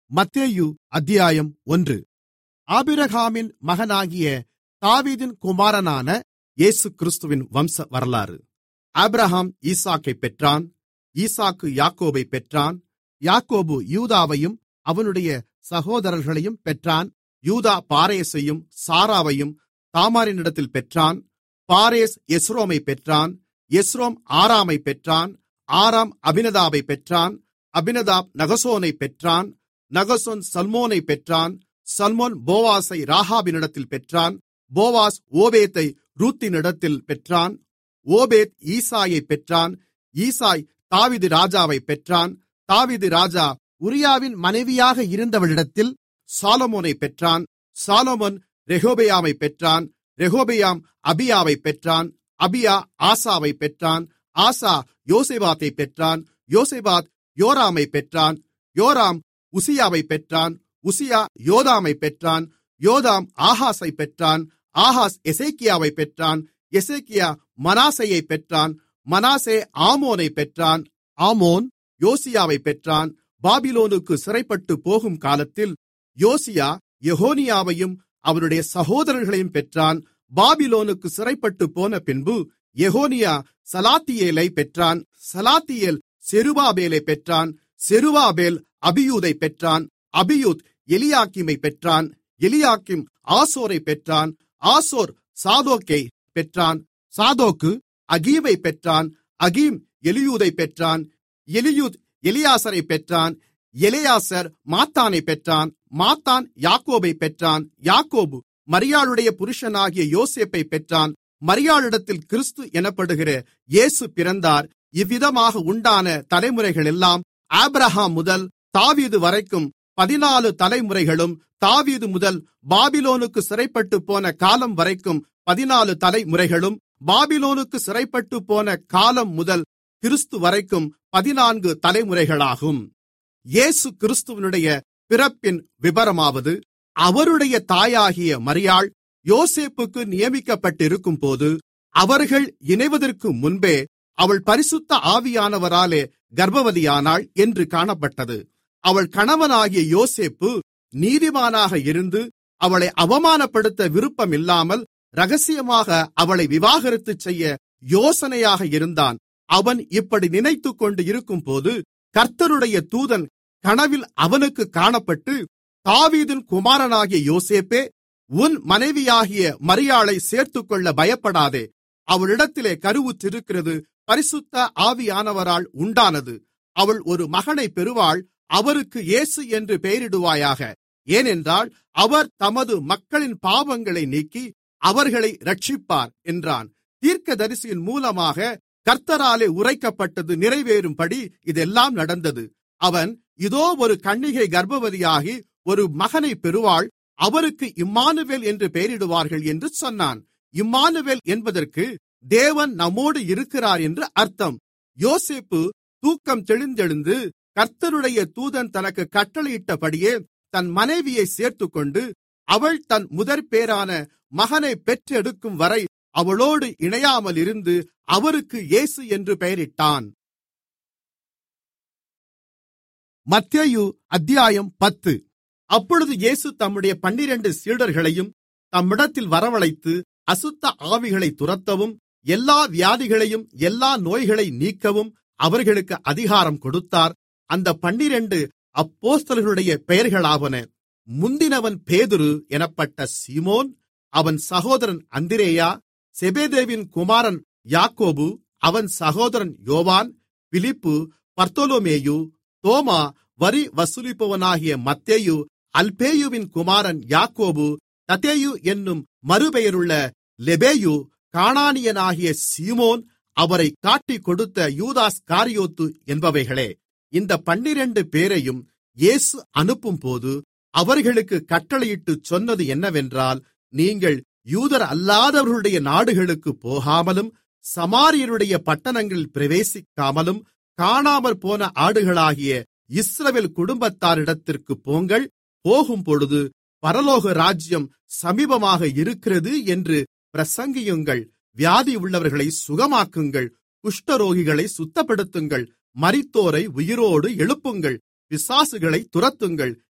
மத்தேயு அத்தியாயம் ஒன்று ஆபிரகாமின் மகனாகிய தாவீதின் குமாரனான இயேசுகிறிஸ்துவின் வம்ச வரலாறு ஆபிரகாம் ஈசாக்கைப் பெற்றான் ஈசாக்கு யாக்கோபைப் பெற்றான் யாக்கோபு யூதாவையும் அவனுடைய சகோதரர்களையும் பெற்றான் யூதா பாரேசையும் சாராவையும் தாமாரினிடத்தில் பெற்றான் பாரேஸ் எஸ்ரோமைப் பெற்றான் எஸ்ரோம் ஆராமைப் பெற்றான் ஆராம் அபினதாபைப் பெற்றான் அபினதாப் நகசோனைப் பெற்றான் நகசோன் சல்மோனைப் பெற்றான் சல்மோன் போவாசை ராகாபினிடத்தில் பெற்றான் போவாஸ் ஓபேத்தை ரூத்தினிடத்தில் பெற்றான் ஓபேத் ஈசாயைப் பெற்றான் ஈசாய் தாவீது ராஜாவைப் பெற்றான் தாவீது ராஜா உரியாவின் மனைவியாக இருந்தவளிடத்தில் சாலமோனைப் பெற்றான் சாலமோன் ரெகொபெயாமைப் பெற்றான் ரெகொபெயாம் அபியாவைப் பெற்றான் அபியா ஆசாவைப் பெற்றான் ஆசா யோசேபாத்தைப் பெற்றான் யோசேபாத் யோராமைப் பெற்றான் யோராம் உசியாவைப் பெற்றான் உசியா யோதாமைப் பெற்றான் யோதாம் ஆகாஸைப் பெற்றான் ஆகாஸ் எசேக்கியாவைப் பெற்றான் எசேக்கியா மனாசேயைப் பெற்றான் மனாசே ஆமோனைப் பெற்றான் ஆமோன் யோசியாவைப் பெற்றான் பாபிலோனுக்கு சிறைப்பட்டு போகும் காலத்தில் யோசியா எகோனியாவையும் அவனுடைய சகோதரர்களையும் பெற்றான் பாபிலோனுக்கு சிறைப்பட்டு போன பின்பு எகோனியா சலாத்தியேலை பெற்றான் சலாத்தியேல் செருபாபேலை பெற்றான் செருபாபேல் அபியூதை பெற்றான் அபியூத் எலியாக்கிமை பெற்றான் எலியாக்கிம் ஆசோரை பெற்றான் ஆசோர் சாதோக்கை பெற்றான் சாதோக்கு அகீமை பெற்றான் அகீம் எலியூதை பெற்றான் எலியூத் எலியாசரை பெற்றான் எலியாசர் மாத்தானை பெற்றான் மாத்தான் யாக்கோபை பெற்றான் யாக்கோபு மரியாளுடைய புருஷனாகிய யோசேப்பை பெற்றான் மரியாளிடத்தில் கிறிஸ்து எனப்படுகிற இயேசு பிறந்தார் இவ்விதமாக உண்டான தலைமுறைகளெல்லாம் ஆபிரஹாம் முதல் தாவீது வரைக்கும் பதினாலு தலைமுறைகளும் தாவீது முதல் பாபிலோனுக்கு சிறைப்பட்டு போன காலம் வரைக்கும் பதினாலு தலைமுறைகளும் பாபிலோனுக்கு சிறைப்பட்டு போன காலம் முதல் கிறிஸ்து வரைக்கும் பதினான்கு தலைமுறைகளாகும் இயேசு கிறிஸ்துவனுடைய பிறப்பின் விபரமாவது அவருடைய தாயாகிய மரியாள் யோசேப்புக்கு நியமிக்கப்பட்டிருக்கும் போது அவர்கள் இணைவதற்கு முன்பே அவள் பரிசுத்த ஆவியானவராலே கர்ப்பவதியானாள் என்று காணப்பட்டது அவள் கணவனாகிய யோசேப்பு நீதிமானாக இருந்து அவளை அவமானப்படுத்த விருப்பமில்லாமல் ரகசியமாக அவளை விவாகரத்து செய்ய யோசனையாக இருந்தான் அவன் இப்படி நினைத்துக் கொண்டு இருக்கும்போது கர்த்தருடைய தூதன் கனவில் அவனுக்கு காணப்பட்டு தாவீதின் குமாரனாகிய யோசேப்பே உன் மனைவியாகிய மரியாளை சேர்த்துக்கொள்ள பயப்படாதே அவளிடத்திலே கருவுற்றிருக்கிறது பரிசுத்த ஆவியானவரால் உண்டானது அவள் ஒரு மகனை பெறுவாள் அவருக்கு இயேசு என்று பெயரிடுவாயாக ஏனென்றால் அவர் தமது மக்களின் பாவங்களை நீக்கி அவர்களை ரட்சிப்பார் என்றான் தீர்க்கதரிசியின் மூலமாக கர்த்தராலே உரைக்கப்பட்டது நிறைவேறும்படி இதெல்லாம் நடந்தது அவன் இதோ ஒரு கன்னிகை கர்ப்பவதியாகி ஒரு மகனை பெறுவாள் அவருக்கு இம்மானுவேல் என்று பெயரிடுவார்கள் என்று சொன்னான் இம்மானுவேல் என்பதற்கு தேவன் நம்மோடு இருக்கிறார் என்று அர்த்தம் யோசேப்பு தூக்கம் தெளிந்தெழுந்து கர்த்தருடைய தூதன் தனக்கு கட்டளையிட்டபடியே தன் மனைவியை சேர்த்துக்கொண்டு அவள் தன் முதற் பேரான மகனை பெற்றெடுக்கும் வரை அவளோடு இணையாமல் இருந்து அவருக்கு இயேசு என்று பெயரிட்டான் மத்தேயு அத்தியாயம் பத்து அப்பொழுது இயேசு தம்முடைய பன்னிரண்டு சீடர்களையும் தம்மிடத்தில் வரவழைத்து அசுத்த ஆவிகளை துரத்தவும் எல்லா வியாதிகளையும் எல்லா நோய்களை நீக்கவும் அவர்களுக்கு அதிகாரம் கொடுத்தார் அந்த பன்னிரண்டு அப்போஸ்தலர்களுடைய பெயர்களாவன முந்தினவன் பேதுரு எனப்பட்ட சீமோன் அவன் சகோதரன் அந்திரேயா செபேதேவின் குமாரன் யாக்கோபு அவன் சகோதரன் யோவான் பிலிப்பு பர்த்தோலோமேயு தோமா வரி வசூலிப்பவனாகிய மத்தேயு அல்பேயுவின் குமாரன் யாக்கோபு தத்தேயு என்னும் மறுபெயருள்ள லெபேயு கானானியனாகிய சீமோன் அவரை காட்டிக் கொடுத்த யூதாஸ் காரியோத்து என்பவைகளே இந்த பன்னிரண்டு பேரையும் இயேசு அனுப்பும்போது அவர்களுக்கு கட்டளையிட்டு சொன்னது என்னவென்றால் நீங்கள் யூதர் அல்லாதவர்களுடைய நாடுகளுக்கு போகாமலும் சமாரியருடைய பட்டணங்களில் பிரவேசிக்காமலும் காணாமற் போன ஆடுகளாகிய இஸ்ரவேல் குடும்பத்தாரிடத்திற்கு போங்கள் போகும்பொழுது பரலோக ராஜ்யம் சமீபமாக இருக்கிறது என்று பிரசங்கியுங்கள் வியாதி உள்ளவர்களை சுகமாக்குங்கள் குஷ்டரோகிகளை சுத்தப்படுத்துங்கள் மரித்தோரை உயிரோடு எழுப்புங்கள் பிசாசுகளை துரத்துங்கள்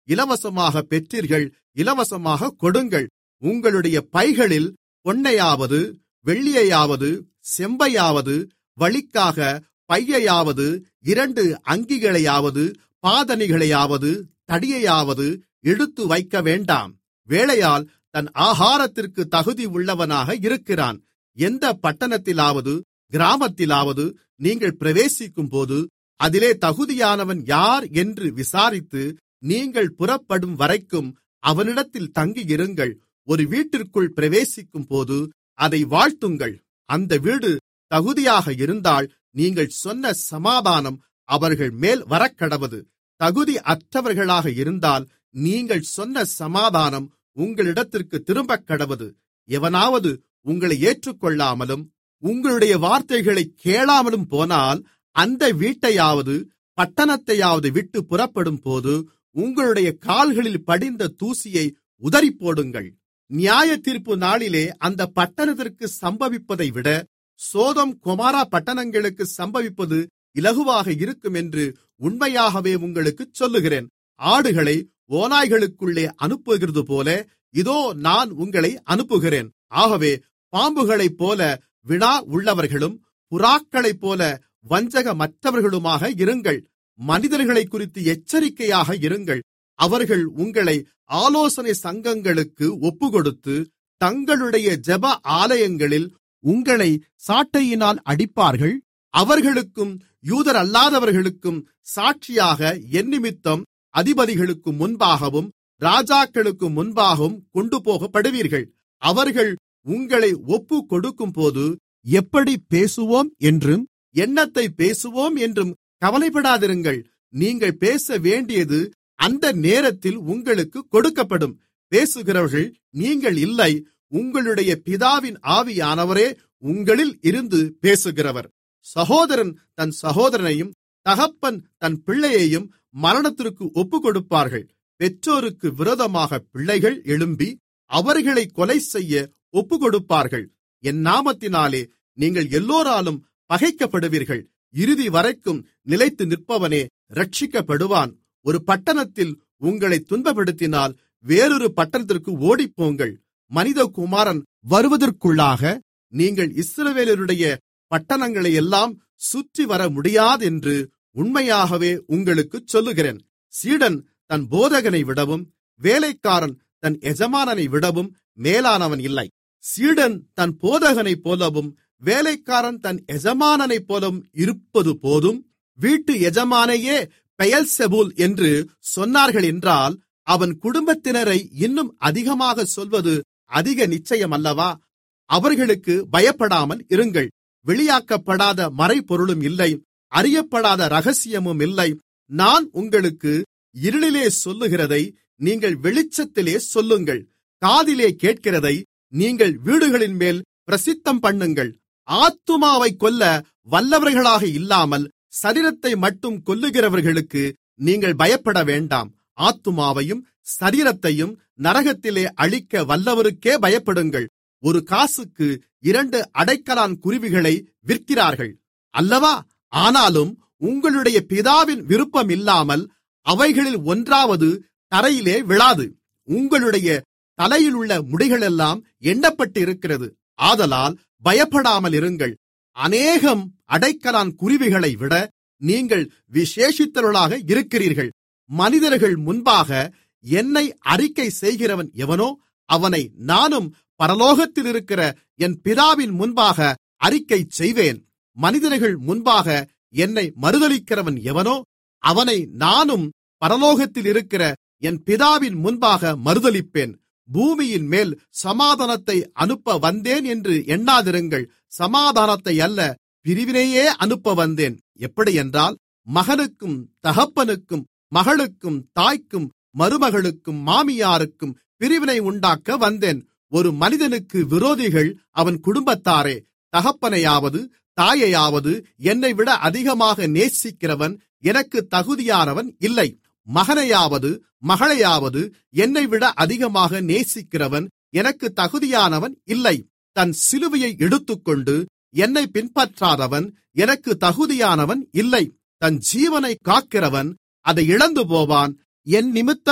இலவசமாகப் பெற்றீர்கள் இலவசமாகக் கொடுங்கள் உங்களுடைய பைகளில் பொன்னையாவது வெள்ளியையாவது செம்பையாவது வழிக்காக பையையாவது இரண்டு அங்கிகளையாவது பாதணிகளையாவது தடியையாவது எடுத்து வைக்க வேண்டாம் வேலையால் தன் ஆகாரத்திற்கு தகுதி உள்ளவனாக இருக்கிறான் எந்த பட்டணத்திலாவது கிராமத்திலாவது நீங்கள் பிரவேசிக்கும்போது அதிலே தகுதியானவன் யார் என்று விசாரித்து நீங்கள் புறப்படும் வரைக்கும் அவனிடத்தில் தங்கியிருங்கள் ஒரு வீட்டிற்குள் பிரவேசிக்கும்போது அதை வாழ்த்துங்கள் அந்த வீடு தகுதியாக இருந்தால் நீங்கள் சொன்ன சமாதானம் அவர்கள் மேல் வரக்கடவது தகுதி அற்றவர்களாக இருந்தால் நீங்கள் சொன்ன சமாதானம் உங்களிடத்திற்கு திரும்பக் கடவது எவனாவது உங்களை ஏற்றுக்கொள்ளாமலும் உங்களுடைய வார்த்தைகளை கேளாமலும் போனால் அந்த வீட்டையாவது பட்டணத்தையாவது விட்டு புறப்படும் போது உங்களுடைய கால்களில் படிந்த தூசியை உதறிப்போடுங்கள் நியாய தீர்ப்பு நாளிலே அந்த பட்டணத்திற்கு சம்பவிப்பதை விட சோதம் கொமாரா பட்டணங்களுக்கு சம்பவிப்பது இலகுவாக இருக்கும் என்று உண்மையாகவே உங்களுக்குச் சொல்லுகிறேன் ஆடுகளை ஓநாய்களுக்குள்ளே அனுப்புகிறது போல இதோ நான் உங்களை அனுப்புகிறேன் ஆகவே பாம்புகளைப் போல வினா உள்ளவர்களும் புறாக்களைப் போல வஞ்சகமற்றவர்களுமாக இருங்கள் மனிதர்களைக் குறித்து எச்சரிக்கையாக இருங்கள் அவர்கள் உங்களை ஆலோசனை சங்கங்களுக்கு ஒப்புக்கொடுத்து தங்களுடைய ஜெப ஆலயங்களில் உங்களை சாட்டையினால் அடிப்பார்கள் அவர்களுக்கும் யூதரல்லாதவர்களுக்கும் சாட்சியாக என்னிமித்தம் அதிபதிகளுக்கு முன்பாகவும் ராஜாக்களுக்கு முன்பாகவும் கொண்டுபோகப்படுவீர்கள் அவர்கள் உங்களை ஒப்புக் கொடுக்கும்போது எப்படி பேசுவோம் என்றும் என்னத்தை பேசுவோம் என்றும் கவலைப்படாதிருங்கள் நீங்கள் பேச வேண்டியது அந்த நேரத்தில் உங்களுக்கு கொடுக்கப்படும் பேசுகிறவர்கள் நீங்கள் இல்லை உங்களுடைய பிதாவின் ஆவியானவரே உங்களில் இருந்து பேசுகிறவர் சகோதரன் தன் சகோதரனையும் தகப்பன் தன் பிள்ளையையும் மரணத்திற்கு ஒப்புக்கொடுப்பார்கள் பெற்றோருக்கு விரோதமாக பிள்ளைகள் எழும்பி அவர்களை கொலை செய்ய ஒப்புக்கொடுப்பார்கள் என் நாமத்தினாலே நீங்கள் எல்லோராலும் பகைக்கப்படுவீர்கள் இறுதி வரைக்கும் நிலைத்து நிற்பவனே ரட்சிக்கப்படுவான் ஒரு பட்டணத்தில் உங்களை துன்பப்படுத்தினால் வேறொரு பட்டணத்திற்கு ஓடிப்போங்கள் மனிதகுமாரன் வருவதற்குள்ளாக நீங்கள் இஸ்ரவேலருடைய பட்டணங்களையெல்லாம் சுற்றி வர முடியாதென்று உண்மையாகவே உங்களுக்குச் சொல்லுகிறேன் சீடன் தன் போதகனை விடவும் வேலைக்காரன் தன் எஜமானனை விடவும் மேலானவன் இல்லை சீடன் தன் போதகனைப் போலவும் வேலைக்காரன் தன் எஜமானனைப் போலவும் இருப்பது போதும் வீட்டு எஜமானையே பெயல்செபூல் என்று சொன்னார்கள் என்றால் அவன் குடும்பத்தினரை இன்னும் அதிகமாக சொல்வது அதிக நிச்சயம் அல்லவா அவர்களுக்கு பயப்படாமல் இருங்கள் வெளியாக்கப்படாத மறைபொருளும் இல்லை அறியப்படாத ரகசியமும் இல்லை நான் உங்களுக்கு இருளிலே சொல்லுகிறதை நீங்கள் வெளிச்சத்திலே சொல்லுங்கள் காதிலே கேட்கிறதை நீங்கள் வீடுகளின் மேல் பிரசித்தம் பண்ணுங்கள் ஆத்துமாவை கொல்ல வல்லவர்களாக இல்லாமல் சரீரத்தை மட்டும் கொல்லுகிறவர்களுக்கு நீங்கள் பயப்பட வேண்டாம் ஆத்துமாவையும் சரீரத்தையும் நரகத்திலே அழிக்க வல்லவருக்கே பயப்படுங்கள் ஒரு காசுக்கு இரண்டு அடைக்கலான் குருவிகளை விற்கிறார்கள் அல்லவா ஆனாலும் உங்களுடைய பிதாவின் விருப்பம் இல்லாமல் அவைகளில் ஒன்றாவது தரையிலே விழாது உங்களுடைய தலையிலுள்ள முடிகளெல்லாம் எண்ணப்பட்டிருக்கிறது ஆதலால் பயப்படாமல் இருங்கள் அநேகம் அடைக்கலான் குருவிகளை விட நீங்கள் விசேஷித்தவர்களாக இருக்கிறீர்கள் மனிதர்கள் முன்பாக என்னை அறிக்கை செய்கிறவன் எவனோ அவனை நானும் பரலோகத்தில் இருக்கிற என் பிதாவின் முன்பாக அறிக்கை செய்வேன் மனிதர்கள் முன்பாக என்னை மறுதலிக்கிறவன் எவனோ அவனை நானும் பரலோகத்தில் இருக்கிற என் பிதாவின் முன்பாக மறுதலிப்பேன் பூமியின் மேல் சமாதானத்தை அனுப்ப வந்தேன் என்று எண்ணாதிருங்கள் சமாதானத்தை அல்ல பிரிவினையே அனுப்ப வந்தேன் எப்படியென்றால் மகனுக்கும் தகப்பனுக்கும் மகளுக்கும் தாய்க்கும் மருமகளுக்கும் மாமியாருக்கும் பிரிவினை உண்டாக்க வந்தேன் ஒரு மனிதனுக்கு விரோதிகள் அவன் குடும்பத்தாரே தகப்பனையாவது தாயையாவது என்னை விட அதிகமாக நேசிக்கிறவன் எனக்கு தகுதியானவன் இல்லை மகனையாவது மகளையாவது என்னை விட அதிகமாக நேசிக்கிறவன் எனக்கு தகுதியானவன் இல்லை தன் சிலுவையை எடுத்துக்கொண்டு என்னை பின்பற்றாதவன் எனக்கு தகுதியானவன் இல்லை தன் ஜீவனை காக்கிறவன் அதை இழந்து போவான் என் நிமித்தம்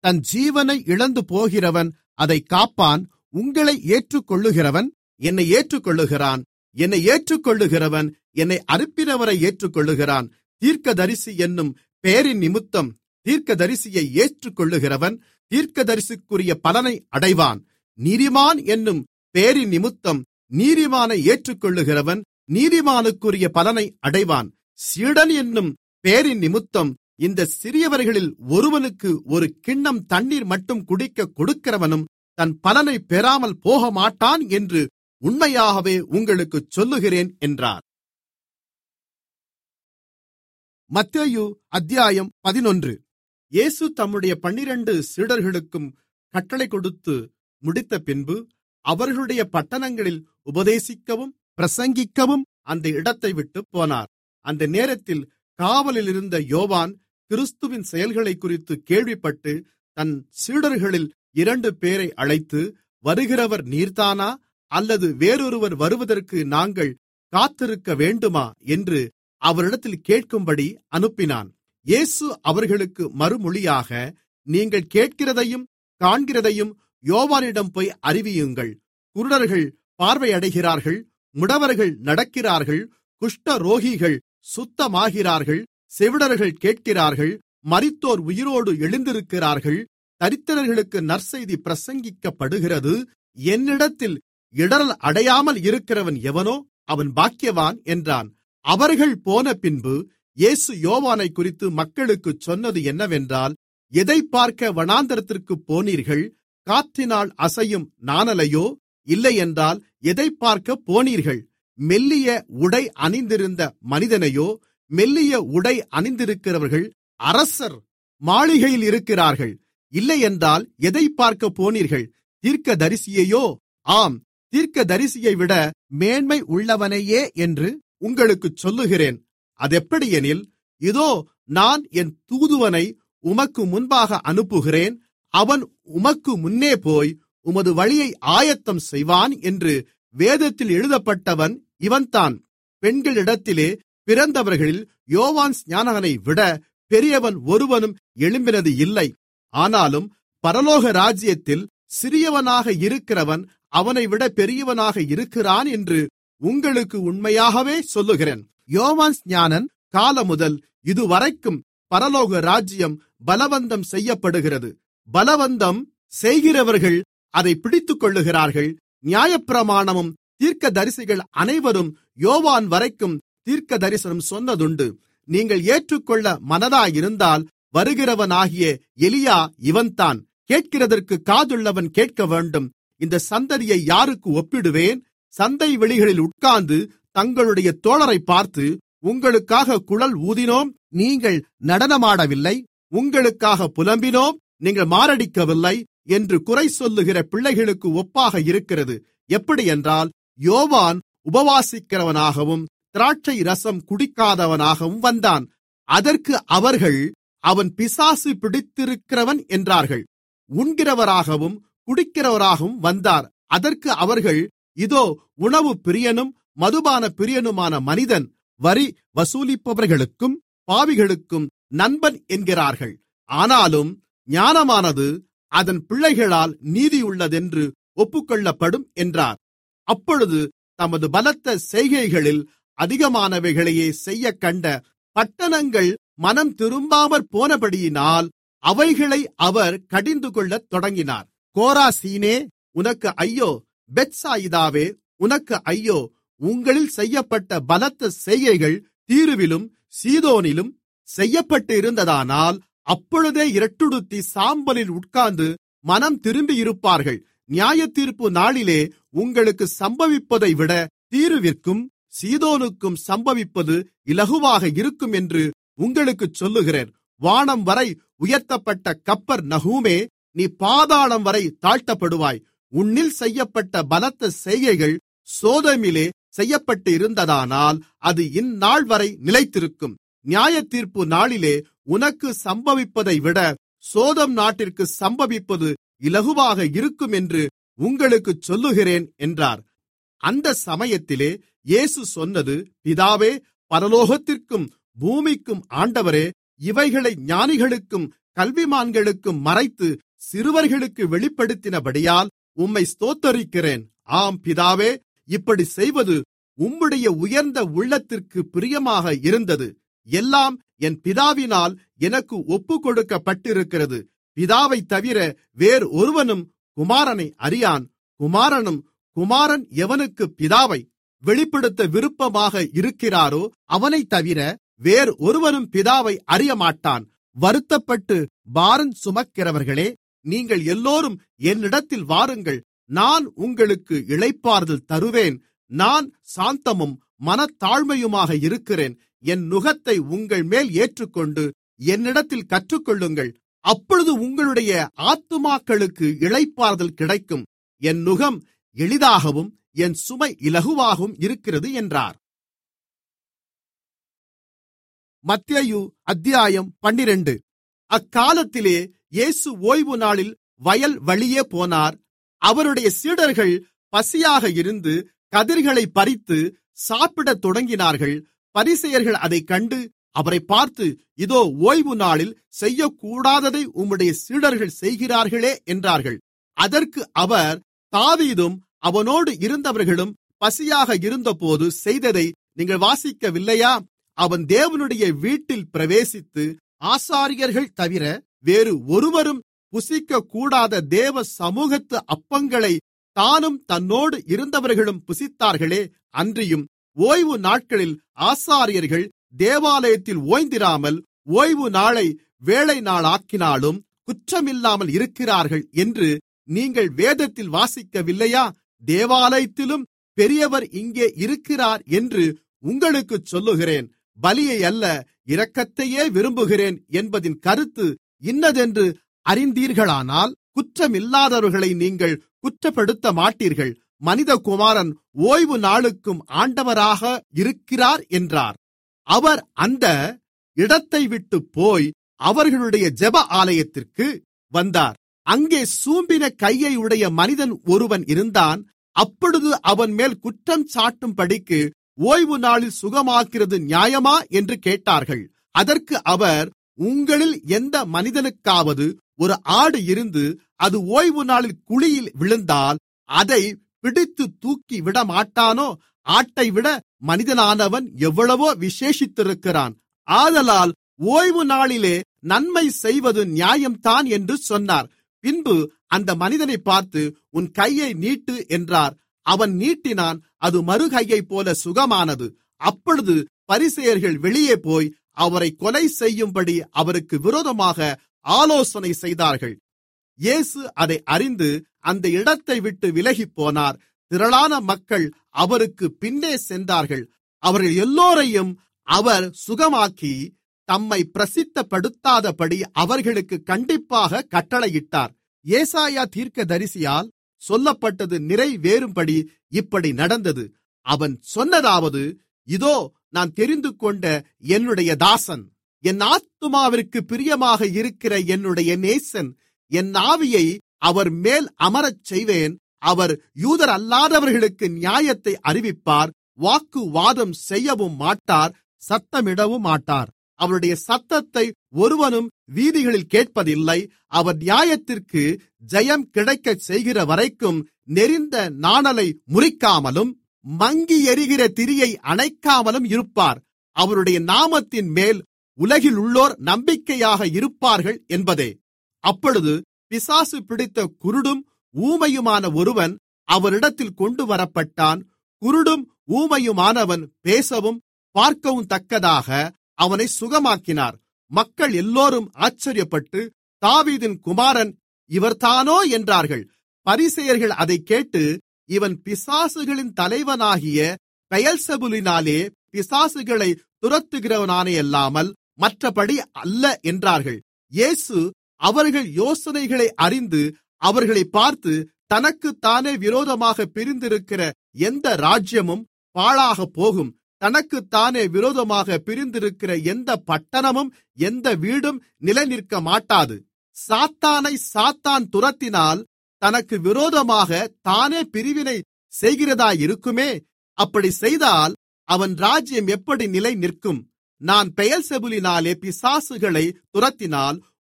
தன் ஜீவனை இழந்து போகிறவன் அதைக் காப்பான் உங்களை ஏற்றுக்கொள்ளுகிறவன் என்னை ஏற்றுக்கொள்ளுகிறான் என்னை ஏற்றுக்கொள்ளுகிறவன் என்னை அனுப்பினவரை ஏற்றுக்கொள்ளுகிறான் தீர்க்கதரிசி என்னும் பெயரின் நிமித்தம் தீர்க்கதரிசியை ஏற்றுக்கொள்ளுகிறவன் தீர்க்கதரிசிக்குரிய பலனை அடைவான் நீதிமான் என்னும் பெயரின் நிமித்தம் நீதிமானை ஏற்றுக்கொள்ளுகிறவன் நீதிமானுக்குரிய பலனை அடைவான் சீடன் என்னும் பெயரின் நிமித்தம் இந்த சிறியவர்களில் ஒருவனுக்கு ஒரு கிண்ணம் தண்ணீர் மட்டும் குடிக்க கொடுக்கிறவனும் தன் பலனை பெறாமல் போகமாட்டான் என்று உண்மையாகவே உங்களுக்குச் சொல்லுகிறேன் என்றார் மத்தேயு அத்தியாயம் பதினொன்று இயேசு தம்முடைய பன்னிரண்டு சீடர்களுக்கும் கட்டளை கொடுத்து முடித்த பின்பு அவர்களுடைய பட்டணங்களில் உபதேசிக்கவும் பிரசங்கிக்கவும் அந்த இடத்தை விட்டு போனார் அந்த நேரத்தில் காவலில் இருந்த யோவான் கிறிஸ்துவின் செயல்களை குறித்து கேள்விப்பட்டு தன் சீடர்களில் இரண்டு பேரை அழைத்து வருகிறவர் நீர்தானா அல்லது வேறொருவர் வருவதற்கு நாங்கள் காத்திருக்க வேண்டுமா என்று அவரிடத்தில் கேட்கும்படி அனுப்பினான் இயேசு அவர்களுக்கு மறுமொழியாக நீங்கள் கேட்கிறதையும் காண்கிறதையும் யோவானிடம் போய் அறிவியுங்கள் குருடர்கள் பார்வையடைகிறார்கள் முடவர்கள் நடக்கிறார்கள் குஷ்டரோகிகள் சுத்தமாகிறார்கள் செவிடர்கள் கேட்கிறார்கள் மரித்தோர் உயிரோடு எழுந்திருக்கிறார்கள் தரித்திரர்களுக்கு நற்செய்தி பிரசங்கிக்கப்படுகிறது என்னிடத்தில் இடரல் அடையாமல் இருக்கிறவன் எவனோ அவன் பாக்கியவான் என்றான் அவர்கள் போன பின்பு இயேசு யோவானை குறித்து மக்களுக்குச் சொன்னது என்னவென்றால் எதை பார்க்க வனாந்தரத்திற்குப் போனீர்கள் காற்றினால் அசையும் நாணலையோ இல்லையென்றால் எதை பார்க்க போனீர்கள் மெல்லிய உடை அணிந்திருந்த மனிதனையோ மெல்லிய உடை அணிந்திருக்கிறவர்கள் அரசர் மாளிகையில் இருக்கிறார்கள் இல்லையென்றால் எதை பார்க்க போனீர்கள் தீர்க்கதரிசியையோ ஆம் தீர்க்கதரிசியை விட மேன்மை உள்ளவனையே என்று உங்களுக்குச் சொல்லுகிறேன் அதெப்படியெனில் இதோ நான் என் தூதுவனை உமக்கு முன்பாக அனுப்புகிறேன் அவன் உமக்கு முன்னே போய் உமது வழியை ஆயத்தம் செய்வான் என்று வேதத்தில் எழுதப்பட்டவன் இவன்தான் பெண்களிடத்திலே பிறந்தவர்களில் யோவான் ஸ்நானகனை விட பெரியவன் ஒருவனும் எழும்பினது இல்லை ஆனாலும் பரலோக ராஜ்யத்தில் சிறியவனாக இருக்கிறவன் அவனைவிட பெரியவனாக இருக்கிறான் என்று உங்களுக்கு உண்மையாகவே சொல்லுகிறேன் யோவான் ஸ்நானன் காலமுதல் இதுவரைக்கும் பரலோக ராஜ்யம் பலவந்தம் செய்யப்படுகிறது பலவந்தம் செய்கிறவர்கள் அதை பிடித்துக்கொள்ளுகிறார்கள் நியாயப்பிரமாணமும் தீர்க்கதரிசிகள் அனைவரும் யோவான் வரைக்கும் தீர்க்க தரிசனம் சொன்னதுண்டு நீங்கள் ஏற்றுக்கொள்ள மனதாயிருந்தால் வருகிறவனாகிய எலியா இவன்தான் கேட்கிறதற்கு காதுள்ளவன் கேட்க வேண்டும் இந்த சந்ததியை யாருக்கு ஒப்பிடுவேன் சந்தை வெளிகளில் உட்கார்ந்து தங்களுடைய தோழரை பார்த்து உங்களுக்காக குழல் ஊதினோம் நீங்கள் நடனமாடவில்லை உங்களுக்காக புலம்பினோம் நீங்கள் மாரடிக்கவில்லை என்று குறை சொல்லுகிற பிள்ளைகளுக்கு ஒப்பாக இருக்கிறது எப்படியென்றால் யோவான் உபவாசிக்கிறவனாகவும் திராட்சை ரசம் குடிக்காதவனாகவும் வந்தான் அதற்கு அவர்கள் அவன் பிசாசு பிடித்திருக்கிறவன் என்றார்கள் உண்கிறவராகவும் குடிக்கிறவராகவும் வந்தார் அதற்கு அவர்கள் இதோ உணவு பிரியனும் மதுபான பிரியனுமான மனிதன் வரி வசூலிப்பவர்களுக்கும் பாவிகளுக்கும் நண்பன் என்கிறார்கள் ஆனாலும் ஞானமானது அதன் பிள்ளைகளால் நீதியுள்ளதென்று ஒப்புக்கொள்ளப்படும் என்றார் அப்பொழுது தமது பலத்த செய்கைகளில் அதிகமானவைகளையே செய்யக் கண்ட பட்டணங்கள் மனம் திரும்பாமற் போனபடியினால் அவைகளை அவர் கடிந்துகொள்ளத் தொடங்கினார் கோராசீனே உனக்கு ஐயோ பெத்சாயிதாவே உனக்கு ஐயோ உங்களில் செய்யப்பட்ட பலத்த செய்கைகள் தீருவிலும் சீதோனிலும் செய்யப்பட்டிருந்ததானால் அப்பொழுதே இரட்டுடுத்தி சாம்பலில் உட்கார்ந்து மனம் திரும்பியிருப்பார்கள் நியாயத்தீர்ப்பு நாளிலே உங்களுக்கு சம்பவிப்பதை விட தீருவிற்கும் சீதோனுக்கும் சம்பவிப்பது இலகுவாக இருக்கும் என்று உங்களுக்குச் சொல்லுகிறேன் வானம் வரை உயர்த்தப்பட்ட கப்பர் நகூமே நீ பாதாளம் வரை தாழ்த்தப்படுவாய் உன்னில் செய்யப்பட்ட பலத்த செய்கைகள் சோதமிலே செய்யப்பட்டு இருந்ததானால் அது இந்நாள் வரை நிலைத்திருக்கும் நியாயத்தீர்ப்பு நாளிலே உனக்கு சம்பவிப்பதை விட சோதம் நாட்டிற்கு சம்பவிப்பது இலகுவாக இருக்கும் என்று உங்களுக்குச் சொல்லுகிறேன் என்றார் அந்த சமயத்திலே இயேசு சொன்னது பிதாவே பரலோகத்திற்கும் பூமிக்கும் ஆண்டவரே இவைகளை ஞானிகளுக்கும் கல்விமான்களுக்கும் மறைத்து சிறுவர்களுக்கு வெளிப்படுத்தினபடியால் உம்மை ஸ்தோத்தரிக்கிறேன் ஆம் பிதாவே இப்படி செய்வது உம்முடைய உயர்ந்த உள்ளத்திற்கு பிரியமாக இருந்தது எல்லாம் என் பிதாவினால் எனக்கு ஒப்புக்கொடுக்கப்பட்டிருக்கிறது பிதாவைத் தவிர வேறு ஒருவனும் குமாரனை அறியான் குமாரனும் குமாரன் எவனுக்கு பிதாவை வெளிப்படுத்த விருப்பமாக இருக்கிறாரோ அவனைத் தவிர வேறு ஒருவனும் பிதாவை அறியமாட்டான் வருத்தப்பட்டு பாரம் சுமக்கிறவர்களே நீங்கள் எல்லோரும் என்னிடத்தில் வாருங்கள் நான் உங்களுக்கு இளைப்பாறுதல் தருவேன் நான் சாந்தமும் மனத்தாழ்மையுமாக இருக்கிறேன் என் நுகத்தை உங்கள் மேல் ஏற்றுக்கொண்டு என்னிடத்தில் கற்றுக்கொள்ளுங்கள் அப்பொழுது உங்களுடைய ஆத்துமாக்களுக்கு இளைப்பாறுதல் கிடைக்கும் என் நுகம் எளிதாகவும் என் சுமை இலகுவாகவும் இருக்கிறது என்றார் மத்தேயு அத்தியாயம் பன்னிரண்டு அக்காலத்திலே இயேசு ஓய்வு நாளில் வயல் வழியே போனார் அவருடைய சீடர்கள் பசியாக இருந்து கதிர்களை பறித்து சாப்பிடத் தொடங்கினார்கள் பரிசெயர்கள் அதைக் கண்டு அவரை பார்த்து இதோ ஓய்வு நாளில் செய்யக்கூடாததை உம்முடைய சீடர்கள் செய்கிறார்களே என்றார்கள் அதற்கு அவர் தாவீதும் அவனோடு இருந்தவர்களும் பசியாக இருந்தபோது செய்ததை நீங்கள் வாசிக்கவில்லையா அவன் தேவனுடைய வீட்டில் பிரவேசித்து ஆசாரியர்கள் தவிர வேறு ஒருவரும் புசிக்கக்கூடாத தேவ சமூகத்து அப்பங்களை தானும் தன்னோடு இருந்தவர்களும் புசித்தார்களே அன்றியும் ஓய்வு நாட்களில் ஆசாரியர்கள் தேவாலயத்தில் ஓய்ந்திராமல் ஓய்வு நாளை வேலை நாளாக்கினாலும் குற்றமில்லாமல் இருக்கிறார்கள் என்று நீங்கள் வேதத்தில் வாசிக்கவில்லையா தேவாலயத்திலும் பெரியவர் இங்கே இருக்கிறார் என்று உங்களுக்குச் சொல்லுகிறேன் பலியை அல்ல இரக்கத்தையே விரும்புகிறேன் என்பதின் கருத்து இன்னதென்று அறிந்தீர்களானால் குற்றமில்லாதவர்களை நீங்கள் குற்றப்படுத்த மாட்டீர்கள் மனிதகுமாரன் ஓய்வு நாளுக்கும் ஆண்டவராக இருக்கிறார் என்றார் அவர் அந்த இடத்தை விட்டு போய் அவர்களுடைய ஜெப ஆலயத்திற்கு வந்தார் அங்கே சூம்பின கையை உடைய மனிதன் ஒருவன் இருந்தான் அப்பொழுது அவன் மேல் குற்றம் சாட்டும்படிக்கு ஓய்வு நாளில் சுகமாக்கிறது நியாயமா என்று கேட்டார்கள் அதற்கு அவர் உங்களில் எந்த மனிதனுக்காவது ஒரு ஆடு இருந்து அது ஓய்வு நாளில் குழியில் விழுந்தால் அதை பிடித்து தூக்கி விடமாட்டானோ ஆட்டைவிட மனிதனானவன் எவ்வளவோ விசேஷித்திருக்கிறான் ஆதலால் ஓய்வு நாளிலே நன்மை செய்வது நியாயம்தான் என்று சொன்னார் பின்பு அந்த மனிதனை பார்த்து உன் கையை நீட்டு என்றார் அவன் நீட்டினான் அது மறுகையைப் போல சுகமானது அப்பொழுது பரிசெயர்கள் வெளியே போய் அவரை கொலை செய்யும்படி அவருக்கு விரோதமாக ஆலோசனை செய்தார்கள் இயேசு அதை அறிந்து அந்த இடத்தை விட்டு விலகிப் போனார் திரளான மக்கள் அவருக்கு பின்னே சென்றார்கள் அவர்கள் எல்லோரையும் அவர் சுகமாக்கி தம்மை பிரசித்தப்படுத்தாதபடி அவர்களுக்கு கண்டிப்பாக கட்டளையிட்டார் ஏசாயா தீர்க்கதரிசியால் சொல்லப்பட்டது நிறைவேறும்படி இப்படி நடந்தது அவன் சொன்னதாவது இதோ நான் தெரிந்து கொண்ட என்னுடைய தாசன் என் ஆத்துமாவிற்கு பிரியமாக இருக்கிற என்னுடைய நேசன் என் ஆவியை அவர் மேல் அமரச் செய்வேன் அவர் யூதர் அல்லாதவர்களுக்கு நியாயத்தை அறிவிப்பார் வாக்குவாதம் செய்யவும் மாட்டார் சத்தமிடவும் மாட்டார் அவருடைய சத்தத்தை ஒருவனும் வீதிகளில் கேட்பதில்லை அவர் நியாயத்திற்கு ஜெயம் கிடைக்கச் செய்கிற வரைக்கும் நெறிந்த நாணலை முறிக்காமலும் மங்கி எரிகிற திரியை அணைக்காமலும் இருப்பார் அவருடைய நாமத்தின் மேல் உலகில் உள்ளோர் நம்பிக்கையாக இருப்பார்கள் என்பதே அப்பொழுது பிசாசு பிடித்த குருடும் ஊமையுமான ஒருவன் அவரிடத்தில் கொண்டு வரப்பட்டான் குருடும் ஊமையுமானவன் பேசவும் பார்க்கவும் தக்கதாக அவனை சுகமாக்கினார் மக்கள் எல்லோரும் ஆச்சரியப்பட்டு தாவீதின் குமாரன் இவர்தானோ என்றார்கள் பரிசெயர்கள் அதைக் கேட்டு இவன் பிசாசுகளின் தலைவனாகிய பெயல்செபுலினாலே பிசாசுகளை துரத்துகிறவனானேயல்லாமல் மற்றபடி அல்ல என்றார்கள் இயேசு அவர்கள் யோசனைகளை அறிந்து அவர்களை பார்த்து தனக்குத்தானே விரோதமாக பிரிந்திருக்கிற எந்த ராஜ்யமும் பாழாகப் போகும் தனக்குத்தானே விரோதமாக பிரிந்திருக்கிற எந்த பட்டணமும் எந்த வீடும் நிலைநிற்க மாட்டாது சாத்தானை சாத்தான் துரத்தினால் தனக்கு விரோதமாக தானே பிரிவினை செய்கிறதாயிருக்குமே அப்படி செய்தால் அவன் ராஜ்யம் எப்படி நிலை நிற்கும் நான் பெயல்செபுலினாலே பிசாசுகளை துரத்தினால்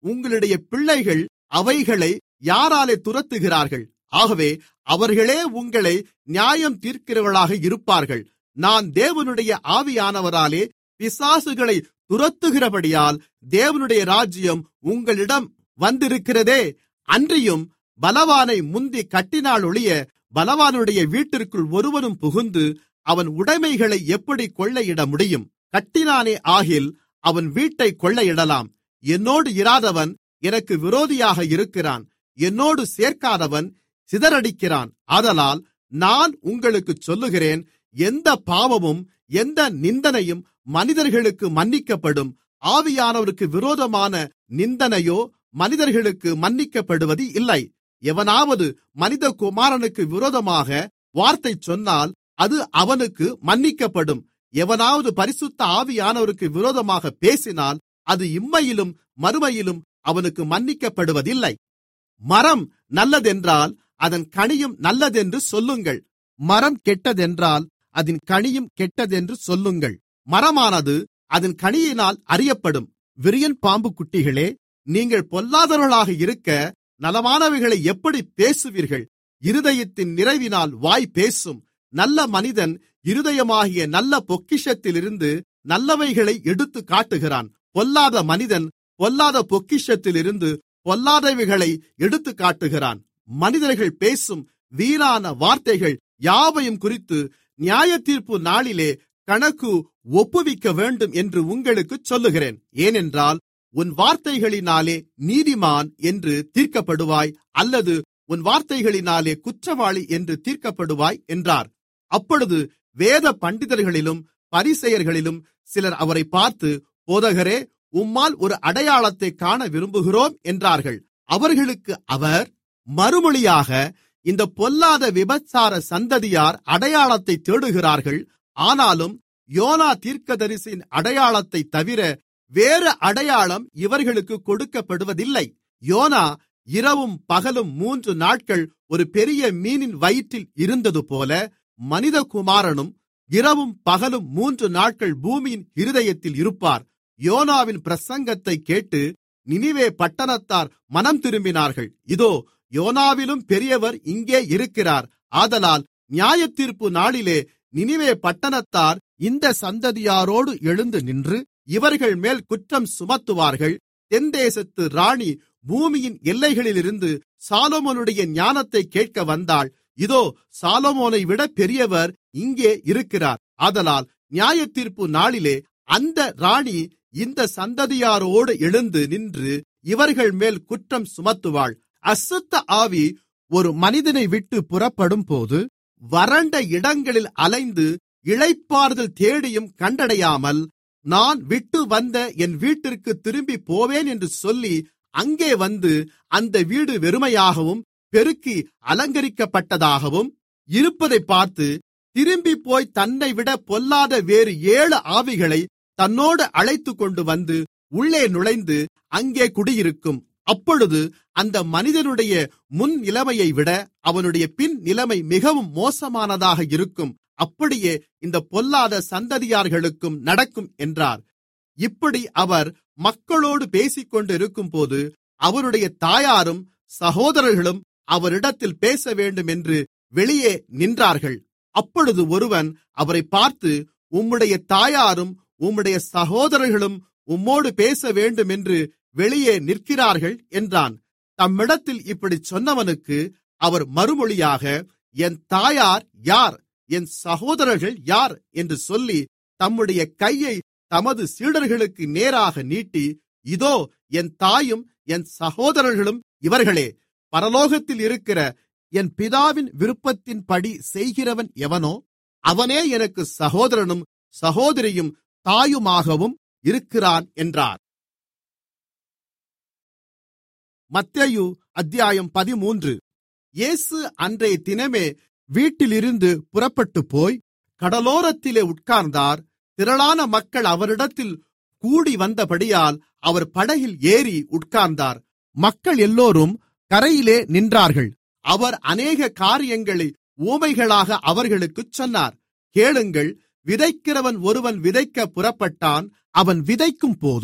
உங்களுடைய பிள்ளைகள் அவைகளை யாராலே துரத்துகிறார்கள் ஆகவே அவர்களே உங்களை நியாயம் தீர்க்கிறவர்களாக இருப்பார்கள் நான் தேவனுடைய ஆவியானவராலே பிசாசுகளை துரத்துகிறபடியால் தேவனுடைய ராஜ்யம் உங்களிடம் வந்திருக்கிறதே அன்றியும் பலவானை முந்தி கட்டினால் ஒழிய பலவானுடைய வீட்டிற்குள் ஒருவனும் புகுந்து அவன் உடைமைகளை எப்படி கொள்ளையிட முடியும் கட்டினானே ஆகில் அவன் வீட்டை கொள்ளையிடலாம் என்னோடு இராதவன் எனக்கு விரோதியாக இருக்கிறான் என்னோடு சேர்க்காதவன் சிதறடிக்கிறான் ஆதலால் நான் உங்களுக்குச் சொல்லுகிறேன் எந்த பாவமும் எந்த நிந்தனையும் மனிதர்களுக்கு மன்னிக்கப்படும் ஆவியானவருக்கு விரோதமான நிந்தனையோ மனிதர்களுக்கு மன்னிக்கப்படுவது இல்லை எவனாவது மனிதகுமாரனுக்கு விரோதமாக வார்த்தை சொன்னால் அது அவனுக்கு மன்னிக்கப்படும் எவனாவது பரிசுத்த ஆவியானவருக்கு விரோதமாக பேசினால் அது இம்மையிலும் மறுமையிலும் அவனுக்கு மன்னிக்கப்படுவதில்லை மரம் நல்லதென்றால் அதன் கனியும் நல்லதென்று சொல்லுங்கள் மரம் கெட்டதென்றால் அதன் கனியும் கெட்டதென்று சொல்லுங்கள் மரமானது அதன் கனியினால் அறியப்படும் விரியன் பாம்பு குட்டிகளே நீங்கள் பொல்லாதவர்களாக இருக்க நலமானவைகளை எப்படி பேசுவீர்கள் இருதயத்தின் நிறைவினால் வாய் பேசும் நல்ல மனிதன் இருதயமாகிய நல்ல பொக்கிஷத்திலிருந்து நல்லவைகளை எடுத்து காட்டுகிறான் பொல்லாத மனிதன் பொல்லாத பொக்கிஷத்திலிருந்து பொல்லாதவைகளை எடுத்து காட்டுகிறான் மனிதர்கள் பேசும் வீணான வார்த்தைகள் யாவையும் குறித்து நியாயத்தீர்ப்பு நாளிலே கணக்கு ஒப்புவிக்க வேண்டும் என்று உங்களுக்கு சொல்லுகிறேன் ஏனென்றால் உன் வார்த்தைகளினாலே நீதிமான் என்று தீர்க்கப்படுவாய் அல்லது உன் வார்த்தைகளினாலே குற்றவாளி என்று தீர்க்கப்படுவாய் என்றார் அப்பொழுது வேத பண்டிதர்களிலும் பரிசெயர்களிலும் சிலர் அவரை பார்த்து போதகரே உம்மால் ஒரு அடையாளத்தை காண விரும்புகிறோம் என்றார்கள் அவர்களுக்கு அவர் மறுமொழியாக இந்த பொல்லாத விபச்சார சந்ததியார் அடையாளத்தை தேடுகிறார்கள் ஆனாலும் யோனா தீர்க்கதரிசியின் அடையாளத்தை தவிர வேறு அடையாளம் இவர்களுக்கு கொடுக்கப்படுவதில்லை யோனா இரவும் பகலும் மூன்று நாட்கள் ஒரு பெரிய மீனின் வயிற்றில் இருந்ததுபோல மனிதகுமாரனும் இரவும் பகலும் மூன்று நாட்கள் பூமியின் இருதயத்தில் இருப்பார் யோனாவின் பிரசங்கத்தை கேட்டு நினிவே பட்டணத்தார் மனம் திரும்பினார்கள் இதோ யோனாவிலும் பெரியவர் இங்கே இருக்கிறார் ஆதலால் நியாயத்தீர்ப்பு நாளிலே நினிவே பட்டணத்தார் இந்த சந்ததியாரோடு எழுந்து நின்று இவர்கள் மேல் குற்றம் சுமத்துவார்கள் தென்தேசத்து ராணி பூமியின் எல்லைகளிலிருந்து சாலோமோனுடைய ஞானத்தை கேட்க வந்தாள் இதோ சாலோமோனை விட பெரியவர் இங்கே இருக்கிறார் ஆதலால் நியாயத்தீர்ப்பு நாளிலே அந்த ராணி இந்த சந்ததியாரோடு எழுந்து நின்று இவர்கள் மேல் குற்றம் சுமத்துவாள் அசுத்த ஆவி ஒரு மனிதனை விட்டு புறப்படும் போது வறண்ட இடங்களில் அலைந்து இளைப்பாறுதல் தேடியும் கண்டடையாமல் நான் விட்டு வந்த என் வீட்டிற்கு திரும்பி போவேன் என்று சொல்லி அங்கே வந்து அந்த வீடு வெறுமையாகவும் பெருக்கி அலங்கரிக்கப்பட்டதாகவும் இருப்பதை பார்த்து திரும்பி போய் தன்னை விட பொல்லாத வேறு ஏழு ஆவிகளை தன்னோடு அழைத்து கொண்டு வந்து உள்ளே நுழைந்து அங்கே குடியிருக்கும் அப்பொழுது அந்த மனிதனுடைய முன் நிலைமையை விட அவனுடைய பின் நிலைமை மிகவும் மோசமானதாக இருக்கும் அப்படியே இந்த பொல்லாத சந்ததியார்களுக்கும் நடக்கும் என்றார் இப்படி அவர் மக்களோடு பேசிக்கொண்டிருக்கும்போது அவருடைய தாயாரும் சகோதரர்களும் அவரிடத்தில் பேச வேண்டும் என்று வெளியே நின்றார்கள் அப்பொழுது ஒருவன் அவரை பார்த்து உம்முடைய தாயாரும் உம்முடைய சகோதரர்களும் உம்மோடு பேச வேண்டும் என்று வெளியே நிற்கிறார்கள் என்றான் தம்மிடத்தில் இப்படி சொன்னவனுக்கு அவர் மறுமொழியாக என் தாயார் யார் என் சகோதரர்கள் யார் என்று சொல்லி தம்முடைய கையை தமது சீடர்களுக்கு நேராக நீட்டி இதோ என் தாயும் என் சகோதரர்களும் இவர்களே பரலோகத்தில் இருக்கிற என் பிதாவின் விருப்பத்தின்படி செய்கிறவன் எவனோ அவனே எனக்கு சகோதரனும் சகோதரியும் தாயுமாகவும் இருக்கிறான் என்றார் மத்தேயு அத்தியாயம் பதிமூன்று இயேசு அன்றைய தினமே வீட்டிலிருந்து புறப்பட்டுப்போய் கடலோரத்திலே உட்கார்ந்தார் திரளான மக்கள் அவரிடத்தில் கூடி வந்தபடியால் அவர் படகில் ஏறி உட்கார்ந்தார் மக்கள் எல்லோரும் கரையிலே நின்றார்கள் அவர் அநேக காரியங்களை ஊமைகளாக அவர்களுக்குச் சொன்னார் கேளுங்கள் விதைக்கிறவன் ஒருவன் விதைக்க புறப்பட்டான் அவன் விதைக்கும் போது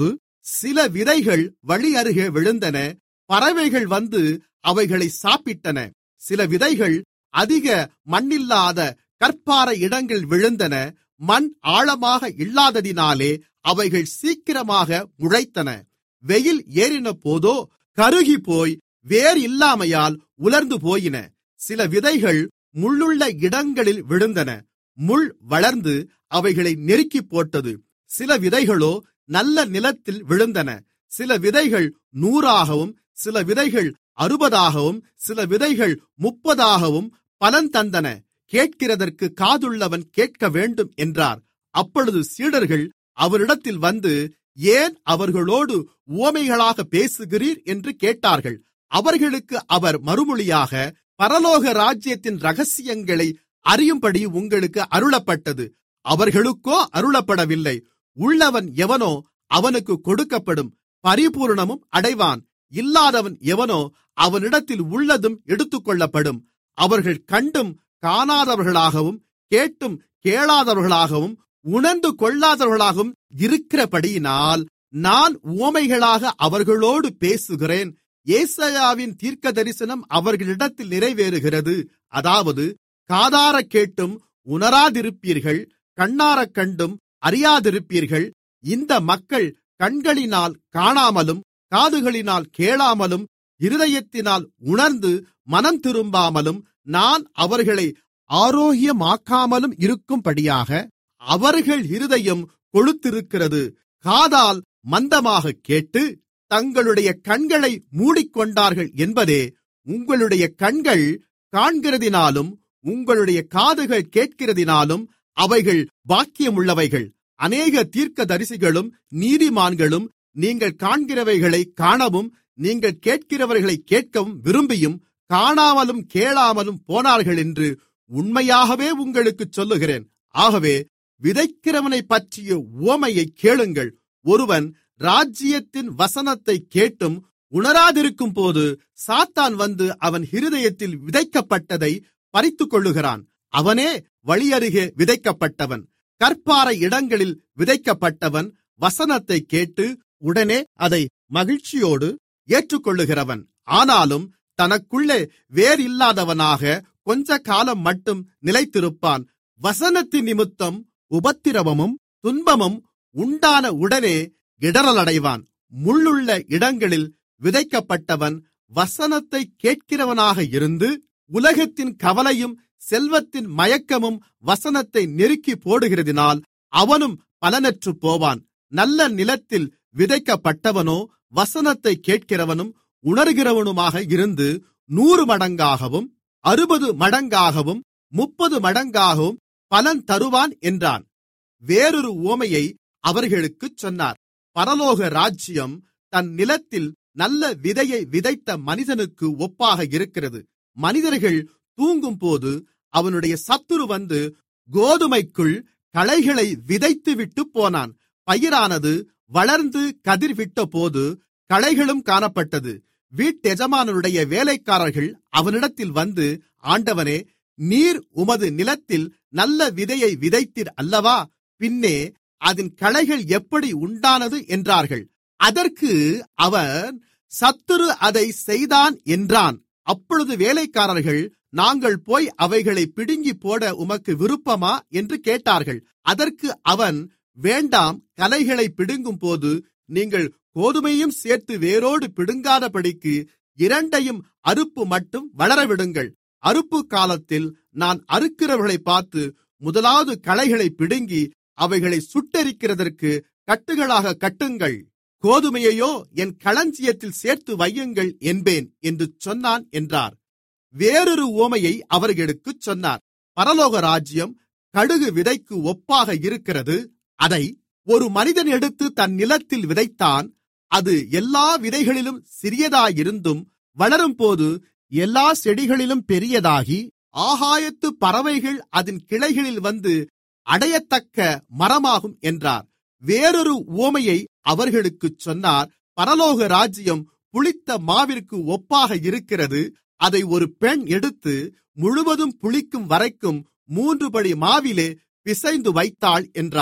சில விதைகள் வழியருகே விழுந்தன பறவைகள் வந்து அவைகளை சாப்பிட்டன சில விதைகள் அதிக மண்ணில்லாத கற்பாறை இடங்கள் விழுந்தன மண் ஆழமாக இல்லாததினாலே அவைகள் சீக்கிரமாக முளைத்தன வெயில் ஏறின போதோ கருகிப்போய் வேர் இல்லாமையால் உலர்ந்து போயின சில விதைகள் முள்ளுள்ள இடங்களில் விழுந்தன முள் வளர்ந்து அவைகளை நெருக்கி போட்டது சில விதைகளோ நல்ல நிலத்தில் விழுந்தன சில விதைகள் நூறாகவும் சில விதைகள் அறுபதாகவும் சில விதைகள் முப்பதாகவும் பலன் தந்தன கேட்கிறதற்கு காதுள்ளவன் கேட்க வேண்டும் என்றார் அப்பொழுது சீடர்கள் அவரிடத்தில் வந்து ஏன் அவர்களோடு உவமைகளாக பேசுகிறீர் என்று கேட்டார்கள் அவர்களுக்கு அவர் மறுமொழியாக பரலோக ராஜ்யத்தின் ரகசியங்களை அறியும்படி உங்களுக்கு அருளப்பட்டது அவர்களுக்கோ அருளப்படவில்லை உள்ளவன் எவனோ அவனுக்கு கொடுக்கப்படும் பரிபூரணமும் அடைவான் இல்லாதவன் எவனோ அவனிடத்தில் உள்ளதும் எடுத்துக்கொள்ளப்படும் அவர்கள் கண்டும் காணாதவர்களாகவும் கேட்டும் கேளாதவர்களாகவும் உணர்ந்து கொள்ளாதவர்களாகவும் இருக்கிறபடியினால் நான் உவமைகளாக அவர்களோடு பேசுகிறேன் ஏசாயாவின் தீர்க்கதரிசனம் அவர்களிடத்தில் நிறைவேறுகிறது அதாவது காதாரக் கேட்டும் உணராதிருப்பீர்கள் கண்ணாரக் கண்டும் அறியாதிருப்பீர்கள் இந்த மக்கள் கண்களினால் காணாமலும் காதுகளினால் கேளாமலும் இருதயத்தினால் உணர்ந்து மனம் திரும்பாமலும் நான் அவர்களை ஆரோக்கியமாக்காமலும் இருக்கும்படியாக அவர்கள் இருதயம் கொழுத்திருக்கிறது காதால் மந்தமாக கேட்டு தங்களுடைய கண்களை மூடிக்கொண்டார்கள் என்பதே உங்களுடைய கண்கள் காண்கிறதினாலும் உங்களுடைய காதுகள் கேட்கிறதினாலும் அவைகள் பாக்கியமுள்ளவைகள் அநேக தீர்க்கதரிசிகளும் நீதிமான்களும் நீங்கள் காண்கிறவைகளை காணவும் நீங்கள் கேட்கிறவர்களை கேட்கவும் விரும்பியும் காணாமலும் கேளாமலும் போனார்கள் என்று உண்மையாகவே உங்களுக்குச் சொல்லுகிறேன் ஆகவே விதைக்கிறவனைப் பற்றிய உவமையை கேளுங்கள் ஒருவன் ராஜ்யத்தின் வசனத்தை கேட்டும் உணராதிருக்கும்போது சாத்தான் வந்து அவன் இருதயத்தில் விதைக்கப்பட்டதை பறித்துக்கொள்ளுகிறான் அவனே வழியருகே விதைக்கப்பட்டவன் கற்பாறை இடங்களில் விதைக்கப்பட்டவன் வசனத்தை கேட்டு உடனே அதை மகிழ்ச்சியோடு ஏற்றுக்கொள்ளுகிறவன் ஆனாலும் தனக்குள்ளே வேறில்லாதவனாக கொஞ்ச காலம் மட்டும் நிலைத்திருப்பான் வசனத்தின் நிமித்தம் உபத்திரவமும் துன்பமும் உண்டான உடனே இடறலடைவான் முள்ளுள்ள இடங்களில் விதைக்கப்பட்டவன் வசனத்தை கேட்கிறவனாக இருந்து உலகத்தின் கவலையும் செல்வத்தின் மயக்கமும் வசனத்தை நெருக்கி போடுகிறதினால் அவனும் பலனற்று போவான் நல்ல நிலத்தில் விதைக்கப்பட்டவனோ வசனத்தை கேட்கிறவனும் உணர்கிறவனுமாக இருந்து நூறு மடங்காகவும் அறுபது மடங்காகவும் முப்பது மடங்காகவும் பலன் தருவான் என்றான் வேறொரு உவமையை அவர்களுக்குச் சொன்னார் பரலோக ராஜ்யம் தன் நிலத்தில் நல்ல விதையை விதைத்த மனிதனுக்கு ஒப்பாக இருக்கிறது மனிதர்கள் தூங்கும்போது அவனுடைய சத்துரு வந்து கோதுமைக்குள் களைகளை விதைத்துவிட்டு போனான் பயிரானது வளர்ந்து கதிர்விட்டபோது களைகளும் காணப்பட்டது வீட்டெஜமானனுடைய வேலைக்காரர்கள் அவனிடத்தில் வந்து ஆண்டவனே நீர் உமது நிலத்தில் நல்ல விதையை விதைத்தீர் அல்லவா பின்னே அதன் களைகள் எப்படி உண்டானது என்றார்கள் அதற்கு அவன் சத்துரு அதை செய்தான் என்றான் அப்பொழுது வேலைக்காரர்கள் நாங்கள் போய் அவைகளை பிடுங்கி போட உமக்கு விருப்பமா என்று கேட்டார்கள் அதற்கு அவன் வேண்டாம் கலைகளை பிடுங்கும்போது நீங்கள் கோதுமையும் சேர்த்து வேரோடு பிடுங்காதபடிக்கு இரண்டையும் அறுப்பு மட்டும் வளரவிடுங்கள் அறுப்பு காலத்தில் நான் அறுக்கிறவர்களை பார்த்து முதலாவது களைகளை பிடுங்கி அவைகளை சுட்டெரிக்கிறதற்கு கட்டுகளாக கட்டுங்கள் கோதுமையையோ என் களஞ்சியத்தில் சேர்த்து வையுங்கள் என்பேன் என்று சொன்னான் என்றார் வேறொரு உவமையை அவர்களுக்குச் சொன்னார் பரலோக ராஜ்யம் கடுகு விதைக்கு ஒப்பாக இருக்கிறது அதை ஒரு மனிதன் எடுத்து தன் நிலத்தில் விதைத்தான் அது எல்லா விதைகளிலும் சிறியதாயிருந்தும் வளரும்போது எல்லா செடிகளிலும் பெரியதாகி ஆகாயத்து பறவைகள் அதன் கிளைகளில் வந்து அடையத்தக்க மரமாகும் என்றார் வேறொரு உவமையை அவர்களுக்குச் சொன்னார் பரலோக ராஜ்யம் புளித்த மாவிற்கு ஒப்பாக இருக்கிறது அதை ஒரு பெண் எடுத்து முழுவதும் புளிக்கும் வரைக்கும் மூன்று படி மாவிலே பிசைந்து வைத்தாள் என்றார்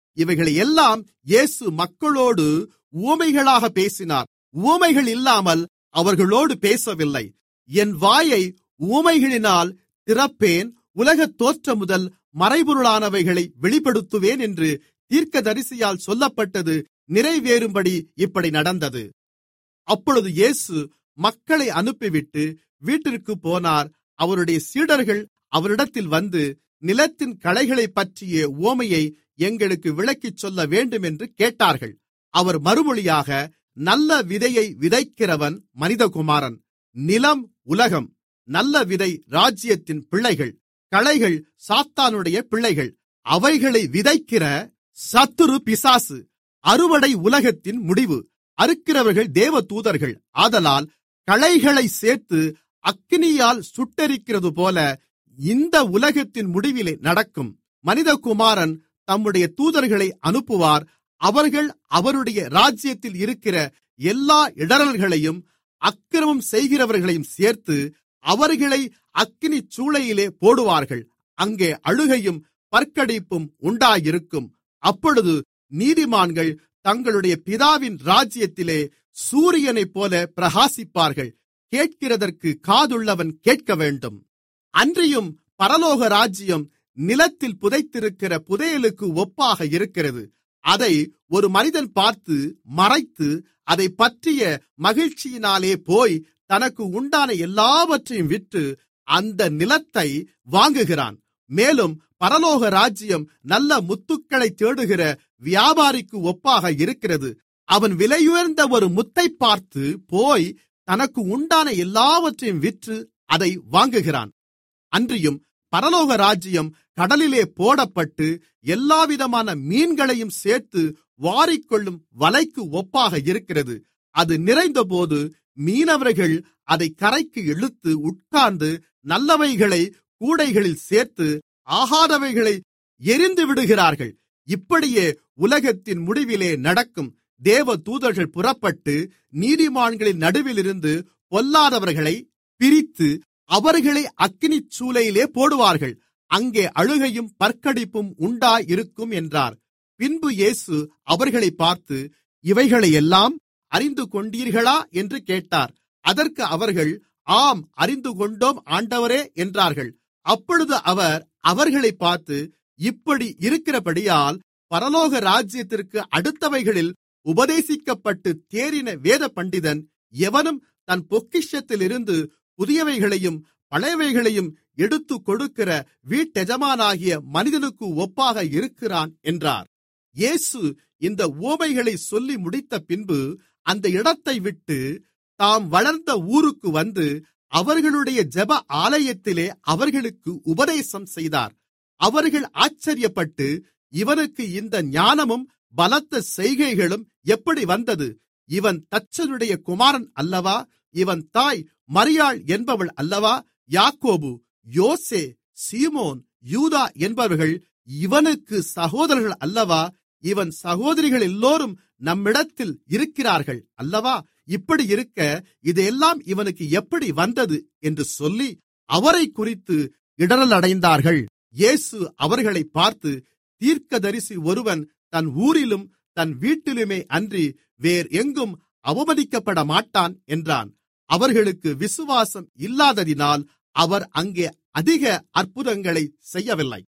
இவைகளை எல்லாம் இயேசு மக்களோடு உவமைகளாக பேசினார் உவமைகள் இல்லாமல் அவர்களோடு பேசவில்லை என் வாயை உவமைகளினால் திறப்பேன் உலகத் தோற்றம் முதல் மறைபொருளானவைகளை வெளிப்படுத்துவேன் என்று தீர்க்கதரிசியால் சொல்லப்பட்டது நிறைவேறும்படி இப்படி நடந்தது அப்பொழுது இயேசு மக்களை அனுப்பிவிட்டு வீட்டிற்கு போனார் அவருடைய சீடர்கள் அவரிடத்தில் வந்து நிலத்தின் களைகளைப் பற்றிய உவமையை எங்களுக்கு விளக்கிச் சொல்ல வேண்டும் என்று கேட்டார்கள் அவர் மறுமொழியாக நல்ல விதையை விதைக்கிறவன் மனிதகுமாரன் நிலம் உலகம் நல்ல விதை ராஜ்யத்தின் பிள்ளைகள் களைகள் சாத்தானுடைய பிள்ளைகள் அவைகளை விதைக்கிற சத்துரு பிசாசு அறுவடை உலகத்தின் முடிவு அறுக்கிறவர்கள் தேவதூதர்கள் ஆதலால் களைகளை சேர்த்து அக்கினியால் சுட்டெரிக்கிறது போல இந்த உலகத்தின் முடிவிலே நடக்கும் மனிதகுமாரன் தம்முடைய தூதர்களை அனுப்புவார் அவர்கள் அவருடைய ராஜ்யத்தில் இருக்கிற எல்லா இடறல்களையும் அக்கிரமம் செய்கிறவர்களையும் சேர்த்து அவர்களை அக்கினிச் சூளையிலே போடுவார்கள் அங்கே அழுகையும் பற்கடிப்பும் உண்டாயிருக்கும் அப்பொழுது நீதிமான்கள் தங்களுடைய பிதாவின் ராஜ்யத்திலே சூரியனைப் போல பிரகாசிப்பார்கள் கேட்கிறதற்கு காதுள்ளவன் கேட்க வேண்டும் அன்றியும் பரலோக ராஜ்யம் நிலத்தில் புதைத்திருக்கிற புதையலுக்கு ஒப்பாக இருக்கிறது அதை ஒரு மனிதன் பார்த்து மறைத்து அதை பற்றிய மகிழ்ச்சியினாலே போய் தனக்கு உண்டான எல்லாவற்றையும் விற்று அந்த நிலத்தை வாங்குகிறான் மேலும் பரலோக ராஜ்யம் நல்ல முத்துக்களை தேடுகிற வியாபாரிக்கு ஒப்பாக இருக்கிறது அவன் விலையுயர்ந்த ஒரு முத்தை பார்த்து போய் தனக்கு உண்டான எல்லாவற்றையும் விற்று அதை வாங்குகிறான் அன்றியும் பரலோக ராஜ்யம் கடலிலே போடப்பட்டு எல்லாவிதமான மீன்களையும் சேர்த்து வாரிக்கொள்ளும் வலைக்கு ஒப்பாக இருக்கிறது அது நிறைந்தபோது மீனவர்கள் அதை கரைக்கு இழுத்து உட்கார்ந்து நல்லவைகளை கூடைகளில் சேர்த்து ஆகாதவைகளை எரிந்து விடுகிறார்கள் இப்படியே உலகத்தின் முடிவிலே நடக்கும் தேவ தூதர்கள் புறப்பட்டு நீதிமான்களின் நடுவிலிருந்து பொல்லாதவர்களை பிரித்து அவர்களை அக்கினிச் சூளையிலே போடுவார்கள் அங்கே அழுகையும் பற்கடிப்பும் உண்டாயிருக்கும் என்றார் பின்பு இயேசு அவர்களை பார்த்து இவைகளையெல்லாம் அறிந்து கொண்டீர்களா என்று கேட்டார் அதற்கு அவர்கள் ஆம் அறிந்து கொண்டோம் ஆண்டவரே என்றார்கள் அப்பொழுது அவர் அவர்களை பார்த்து இப்படி இருக்கிறபடியால் பரலோக ராஜ்யத்திற்கு அடுத்தவைகளில் உபதேசிக்கப்பட்டு தேறின வேத பண்டிதன் எவனும் தன் பொக்கிஷத்திலிருந்து புதியவைகளையும் பழையவைகளையும் எடுத்து கொடுக்கிற வீட்டெஜமானாகிய மனிதனுக்கு ஒப்பாக இருக்கிறான் என்றார் இயேசு இந்த உவமைகளை சொல்லி முடித்த பின்பு அந்த இடத்தை விட்டு தாம் வளர்ந்த ஊருக்கு வந்து அவர்களுடைய ஜெப ஆலயத்திலே அவர்களுக்கு உபதேசம் செய்தார் அவர்கள் ஆச்சரியப்பட்டு இவனுக்கு இந்த ஞானமும் பலத்த செய்கைகளும் எப்படி வந்தது இவன் தச்சனுடைய குமாரன் அல்லவா இவன் தாய் மரியாள் என்பவள் அல்லவா யாக்கோபு யோசே சீமோன் யூதா என்பவர்கள் இவனுக்கு சகோதரர்கள் அல்லவா இவன் சகோதரிகள் எல்லோரும் நம்மிடத்தில் இருக்கிறார்கள் அல்லவா இப்படி இருக்க இதெல்லாம் இவனுக்கு எப்படி வந்தது என்று சொல்லி அவரை குறித்து இடரல் அடைந்தார்கள் இயேசு அவர்களை பார்த்து தீர்க்கதரிசி ஒருவன் தன் ஊரிலும் தன் வீட்டிலுமே அன்றி வேர் எங்கும் அவமதிக்கப்பட மாட்டான் என்றான் அவர்களுக்கு விசுவாசம் இல்லாததினால் அவர் அங்கே அதிக அற்புதங்களை செய்யவில்லை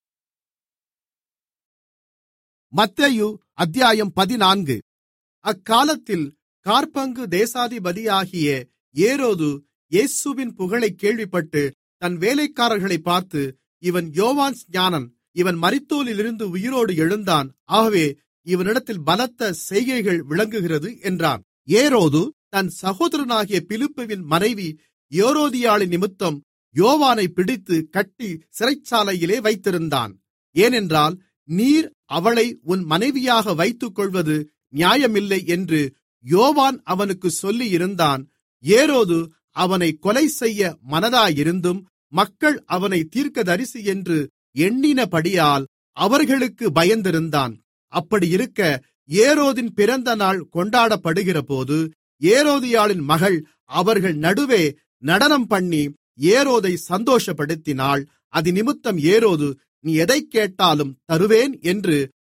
மத்தேயு அத்தியாயம் பதினான்கு அக்காலத்தில் காற்பங்கு தேசாதிபதியாகிய ஏரோது இயேசுவின் புகழைக் கேள்விப்பட்டு தன் வேலைக்காரர்களை பார்த்து இவன் யோவான் ஸ்நானன் இவன் மரித்தோலிலிருந்து உயிரோடு எழுந்தான் ஆகவே இவனிடத்தில் பலத்த செய்கைகள் விளங்குகிறது என்றான் ஏரோது தன் சகோதரனாகிய பிலிப்புவின் மனைவி யோரோதியாளின் நிமித்தம் யோவானை பிடித்து கட்டி சிறைச்சாலையிலே வைத்திருந்தான் ஏனென்றால் நீர் அவளை உன் மனைவியாக வைத்துக்கொள்வது நியாயமில்லை என்று யோவான் அவனுக்கு சொல்லியிருந்தான் ஏரோது அவனை கொலை செய்ய மனதாயிருந்தும் மக்கள் அவனை தீர்க்கதரிசி என்று எண்ணினபடியால் அவர்களுக்கு பயந்திருந்தான் அப்படியிருக்க ஏரோதின் பிறந்த நாள் கொண்டாடப்படுகிறபோது ஏரோதியாளின் மகள் அவர்கள் நடுவே நடனம் பண்ணி ஏரோதை சந்தோஷப்படுத்தினாள் அதினிமித்தம் ஏரோது நீ எதைக் கேட்டாலும் தருவேன் என்று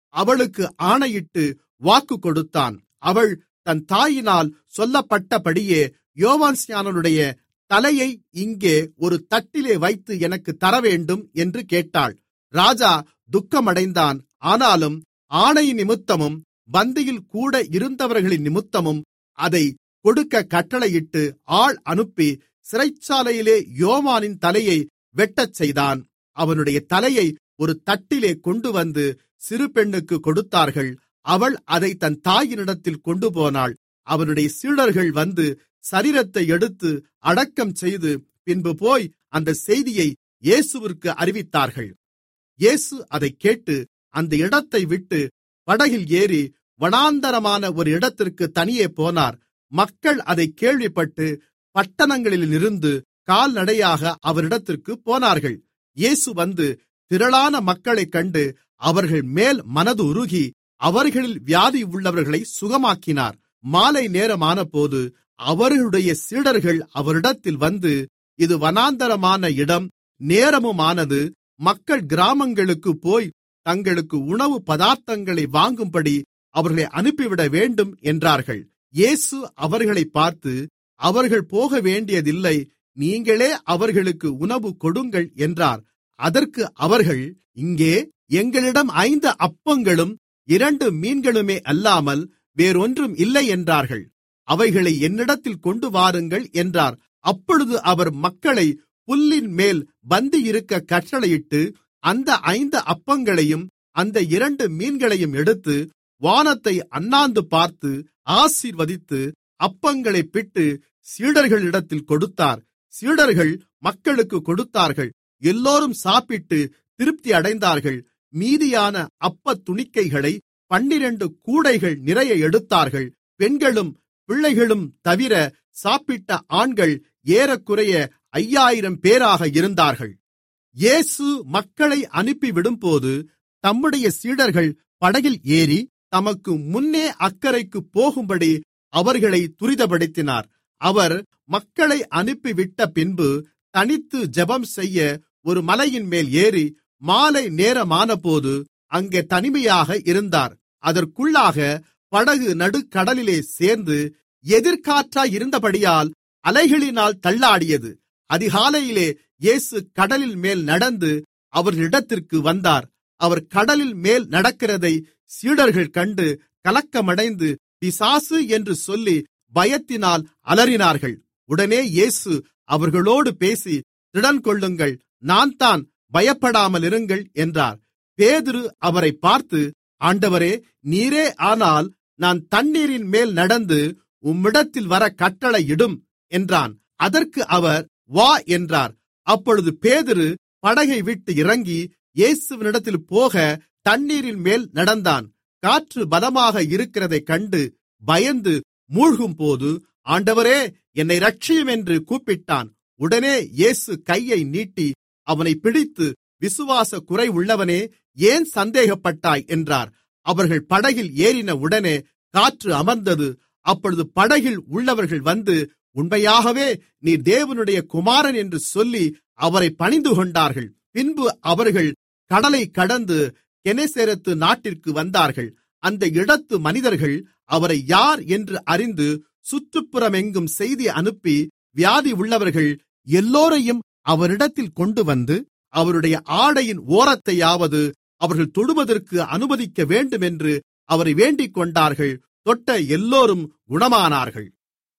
அவளுக்கு ஆணையிட்டு வாக்கு கொடுத்தான் அவள் தன் தாயினால் சொல்லப்பட்டபடியே யோவான்ஸ்நானனுடைய தலையை இங்கே ஒரு தட்டிலே வைத்து எனக்கு தரவேண்டும் என்று கேட்டாள் ராஜா துக்கமடைந்தான் ஆனாலும் ஆணையின் நிமித்தமும் பந்தியில் கூட இருந்தவர்களின் நிமித்தமும் அதை கொடுக்க கட்டளையிட்டு ஆள் அனுப்பி சிறைச்சாலையிலே யோவானின் தலையை வெட்டச் செய்தான் அவனுடைய தலையை ஒரு தட்டிலே கொண்டு வந்து சிறு பெண்ணுக்கு கொடுத்தார்கள் அவள் அதை தன் தாயினிடத்தில் கொண்டு போனாள் அவனுடைய சீடர்கள் வந்து சரீரத்தை எடுத்து அடக்கம் செய்து பின்பு போய் அந்த செய்தியை இயேசுவிற்கு அறிவித்தார்கள் இயேசு அதைக் கேட்டு அந்த இடத்தை விட்டு படகில் ஏறி வனாந்தரமான ஒரு இடத்திற்கு தனியே போனார் மக்கள் அதைக் கேள்விப்பட்டு பட்டணங்களிலிருந்து கால்நடையாக அவரிடத்திற்கு போனார்கள் இயேசு வந்து திரளான மக்களைக் கண்டு அவர்கள் மேல் மனது உருகி அவர்களில் வியாதி உள்ளவர்களை சுகமாக்கினார் மாலை நேரமானபோது அவர்களுடைய சீடர்கள் அவரிடத்தில் வந்து இது வனாந்தரமான இடம் நேரமுமானது மக்கள் கிராமங்களுக்கு போய் தங்களுக்கு உணவு பதார்த்தங்களை வாங்கும்படி அவர்களை அனுப்பிவிட வேண்டும் என்றார்கள் இயேசு அவர்களை பார்த்து அவர்கள் போக வேண்டியதில்லை நீங்களே அவர்களுக்கு உணவு கொடுங்கள் என்றார் அதற்கு அவர்கள் இங்கே எங்களிடம் ஐந்து அப்பங்களும் இரண்டு மீன்களுமே அல்லாமல் வேறொன்றும் இல்லை என்றார்கள் அவைகளை என்னிடத்தில் கொண்டு வாருங்கள் என்றார் அப்பொழுது அவர் மக்களை புல்லின் மேல் பந்தியிருக்க கட்டளையிட்டு அந்த ஐந்து அப்பங்களையும் அந்த இரண்டு மீன்களையும் எடுத்து வானத்தை அண்ணாந்து பார்த்து ஆசீர்வதித்து அப்பங்களை பிட்டு சீடர்களிடத்தில் கொடுத்தார் சீடர்கள் மக்களுக்கு கொடுத்தார்கள் எல்லோரும் சாப்பிட்டு திருப்தி அடைந்தார்கள் மீதியான அப்ப துணிக்கைகளை பன்னிரண்டு கூடைகள் நிறைய எடுத்தார்கள் பெண்களும் பிள்ளைகளும் தவிர சாப்பிட்ட ஆண்கள் ஏறக்குறைய ஐயாயிரம் பேராக இருந்தார்கள் இயேசு மக்களை அனுப்பிவிடும்போது தம்முடைய சீடர்கள் படகில் ஏறி தமக்கு முன்னே அக்கறைக்கு போகும்படி அவர்களை துரிதப்படுத்தினார் அவர் மக்களை அனுப்பிவிட்ட பின்பு தனித்து ஜெபம் செய்ய ஒரு மலையின் மேல் ஏறி மாலை நேரமானபோது அங்கே தனிமையாக இருந்தார் அதற்குள்ளாக படகு நடுக்கடலிலே சேர்ந்து எதிர்காற்றாய் இருந்தபடியால் அலைகளினால் தள்ளாடியது அதிகாலையிலே இயேசு கடலில் மேல் நடந்து அவர்களிடத்திற்கு வந்தார் அவர் கடலில் மேல் நடக்கிறதை சீடர்கள் கண்டு கலக்கமடைந்து பிசாசு என்று சொல்லி பயத்தினால் அலறினார்கள் உடனே இயேசு அவர்களோடு பேசி திடன்கொள்ளுங்கள் நான் தான் பயப்படாமலிருங்கள் என்றார் பேதுரு அவரை பார்த்து ஆண்டவரே நீரே ஆனால் நான் தண்ணீரின் மேல் நடந்து உம்மிடத்தில் வர கட்டளையிடும் என்றான் அதற்கு அவர் வா என்றார் அப்பொழுது பேதுரு படகை விட்டு இறங்கி இயேசுவினிடத்தில் போக தண்ணீரின் மேல் நடந்தான் காற்று பலமாக இருக்கிறதைக் கண்டு பயந்து மூழ்கும்போது ஆண்டவரே என்னை ரட்சியும் என்று கூப்பிட்டான் உடனே இயேசு கையை நீட்டி அவனை பிடித்து விசுவாச குறைவுள்ளவனே ஏன் சந்தேகப்பட்டாய் என்றார் அவர்கள் படகில் ஏறின உடனே காற்று அமர்ந்தது அப்பொழுது படகில் உள்ளவர்கள் வந்து உண்மையாகவே நீ தேவனுடைய குமாரன் என்று சொல்லி அவரை பணிந்து கொண்டார்கள் பின்பு அவர்கள் கடலை கடந்து கெனேசேரத்து நாட்டிற்கு வந்தார்கள் அந்த இடத்து மனிதர்கள் அவரை யார் என்று அறிந்து சுற்றுப்புறமெங்கும் செய்தி அனுப்பி வியாதி உள்ளவர்கள் எல்லோரையும் அவரிடத்தில் கொண்டு வந்து அவருடைய ஆடையின் ஓரத்தையாவது அவர்கள் தொடுவதற்கு அனுமதிக்க வேண்டும் என்று அவரை வேண்டிக் கொண்டார்கள் தொட்ட எல்லோரும் குணமானார்கள்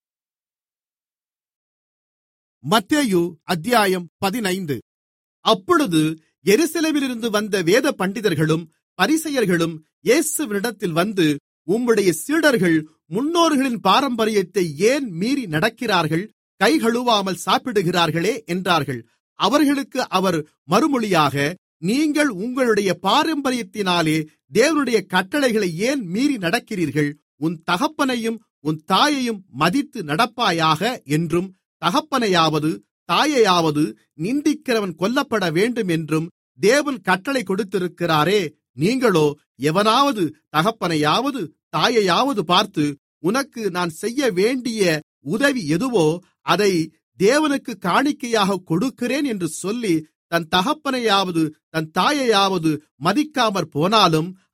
மத்தேயு அத்தியாயம் பதினைந்து அப்பொழுது எருசலேமிலிருந்து வந்த வேத பண்டிதர்களும் பரிசெயர்களும் இயேசுவினிடத்தில் வந்து உம்முடைய சீடர்கள் முன்னோர்களின் பாரம்பரியத்தை ஏன் மீறி நடக்கிறார்கள் கை கழுவாமல் சாப்பிடுகிறார்களே என்றார்கள் அவர்களுக்கு அவர் மறுமொழியாக நீங்கள் உங்களுடைய பாரம்பரியத்தினாலே தேவனுடைய கட்டளைகளை ஏன் மீறி நடக்கிறீர்கள் உன் தகப்பனையும் உன் தாயையும் மதித்து நடப்பாயாக என்றும் தகப்பனையாவது தாயையாவது நிந்திக்கிறவன் கொல்லப்பட வேண்டும் என்றும் தேவன் கட்டளை கொடுத்திருக்கிறாரே நீங்களோ எவனாவது தகப்பனையாவது தாயையாவது பார்த்து உனக்கு நான் செய்ய வேண்டிய உதவி எதுவோ அதை தேவனுக்கு காணிக்கையாக கொடுக்கிறேன் என்று சொல்லி தன் தகப்பனையாவது தன் தாயையாவது மதிக்காமற் போனாலும்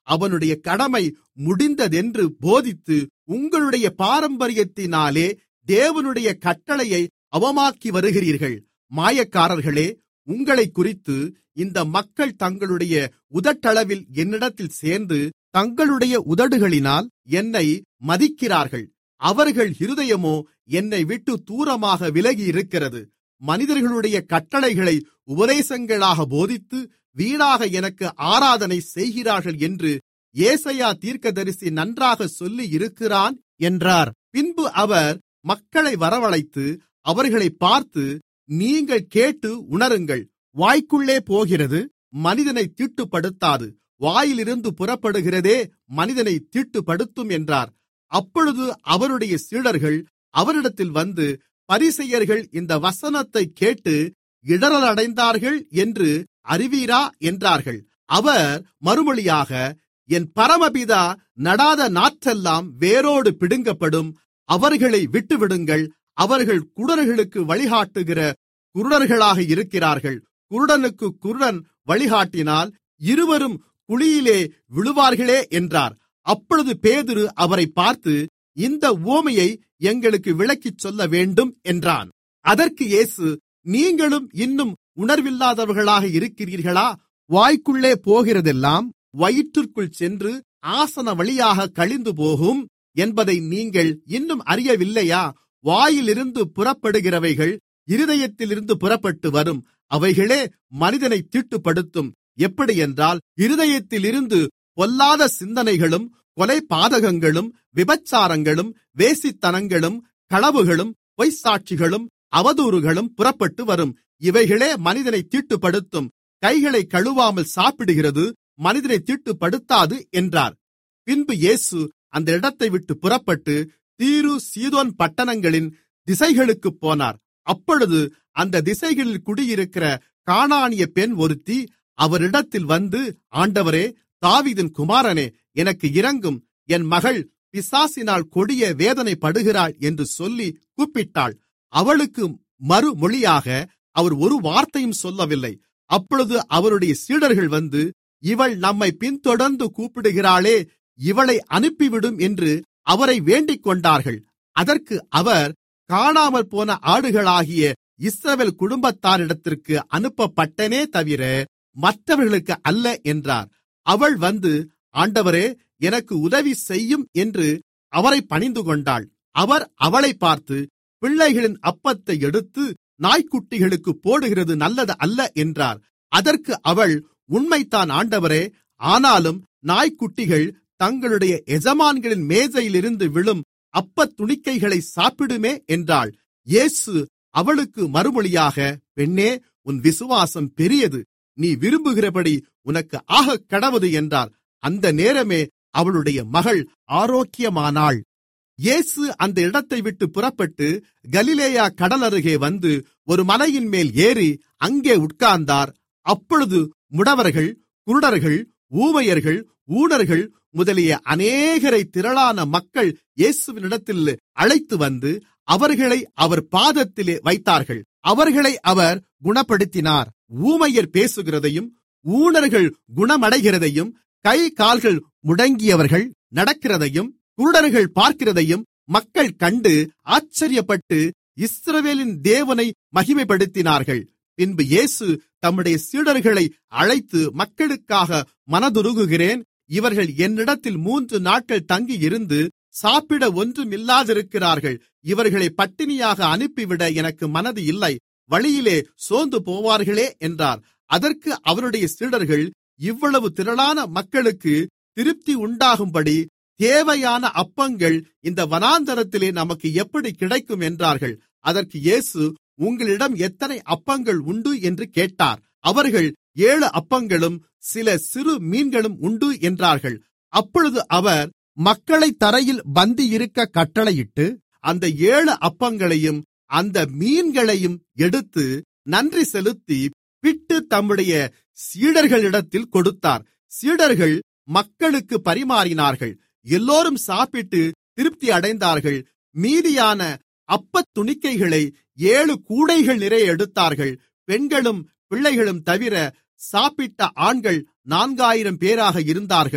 அவனுடைய கடமை முடிந்ததென்று போதித்து உங்களுடைய பாரம்பரியத்தினாலே தேவனுடைய கட்டளையை அவமாக்கி வருகிறீர்கள் மாயக்காரர்களே உங்களைக் குறித்து இந்த மக்கள் தங்களுடைய உதட்டளவில் என்னிடத்தில் சேர்ந்து தங்களுடைய உதடுகளினால் என்னை மதிக்கிறார்கள் அவர்கள் இருதயமோ என்னை விட்டு தூரமாக விலகி இருக்கிறது மனிதர்களுடைய கட்டளைகளை உபதேசங்களாக போதித்து வீணாக எனக்கு ஆராதனை செய்கிறார்கள் என்று ஏசையா தீர்க்கதரிசி நன்றாக சொல்லி இருக்கிறான் என்றார் பின்பு அவர் மக்களை வரவழைத்து அவர்களை பார்த்து நீங்கள் கேட்டு உணருங்கள் வாய்க்குள்ளே போகிறது மனிதனை தீட்டுப்படுத்தாது வாயிலிருந்து புறப்படுகிறதே மனிதனை தீட்டுப்படுத்தும் என்றார் அப்பொழுது அவருடைய சீடர்கள் அவரிடத்தில் வந்து பரிசெயர்கள் இந்த வசனத்தை கேட்டு இடறலடைந்தார்கள் என்று அறிவீரா என்றார்கள் அவர் மறுமொழியாக என் பரமபிதா நடாத நாற்றெல்லாம் வேரோடு பிடுங்கப்படும் அவர்களை விட்டுவிடுங்கள் அவர்கள் குருடர்களுக்கு வழிகாட்டுகிற குருடர்களாக இருக்கிறார்கள் குருடனுக்கு குருடன் வழிகாட்டினால் இருவரும் குழியிலே விழுவார்களே என்றார் அப்பொழுது பேதுரு அவரை பார்த்து இந்த உவமையை எங்களுக்கு விளக்கிச் சொல்ல வேண்டும் என்றான் அதற்கு இயேசு நீங்களும் இன்னும் உணர்வில்லாதவர்களாக இருக்கிறீர்களா வாய்க்குள்ளே போகிறதெல்லாம் வயிற்றிற்குள் சென்று ஆசன வழியாக கழிந்து போகும் என்பதை நீங்கள் இன்னும் அறியவில்லையா வாயிலிருந்து புறப்படுகிறவைகள் இருதயத்திலிருந்து புறப்பட்டு வரும் அவைகளே மனிதனை தீட்டுப்படுத்தும் எப்படியென்றால் இருதயத்திலிருந்து பொல்லாத சிந்தனைகளும் கொலை பாதகங்களும் விபச்சாரங்களும் வேசித்தனங்களும் களவுகளும் பொய்சாட்சிகளும் அவதூறுகளும் புறப்பட்டு வரும் இவைகளே மனிதனை தீட்டுப்படுத்தும் கைகளை கழுவாமல் சாப்பிடுகிறது மனிதனை தீட்டுப்படுத்தாது என்றார் பின்பு இயேசு அந்த இடத்தை விட்டு புறப்பட்டு தீரு சீதோன் பட்டணங்களின் திசைகளுக்குப் போனார் அப்பொழுது அந்த திசைகளில் குடியிருக்கிற கானானிய பெண் ஒருத்தி அவரிடத்தில் வந்து ஆண்டவரே தாவீதின் குமாரனே எனக்கு இரங்கும் என் மகள் பிசாசினால் கொடிய வேதனைப்படுகிறாள் என்று சொல்லி கூப்பிட்டாள் அவளுக்கு மறுமொழியாக அவர் ஒரு வார்த்தையும் சொல்லவில்லை அப்பொழுது அவருடைய சீடர்கள் வந்து இவள் நம்மை பின்தொடர்ந்து கூப்பிடுகிறாளே இவளை அனுப்பிவிடும் என்று அவரை வேண்டிக் கொண்டார்கள் அதற்கு அவர் காணாமல் போன ஆடுகளாகிய இஸ்ரவேல் குடும்பத்தாரிடத்திற்கு அனுப்பப்பட்டனே தவிர மற்றவர்களுக்கு அல்ல என்றார் அவள் வந்து ஆண்டவரே எனக்கு உதவி செய்யும் என்று அவரை பணிந்துகொண்டாள் அவர் அவளை பார்த்து பிள்ளைகளின் அப்பத்தை எடுத்து நாய்க்குட்டிகளுக்கு போடுகிறது நல்லது அல்ல என்றார் அதற்கு அவள் உண்மைதான் ஆண்டவரே ஆனாலும் நாய்க்குட்டிகள் தங்களுடைய எஜமான்களின் மேஜையிலிருந்து விழும் அப்பத் துணிக்கைகளை சாப்பிடுமே என்றாள் இயேசு அவளுக்கு மறுமொழியாக பெண்ணே உன் விசுவாசம் பெரியது நீ விரும்புகிறபடி உனக்கு ஆகக் கடவது என்றார் அந்த நேரமே அவளுடைய மகள் ஆரோக்கியமானாள் இயேசு அந்த இடத்தை விட்டு புறப்பட்டு கலிலேயா கடலருகே வந்து ஒரு மலையின் மேல் ஏறி அங்கே உட்கார்ந்தார் அப்பொழுது முடவர்கள் குருடர்கள் ஊமையர்கள் ஊனர்கள் முதலிய அநேகரை திரளான மக்கள் இயேசுவினிடத்தில் அழைத்து வந்து அவர்களை அவர் பாதத்திலே வைத்தார்கள் அவர்களை அவர் குணப்படுத்தினார் ஊமையர் பேசுகிறதையும் ஊனர்கள் குணமடைகிறதையும் கை கால்கள் முடங்கியவர்கள் நடக்கிறதையும் குருடர்கள் பார்க்கிறதையும் மக்கள் கண்டு ஆச்சரியப்பட்டு இஸ்ரவேலின் தேவனை மகிமைப்படுத்தினார்கள் பின்பு இயேசு தம்முடைய சீடர்களை அழைத்து மக்களுக்காக மனதுருகுகிறேன் இவர்கள் என்னிடத்தில் மூன்று நாட்கள் தங்கியிருந்து சாப்பிட ஒன்றுமில்லாதிருக்கிறார்கள் இவர்களை பட்டினியாக அனுப்பிவிட எனக்கு மனது இல்லை வழியிலே சோர்ந்து போவார்களே என்றார் அதற்கு அவருடைய சீடர்கள் இவ்வளவு திரளான மக்களுக்கு திருப்தி உண்டாகும்படி தேவையான அப்பங்கள் இந்த வனாந்தரத்திலே நமக்கு எப்படி கிடைக்கும் என்றார்கள் அதற்கு இயேசு உங்களிடம் எத்தனை அப்பங்கள் உண்டு என்று கேட்டார் அவர்கள் ஏழு அப்பங்களும் சில சிறு மீன்களும் உண்டு என்றார்கள் அப்பொழுது அவர் மக்களை தரையில் பந்தியிருக்க கட்டளையிட்டு அந்த ஏழு அப்பங்களையும் அந்த மீன்களையும் எடுத்து நன்றி செலுத்தி பிட்டு தம்முடைய சீடர்களிடத்தில் கொடுத்தார் சீடர்கள் மக்களுக்கு பரிமாறினார்கள் எல்லோரும் சாப்பிட்டு திருப்தி அடைந்தார்கள் மீதியான அப்பத் துணிக்கைகளை ஏழு கூடைகள் நிறைய எடுத்தார்கள் பெண்களும் பிள்ளைகளும் தவிர சாப்பிட்ட ஆண்கள் நான்காயிரம் பேராக இருந்தார்கள்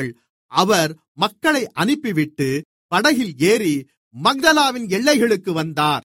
அவர் மக்களை அனுப்பிவிட்டு படகில் ஏறி மக்தலாவின் எல்லைகளுக்கு வந்தார்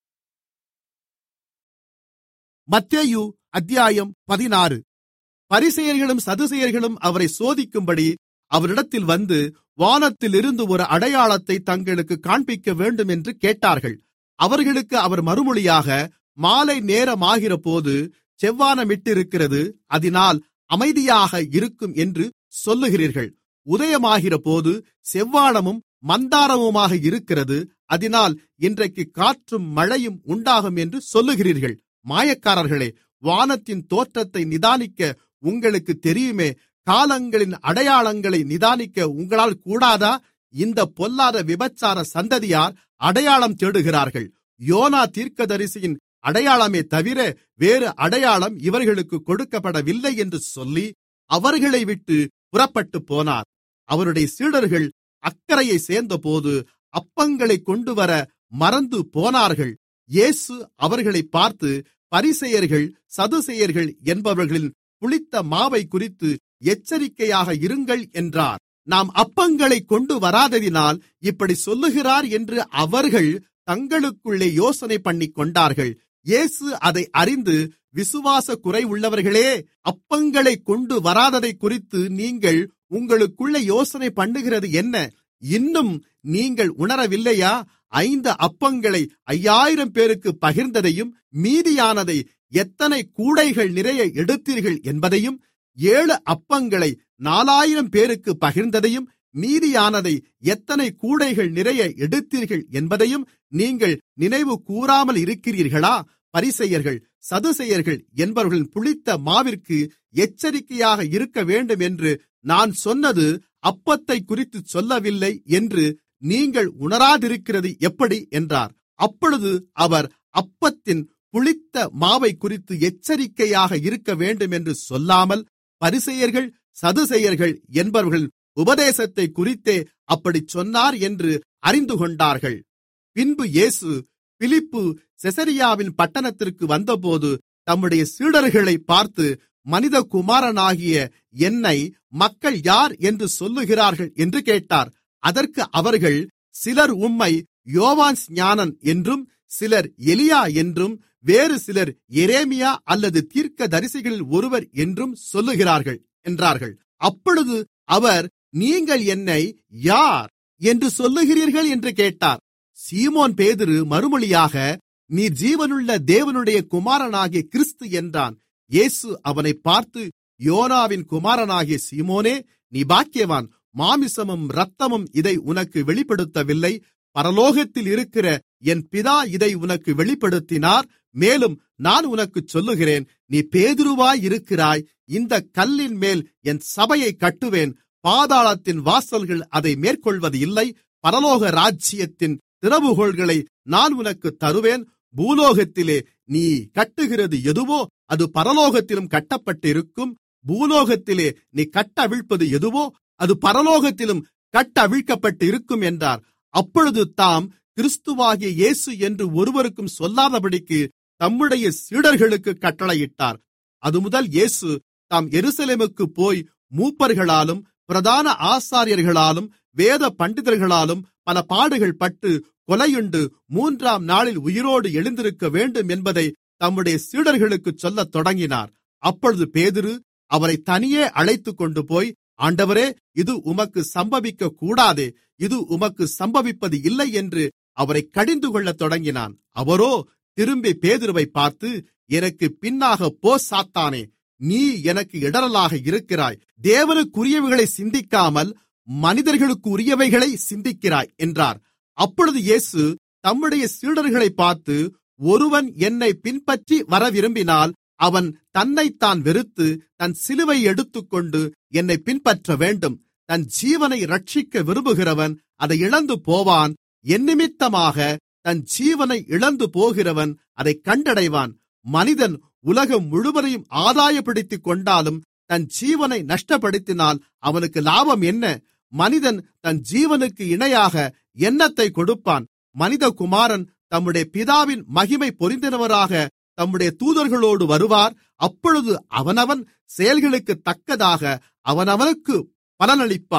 மத்தேயு அத்தியாயம் பதினாறு பரிசெயர்களும் சதுசெயர்களும் அவரை சோதிக்கும்படி அவரிடத்தில் வந்து வானத்திலிருந்து ஒரு அடையாளத்தை தங்களுக்கு காண்பிக்க வேண்டும் என்று கேட்டார்கள் அவர்களுக்கு அவர் மறுமொழியாக மாலை நேரமாகிறபோது செவ்வானமிட்டிருக்கிறது அதனால் அமைதியாக இருக்கும் என்று சொல்லுகிறீர்கள் உதயமாகிறபோது செவ்வானமும் மந்தாரமுமாக இருக்கிறது அதனால் இன்றைக்கு காற்றும் மழையும் உண்டாகும் என்று சொல்லுகிறீர்கள் மாயக்காரர்களே வானத்தின் தோற்றத்தை நிதானிக்க உங்களுக்கு தெரியுமே காலங்களின் அடையாளங்களை நிதானிக்க உங்களால் கூடாதா இந்த பொல்லாத விபச்சார சந்ததியார் அடையாளம் தேடுகிறார்கள் யோனா தீர்க்கதரிசியின் அடையாளமே தவிர வேறு அடையாளம் இவர்களுக்கு கொடுக்கப்படவில்லை என்று சொல்லி அவர்களை விட்டு புறப்பட்டு போனார் அவருடைய சீடர்கள் அக்கறையை சேர்ந்தபோது அப்பங்களை கொண்டுவர மறந்து போனார்கள் இயேசு அவர்களை பார்த்து பரிசெயர்கள் சதுசெயர்கள் என்பவர்களின் புளித்த மாவை குறித்து எச்சரிக்கையாக இருங்கள் என்றார் நாம் அப்பங்களை கொண்டு வராததினால் இப்படி சொல்லுகிறார் என்று அவர்கள் தங்களுக்குள்ளே யோசனை பண்ணிக் கொண்டார்கள் இயேசு அதை அறிந்து விசுவாச குறைவுள்ளவர்களே அப்பங்களை கொண்டு வராததை குறித்து நீங்கள் உங்களுக்குள்ளே யோசனை பண்ணுகிறது என்ன இன்னும் நீங்கள் உணரவில்லையா ஐந்து அப்பங்களை ஐயாயிரம் பேருக்கு பகிர்ந்ததையும் மீதியானதை எத்தனை கூடைகள் நிறைய எடுத்தீர்கள் என்பதையும் ஏழு அப்பங்களை நாலாயிரம் பேருக்கு பகிர்ந்ததையும் மீதியானதை எத்தனை கூடைகள் நிறைய எடுத்தீர்கள் என்பதையும் நீங்கள் நினைவு கூறாமல் இருக்கிறீர்களா பரிசெயர்கள் சதுசெயர்கள் என்பவர்களின் புளித்த மாவிற்கு எச்சரிக்கையாக இருக்க வேண்டும் என்று நான் சொன்னது அப்பத்தை குறித்து சொல்லவில்லை என்று நீங்கள் உணராதிருக்கிறது எப்படி என்றார் அப்பொழுது அவர் அப்பத்தின் புளித்த மாவை குறித்து எச்சரிக்கையாக இருக்க வேண்டும் என்று சொல்லாமல் பரிசெயர்கள் சதுசெயர்கள் என்பவர்கள் உபதேசத்தை குறித்தே அப்படி சொன்னார் என்று அறிந்து கொண்டார்கள் பின்பு இயேசு பிலிப்பு செசரியாவின் பட்டணத்திற்கு வந்தபோது தம்முடைய சீடர்களை பார்த்து மனிதகுமாரனாகிய என்னை மக்கள் யார் என்று சொல்லுகிறார்கள் என்று கேட்டார் அதற்கு அவர்கள் சிலர் உம்மை யோவான் ஸ்நானன் என்றும் சிலர் எலியா என்றும் வேறு சிலர் எரேமியா அல்லது தீர்க்க தரிசிகளில் ஒருவர் என்றும் சொல்லுகிறார்கள் என்றார்கள் அப்பொழுது அவர் நீங்கள் என்னை யார் என்று சொல்லுகிறீர்கள் என்று கேட்டார் சீமோன் பேதுரு மறுமொழியாக நீர் ஜீவனுள்ள தேவனுடைய குமாரனாகிய கிறிஸ்து என்றான் இயேசு அவனை பார்த்து யோனாவின் குமாரனாகிய சீமோனே நீ பாக்கியவான் மாமிசமும் இரத்தமும் இதை உனக்கு வெளிப்படுத்தவில்லை பரலோகத்தில் இருக்கிற என் பிதா இதை உனக்கு வெளிப்படுத்தினார் மேலும் நான் உனக்குச் சொல்லுகிறேன் நீ பேதுருவாய் இருக்கிறாய் இந்த கல்லின் மேல் என் சபையை கட்டுவேன் பாதாளத்தின் வாசல்கள் அதை மேற்கொள்வது இல்லை பரலோக ராஜ்யத்தின் திறவுகோள்களை நான் உனக்கு தருவேன் பூலோகத்திலே நீ கட்டுகிறது எதுவோ அது பரலோகத்திலும் கட்டப்பட்டிருக்கும் பூலோகத்திலே நீ கட்டவிழ்ப்பது எதுவோ அது பரலோகத்திலும் கட்டவிழ்க்கப்பட்டிருக்கும் என்றார் அப்பொழுது தாம் கிறிஸ்துவாகிய இயேசு என்று ஒருவருக்கும் சொல்லாதபடிக்கு தம்முடைய சீடர்களுக்கு கட்டளையிட்டார் அதுமுதல் இயேசு தாம் எருசலேமுக்கு போய் மூப்பர்களாலும் பிரதான ஆசாரியர்களாலும் வேத பண்டிதர்களாலும் பல பாடுகள் பட்டு கொலையுண்டு மூன்றாம் நாளில் உயிரோடு எழுந்திருக்க வேண்டும் என்பதை தம்முடைய சீடர்களுக்கு சொல்லத் தொடங்கினார் அப்பொழுது பேதுரு அவரை தனியே அழைத்துக் கொண்டு போய் ஆண்டவரே இது உமக்கு சம்பவிக்க கூடாதே இது உமக்கு சம்பவிப்பது இல்லை என்று அவரை கடிந்து கொள்ளத் தொடங்கினான் அவரோ திரும்பி பேதுருவை பார்த்து எனக்கு பின்னாக போ சாத்தானே நீ எனக்கு இடரலாக இருக்கிறாய் தேவனுக்குரியவைகளை சிந்திக்காமல் மனிதர்களுக்கு உரியவைகளை சிந்திக்கிறாய் என்றார் அப்பொழுது இயேசு தம்முடைய சீடர்களை பார்த்து ஒருவன் என்னை பின்பற்றி வர விரும்பினால் அவன் தன்னைத்தான் வெறுத்து தன் சிலுவை எடுத்துக்கொண்டு என்னை பின்பற்ற வேண்டும் தன் ஜீவனை ரட்சிக்க விரும்புகிறவன் அதை இழந்து போவான் என் நிமித்தமாக தன் ஜீவனை இழந்து போகிறவன் அதை கண்டடைவான் மனிதன் உலகம் முழுவதையும் ஆதாயப்படுத்திக் கொண்டாலும் தன் ஜீவனை நஷ்டப்படுத்தினால் அவனுக்கு லாபம் என்ன மனிதன் தன் ஜீவனுக்கு இணையாக எண்ணத்தை கொடுப்பான் மனிதகுமாரன் தம்முடைய பிதாவின் மகிமை பொருந்தினவராக தம்முடைய தூதர்களோடு வருவார் அப்பொழுது அவனவன் செயல்களுக்கு தக்கதாக அவனவனுக்கு பலனளிப்பார்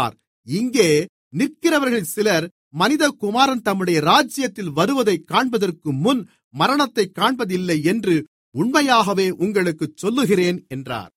இங்கே நிற்கிறவர்கள் சிலர் மனிதகுமாரன் தம்முடைய ராஜ்யத்தில் வருவதைக் காண்பதற்கு முன் மரணத்தைக் காண்பதில்லை என்று உண்மையாகவே உங்களுக்குச் சொல்லுகிறேன் என்றார்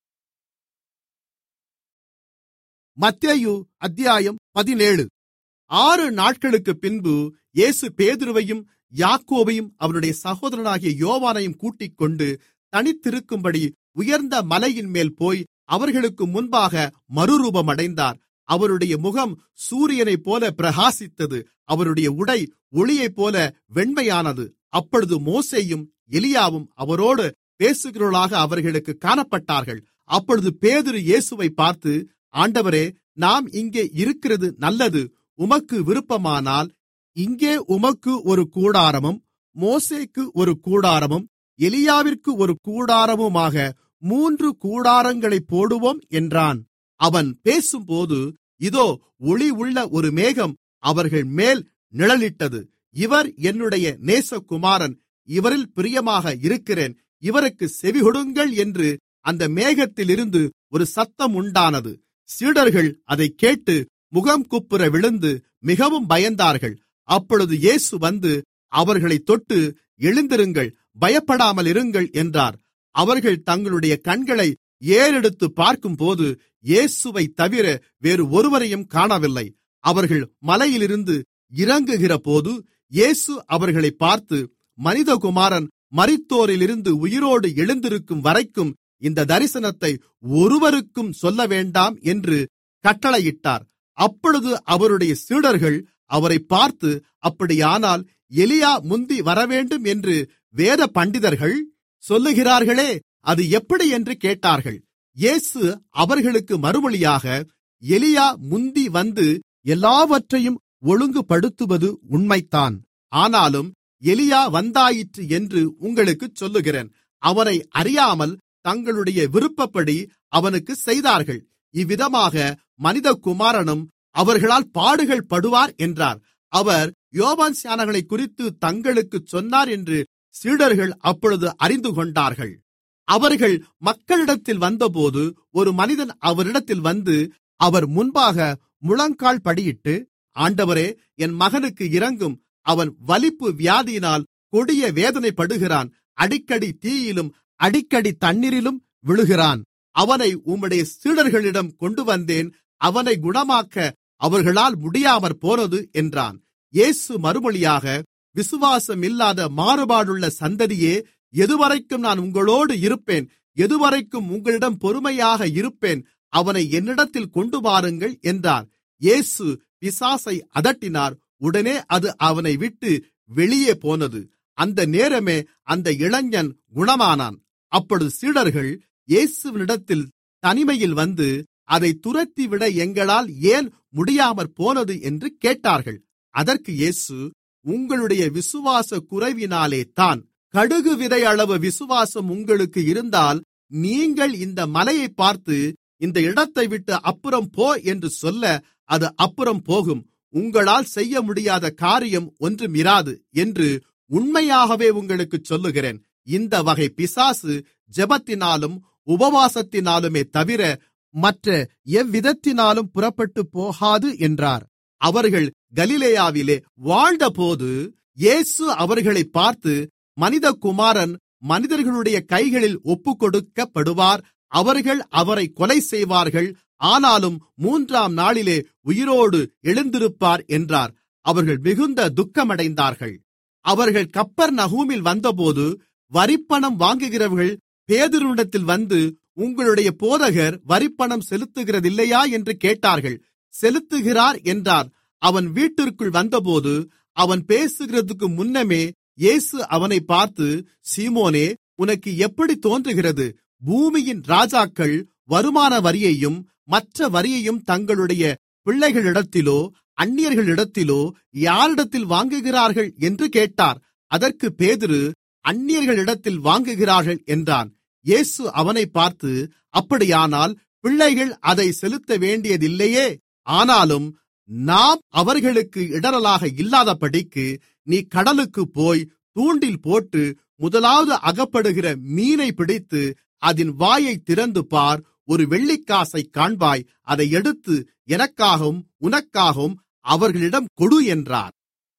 மத்தேயு அத்தியாயம் பதினேழு ஆறு நாட்களுக்கு பின்பு இயேசு பேதுருவையும் யாக்கோபையும் அவருடைய சகோதரனாகிய யோவானையும் கூட்டிக்கொண்டு தனித்திருக்கும்படி உயர்ந்த மலையின் மேல் போய் அவர்களுக்கு முன்பாக மறுரூபமடைந்தார் அவருடைய முகம் சூரியனைப் போல பிரகாசித்தது அவருடைய உடை ஒளியைப் போல வெண்மையானது அப்பொழுது மோசேயும் எலியாவும் அவரோடு பேசுகிறவர்களாக அவர்களுக்கு காணப்பட்டார்கள் அப்பொழுது பேதுரு இயேசுவை பார்த்து ஆண்டவரே நாம் இங்கே இருக்கிறது நல்லது உமக்கு விருப்பமானால் இங்கே உமக்கு ஒரு கூடாரமும் மோசேக்கு ஒரு கூடாரமும் எலியாவிற்கு ஒரு கூடாரமுமாக மூன்று கூடாரங்களைப் போடுவோம் என்றான் அவன் பேசும்போது இதோ ஒளி உள்ள ஒரு மேகம் அவர்கள் மேல் நிழலிட்டது இவர் என்னுடைய நேசகுமாரன் இவரில் பிரியமாக இருக்கிறேன் இவருக்கு செவிகொடுங்கள் என்று அந்த மேகத்திலிருந்து ஒரு சத்தம் உண்டானது சீடர்கள் அதைக் கேட்டு முகம் குப்புற விழுந்து மிகவும் பயந்தார்கள் அப்பொழுது இயேசு வந்து அவர்களைத் தொட்டு எழுந்திருங்கள் பயப்படாமல் இருங்கள் என்றார் அவர்கள் தங்களுடைய கண்களை ஏறெடுத்து பார்க்கும்போது இயேசுவைத் தவிர வேறு ஒருவரையும் காணவில்லை அவர்கள் மலையிலிருந்து இறங்குகிறபோது இயேசு அவர்களைப் பார்த்து மனிதகுமாரன் மரித்தோரிலிருந்து உயிரோடு எழுந்திருக்கும் வரைக்கும் இந்த தரிசனத்தை ஒருவருக்கும் சொல்லவேண்டாம் என்று கட்டளையிட்டார் அப்பொழுது அவருடைய சீடர்கள் அவரைப் பார்த்து அப்படியானால் எலியா முந்தி வரவேண்டும் என்று வேத பண்டிதர்கள் சொல்லுகிறார்களே அது எப்படி என்று கேட்டார்கள் இயேசு அவர்களுக்கு மறுமொழியாக எலியா முந்தி வந்து எல்லாவற்றையும் ஒழுங்குபடுத்துவது உண்மைதான் ஆனாலும் எலியா வந்தாயிற்று என்று உங்களுக்குச் சொல்லுகிறேன் அவனை அறியாமல் தங்களுடைய விருப்பப்படி அவனுக்கு செய்தார்கள் இவ்விதமாக மனிதகுமாரனும் அவர்களால் பாடுகள் படுவார் என்றார் அவர் யோவான் ஸ்நானங்களை குறித்து தங்களுக்குச் சொன்னார் என்று சீடர்கள் அப்பொழுது அறிந்து கொண்டார்கள் அவர்கள் மக்களிடத்தில் வந்தபோது ஒரு மனிதன் அவரிடத்தில் வந்து அவர் முன்பாக முழங்கால் படியிட்டு ஆண்டவரே என் மகனுக்கு இரங்கும் அவன் வலிப்பு வியாதியினால் கொடிய வேதனைப்படுகிறான் அடிக்கடி தீயிலும் அடிக்கடி தண்ணீரிலும் விழுகிறான் அவனை உம்முடைய சீடர்களிடம் கொண்டு வந்தேன் அவனை குணமாக்க அவர்களால் முடியாமற் போனது என்றான் இயேசு மறுமொழியாக விசுவாசம் இல்லாத மாறுபாடுள்ள சந்ததியே எதுவரைக்கும் நான் உங்களோடு இருப்பேன் எதுவரைக்கும் உங்களிடம் பொறுமையாக இருப்பேன் அவனை என்னிடத்தில் கொண்டு வாருங்கள் என்றார் இயேசு பிசாசை அதட்டினார் உடனே அது அவனை விட்டு வெளியே போனது அந்த நேரமே அந்த இளைஞன் குணமானான் அப்பொழுது சீடர்கள் இயேசுவினிடத்தில் தனிமையில் வந்து அதை துரத்திவிட எங்களால் ஏன் முடியாமற் போனது என்று கேட்டார்கள் அதற்கு இயேசு உங்களுடைய விசுவாச குறைவினாலே தான் கடுகு விதை அளவு விசுவாசம் உங்களுக்கு இருந்தால் நீங்கள் இந்த மலையை பார்த்து இந்த இடத்தை விட்டு அப்புறம் போ என்று சொல்ல அது அப்புறம் போகும் உங்களால் செய்ய முடியாத காரியம் ஒன்றும் இராது என்று உண்மையாகவே உங்களுக்குச் சொல்லுகிறேன் இந்த வகை பிசாசு ஜெபத்தினாலும் உபவாசத்தினாலுமே தவிர மற்ற எவ்விதத்தினாலும் புறப்பட்டு போகாது என்றார் அவர்கள் கலிலேயாவிலே வாழ்ந்தபோது இயேசு அவர்களை பார்த்து மனிதகுமாரன் மனிதர்களுடைய கைகளில் ஒப்புக்கொடுக்கப்படுவார் அவர்கள் அவரை கொலை செய்வார்கள் ஆனாலும் மூன்றாம் நாளிலே உயிரோடு எழுந்திருப்பார் என்றார் அவர்கள் மிகுந்த துக்கமடைந்தார்கள் அவர்கள் கப்பர் நகூமில் வந்தபோது வரிப்பணம் வாங்குகிறவர்கள் பேதுருவிடத்தில் வந்து உங்களுடைய போதகர் வரிப்பணம் செலுத்துகிறதில்லையா என்று கேட்டார்கள் செலுத்துகிறார் என்றார் அவன் வீட்டிற்குள் வந்தபோது அவன் பேசுகிறதுக்கு முன்னமே இயேசு அவனை பார்த்து சீமோனே உனக்கு எப்படி தோன்றுகிறது பூமியின் ராஜாக்கள் வருமான வரியையும் மற்ற வரியையும் தங்களுடைய பிள்ளைகளிடத்திலோ அந்நியர்களிடத்திலோ யாரிடத்தில் வாங்குகிறார்கள் என்று கேட்டார் அதற்கு பேதுரு அந்நியர்களிடத்தில் வாங்குகிறார்கள் என்றான் இயேசு அவனை பார்த்து அப்படியானால் பிள்ளைகள் அதை செலுத்த வேண்டியதில்லையே ஆனாலும் நாம் அவர்களுக்கு இடரலாக இல்லாதபடிக்கு நீ கடலுக்குப் போய் தூண்டில் போட்டு முதலாவது அகப்படுகிற மீனை பிடித்து அதின் வாயை திறந்து பார் ஒரு வெள்ளிக்காசை காண்பாய் அதை எடுத்து எனக்காகவும் உனக்காகவும் அவர்களிடம் கொடு என்றார்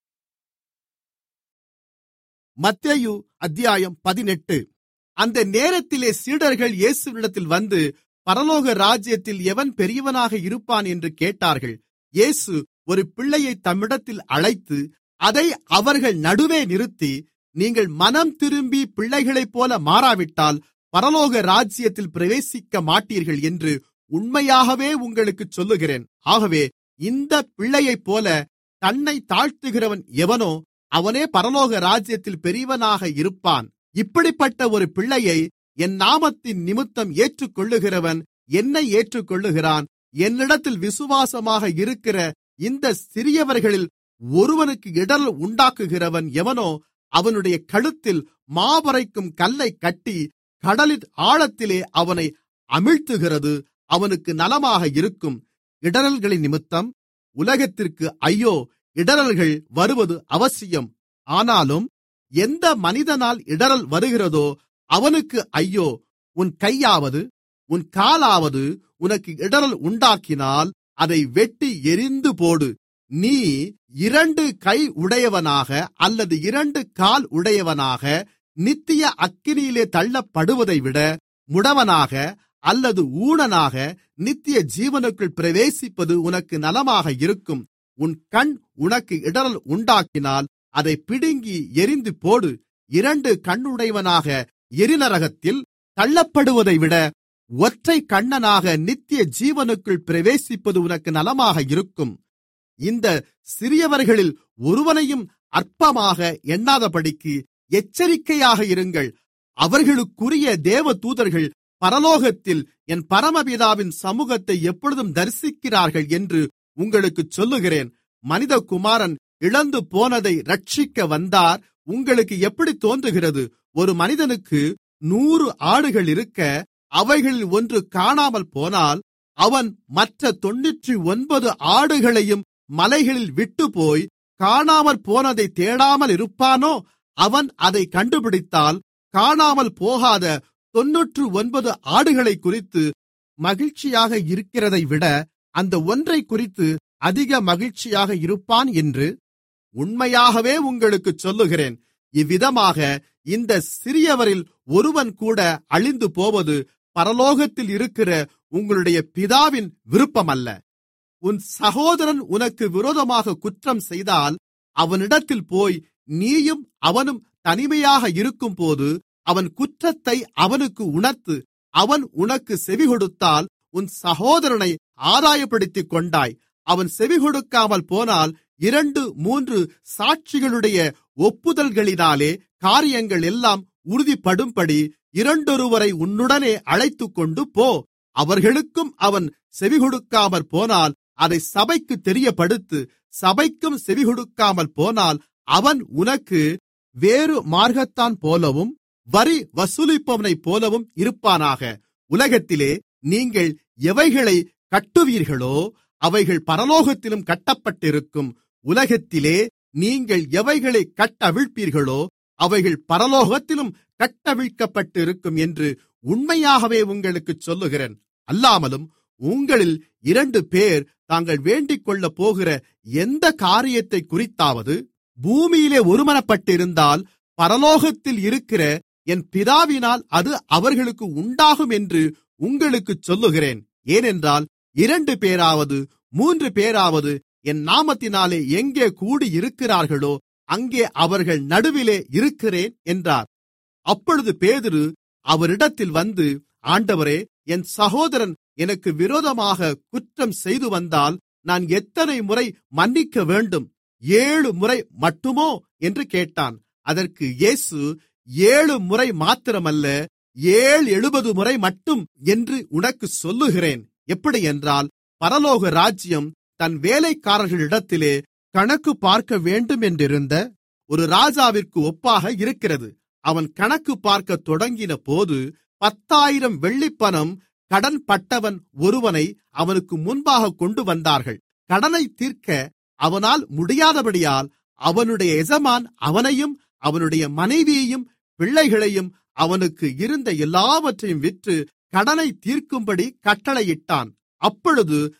மத்தேயு அத்தியாயம் பதினெட்டு அந்த நேரத்திலே சீடர்கள் இயேசுவினிடத்தில் வந்து பரலோக ராஜ்யத்தில் எவன் பெரியவனாக இருப்பான் என்று கேட்டார்கள் இயேசு ஒரு பிள்ளையை தம்மிடத்தில் அழைத்து அதை அவர்கள் நடுவே நிறுத்தி நீங்கள் மனம் திரும்பி பிள்ளைகளைப் போல மாறாவிட்டால் பரலோக ராஜ்யத்தில் பிரவேசிக்க மாட்டீர்கள் என்று உண்மையாகவே உங்களுக்குச் சொல்லுகிறேன் ஆகவே இந்த பிள்ளையைப் போல தன்னை தாழ்த்துகிறவன் எவனோ அவனே பரலோக ராஜ்யத்தில் பெரியவனாக இருப்பான் இப்படிப்பட்ட ஒரு பிள்ளையை என் நாமத்தின் நிமித்தம் ஏற்றுக்கொள்ளுகிறவன் என்னை ஏற்றுக்கொள்ளுகிறான் என்னிடத்தில் விசுவாசமாக இருக்கிற இந்த சிறியவர்களில் ஒருவனுக்கு இடரல் உண்டாக்குகிறவன் எவனோ அவனுடைய கழுத்தில் மாவரைக்கும் கல்லை கட்டி கடலின் ஆழத்திலே அவனை அமிழ்த்துகிறது அவனுக்கு நலமாக இருக்கும் இடரல்களின் நிமித்தம் உலகத்திற்கு ஐயோ இடரல்கள் வருவது அவசியம் ஆனாலும் எந்த மனிதனால் இடரல் வருகிறதோ அவனுக்கு ஐயோ உன் கையாவது உன் காலாவது உனக்கு இடரல் உண்டாக்கினால் அதை வெட்டி எரிந்து போடு நீ இரண்டு கை உடையவனாக அல்லது இரண்டு கால் உடையவனாக நித்திய அக்கினியிலே தள்ளப்படுவதைவிட முடவனாக அல்லது ஊனனாக நித்திய ஜீவனுக்குள் பிரவேசிப்பது உனக்கு நலமாக இருக்கும் உன் கண் உனக்கு இடரல் உண்டாக்கினால் அதை பிடுங்கி எரிந்து போடு இரண்டு கண்ணுடையவனாக எரிநரகத்தில் தள்ளப்படுவதைவிட ஒற்றை கண்ணனாக நித்திய ஜீவனுக்குள் பிரவேசிப்பது உனக்கு நலமாக இருக்கும் இந்த சிறியவர்களில் ஒருவனையும் அற்பமாக எண்ணாதபடிக்கு எச்சரிக்கையாக இருங்கள் அவர்களுக்குரிய தேவதூதர்கள் பரலோகத்தில் என் பரமபிதாவின் சமூகத்தை எப்பொழுதும் தரிசிக்கிறார்கள் என்று உங்களுக்குச் சொல்லுகிறேன் மனிதகுமாரன் இழந்து போனதை ரட்சிக்க வந்தார் உங்களுக்கு எப்படி தோன்றுகிறது ஒரு மனிதனுக்கு நூறு ஆடுகள் இருக்க அவைகளில் ஒன்று காணாமல் போனால் அவன் மற்ற தொண்ணூற்றி ஒன்பது ஆடுகளையும் மலைகளில் விட்டுப்போய் காணாமல் போனதை தேடாமல் இருப்பானோ அவன் அதை கண்டுபிடித்தால் காணாமல் போகாத தொன்னூற்று ஒன்பது ஆடுகளை குறித்து மகிழ்ச்சியாக இருக்கிறதை விட அந்த ஒன்றை குறித்து அதிக மகிழ்ச்சியாக இருப்பான் என்று உண்மையாகவே உங்களுக்குச் சொல்லுகிறேன் இவ்விதமாக இந்த சிறியவரில் ஒருவன் கூட அழிந்து போவது பரலோகத்தில் இருக்கிற உங்களுடைய பிதாவின் விருப்பமல்ல உன் சகோதரன் உனக்கு விரோதமாக குற்றம் செய்தால் அவனிடத்தில் போய் நீயும் அவனும் தனிமையாக இருக்கும்போது அவன் குற்றத்தை அவனுக்கு உணர்த்து அவன் உனக்கு செவிகொடுத்தால் உன் சகோதரனை ஆதாயப்படுத்திக் கொண்டாய் அவன் செவிகொடுக்காமல் போனால் இரண்டு மூன்று சாட்சிகளுடைய ஒப்புதல்களினாலே காரியங்கள் எல்லாம் உறுதிப்படும்படி இரண்டொருவரை உன்னுடனே அழைத்துக்கொண்டு போ அவர்களுக்கும் அவன் செவிகொடுக்காமற் போனால் அதை சபைக்கு தெரியப்படுத்து சபைக்கும் செவிகொடுக்காமல் போனால் அவன் உனக்கு வேறு மார்க்கத்தான் போலவும் வரி வசூலிப்பவனைப் போலவும் இருப்பானாக உலகத்திலே நீங்கள் எவைகளை கட்டுவீர்களோ அவைகள் பரலோகத்திலும் கட்டப்பட்டிருக்கும் உலகத்திலே நீங்கள் எவைகளை கட்டவிழ்ப்பீர்களோ அவைகள் பரலோகத்திலும் கட்டவிழ்க்கப்பட்டிருக்கும் என்று உண்மையாகவே உங்களுக்குச் சொல்லுகிறேன் அல்லாமலும் உங்களில் இரண்டு பேர் தாங்கள் வேண்டிக்கொள்ளப் போகிற எந்த காரியத்தை குறித்தாவது பூமியிலே ஒருமனப்பட்டிருந்தால் பரலோகத்தில் இருக்கிற என் பிதாவினால் அது அவர்களுக்கு உண்டாகும் என்று உங்களுக்குச் சொல்லுகிறேன் ஏனென்றால் இரண்டு பேராவது மூன்று பேராவது என் நாமத்தினாலே எங்கே கூடியிருக்கிறார்களோ அங்கே அவர்கள் நடுவிலே இருக்கிறேன் என்றார் அப்பொழுது பேதுரு அவரிடத்தில் வந்து ஆண்டவரே என் சகோதரன் எனக்கு விரோதமாக குற்றம் செய்து வந்தால் நான் எத்தனை முறை மன்னிக்க வேண்டும் ஏழு முறை மட்டுமோ என்று கேட்டான் அதற்கு இயேசு ஏழு முறை மாத்திரமல்ல ஏழு எழுபது முறை மட்டும் என்று உனக்கு சொல்லுகிறேன் எப்படி என்றால் பரலோக ராஜ்யம் தன் வேலைக்காரர்களிடத்திலே கணக்கு பார்க்க வேண்டும் என்றிருந்த ஒரு ராஜாவிற்கு ஒப்பாக இருக்கிறது அவன் கணக்கு பார்க்க தொடங்கின போது பத்தாயிரம் வெள்ளிப்பணம் கடன் பட்டவன் ஒருவனை அவனுக்கு முன்பாக கொண்டு வந்தார்கள் கடனை தீர்க்க அவனால் முடியாதபடியால் அவனுடைய எஜமான் அவனையும் அவனுடைய மனைவியையும் பிள்ளைகளையும் அவனுக்கு இருந்த எல்லாவற்றையும் விற்று கடனை தீர்க்கும்படி கட்டளையிட்டான் அப்பொழுது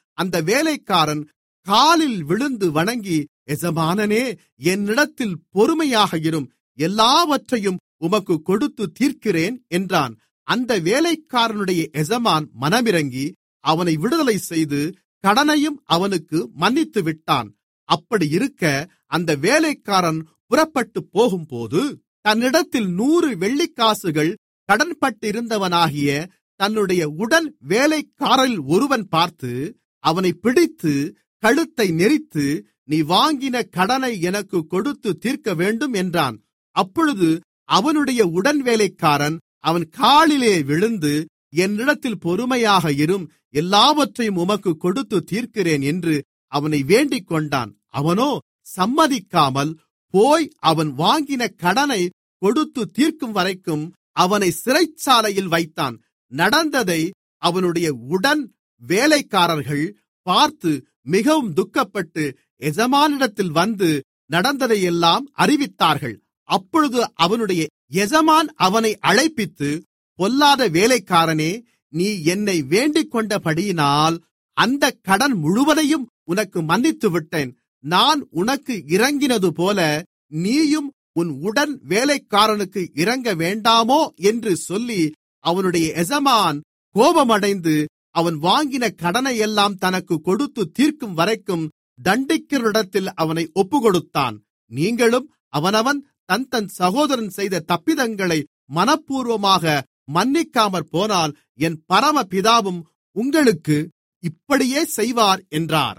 அந்த வேலைக்காரன் காலில் விழுந்து வணங்கி எஜமானனே என்னிடத்தில் பொறுமையாக இரும் எல்லாவற்றையும் உமக்கு கொடுத்து தீர்க்கிறேன் என்றான் அந்த வேலைக்காரனுடைய எஜமான் மனமிறங்கி அவனை விடுதலை செய்து கடனையும் அவனுக்கு மன்னித்து விட்டான் அப்படி இருக்க அந்த வேலைக்காரன் புறப்பட்டு போகும்போது தன்னிடத்தில் நூறு வெள்ளிக்காசுகள் கடன்பட்டிருந்தவனாகிய தன்னுடைய உடன் வேலைக்காரரில் ஒருவன் பார்த்து அவனை பிடித்து கழுத்தை நெரித்து நீ வாங்கின கடனை எனக்கு கொடுத்து தீர்க்க வேண்டும் என்றான் அப்பொழுது அவனுடைய உடன் வேலைக்காரன் அவன் காலிலே விழுந்து என்னிடத்தில் பொறுமையாக இரும் எல்லாவற்றையும் உமக்கு கொடுத்து தீர்க்கிறேன் என்று அவனை வேண்டிக் கொண்டான் அவனோ சம்மதிக்காமல் போய் அவன் வாங்கின கடனை கொடுத்து தீர்க்கும் வரைக்கும் அவனை சிறைச்சாலையில் வைத்தான் நடந்ததை அவனுடைய உடன் வேலைக்காரர்கள் பார்த்து மிகவும் துக்கப்பட்டு எஜமானிடத்தில் வந்து நடந்ததையெல்லாம் அறிவித்தார்கள் அப்பொழுது அவனுடைய எஜமான் அவனை அழைப்பித்து பொல்லாத வேலைக்காரனே நீ என்னை வேண்டிக் கொண்டபடியினால் அந்த கடன் முழுவதையும் உனக்கு மன்னித்து விட்டேன் நான் உனக்கு இறங்கினது போல நீயும் உன் உடன் வேலைக்காரனுக்கு இறங்க வேண்டாமோ என்று சொல்லி அவனுடைய எஜமான் கோபமடைந்து அவன் வாங்கின கடனையெல்லாம் தனக்கு கொடுத்து தீர்க்கும் வரைக்கும் தண்டிக்கிறனிடத்தில் அவனை ஒப்புக்கொடுத்தான் நீங்களும் அவனவன் தன் தன் சகோதரன் செய்த தப்பிதங்களை மனப்பூர்வமாக மன்னிக்காமற் போனால் என் பரமபிதாவும் உங்களுக்கு இப்படியே செய்வார் என்றார்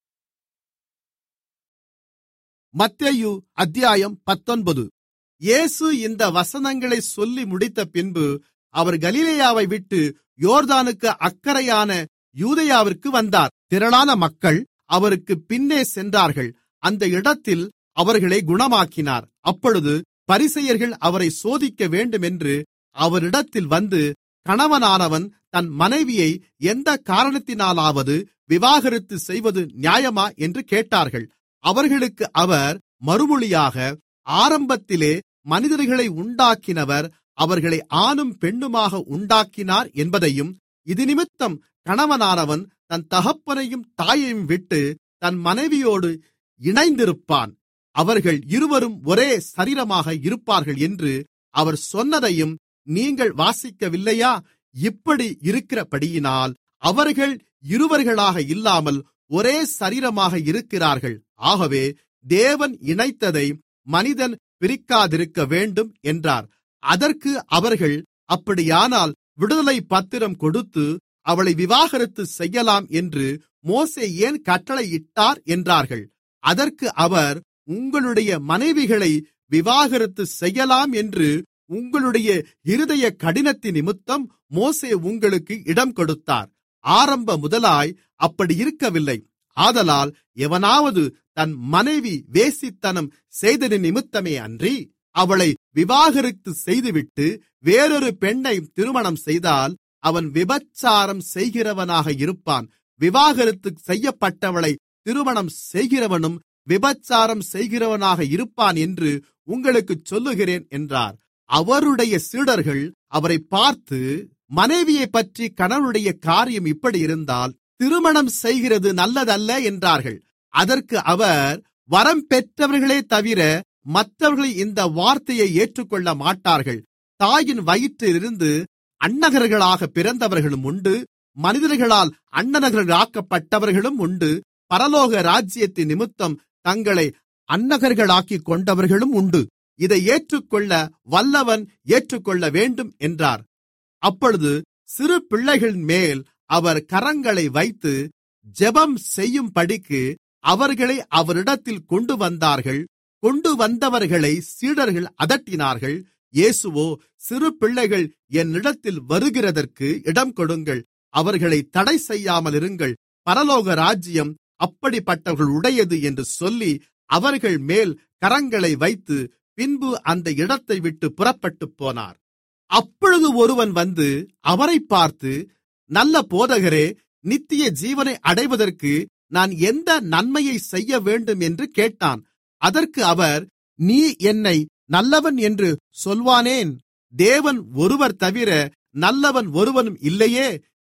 மத்தேயு அத்தியாயம் பத்தொன்பது இயேசு இந்த வசனங்களை சொல்லி முடித்த பின்பு அவர் கலிலேயாவை விட்டு யோர்தானுக்கு அக்கறையான யூதேயாவிற்கு வந்தார் திரளான மக்கள் அவருக்கு பின்னே சென்றார்கள் அந்த இடத்தில் அவர்களை குணமாக்கினார் அப்பொழுது பரிசெயர்கள் அவரை சோதிக்க வேண்டுமென்று அவரிடத்தில் வந்து கணவனானவன் தன் மனைவியை எந்த காரணத்தினாலாவது விவாகரத்து செய்வது நியாயமா என்று கேட்டார்கள் அவர்களுக்கு அவர் மறுமொழியாக ஆரம்பத்திலே மனிதர்களை உண்டாக்கினவர் அவர்களை ஆணும் பெண்ணுமாக உண்டாக்கினார் என்பதையும் இதுநிமித்தம் கணவனானவன் தன் தகப்பனையும் தாயையும் விட்டு தன் மனைவியோடு இணைந்திருப்பான் அவர்கள் இருவரும் ஒரே சரீரமாக இருப்பார்கள் என்று அவர் சொன்னதையும் நீங்கள் வாசிக்கவில்லையா இப்படி இருக்கிறபடியினால் அவர்கள் இருவர்களாக இல்லாமல் ஒரே சரீரமாக இருக்கிறார்கள் ஆகவே தேவன் இணைத்ததை மனிதன் பிரிக்காதிருக்க வேண்டும் என்றார் அதற்கு அவர்கள் அப்படியானால் விடுதலை பத்திரம் கொடுத்து அவளை விவாகரத்து செய்யலாம் என்று மோசே ஏன் கட்டளையிட்டார் என்றார்கள் அதற்கு அவர் உங்களுடைய மனைவிகளை விவாகரத்து செய்யலாம் என்று உங்களுடைய இருதய கடினத்தின் நிமித்தம் மோசே உங்களுக்கு இடம் கொடுத்தார் ஆரம்ப முதலாய் அப்படி இருக்கவில்லை ஆதலால் எவனாவது தன் மனைவி வேசித்தனம் செய்தது நிமித்தமே அன்றி அவளை விவாகரத்து செய்துவிட்டு வேறொரு பெண்ணை திருமணம் செய்தால் அவன் விபச்சாரம் செய்கிறவனாக இருப்பான் விவாகரத்து செய்யப்பட்டவளை திருமணம் செய்கிறவனும் விபச்சாரம் செய்கிறவனாக இருப்பான் என்று உங்களுக்குச் சொல்லுகிறேன் என்றார் அவருடைய சீடர்கள் அவரை பார்த்து மனைவியை பற்றி கணவனுடைய காரியம் இப்படி இருந்தால் திருமணம் செய்கிறது நல்லதல்ல என்றார்கள் அதற்கு அவர் வரம் பெற்றவர்களே தவிர மற்றவர்கள் இந்த வார்த்தையை ஏற்றுக்கொள்ள மாட்டார்கள் தாயின் வயிற்றிலிருந்து அன்னகர்களாக பிறந்தவர்களும் உண்டு மனிதர்களால் அன்னநகர்களாக்கப்பட்டவர்களும் உண்டு பரலோக ராஜ்யத்தின் நிமித்தம் தங்களை அன்னகர்களாக்கிக் கொண்டவர்களும் உண்டு இதை ஏற்றுக்கொள்ள வல்லவன் ஏற்றுக்கொள்ள வேண்டும் என்றார் அப்பொழுது சிறு பிள்ளைகளின் மேல் அவர் கரங்களை வைத்து ஜெபம் செய்யும்படிக்கு அவர்களை அவரிடத்தில் கொண்டு வந்தார்கள் கொண்டு வந்தவர்களை சீடர்கள் அதட்டினார்கள் இயேசுவோ சிறு பிள்ளைகள் என்னிடத்தில் வருகிறதற்கு இடம் கொடுங்கள் அவர்களை தடை செய்யாமல் இருங்கள் பரலோக ராஜ்யம் அப்படிப்பட்டவர்களுடையது என்று சொல்லி அவர்கள் மேல் கரங்களை வைத்து பின்பு அந்த இடத்தை விட்டு புறப்பட்டு போனார் அப்பொழுது ஒருவன் வந்து அவரை பார்த்து நல்ல போதகரே நித்திய ஜீவனை அடைவதற்கு நான் எந்த நன்மையை செய்ய வேண்டும் என்று கேட்டான் அதற்கு அவர் நீ என்னை நல்லவன் என்று சொல்வானேன் தேவன் ஒருவர் தவிர நல்லவன் ஒருவனும் இல்லையே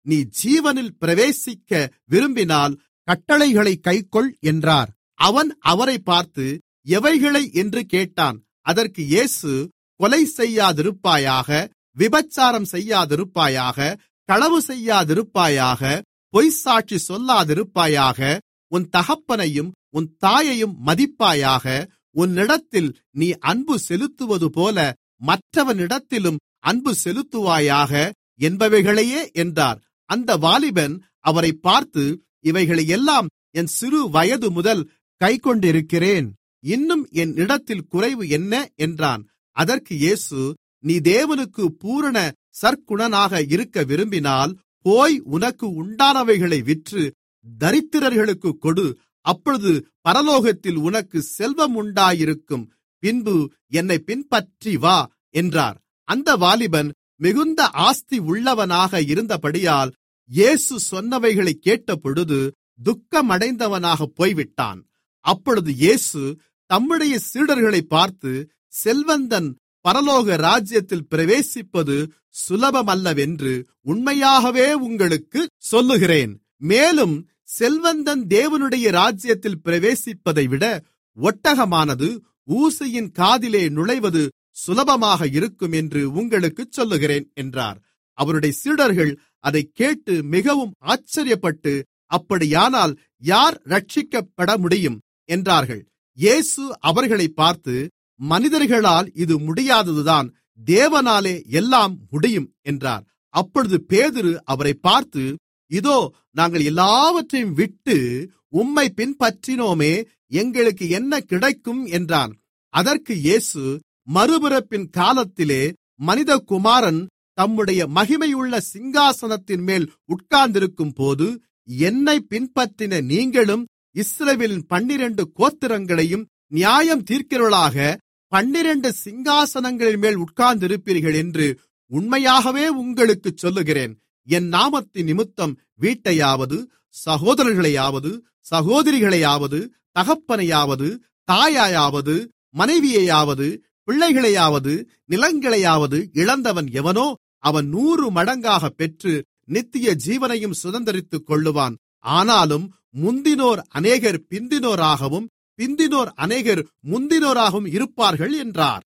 நீ ஜீவனில் பிரவேசிக்க விரும்பினால் கட்டளைகளைக் கைக்கொள் என்றார் அவன் அவரைப் பார்த்து எவைகளை என்று கேட்டான் அதற்கு இயேசு கொலை செய்யாதிருப்பாயாக விபச்சாரம் செய்யாதிருப்பாயாக களவு செய்யாதிருப்பாயாக பொய்ச்சாட்சி சொல்லாதிருப்பாயாக உன் தகப்பனையும் உன் தாயையும் மதிப்பாயாக உன்னிடத்தில் நீ அன்பு செலுத்துவதுபோல மற்றவனிடத்திலும் அன்பு செலுத்துவாயாக என்பவைகளையே என்றார் அந்த வாலிபன் அவரைப் பார்த்து இவைகளையெல்லாம் என் சிறு வயது முதல் கைக்கொண்டிருக்கிறேன் இன்னும் என் இடத்தில் குறைவு என்ன என்றான் அதற்கு இயேசு நீ தேவனுக்கு பூரண சற்குணனாக இருக்க விரும்பினால் போய் உனக்கு உண்டானவைகளை விற்று தரித்திரர்களுக்குக் கொடு அப்பொழுது பரலோகத்தில் உனக்கு செல்வம் உண்டாயிருக்கும் பின்பு என்னை பின்பற்றி வா என்றார் அந்த வாலிபன் மிகுந்த ஆஸ்தி உள்ளவனாக இருந்தபடியால் இயேசு சொன்னவைகளைக் கேட்டபொழுது துக்கமடைந்தவனாகப் போய்விட்டான் அப்பொழுது இயேசு தம்முடைய சீடர்களைப் பார்த்து செல்வந்தன் பரலோக ராஜ்யத்தில் பிரவேசிப்பது சுலபமல்லவென்று உண்மையாகவே உங்களுக்குச் சொல்லுகிறேன் மேலும் செல்வந்தன் தேவனுடைய ராஜ்யத்தில் பிரவேசிப்பதைவிட ஒட்டகமானது ஊசியின் காதிலே நுழைவது சுலபமாக இருக்கும் என்று உங்களுக்குச் சொல்லுகிறேன் என்றார் அவருடைய சீடர்கள் அதைக் கேட்டு மிகவும் ஆச்சரியப்பட்டு அப்படியானால் யார் ரட்சிக்கப்பட முடியும் என்றார்கள் இயேசு அவர்களைப் பார்த்து மனிதர்களால் இது முடியாததுதான் தேவனாலே எல்லாம் முடியும் என்றார் அப்பொழுது பேதுரு அவரைப் பார்த்து இதோ நாங்கள் எல்லாவற்றையும் விட்டு உம்மை பின்பற்றினோமே எங்களுக்கு என்ன கிடைக்கும் என்றான் அதற்கு இயேசு மறுபிறப்பின் காலத்திலே மனிதகுமாரன் தம்முடைய மகிமையுள்ள சிங்காசனத்தின் மேல் உட்கார்ந்திருக்கும் போது என்னை பின்பற்றின நீங்களும் இஸ்ரவேலின் பன்னிரண்டு கோத்திரங்களையும் நியாயம் தீர்க்கிறவர்களாக பன்னிரண்டு சிங்காசனங்களின் மேல் உட்கார்ந்திருப்பீர்கள் என்று உண்மையாகவே உங்களுக்குச் சொல்லுகிறேன் என் நாமத்தின் நிமித்தம் வீட்டையாவது சகோதரர்களையாவது சகோதரிகளையாவது தகப்பனையாவது தாயாயாவது மனைவியையாவது பிள்ளைகளையாவது நிலங்களையாவது இழந்தவன் எவனோ அவன் நூறு மடங்காக பெற்று நித்திய ஜீவனையும் சுதந்திரித்துக் கொள்ளுவான் ஆனாலும் முந்தினோர் அநேகர் பிந்தினோராகவும் பிந்தினோர் அநேகர் முந்தினோராகவும் இருப்பார்கள் என்றார்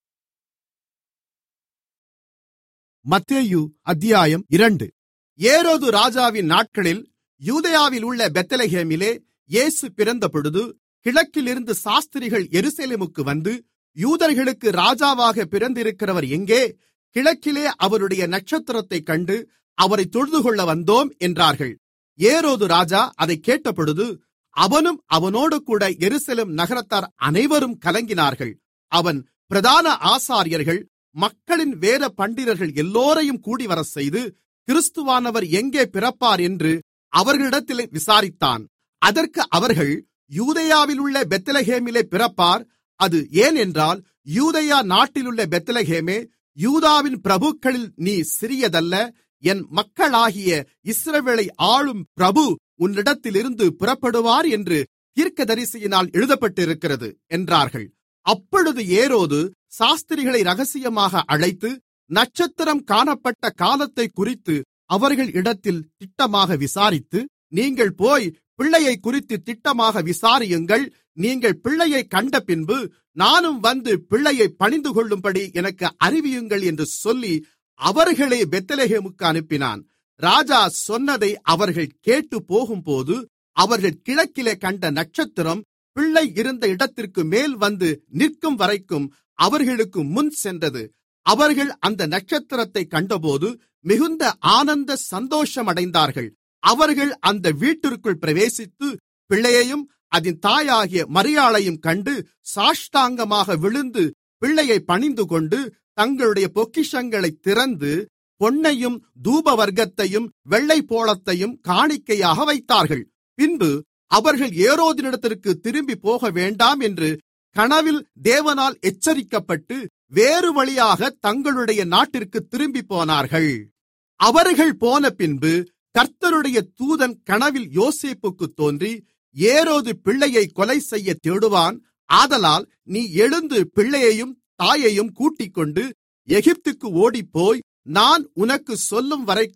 மத்தேயு அத்தியாயம் இரண்டு ஏரோது ராஜாவின் நாட்களில் யூதேயாவில் உள்ள பெத்தலகேமிலே இயேசு பிறந்தபொழுது கிழக்கிலிருந்து சாஸ்திரிகள் எருசலேமுக்கு வந்து யூதர்களுக்கு ராஜாவாக பிறந்திருக்கிறவர் எங்கே கிழக்கிலே அவருடைய நட்சத்திரத்தைக் கண்டு அவரை தொழுதுகொள்ள வந்தோம் என்றார்கள் ஏரோது ராஜா அதைக் கேட்டபொழுது அவனும் அவனோடு கூட எருசலேம் நகரத்தார் அனைவரும் கலங்கினார்கள் அவன் பிரதான ஆசாரியர்கள் மக்களின் வேத பண்டிதர்கள் எல்லோரையும் கூடிவரச் செய்து கிறிஸ்துவானவர் எங்கே பிறப்பார் என்று அவர்களிடத்தில் விசாரித்தான் அதற்கு அவர்கள் யூதேயாவில் உள்ள பெத்லகேமிலே பிறப்பார் அது ஏனென்றால் யூதேயா நாட்டிலுள்ள பெத்லகேமே யூதாவின் பிரபுக்களில் நீ சிறியதல்ல என் மக்களாகிய இஸ்ரவேலை ஆளும் பிரபு உன்னிடத்திலிருந்து புறப்படுவார் என்று தீர்க்கதரிசியினால் எழுதப்பட்டிருக்கிறது என்றார்கள் அப்பொழுது ஏரோது சாஸ்திரிகளை ரகசியமாக அழைத்து நட்சத்திரம் காணப்பட்ட காலத்தை குறித்து அவர்கள் இடத்தில் திட்டமாக விசாரித்து நீங்கள் போய் பிள்ளையை குறித்து திட்டமாக விசாரியுங்கள் நீங்கள் பிள்ளையை கண்ட பின்பு நானும் வந்து பிள்ளையை பணிந்து கொள்ளும்படி எனக்கு அறிவியுங்கள் என்று சொல்லி அவர்களை பெத்தலகேமுக்கு அனுப்பினான் ராஜா சொன்னதை அவர்கள் கேட்டு போகும்போது அவர்கள் கிழக்கிலே கண்ட நட்சத்திரம் பிள்ளை இருந்த இடத்திற்கு மேல் வந்து நிற்கும் வரைக்கும் அவர்களுக்கு முன் சென்றது அவர்கள் அந்த நட்சத்திரத்தை கண்டபோது மிகுந்த ஆனந்த சந்தோஷமடைந்தார்கள் அவர்கள் அந்த வீட்டிற்குள் பிரவேசித்து பிள்ளையையும் அதன் தாயாகிய மரியாளையும் கண்டு சாஷ்டாங்கமாக விழுந்து பிள்ளையை பணிந்துகொண்டு தங்களுடைய பொக்கிஷங்களைத் திறந்து பொன்னையும் தூபவர்க்கத்தையும் வெள்ளைப்போளத்தையும் காணிக்கையாக வைத்தார்கள் பின்பு அவர்கள் ஏரோதினிடத்திற்கு திரும்பி போக வேண்டாம் என்று கனவில் தேவனால் எச்சரிக்கப்பட்டு வேறு வழியாக தங்களுடைய நாட்டிற்கு திரும்பி போனார்கள் அவர்கள் போன பின்பு கர்த்தருடைய தூதன் கனவில் யோசேப்புக்கு தோன்றி ஏரோது பிள்ளையை கொலை செய்ய தேடுவான் ஆதலால் நீ எழுந்து பிள்ளையையும் தாயையும் கூட்டிக்கொண்டு எகிப்துக்கு ஓடிப்போய் நான் உனக்கு சொல்லும் வரைக்கும்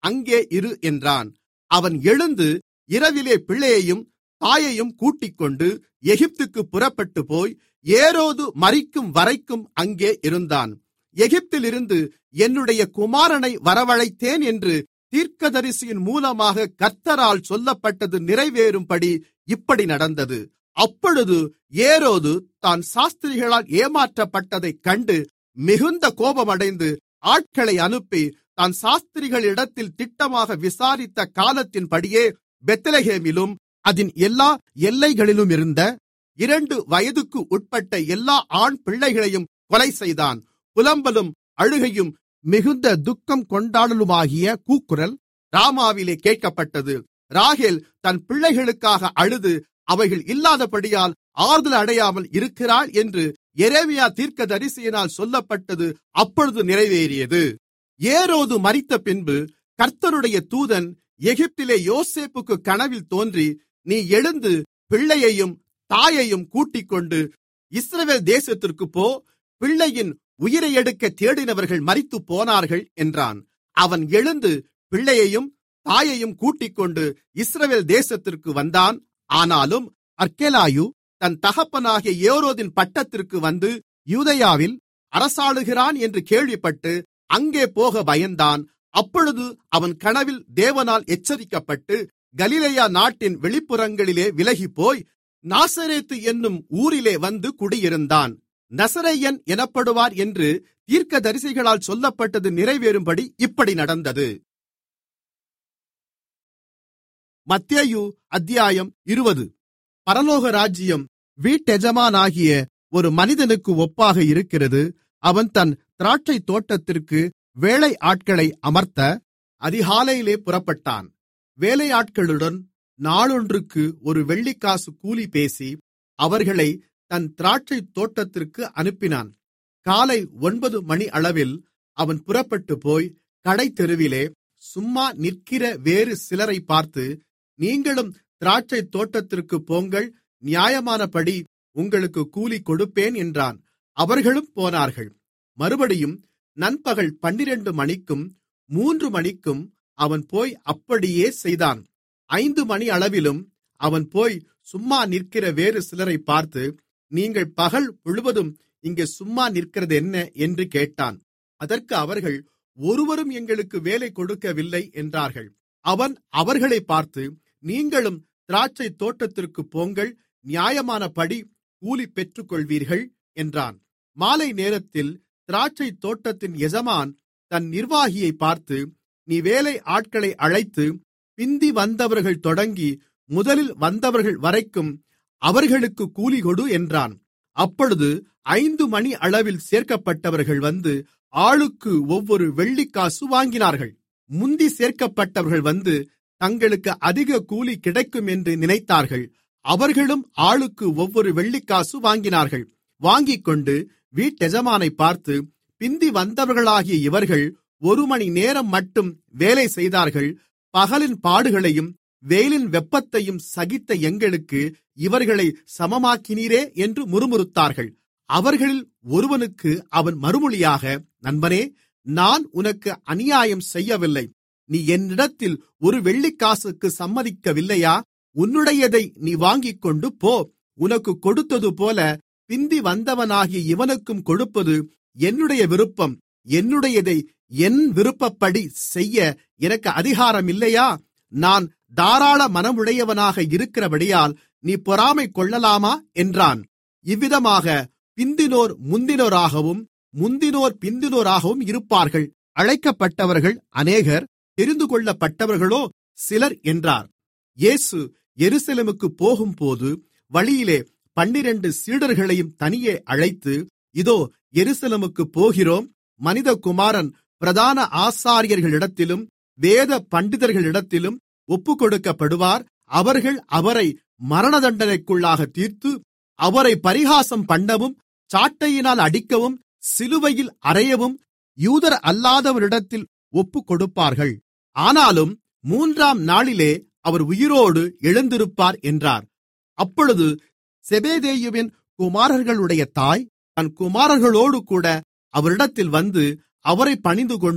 அங்கே இரு என்றான் அவன் எழுந்து இரவிலே பிள்ளையையும் தாயையும் கூட்டிக்கொண்டு எகிப்துக்கு புறப்பட்டு போய் ஏரோது மரிக்கும் வரைக்கும் அங்கே இருந்தான் எகிப்திலிருந்து என்னுடைய குமாரனை வரவழைத்தேன் என்று தீர்க்கதரிசியின் மூலமாக கர்த்தரால் சொல்லப்பட்டது நிறைவேறும்படி இப்படி நடந்தது அப்பொழுது ஏரோது தான் சாஸ்திரிகளால் ஏமாற்றப்பட்டதைக் கண்டு மிகுந்த கோபமடைந்து ஆட்களை அனுப்பி தான் சாஸ்திரிகளிடத்தில் திட்டமாக விசாரித்த காலத்தின்படியே பெத்லகேமிலும் அதன் எல்லா எல்லைகளிலும் இருந்த இரண்டு வயதுக்கு உட்பட்ட எல்லா ஆண் பிள்ளைகளையும் கொலை செய்தான் புலம்பலும் அழுகையும் மிகுந்த துக்கம் கொண்டாடலுமாகிய கூக்குரல் ராமாவிலே கேட்கப்பட்டது ராகேல் தன் பிள்ளைகளுக்காக அழுது அவைகள் இல்லாதபடியால் ஆறுதல் அடையாமல் இருக்கிறாள் என்று எரேமியா தீர்க்கதரிசியினால் சொல்லப்பட்டது அப்பொழுது நிறைவேறியது ஏரோது மரித்த பின்பு கர்த்தருடைய தூதன் எகிப்திலே யோசேப்புக்கு கனவில் தோன்றி நீ எழுந்து பிள்ளையையும் தாயையும் கூட்டிக்கொண்டு இஸ்ரவேல் தேசத்திற்கு போ பிள்ளையின் உயிரை எடுக்க தேடினவர்கள் மரித்து போனார்கள் என்றான் அவன் எழுந்து பிள்ளையையும் தாயையும் கூட்டிக்கொண்டு இஸ்ரவேல் தேசத்திற்கு வந்தான் ஆனாலும் அர்க்கெலாயு தன் தகப்பனாகிய ஏரோதின் பட்டத்திற்கு வந்து யூதயாவில் அரசாளுகிறான் என்று கேள்விப்பட்டு அங்கே போக பயந்தான் அப்பொழுது அவன் கனவில் தேவனால் எச்சரிக்கப்பட்டு கலிலேயா நாட்டின் வெளிப்புறங்களிலே விலகிப்போய் நாசரேத்து என்னும் ஊரிலே வந்து குடியிருந்தான் நசரேயன் எனப்படுவார் என்று தீர்க்கதரிசிகளால் சொல்லப்பட்டது நிறைவேறும்படி இப்படி நடந்தது மத்தேயு அத்தியாயம் இருபது பரலோக ராஜ்யம் வீட்டெஜமானாகிய ஒரு மனிதனுக்கு ஒப்பாக இருக்கிறது அவன் தன் திராட்சை தோட்டத்திற்கு வேலை ஆட்களை அமர்த்த அதிகாலையிலே புறப்பட்டான் வேலையாட்களுடன் நாளொன்றுக்கு ஒரு வெள்ளிக்காசு கூலி பேசி அவர்களை தன் திராட்சை தோட்டத்திற்கு அனுப்பினான் காலை ஒன்பது மணி அளவில் அவன் புறப்பட்டு போய் கடை தெருவிலே சும்மா நிற்கிற வேறு சிலரை பார்த்து நீங்களும் திராட்சை தோட்டத்திற்கு போங்கள் நியாயமானபடி உங்களுக்கு கூலி கொடுப்பேன் என்றான் அவர்களும் போனார்கள் மறுபடியும் நண்பகல் பன்னிரண்டு மணிக்கும் மூன்று மணிக்கும் அவன் போய் அப்படியே செய்தான் ஐந்து மணி அளவிலும் அவன் போய் சும்மா நிற்கிற வேறு சிலரை பார்த்து நீங்கள் பகல் முழுவதும் இங்கே சும்மா நிற்கிறது என்ன என்று கேட்டான் அதற்கு அவர்கள் ஒருவரும் எங்களுக்கு வேலை கொடுக்கவில்லை என்றார்கள் அவன் அவர்களை பார்த்து நீங்களும் திராட்சை தோட்டத்திற்கு போங்கள் நியாயமானபடி கூலி பெற்றுக்கொள்வீர்கள் என்றான் மாலை நேரத்தில் திராட்சை தோட்டத்தின் எஜமான் தன் நிர்வாகியை பார்த்து நீ வேலை ஆட்களை அழைத்து பிந்தி வந்தவர்கள் தொடங்கி முதலில் வந்தவர்கள் வரைக்கும் அவர்களுக்கு கூலி கொடு என்றான் அப்பொழுது ஐந்து மணி அளவில் சேர்க்கப்பட்டவர்கள் வந்து ஆளுக்கு ஒவ்வொரு வெள்ளிக்காசு வாங்கினார்கள் முந்தி சேர்க்கப்பட்டவர்கள் வந்து தங்களுக்கு அதிக கூலி கிடைக்கும் என்று நினைத்தார்கள் அவர்களும் ஆளுக்கு ஒவ்வொரு வெள்ளிக்காசு வாங்கினார்கள் வாங்கிக்கொண்டு வீட்டெஜமானை பார்த்து பிந்தி வந்தவர்களாகிய இவர்கள் ஒரு மணி நேரம் மட்டும் வேலை செய்தார்கள் பகலின் பாடுகளையும் வெயிலின் வெப்பத்தையும் சகித்த எங்களுக்கு இவர்களை சமமாக்கினீரே என்று முறுமுறுத்தார்கள் அவர்களில் ஒருவனுக்கு அவன் மறுமொழியாக நண்பனே நான் உனக்கு அநியாயம் செய்யவில்லை நீ என்னிடத்தில் ஒரு வெள்ளிக்காசுக்கு சம்மதிக்கவில்லையா உன்னுடையதை நீ வாங்கிக்கொண்டு போ உனக்கு கொடுத்தது போல பிந்தி வந்தவனாகிய இவனுக்கும் கொடுப்பது என்னுடைய விருப்பம் என்னுடையதை என் விருப்பப்படி செய்ய எனக்கு அதிகாரம் இல்லையா நான் தாராள மனமுடையவனாக இருக்கிறபடியால் நீ பொறாமை கொள்ளலாமா என்றான் இவ்விதமாக பிந்தினோர் முந்தினோராகவும் முந்தினோர் பிந்தினோராகவும் இருப்பார்கள் அழைக்கப்பட்டவர்கள் அநேகர் தெரிந்து கொள்ளப்பட்டவர்களோ சிலர் என்றார் இயேசு எருசலேமுக்கு போகும்போது வழியிலே பன்னிரண்டு சீடர்களையும் தனியே அழைத்து இதோ எருசலேமுக்கு போகிறோம் மனிதகுமாரன் பிரதான ஆசாரியர்களிடத்திலும் வேத பண்டிதர்களிடத்திலும் ஒப்புக்கொடுக்கப்படுவார் அவர்கள் அவரை மரண தண்டனைக்குள்ளாக தீர்த்து அவரை பரிகாசம் பண்ணவும் சாட்டையினால் அடிக்கவும் சிலுவையில் அறையவும் யூதர் அல்லாதவரிடத்தில் ஒப்புக்கொடுப்பார்கள் ஆனாலும் மூன்றாம் நாளிலே அவர் உயிரோடு எழுந்திருப்பார் என்றார் அப்பொழுது செபேதேயுவின் குமாரர்களுடைய தாய் தன் குமாரர்களோடு கூட அவரிடத்தில் வந்து அவரை பணிந்துகொண்டு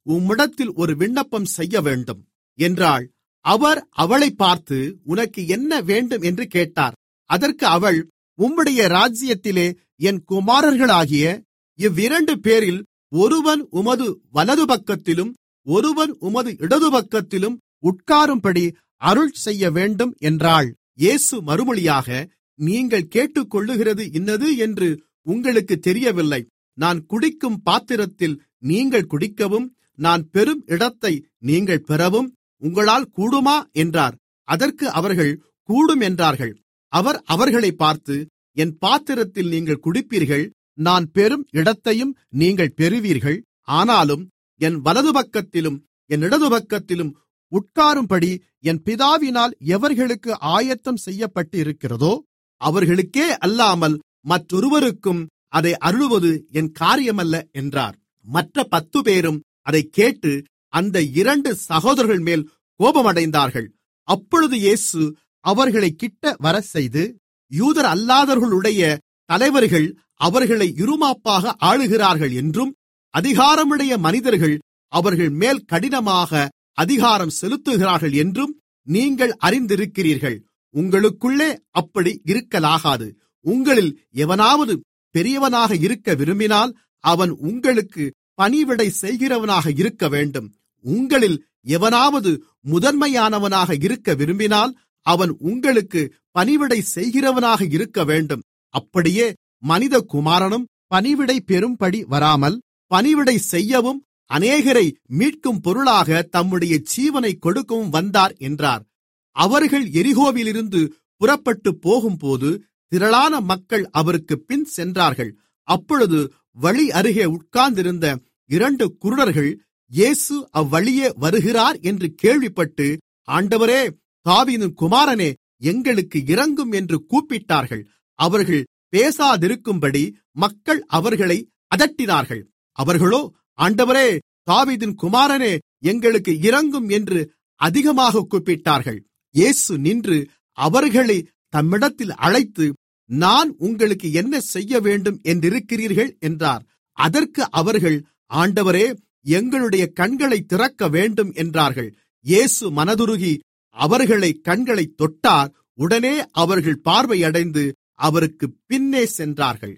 உம்மிடத்தில் ஒரு விண்ணப்பம் செய்யவேண்டும் என்றாள் அவர் அவளைப் பார்த்து உனக்கு என்ன வேண்டும் என்று கேட்டார் அதற்கு அவள் உம்முடைய ராஜ்யத்திலே என் குமாரர்களாகிய இவ்விரண்டு பேரில் ஒருவன் உமது வலது பக்கத்திலும் ஒருவன் உமது இடது பக்கத்திலும் உட்காரும்படி அருள் செய்ய வேண்டும் என்றாள் இயேசு மறுமொழியாக நீங்கள் கேட்டுக்கொள்ளுகிறது இன்னது என்று உங்களுக்கு தெரியவில்லை நான் குடிக்கும் பாத்திரத்தில் நீங்கள் குடிக்கவும் நான் பெறும் இடத்தை நீங்கள் பெறவும் உங்களால் கூடுமா என்றார் அதற்கு அவர்கள் கூடும் என்றார்கள் அவர் அவர்களை பார்த்து என் பாத்திரத்தில் நீங்கள் குடிப்பீர்கள் நான் பெறும் இடத்தையும் நீங்கள் பெறுவீர்கள் ஆனாலும் என் வலது பக்கத்திலும் என் இடது பக்கத்திலும் உட்காரும்படி என் பிதாவினால் எவர்களுக்கு ஆயத்தம் செய்யப்பட்டிருக்கிறதோ அவர்களுக்கே அல்லாமல் மற்றொருவருக்கும் அதை அருளுவது என் காரியமல்ல என்றார் மற்ற பத்து பேரும் அதைக் கேட்டு அந்த இரண்டு சகோதரர்கள் மேல் கோபமடைந்தார்கள் அப்பொழுது இயேசு அவர்களை கிட்ட வரச்செய்து யூதர் அல்லாதவர்களுடைய தலைவர்கள் அவர்களை இருமாப்பாக ஆளுகிறார்கள் என்றும் அதிகாரமுடைய மனிதர்கள் அவர்கள் மேல் கடினமாக அதிகாரம் செலுத்துகிறார்கள் என்றும் நீங்கள் அறிந்திருக்கிறீர்கள் உங்களுக்குள்ளே அப்படி இருக்கலாகாது உங்களில் எவனாவது பெரியவனாக இருக்க விரும்பினால் அவன் உங்களுக்கு பணிவிடை செய்கிறவனாக இருக்க வேண்டும் உங்களில் எவனாவது முதன்மையானவனாக இருக்க விரும்பினால் அவன் உங்களுக்கு பணிவிடை செய்கிறவனாக இருக்க வேண்டும் அப்படியே மனிதகுமாரனும் பணிவிடை பெறும்படி வராமல் பணிவிடை செய்யவும் அநேகரை மீட்கும் பொருளாக தம்முடைய ஜீவனை கொடுக்கவும் வந்தார் என்றார் அவர்கள் எரிகோவிலிருந்து புறப்பட்டு போகும்போது திரளான மக்கள் அவருக்கு பின் சென்றார்கள் அப்பொழுது வழி அருகே உட்கார்ந்திருந்த இரண்டு குருடர்கள் இயேசு அவ்வழியே வருகிறார் என்று கேள்விப்பட்டு ஆண்டவரே தாவீதின் குமாரனே எங்களுக்கு இரங்கும் என்று கூப்பிட்டார்கள் அவர்கள் பேசாதிருக்கும்படி மக்கள் அவர்களை அதட்டினார்கள் அவர்களோ ஆண்டவரே தாவீதின் குமாரனே எங்களுக்கு இரங்கும் என்று அதிகமாக கூப்பிட்டார்கள் இயேசு நின்று அவர்களை தம்மிடத்தில் அழைத்து நான் உங்களுக்கு என்ன செய்ய வேண்டும் என்றிருக்கிறீர்கள் என்றார் அதற்கு அவர்கள் ஆண்டவரே எங்களுடைய கண்களை திறக்க வேண்டும் என்றார்கள் இயேசு மனதுருகி அவர்களை கண்களை தொட்டார் உடனே அவர்கள் பார்வையடைந்து அவருக்கு பின்னே சென்றார்கள்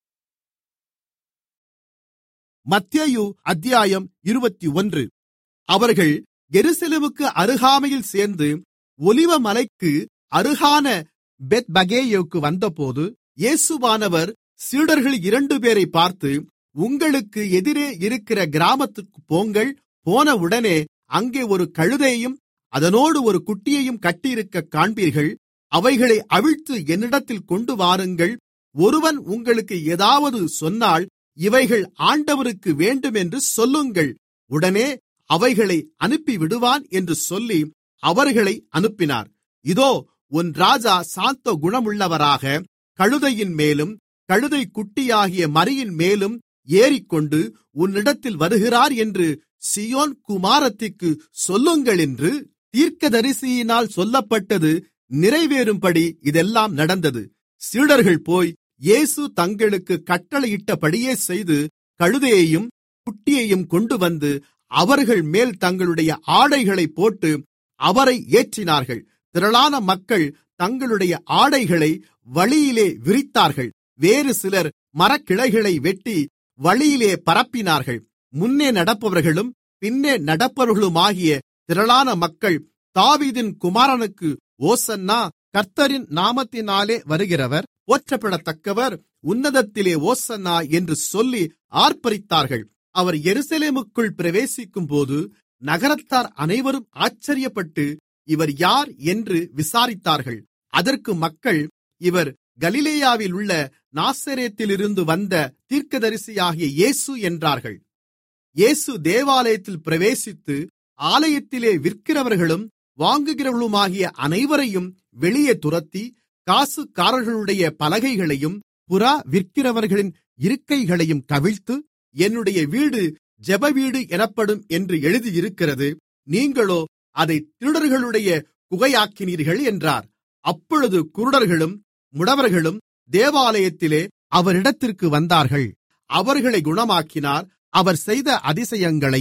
மத்தேயு அத்தியாயம் இருபத்தி ஒன்று அவர்கள் எருசலேமுக்கு அருகாமையில் சேர்ந்து ஒலிவ மலைக்கு அருகான பெத்பகேயுக்கு வந்தபோது இயேசுவானவர் சீடர்கள் இரண்டு பேரை பார்த்து உங்களுக்கு எதிரே இருக்கிற கிராமத்துக்கு போங்கள் போனவுடனே அங்கே ஒரு கழுதையும் அதனோடு ஒரு குட்டியையும் கட்டியிருக்க காண்பீர்கள் அவைகளை அவிழ்த்து என்னிடத்தில் கொண்டு வாருங்கள் ஒருவன் உங்களுக்கு ஏதாவது சொன்னால் இவைகள் ஆண்டவருக்கு வேண்டுமென்று சொல்லுங்கள் உடனே அவைகளை அனுப்பிவிடுவான் என்று சொல்லி அவர்களை அனுப்பினார் இதோ உன் ராஜா சாந்த குணமுள்ளவராக கழுதையின் மேலும் கழுதை குட்டியாகிய மரியின் மேலும் ஏறிக்கொண்டு உன்னிடத்தில் வருகிறார் என்று சியோன் குமாரத்திற்கு சொல்லுங்கள் என்று தீர்க்கதரிசியினால் சொல்லப்பட்டது நிறைவேறும்படி இதெல்லாம் நடந்தது சீடர்கள் போய் இயேசு தங்களுக்கு கட்டளையிட்டபடியே செய்து கழுதையையும் குட்டியையும் கொண்டு வந்து அவர்கள் மேல் தங்களுடைய ஆடைகளை போட்டு அவரை ஏற்றினார்கள் திரளான மக்கள் தங்களுடைய ஆடைகளை வழியிலே விரித்தார்கள் வேறு சிலர் மரக்கிளைகளை வெட்டி வழியிலே பரப்பினார்கள் முன்னே நடப்பவர்களும் பின்னே நடப்பவர்களுமாகிய திரளான மக்கள் தாவீதின் குமாரனுக்கு ஓசன்னா கர்த்தரின் நாமத்தினாலே வருகிறவர் போற்றப்படத்தக்கவர் உன்னதத்திலே ஓசன்னா என்று சொல்லி ஆர்ப்பரித்தார்கள் அவர் எருசலேமுக்குள் பிரவேசிக்கும்போது நகரத்தார் அனைவரும் ஆச்சரியப்பட்டு இவர் யார் என்று விசாரித்தார்கள் அதற்கு மக்கள் இவர் கலிலேயாவில் உள்ள நாசரேத்திலிருந்து வந்த தீர்க்கதரிசியாகிய இயேசு என்றார்கள் இயேசு தேவாலயத்தில் பிரவேசித்து ஆலயத்திலே விற்கிறவர்களும் வாங்குகிறவர்களுமாகிய அனைவரையும் வெளியே துரத்தி காசுக்காரர்களுடைய பலகைகளையும் புறா விற்கிறவர்களின் இருக்கைகளையும் கவிழ்த்து என்னுடைய வீடு ஜெபவீடு எனப்படும் என்று எழுதியிருக்கிறது நீங்களோ அதை திருடர்களுடைய குகையாக்கினீர்கள் என்றார் அப்பொழுது குருடர்களும் முடவர்களும் தேவாலயத்திலே அவரிடத்திற்கு வந்தார்கள் அவர்களை குணமாக்கினார் அவர் செய்த அதிசயங்களையும்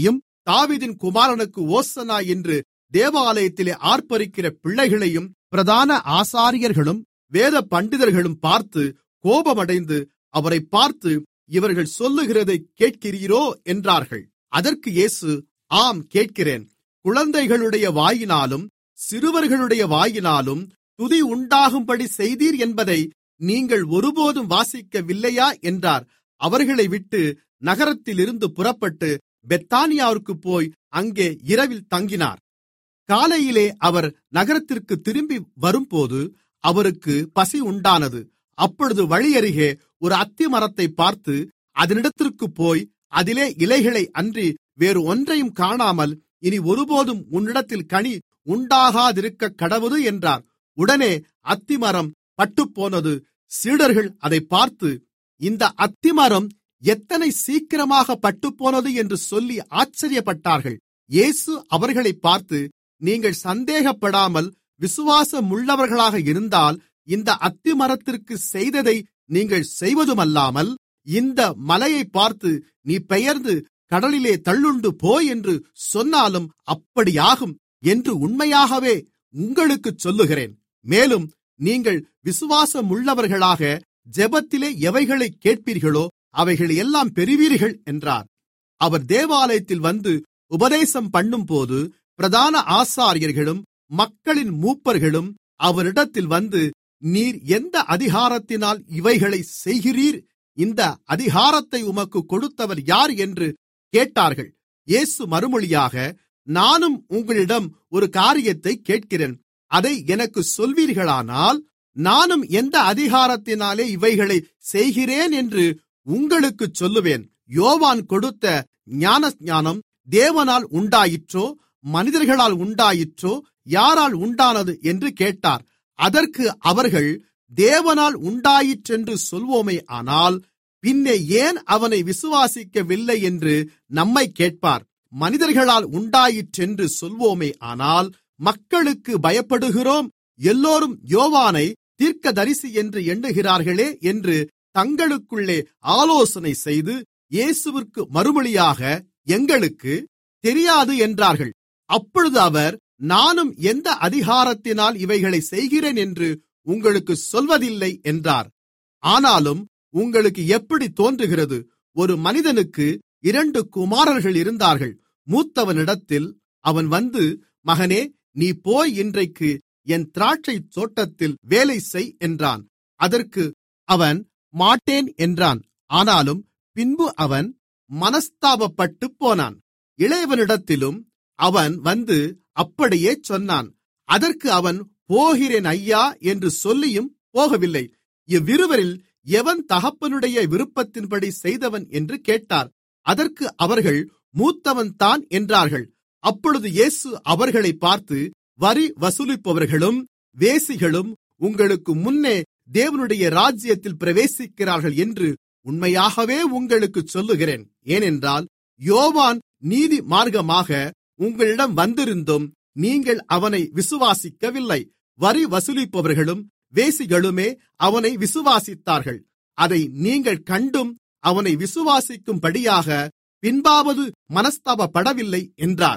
தாவீதின் குமாரனுக்கு ஓசனா என்று தேவாலயத்திலே ஆர்ப்பரிக்கிற பிள்ளைகளையும் பிரதான ஆசாரியர்களும் வேத பண்டிதர்களும் பார்த்து கோபமடைந்து அவரை பார்த்து இவர்கள் சொல்லுகிறதை கேட்கிறீரோ என்றார்கள் அதற்கு இயேசு ஆம் கேட்கிறேன் குழந்தைகளுடைய வாயினாலும் சிறுவர்களுடைய வாயினாலும் துதி உண்டாகும்படி செய்தீர் என்பதை நீங்கள் ஒருபோதும் வாசிக்கவில்லையா என்றார் அவர்களை விட்டு நகரத்திலிருந்து புறப்பட்டு பெத்தானியாவிற்கு போய் அங்கே இரவில் தங்கினார் காலையிலே அவர் நகரத்திற்கு திரும்பி வரும்போது அவருக்கு பசி உண்டானது அப்பொழுது வழியருகே ஒரு அத்தி மரத்தை பார்த்து அதனிடத்திற்கு போய் அதிலே இலைகளை அன்றி வேறு ஒன்றையும் காணாமல் இனி ஒருபோதும் உன்னிடத்தில் கனி உண்டாகாதிருக்க கடவுது என்றார் உடனே அத்திமரம் பட்டுப்போனது சீடர்கள் அதை பார்த்து இந்த அத்திமரம் எத்தனை சீக்கிரமாக பட்டுப்போனது என்று சொல்லி ஆச்சரியப்பட்டார்கள் இயேசு அவர்களை பார்த்து நீங்கள் சந்தேகப்படாமல் விசுவாசமுள்ளவர்களாக இருந்தால் இந்த அத்திமரத்திற்கு செய்ததை நீங்கள் செய்வதுமல்லாமல் இந்த மலையை பார்த்து நீ பெயர்ந்து கடலிலே தள்ளுண்டு போ என்று சொன்னாலும் அப்படியாகும் என்று உண்மையாகவே உங்களுக்குச் சொல்லுகிறேன் மேலும் நீங்கள் விசுவாசமுள்ளவர்களாக ஜெபத்திலே எவைகளை கேட்பீர்களோ அவைகளை எல்லாம் பெறுவீர்கள் என்றார் அவர் தேவாலயத்தில் வந்து உபதேசம் பண்ணும்போது பிரதான ஆசாரியர்களும் மக்களின் மூப்பர்களும் அவரிடத்தில் வந்து நீர் எந்த அதிகாரத்தினால் இவைகளை செய்கிறீர் இந்த அதிகாரத்தை உமக்கு கொடுத்தவர் யார் என்று கேட்டார்கள் இயேசு மறுமொழியாக நானும் உங்களிடம் ஒரு காரியத்தை கேட்கிறேன் அதை எனக்கு சொல்வீர்களானால் நானும் எந்த அதிகாரத்தினாலே இவைகளை செய்கிறேன் என்று உங்களுக்குச் சொல்லுவேன் யோவான் கொடுத்த ஞானஸ்நானம் தேவனால் உண்டாயிற்றோ மனிதர்களால் உண்டாயிற்றோ யாரால் உண்டானது என்று கேட்டார் அதற்கு அவர்கள் தேவனால் உண்டாயிற்றென்று சொல்வோமே ஆனால் பின்னே ஏன் அவனை விசுவாசிக்கவில்லை என்று நம்மை கேட்பார் மனிதர்களால் உண்டாயிற்றென்று சொல்வோமே ஆனால் மக்களுக்கு பயப்படுகிறோம் எல்லோரும் யோவானை தீர்க்கதரிசி என்று எண்ணுகிறார்களே என்று தங்களுக்குள்ளே ஆலோசனை செய்து இயேசுவிற்கு மறுமொழியாக எங்களுக்கு தெரியாது என்றார்கள் அப்பொழுது அவர் நானும் எந்த அதிகாரத்தினால் இவைகளை செய்கிறேன் என்று உங்களுக்கு சொல்வதில்லை என்றார் ஆனாலும் உங்களுக்கு எப்படி தோன்றுகிறது ஒரு மனிதனுக்கு இரண்டு குமாரர்கள் இருந்தார்கள் மூத்தவனிடத்தில் அவன் வந்து மகனே நீ போய் இன்றைக்கு என் திராட்சை தோட்டத்தில் வேலை செய் என்றான் அதற்கு அவன் மாட்டேன் என்றான் ஆனாலும் பின்பு அவன் மனஸ்தாபப்பட்டு போனான் இளையவனிடத்திலும் அவன் வந்து அப்படியே சொன்னான் அதற்கு அவன் போகிறேன் ஐயா என்று சொல்லியும் போகவில்லை இவ்விருவரில் எவன் தகப்பனுடைய விருப்பத்தின்படி செய்தவன் என்று கேட்டார் அதற்கு அவர்கள் மூத்தவன் தான் என்றார்கள் அப்பொழுது இயேசு அவர்களை பார்த்து வரி வசூலிப்பவர்களும் வேசிகளும் உங்களுக்கு முன்னே தேவனுடைய ராஜ்யத்தில் பிரவேசிக்கிறார்கள் என்று உண்மையாகவே உங்களுக்குச் சொல்லுகிறேன் ஏனென்றால் யோவான் நீதி மார்க்கமாக உங்களிடம் வந்திருந்தும் நீங்கள் அவனை விசுவாசிக்கவில்லை வரி வசூலிப்பவர்களும் வேசிகளுமே அவனை விசுவாசித்தார்கள் அதை நீங்கள் கண்டும் அவனை விசுவாசிக்கும்படியாக பின்பாவது மனஸ்தாபப்படவில்லை என்றார்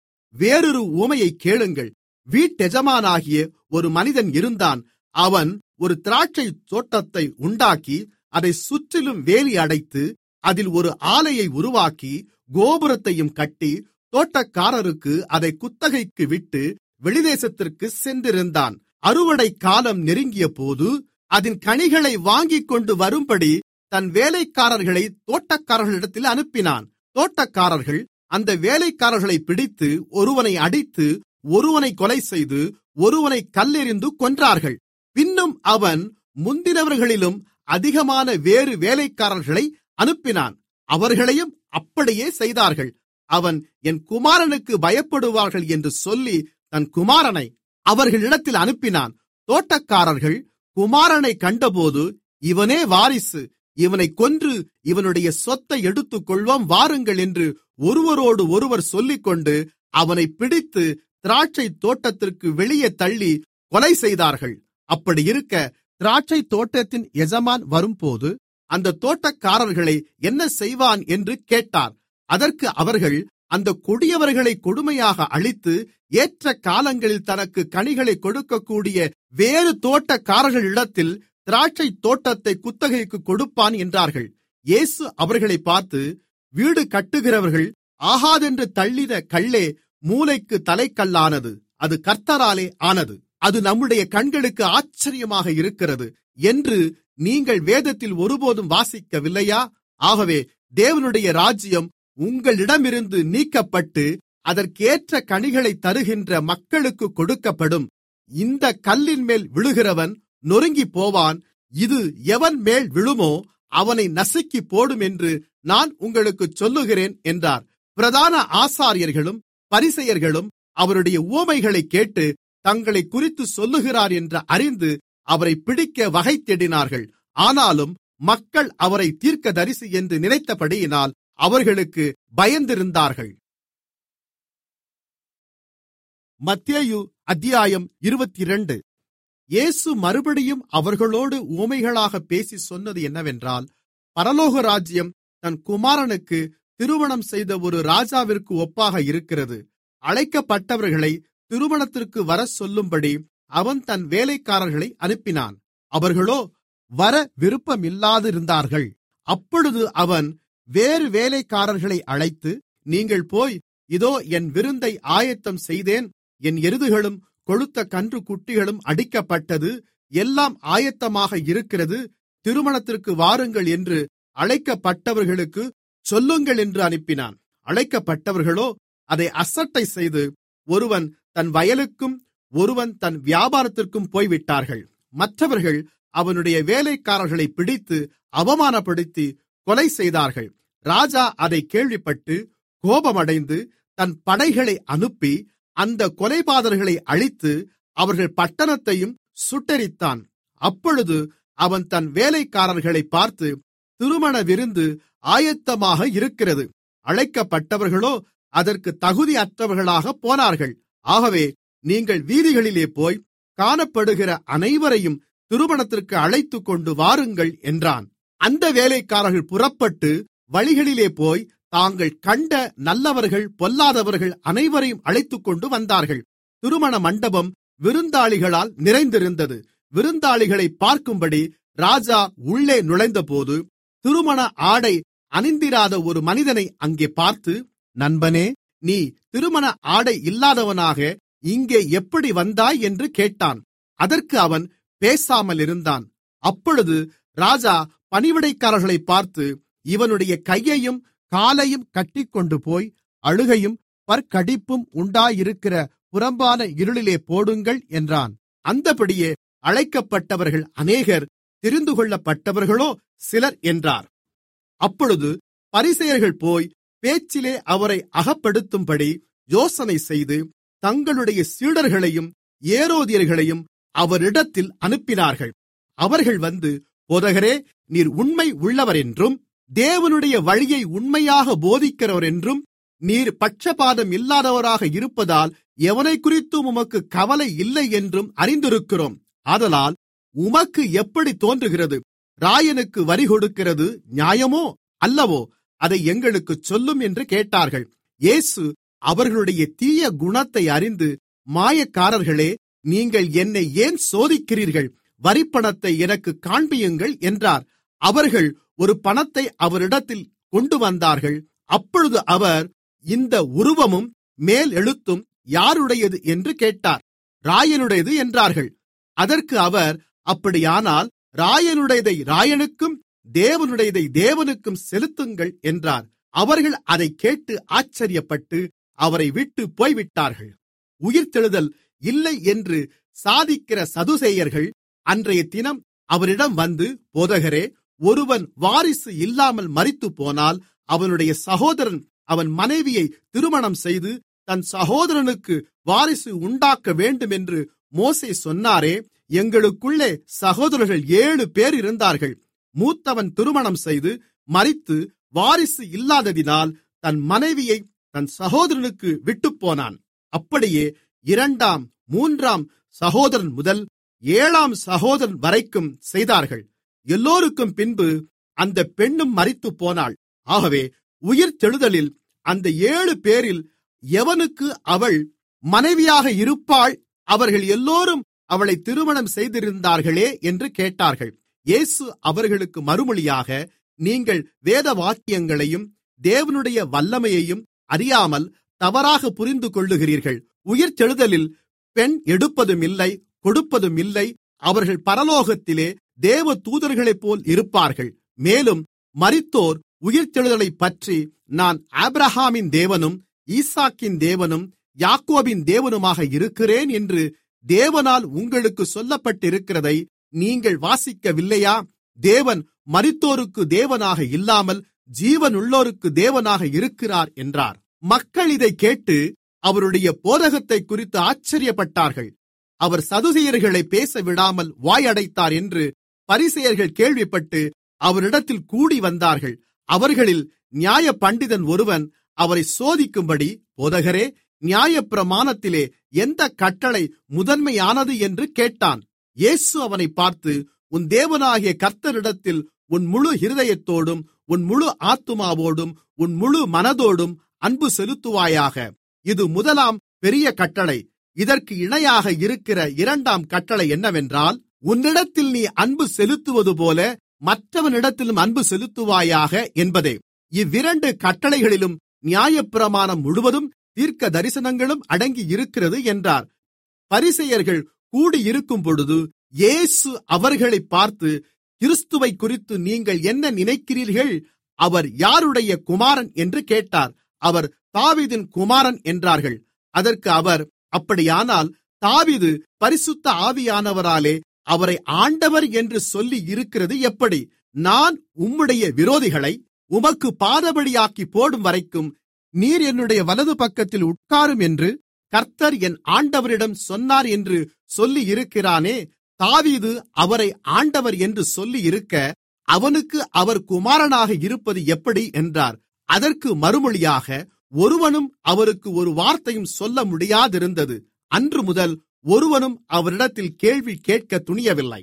வேறொரு உமையை கேளுங்கள் வீட்டெஜமானாகிய ஒரு மனிதன் இருந்தான் அவன் ஒரு திராட்சை தோட்டத்தை உண்டாக்கி அதை சுற்றிலும் வேலி அடைத்து அதில் ஒரு ஆலையை உருவாக்கி கோபுரத்தையும் கட்டி தோட்டக்காரருக்கு அதை குத்தகைக்கு விட்டு வெளிதேசத்திற்கு சென்றிருந்தான் அறுவடை காலம் நெருங்கியபோது அதன் கனிகளை வாங்கிக் கொண்டு வரும்படி தன் வேலைக்காரர்களை தோட்டக்காரர்களிடத்தில் அனுப்பினான் தோட்டக்காரர்கள் அந்த வேலைக்காரர்களை பிடித்து ஒருவனை அடித்து ஒருவனை கொலை செய்து ஒருவனை கல்லெறிந்து கொன்றார்கள் பின்னும் அவன் முந்தினவர்களிலும் அதிகமான வேறு வேலைக்காரர்களை அனுப்பினான் அவர்களையும் அப்படியே செய்தார்கள் அவன் என் குமாரனுக்கு பயப்படுவார்கள் என்று சொல்லி தன் குமாரனை அவர்களிடத்தில் அனுப்பினான் தோட்டக்காரர்கள் குமாரனை கண்டபோது இவனே வாரிசு இவனை கொன்று இவனுடைய சொத்தை எடுத்துக்கொள்வோம் வாருங்கள் என்று ஒருவரோடு ஒருவர் சொல்லிக்கொண்டு அவனை பிடித்து திராட்சை தோட்டத்திற்கு வெளியே தள்ளி கொலை செய்தார்கள் அப்படி இருக்க திராட்சை தோட்டத்தின் எஜமான் வரும்போது அந்த தோட்டக்காரர்களை என்ன செய்வான் என்று கேட்டார் அதற்கு அவர்கள் அந்த கொடியவர்களை கொடுமையாக அழித்து ஏற்ற காலங்களில் தனக்கு கனிகளை கொடுக்கக்கூடிய வேறு தோட்டக்காரர்களிடத்தில் திராட்சை தோட்டத்தை குத்தகைக்கு கொடுப்பான் என்றார்கள் இயேசு அவர்களை பார்த்து வீடு கட்டுகிறவர்கள் ஆகாதென்று தள்ளின கல்லே மூலைக்கு தலைக்கல்லானது அது கர்த்தராலே ஆனது அது நம்முடைய கண்களுக்கு ஆச்சரியமாக இருக்கிறது என்று நீங்கள் வேதத்தில் ஒருபோதும் வாசிக்கவில்லையா ஆகவே தேவனுடைய ராஜ்யம் உங்களிடமிருந்து நீக்கப்பட்டு அதற்கேற்ற கனிகளை தருகின்ற மக்களுக்கு கொடுக்கப்படும் இந்த கல்லின் மேல் விழுகிறவன் நொறுங்கி போவான் இது எவன் மேல் விழுமோ அவனை நசுக்கி போடும் என்று நான் உங்களுக்கு சொல்லுகிறேன் என்றார் பிரதான ஆசாரியர்களும் பரிசெயர்களும் அவருடைய உவமைகளை கேட்டு தங்களை குறித்து சொல்லுகிறார் என்று அறிந்து அவரை பிடிக்க வகை தேடினார்கள் ஆனாலும் மக்கள் அவரை தீர்க்கதரிசி என்று நினைத்தபடியினால் அவர்களுக்கு பயந்திருந்தார்கள் மத்தேயு அத்தியாயம் இருபத்திரண்டு இயேசு மறுபடியும் அவர்களோடு உவமைகளாக பேசி சொன்னது என்னவென்றால் பரலோக ராஜ்யம் தன் குமாரனுக்கு திருமணம் செய்த ஒரு ராஜாவிற்கு ஒப்பாக இருக்கிறது அழைக்கப்பட்டவர்களை திருமணத்திற்கு வர சொல்லும்படி அவன் தன் வேலைக்காரர்களை அனுப்பினான் அவர்களோ வர விருப்பமில்லாதிருந்தார்கள் அப்பொழுது அவன் வேறு வேலைக்காரர்களை அழைத்து நீங்கள் போய் இதோ என் விருந்தை ஆயத்தம் செய்தேன் என் எருதுகளும் கொழுத்த கன்று குட்டிகளும் அடிக்கப்பட்டது எல்லாம் ஆயத்தமாக இருக்கிறது திருமணத்திற்கு வாருங்கள் என்று அழைக்கப்பட்டவர்களுக்கு சொல்லுங்கள் என்று அனுப்பினான் அழைக்கப்பட்டவர்களோ அதை அசட்டை செய்து ஒருவன் தன் வயலுக்கும் ஒருவன் தன் வியாபாரத்திற்கும் போய்விட்டார்கள் மற்றவர்கள் அவனுடைய வேலைக்காரர்களை பிடித்து அவமானப்படுத்தி கொலை செய்தார்கள் ராஜா அதை கேள்விப்பட்டு கோபமடைந்து தன் படைகளை அனுப்பி அந்த கொலைபாதர்களை அழித்து அவர்கள் பட்டணத்தையும் சுட்டெரித்தான் அப்பொழுது அவன் தன் வேலைக்காரர்களை பார்த்து திருமண விருந்து ஆயத்தமாக இருக்கிறது அழைக்கப்பட்டவர்களோ அதற்கு தகுதியற்றவர்களாக போனார்கள் ஆகவே நீங்கள் வீதிகளிலே போய் காணப்படுகிற அனைவரையும் திருமணத்திற்கு அழைத்துக் கொண்டு வாருங்கள் என்றான் அந்த வேலைக்காரர்கள் புறப்பட்டு வழிகளிலே போய் தாங்கள் கண்ட நல்லவர்கள் பொல்லாதவர்கள் அனைவரையும் அழைத்துக் கொண்டு வந்தார்கள் திருமண மண்டபம் விருந்தாளிகளால் நிறைந்திருந்தது விருந்தாளிகளை பார்க்கும்படி ராஜா உள்ளே நுழைந்தபோது திருமண ஆடை அணிந்திராத ஒரு மனிதனை அங்கே பார்த்து நண்பனே நீ திருமண ஆடை இல்லாதவனாக இங்கே எப்படி வந்தாய் என்று கேட்டான் அதற்கு அவன் பேசாமல் இருந்தான் அப்பொழுது ராஜா பணிவிடைக்காரர்களை பார்த்து இவனுடைய கையையும் காலையும் கட்டிக்கொண்டு போய் அழுகையும் பற்கடிப்பும் உண்டாயிருக்கிற புறம்பான இருளிலே போடுங்கள் என்றான் அந்தபடியே அழைக்கப்பட்டவர்கள் அநேகர் தெரிந்துகொள்ளப்பட்டவர்களோ சிலர் என்றார் அப்பொழுது பரிசெயர்கள் போய் பேச்சிலே அவரை அகப்படுத்தும்படி யோசனை செய்து தங்களுடைய சீடர்களையும் ஏரோதியர்களையும் அவரிடத்தில் அனுப்பினார்கள் அவர்கள் வந்து போதகரே நீர் உண்மை உள்ளவர் என்றும் தேவனுடைய வழியை உண்மையாக போதிக்கிறவர் என்றும் நீர் பட்சபாதம் இல்லாதவராக இருப்பதால் எவனை குறித்தும் உமக்கு கவலை இல்லை என்றும் அறிந்திருக்கிறோம் ஆதலால் உமக்கு எப்படி தோன்றுகிறது ராயனுக்கு வரி கொடுக்கிறது நியாயமோ அல்லவோ அதை எங்களுக்கு சொல்லும் என்று கேட்டார்கள் இயேசு அவர்களுடைய தீய குணத்தை அறிந்து மாயக்காரர்களே நீங்கள் என்னை ஏன் சோதிக்கிறீர்கள் வரிப்பணத்தை எனக்கு காண்பியுங்கள் என்றார் அவர்கள் ஒரு பணத்தை அவரிடத்தில் கொண்டு வந்தார்கள் அப்பொழுது அவர் இந்த உருவமும் மேல் எழுத்தும் யாருடையது என்று கேட்டார் ராயனுடையது என்றார்கள் அதற்கு அவர் அப்படியானால் ராயனுடையதை ராயனுக்கும் தேவனுடையதை தேவனுக்கும் செலுத்துங்கள் என்றார் அவர்கள் அதை கேட்டு ஆச்சரியப்பட்டு அவரை விட்டு போய்விட்டார்கள் உயிர்த்தெழுதல் இல்லை என்று சாதிக்கிற சதுசேயர்கள் அன்றைய தினம் அவரிடம் வந்து போதகரே ஒருவன் வாரிசு இல்லாமல் மரித்துப்போனால் அவனுடைய சகோதரன் அவன் மனைவியை திருமணம் செய்து தன் சகோதரனுக்கு வாரிசு உண்டாக்க வேண்டும் என்று மோசே சொன்னாரே எங்களுக்குள்ளே சகோதரர்கள் ஏழு பேர் இருந்தார்கள் மூத்தவன் திருமணம் செய்து மரித்து வாரிசு இல்லாததினால் தன் மனைவியை தன் சகோதரனுக்கு விட்டுப்போனான் அப்படியே இரண்டாம் மூன்றாம் சகோதரன் முதல் ஏழாம் சகோதரன் வரைக்கும் செய்தார்கள் எல்லோருக்கும் பின்பு அந்த பெண்ணும் மரித்து போனாள் ஆகவே உயிர்த்தெழுதலில் அந்த ஏழு பேரில் எவனுக்கு அவள் மனைவியாக இருப்பாள் அவர்கள் எல்லோரும் அவளை திருமணம் செய்திருந்தார்களே என்று கேட்டார்கள் இயேசு அவர்களுக்கு மறுமொழியாக நீங்கள் வேத வாக்கியங்களையும் தேவனுடைய வல்லமையையும் அறியாமல் தவறாக புரிந்து கொள்ளுகிறீர்கள் உயிர்த்தெழுதலில் பெண் எடுப்பதும் இல்லை கொடுப்பதும் இல்லை அவர்கள் பரலோகத்திலே தேவ தூதர்களைப் போல் இருப்பார்கள் மேலும் மரித்தோர் உயிர்த்தெழுதலைப் பற்றி நான் ஆபிரஹாமின் தேவனும் ஈசாக்கின் தேவனும் யாக்கோபின் தேவனுமாக இருக்கிறேன் என்று தேவனால் உங்களுக்கு சொல்லப்பட்டிருக்கிறதை நீங்கள் வாசிக்கவில்லையா தேவன் மரித்தோருக்கு தேவனாக இல்லாமல் ஜீவனுள்ளோருக்கு தேவனாக இருக்கிறார் என்றார் மக்கள் இதைக் கேட்டு அவருடைய போதகத்தைக் குறித்து ஆச்சரியப்பட்டார்கள் அவர் சதுசேயர்களை பேச விடாமல் வாயடைத்தார் என்று பரிசேயர்கள் கேள்விப்பட்டு அவரிடத்தில் கூடி வந்தார்கள் அவர்களில் நியாய பண்டிதன் ஒருவன் அவரை சோதிக்கும்படி போதகரே நியாயப்பிரமாணத்திலே எந்த கட்டளை முதன்மையானது என்று கேட்டான் இயேசு அவனை பார்த்து உன் தேவனாகிய கர்த்தரிடத்தில் உன் முழு இருதயத்தோடும் உன் முழு ஆத்துமாவோடும் உன் முழு மனதோடும் அன்பு செலுத்துவாயாக இது முதலாம் பெரிய கட்டளை இதற்கு இணையாக இருக்கிற இரண்டாம் கட்டளை என்னவென்றால் உன்னிடத்தில் நீ அன்பு செலுத்துவது போல மற்றவனிடத்திலும் அன்பு செலுத்துவாயாக என்பதே இவ்விரண்டு கட்டளைகளிலும் நியாயப்பிரமாணம் முழுவதும் தீர்க்க தரிசனங்களும் அடங்கி இருக்கிறது என்றார் பரிசெயர்கள் கூடியிருக்கும் பொழுது இயேசு அவர்களை பார்த்து கிறிஸ்துவை குறித்து நீங்கள் என்ன நினைக்கிறீர்கள் அவர் யாருடைய குமாரன் என்று கேட்டார் அவர் தாவீதின் குமாரன் என்றார்கள் அதற்கு அவர் அப்படியானால் தாவீது பரிசுத்த ஆவியானவராலே அவரை ஆண்டவர் என்று சொல்லி இருக்கிறது எப்படி நான் உம்முடைய விரோதிகளை உமக்கு பாதபடியாக்கி போடும் வரைக்கும் நீர் என்னுடைய வலது பக்கத்தில் உட்காரும் என்று கர்த்தர் என் ஆண்டவரிடம் சொன்னார் என்று சொல்லி இருக்கிறானே தாவீது அவரை ஆண்டவர் என்று சொல்லி இருக்க அவனுக்கு அவர் குமாரனாக இருப்பது எப்படி என்றார் அதற்கு மறுமொழியாக ஒருவனும் அவருக்கு ஒரு வார்த்தையும் சொல்ல முடியாதிருந்தது அன்று முதல் ஒருவனும் அவரிடத்தில் கேள்வி கேட்க துணியவில்லை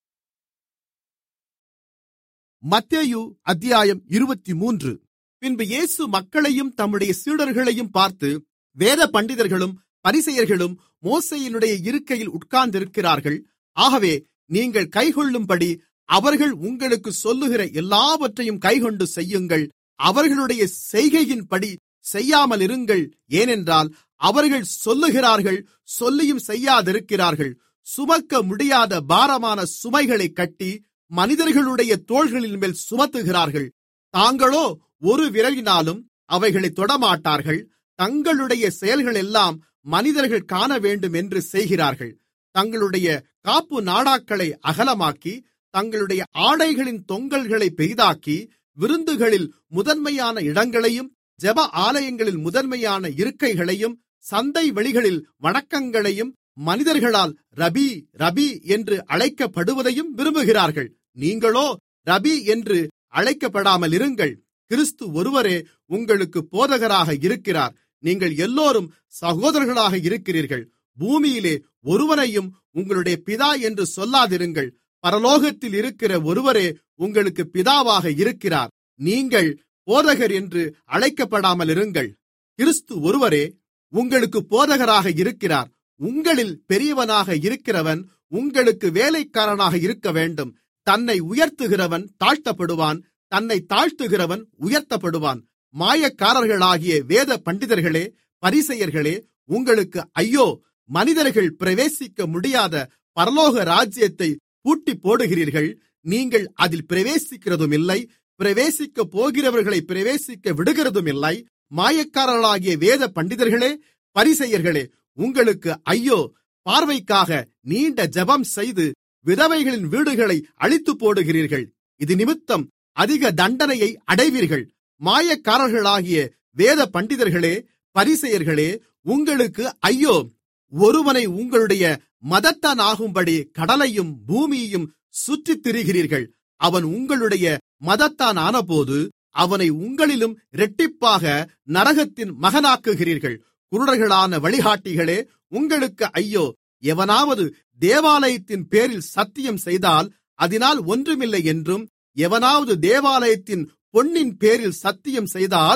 மத்தேயு அத்தியாயம் இருபத்தி மூன்று பின்பு இயேசு மக்களையும் தம்முடைய சீடர்களையும் பார்த்து வேத பண்டிதர்களும் பரிசெயர்களும் மோசையினுடைய இருக்கையில் உட்கார்ந்திருக்கிறார்கள் ஆகவே நீங்கள் கைகொள்ளும்படி அவர்கள் உங்களுக்கு சொல்லுகிற எல்லாவற்றையும் கைகொண்டு செய்யுங்கள் அவர்களுடைய செய்கையின்படி செய்யாமல் இருங்கள் ஏனென்றால் அவர்கள் சொல்லுகிறார்கள் சொல்லியும் செய்யாதிருக்கிறார்கள் சுமக்க முடியாத பாரமான சுமைகளை கட்டி மனிதர்களுடைய தோள்களின் மேல் சுமத்துகிறார்கள் தாங்களோ ஒரு விரலினாலும் அவைகளை தொடமாட்டார்கள் தங்களுடைய செயல்களெல்லாம் மனிதர்கள் காண வேண்டும் என்று செய்கிறார்கள் தங்களுடைய காப்பு நாடாக்களை அகலமாக்கி தங்களுடைய ஆடைகளின் தொங்கல்களை பெரிதாக்கி விருந்துகளில் முதன்மையான இடங்களையும் ஜெப ஆலயங்களில் முதன்மையான இருக்கைகளையும் சந்தை வெளிகளில் வணக்கங்களையும் மனிதர்களால் ரபி ரபி என்று அழைக்கப்படுவதையும் விரும்புகிறார்கள் நீங்களோ ரபி என்று அழைக்கப்படாமல் இருங்கள் கிறிஸ்து ஒருவரே உங்களுக்கு போதகராக இருக்கிறார் நீங்கள் எல்லோரும் சகோதரர்களாக இருக்கிறீர்கள் பூமியிலே ஒருவனையும் உங்களுடைய பிதா என்று சொல்லாதிருங்கள் பரலோகத்தில் இருக்கிற ஒருவரே உங்களுக்கு பிதாவாக இருக்கிறார் நீங்கள் போதகர் என்று அழைக்கப்படாமல் இருங்கள் கிறிஸ்து ஒருவரே உங்களுக்கு போதகராக இருக்கிறார் உங்களில் பெரியவனாக இருக்கிறவன் உங்களுக்கு வேலைக்காரனாக இருக்க வேண்டும் தன்னை உயர்த்துகிறவன் தாழ்த்தப்படுவான் தன்னை தாழ்த்துகிறவன் உயர்த்தப்படுவான் மாயக்காரர்களாகிய வேத பண்டிதர்களே பரிசெயர்களே உங்களுக்கு ஐயோ மனிதர்கள் பிரவேசிக்க முடியாத பரலோக ராஜ்யத்தை பூட்டி போடுகிறீர்கள் நீங்கள் அதில் பிரவேசிக்கிறதும் இல்லை பிரவேசிக்க போகிறவர்களை பிரவேசிக்க விடுகிறதும் இல்லை மாயக்காரர்களாகிய வேத பண்டிதர்களே பரிசெயர்களே உங்களுக்கு ஐயோ பார்வைக்காக நீண்ட ஜெபம் செய்து விதவைகளின் வீடுகளை அழித்து போடுகிறீர்கள் இது நிமித்தம் அதிக தண்டனையை அடைவீர்கள் மாயக்காரர்களாகிய வேத பண்டிதர்களே பரிசெயர்களே உங்களுக்கு ஐயோ ஒருவனை உங்களுடைய மதத்தானாகும்படி கடலையும் பூமியையும் சுற்றித் திரிகிறீர்கள் அவன் உங்களுடைய மதத்தான் ஆனபோது அவனை உங்களிலும் இரட்டிப்பாக நரகத்தின் மகனாக்குகிறீர்கள் குருடர்களான வழிகாட்டிகளே உங்களுக்கு ஐயோ எவனாவது தேவாலயத்தின் பேரில் சத்தியம் செய்தால் அதனால் ஒன்றுமில்லை என்றும் எவனாவது தேவாலயத்தின் பொன்னின் பேரில் சத்தியம் செய்தால்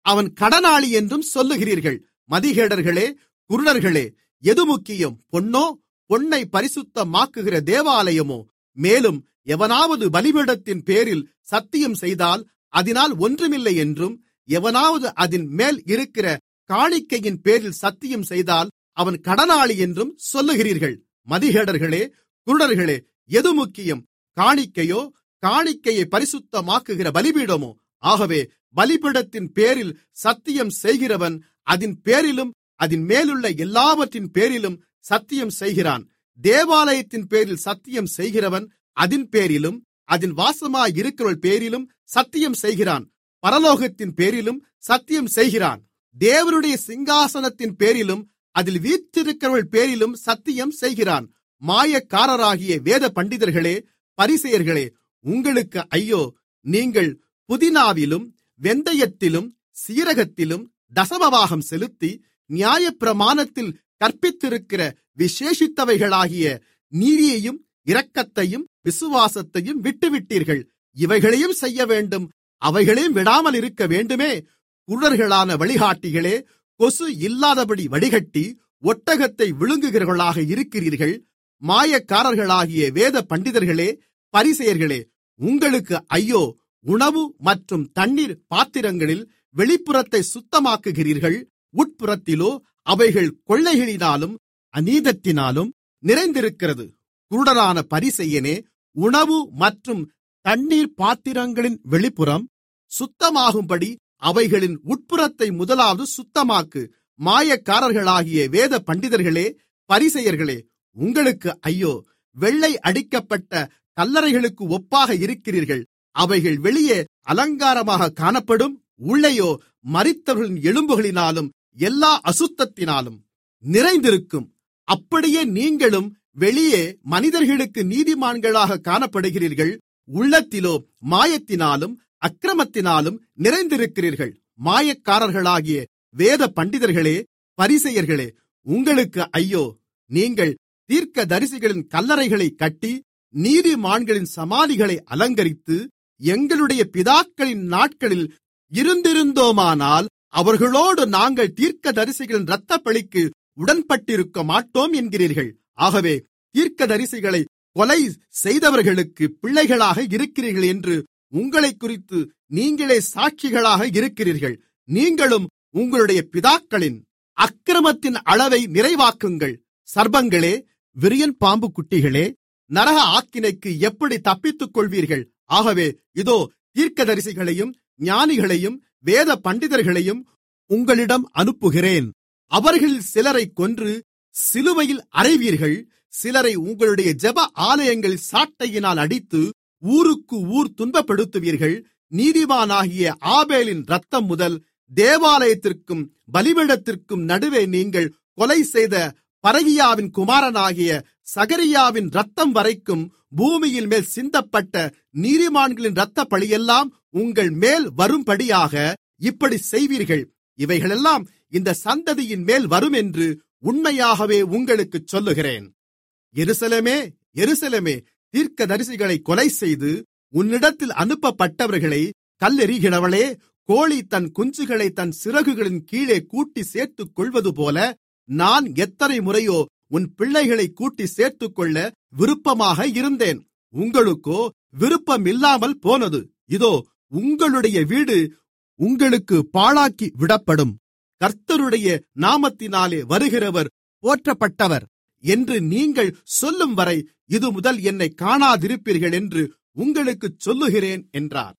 அவன் கடனாளி என்றும் சொல்லுகிறீர்கள் மதிகேடர்களே குருடர்களே எது முக்கியம் பொன்னோ பொன்னை பரிசுத்தமாக்குகிற தேவாலயமோ மேலும் எவனாவது பலிபீடத்தின் பேரில் சத்தியம் செய்தால் அதனால் ஒன்றுமில்லை என்றும் எவனாவது அதின் மேல் இருக்கிற காணிக்கையின் பேரில் சத்தியம் செய்தால் அவன் கடனாளி என்றும் சொல்லுகிறீர்கள் மதிகேடர்களே குருடர்களே எது முக்கியம் காணிக்கையோ காணிக்கையை பரிசுத்தமாக்குகிற பலிபீடமோ ஆகவே பலிபீடத்தின் பேரில் சத்தியம் செய்கிறவன் அதின் பேரிலும் அதின் மேலுள்ள எல்லாவற்றின் பேரிலும் சத்தியம் செய்கிறான் தேவாலயத்தின் பேரில் சத்தியம் செய்கிறவன் அதின் பேரிலும் அதில் வாசமாயிருக்கிறவள் பேரிலும் சத்தியம் செய்கிறான் பரலோகத்தின் பேரிலும் சத்தியம் செய்கிறான் தேவனுடைய சிங்காசனத்தின் பேரிலும் அதில் வீற்றிருக்கிறவள் பேரிலும் சத்தியம் செய்கிறான் மாயக்காரராகிய வேத பண்டிதர்களே பரிசெயர்களே உங்களுக்கு ஐயோ நீங்கள் புதினாவிலும் வெந்தயத்திலும் சீரகத்திலும் தசமபாகம் செலுத்தி நியாயப்பிரமாணத்தில் கற்பித்திருக்கிற விசேஷித்தவைகளாகிய நீதியையும் இரக்கத்தையும் விசுவாசத்தையும் விட்டுவிட்டீர்கள் இவைகளையும் செய்ய வேண்டும் அவைகளையும் விடாமல் இருக்க வேண்டுமே குருடர்களான வழிகாட்டிகளே கொசு இல்லாதபடி வடிகட்டி ஒட்டகத்தை விழுங்குகிறவர்களாக இருக்கிறீர்கள் மாயக்காரர்களாகிய வேத பண்டிதர்களே பரிசெயர்களே உங்களுக்கு ஐயோ உணவு மற்றும் தண்ணீர் பாத்திரங்களில் வெளிப்புறத்தை சுத்தமாக்குகிறீர்கள் உட்புறத்திலோ அவைகள் கொள்ளைகளினாலும் அநீதத்தினாலும் நிறைந்திருக்கிறது குருடரான பரிசெயனே உணவு மற்றும் தண்ணீர் பாத்திரங்களின் வெளிப்புறம் சுத்தமாகும்படி அவைகளின் உட்புறத்தை முதலாவது சுத்தமாக்கு மாயக்காரர்களாகிய வேத பண்டிதர்களே பரிசெயர்களே உங்களுக்கு ஐயோ வெள்ளை அடிக்கப்பட்ட கல்லறைகளுக்கு ஒப்பாக இருக்கிறீர்கள் அவைகள் வெளியே அலங்காரமாக காணப்படும் உள்ளேயோ மரித்தவர்களின் எலும்புகளினாலும் எல்லா அசுத்தத்தினாலும் நிறைந்திருக்கும் அப்படியே நீங்களும் வெளியே மனிதர்களுக்கு நீதிமான்களாக காணப்படுகிறீர்கள் உள்ளத்திலோ மாயத்தினாலும் அக்கிரமத்தினாலும் நிறைந்திருக்கிறீர்கள் மாயக்காரர்களாகிய வேத பண்டிதர்களே பரிசெயர்களே உங்களுக்கு ஐயோ நீங்கள் தீர்க்க தரிசிகளின் கல்லறைகளை கட்டி நீதிமான்களின் சமாதிகளை அலங்கரித்து எங்களுடைய பிதாக்களின் நாட்களில் இருந்திருந்தோமானால் அவர்களோடு நாங்கள் தீர்க்க தரிசிகளின் இரத்தப்பழிக்கு உடன்பட்டிருக்க மாட்டோம் என்கிறீர்கள் ஆகவே தீர்க்க தரிசிகளை கொலை செய்தவர்களுக்கு பிள்ளைகளாக இருக்கிறீர்கள் என்று உங்களை குறித்து நீங்களே சாட்சிகளாக இருக்கிறீர்கள் நீங்களும் உங்களுடைய பிதாக்களின் அக்கிரமத்தின் அளவை நிறைவாக்குங்கள் சர்பங்களே விரியன் பாம்பு குட்டிகளே நரக ஆக்கினைக்கு எப்படி தப்பித்துக் கொள்வீர்கள் ஆகவே இதோ தீர்க்கதரிசிகளையும் ஞானிகளையும் வேத பண்டிதர்களையும் உங்களிடம் அனுப்புகிறேன் அவர்களில் சிலரை கொன்று சிலுவையில் அறைவீர்கள் சிலரை உங்களுடைய ஜெப ஆலயங்களில் சாட்டையினால் அடித்து ஊருக்கு ஊர் துன்பப்படுத்துவீர்கள் நீதிமானாகிய ஆபேலின் ரத்தம் முதல் தேவாலயத்திற்கும் பலிபீடத்திற்கும் நடுவே நீங்கள் கொலை செய்த பரகியாவின் குமாரனாகிய சகரியாவின் ரத்தம் வரைக்கும் பூமியின் மேல் சிந்தப்பட்ட நீதிமான்களின் இரத்த பழியெல்லாம் உங்கள் மேல் வரும்படியாக இப்படி செய்வீர்கள் இவைகளெல்லாம் இந்த சந்ததியின் மேல் வரும் என்று உண்மையாகவே உங்களுக்குச் சொல்லுகிறேன் எருசலேமே எருசலேமே தீர்க்கதரிசிகளை கொலை செய்து உன்னிடத்தில் அனுப்பப்பட்டவர்களை கல்லெறிகிறவளே கோழி தன் குஞ்சுகளை தன் சிறகுகளின் கீழே கூட்டி சேர்த்துக் கொள்வதுபோல நான் எத்தனை முறையோ உன் பிள்ளைகளை கூட்டி சேர்த்துக்கொள்ள விருப்பமாக இருந்தேன் உங்களுக்கோ விருப்பமில்லாமல் போனது இதோ உங்களுடைய வீடு உங்களுக்கு பாழாக்கி விடப்படும் கர்த்தருடைய நாமத்தினாலே வருகிறவர் போற்றப்பட்டவர் என்று நீங்கள் சொல்லும் வரை இது முதல் என்னை காணாதிருப்பீர்கள் என்று உங்களுக்குச் சொல்லுகிறேன் என்றார்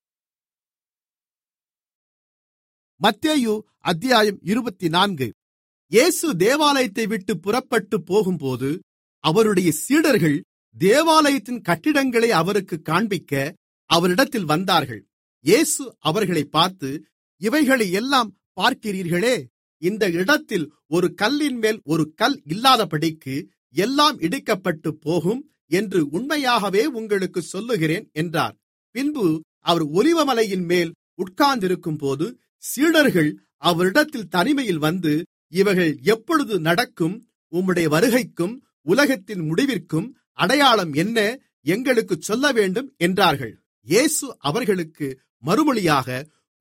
மத்தேயு அத்தியாயம் இருபத்தி நான்கு இயேசு தேவாலயத்தை விட்டு புறப்பட்டு போகும்போது அவருடைய சீடர்கள் தேவாலயத்தின் கட்டிடங்களை அவருக்கு காண்பிக்க அவரிடத்தில் வந்தார்கள் இயேசு அவர்களை பார்த்து இவைகளை எல்லாம் பார்க்கிறீர்களே இந்த இடத்தில் ஒரு கல்லின் மேல் ஒரு கல் இல்லாதபடிக்கு எல்லாம் இடிக்கப்பட்டு போகும் என்று உண்மையாகவே உங்களுக்கு சொல்லுகிறேன் என்றார் பின்பு அவர் ஒலிவமலையின் மேல் உட்கார்ந்திருக்கும்போது சீடர்கள் அவரிடத்தில் தனிமையில் வந்து இவைகள் எப்பொழுது நடக்கும் உம்முடைய வருகைக்கும் உலகத்தின் முடிவிற்கும் அடையாளம் என்ன எங்களுக்குச் சொல்ல வேண்டும் என்றார்கள் இயேசு அவர்களுக்கு மறுமொழியாக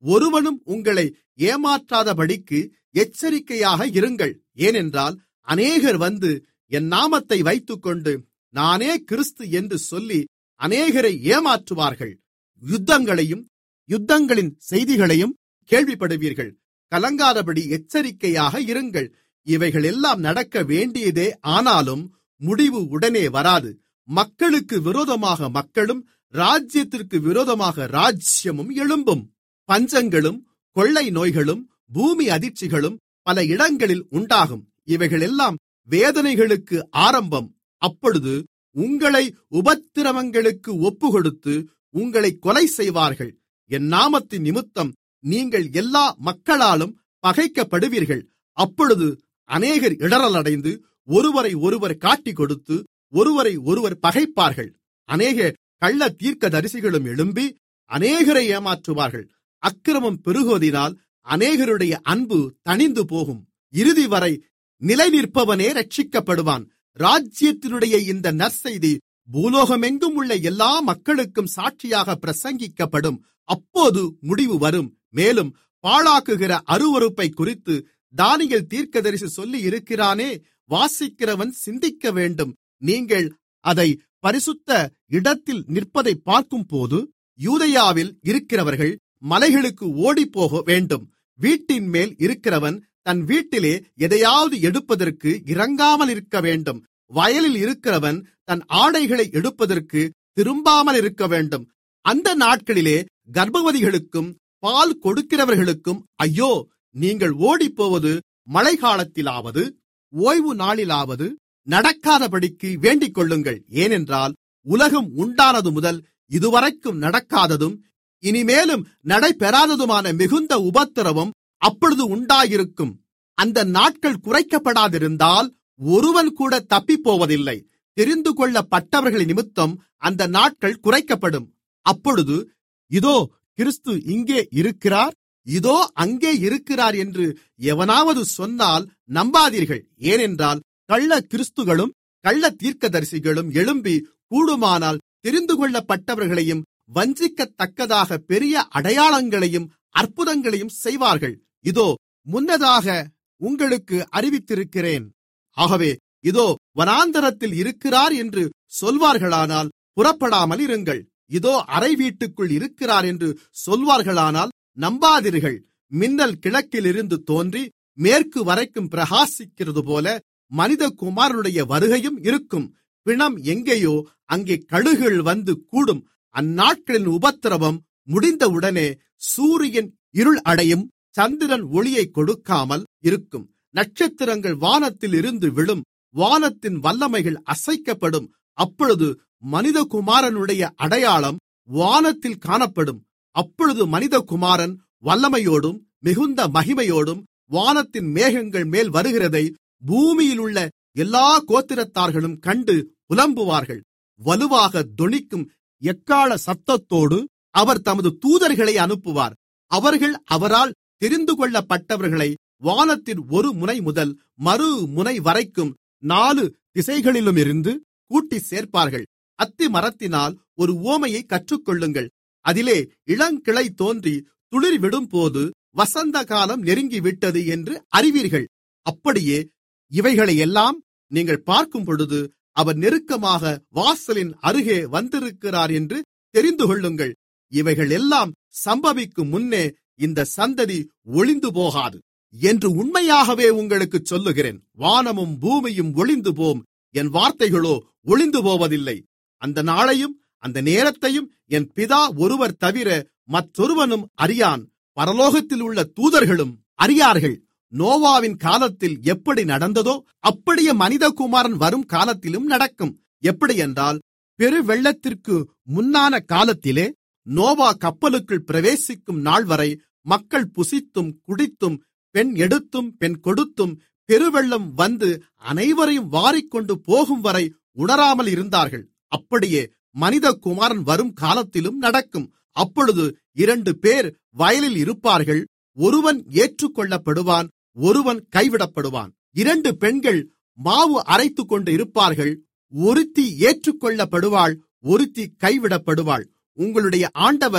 ஒருவனும் உங்களை ஏமாற்றாதபடிக்கு எச்சரிக்கையாக இருங்கள் ஏனென்றால் அநேகர் வந்து என் நாமத்தை வைத்துக்கொண்டு நானே கிறிஸ்து என்று சொல்லி அநேகரை ஏமாற்றுவார்கள் யுத்தங்களையும் யுத்தங்களின் செய்திகளையும் கேள்விப்படுவீர்கள் கலங்காதபடி எச்சரிக்கையாக இருங்கள் இவைகள் எல்லாம் நடக்க வேண்டியதே ஆனாலும் முடிவு உடனே வராது மக்களுக்கு விரோதமாக மக்களும் ராஜ்யத்திற்கு விரோதமாக ராஜ்யமும் எழும்பும் பஞ்சங்களும் கொள்ளை நோய்களும் பூமி அதிர்ச்சிகளும் பல இடங்களில் உண்டாகும் இவைகளெல்லாம் வேதனைகளுக்கு ஆரம்பம் அப்பொழுது உங்களை உபத்திரவங்களுக்கு ஒப்புக்கொடுத்து உங்களை கொலை செய்வார்கள் என் நாமத்தின் நிமித்தம் நீங்கள் எல்லா மக்களாலும் பகைக்கப்படுவீர்கள் அப்பொழுது அநேகர் இடறலடைந்து ஒருவரை ஒருவர் காட்டிக் கொடுத்து ஒருவரை ஒருவர் பகைப்பார்கள் அநேக கள்ள தீர்க்கதரிசிகளும் எழும்பி அநேகரை ஏமாற்றுவார்கள் அக்கிரமம் பெருகுவதினால் அநேகருடைய அன்பு தணிந்து போகும் இறுதி வரை நிலை நிற்பவனே ரட்சிக்கப்படுவான் ராஜ்யத்தினுடைய இந்த நற்செய்தி பூலோகமெங்கும் உள்ள எல்லா மக்களுக்கும் சாட்சியாக பிரசங்கிக்கப்படும் அப்போது முடிவு வரும் மேலும் பாழாக்குகிற அருவருப்பை குறித்து தானியல் தீர்க்கதரிசி சொல்லி இருக்கிறானே வாசிக்கிறவன் சிந்திக்க வேண்டும் நீங்கள் அதை பரிசுத்த இடத்தில் நிற்பதை பார்க்கும்போது யூதயாவில் இருக்கிறவர்கள் மலைகளுக்கு ஓடிப்போக வேண்டும் வீட்டின் மேல் இருக்கிறவன் தன் வீட்டிலே எதையாவது எடுப்பதற்கு இறங்காமல் இருக்க வேண்டும் வயலில் இருக்கிறவன் தன் ஆடைகளை எடுப்பதற்கு திரும்பாமல் இருக்க வேண்டும் அந்த நாட்களிலே கர்ப்பவதிகளுக்கும் பால் கொடுக்கிறவர்களுக்கும் ஐயோ நீங்கள் ஓடிப்போவது மழைக்காலத்திலாவது ஓய்வு நாளிலாவது நடக்காதபடிக்கு வேண்டிக் கொள்ளுங்கள் ஏனென்றால் உலகம் உண்டானது முதல் இதுவரைக்கும் நடக்காததும் இனிமேலும் நடைபெறாததுமான மிகுந்த உபத்திரவம் அப்பொழுது உண்டாயிருக்கும் அந்த நாட்கள் குறைக்கப்படாதிருந்தால் ஒருவன் கூட தப்பிப்போவதில்லை தெரிந்து கொள்ளப்பட்டவர்கள் நிமித்தம் அந்த நாட்கள் குறைக்கப்படும் அப்பொழுது இதோ கிறிஸ்து இங்கே இருக்கிறார் இதோ அங்கே இருக்கிறார் என்று எவனாவது சொன்னால் நம்பாதீர்கள் ஏனென்றால் கள்ள கிறிஸ்துகளும் கள்ள தீர்க்கதரிசிகளும் எழும்பி கூடுமானால் தெரிந்து கொள்ளப்பட்டவர்களையும் வஞ்சிக்கத்தக்கதாக பெரிய அடையாளங்களையும் அற்புதங்களையும் செய்வார்கள் இதோ முன்னதாக உங்களுக்கு அறிவித்திருக்கிறேன் ஆகவே இதோ வனாந்தரத்தில் இருக்கிறார் என்று சொல்வார்களானால் புறப்படாமல் இருங்கள் இதோ அறை வீட்டுக்குள் இருக்கிறார் என்று சொல்வார்களானால் நம்பாதீர்கள் மின்னல் கிழக்கிலிருந்து தோன்றி மேற்கு வரைக்கும் பிரகாசிக்கிறது போல மனிதகுமாரனுடைய வருகையும் இருக்கும் பிணம் எங்கேயோ அங்கே கழுகுகள் வந்து கூடும் அந்நாட்களின் உபத்திரவம் முடிந்தவுடனே சூரியன் இருள் அடையும் சந்திரன் ஒளியை கொடுக்காமல் இருக்கும் நட்சத்திரங்கள் வானத்தில் இருந்து விழும் வானத்தின் வல்லமைகள் அசைக்கப்படும் அப்பொழுது மனிதகுமாரனுடைய அடையாளம் வானத்தில் காணப்படும் அப்பொழுது மனிதகுமாரன் வல்லமையோடும் மிகுந்த மகிமையோடும் வானத்தின் மேகங்கள் மேல் வருகிறதை பூமியிலுள்ள எல்லா கோத்திரத்தார்களும் கண்டு புலம்புவார்கள் வலுவாக தொனிக்கும் எக்கால சத்தத்தோடு அவர் தமது தூதர்களை அனுப்புவார் அவர்கள் அவரால் தெரிந்து கொள்ளப்பட்டவர்களை வானத்தின் ஒரு முனை முதல் மறு முனை வரைக்கும் நாலு திசைகளிலுமிருந்து கூட்டி சேர்ப்பார்கள் அத்தி மரத்தினால் ஒரு ஓமையை கற்றுக்கொள்ளுங்கள் அதிலே இளங்கிளை தோன்றி துளிர் விடும்போது வசந்த காலம் நெருங்கிவிட்டது என்று அறிவீர்கள் அப்படியே இவைகளையெல்லாம் நீங்கள் பார்க்கும்பொழுது அவர் நெருக்கமாக வாசலின் அருகே வந்திருக்கிறார் என்று தெரிந்து கொள்ளுங்கள் இவைகள் எல்லாம் சம்பவிக்கும் முன்னே இந்த சந்ததி ஒளிந்து போகாது என்று உண்மையாகவே உங்களுக்கு சொல்லுகிறேன் வானமும் பூமியும் ஒளிந்து போம் என் வார்த்தைகளோ ஒளிந்து போவதில்லை அந்த நாளையும் அந்த நேரத்தையும் என் பிதா ஒருவர் தவிர மற்றொருவனும் அறியான் பரலோகத்தில் உள்ள தூதர்களும் அறியார்கள் நோவாவின் காலத்தில் எப்படி நடந்ததோ அப்படியே மனிதகுமாரன் வரும் காலத்திலும் நடக்கும் எப்படியென்றால் பெருவெள்ளத்திற்கு முன்னான காலத்திலே நோவா கப்பலுக்குள் பிரவேசிக்கும் நாள்வரை மக்கள் புசித்தும் குடித்தும் பெண் எடுத்தும் பெண் கொடுத்தும் பெருவெள்ளம் வந்து அனைவரையும் வாரிக்கொண்டு போகும் வரை உணராமல் இருந்தார்கள் அப்படியே மனிதகுமாரன் வரும் காலத்திலும் நடக்கும் அப்பொழுது இரண்டு பேர் வயலில் இருப்பார்கள் ஒருவன் ஏற்றுக்கொள்ளப்படுவான் ஒருவன் கைவிடப்படுவான் இரண்டு பெண்கள் மாவு அரைத்துக்கொண்டு இருப்பார்கள் ஒருத்தி ஏற்றுக்கொள்ளப்படுவாள் ஒருத்தி கைவிடப்படுவாள் உங்களுடைய ஆண்டவர்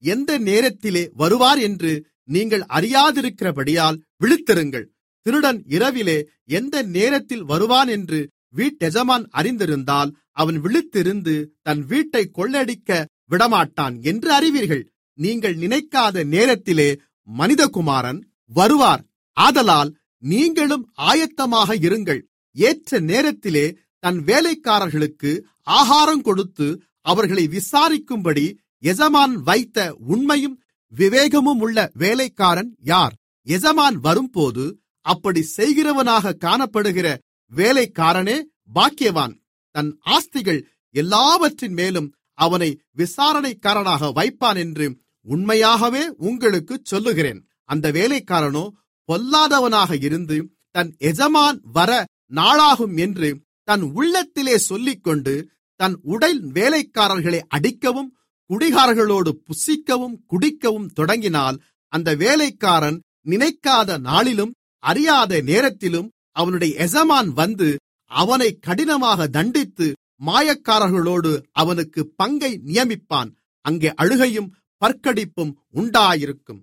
எந்த நேரத்திலே வருவார் என்று நீங்கள் அறியாதிருக்கிறபடியால் விழித்திருங்கள் திருடன் இரவிலே எந்த நேரத்தில் வருவான் என்று வீட்டெஜமான் அறிந்திருந்தால் அவன் விழித்திருந்து தன் வீட்டை கொள்ளடிக்க விடமாட்டான் என்று அறிவீர்கள் நீங்கள் நினைக்காத நேரத்திலே மனிதகுமாரன் வருவார் ஆதலால் நீங்களும் ஆயத்தமாக இருங்கள் ஏற்ற நேரத்திலே தன் வேலைக்காரர்களுக்கு ஆகாரம் கொடுத்து அவர்களை விசாரிக்கும்படி எஜமான் வைத்த உண்மையும் விவேகமும் உள்ள வேலைக்காரன் யார் எஜமான் வரும்போது அப்படி செய்கிறவனாக காணப்படுகிற வேலைக்காரனே பாக்கியவான் தன் ஆஸ்திகள் எல்லாவற்றின் மேலும் அவனை விசாரணைக்காரனாக வைப்பான் என்று உண்மையாகவே உங்களுக்குச் சொல்லுகிறேன் அந்த வேலைக்காரனோ பொல்லாதவனாக இருந்து தன் எஜமான் வர நாளாகும் என்று தன் உள்ளத்திலே சொல்லிக்கொண்டு தன் உடல் வேலைக்காரர்களை அடிக்கவும் குடிகாரர்களோடு புசிக்கவும் குடிக்கவும் தொடங்கினால் அந்த வேலைக்காரன் நினைக்காத நாளிலும் அறியாத நேரத்திலும் அவனுடைய எஜமான் வந்து அவனை கடினமாக தண்டித்து மாயக்காரர்களோடு அவனுக்கு பங்கை நியமிப்பான் அங்கே அழுகையும் பற்கடிப்பும் உண்டாயிருக்கும்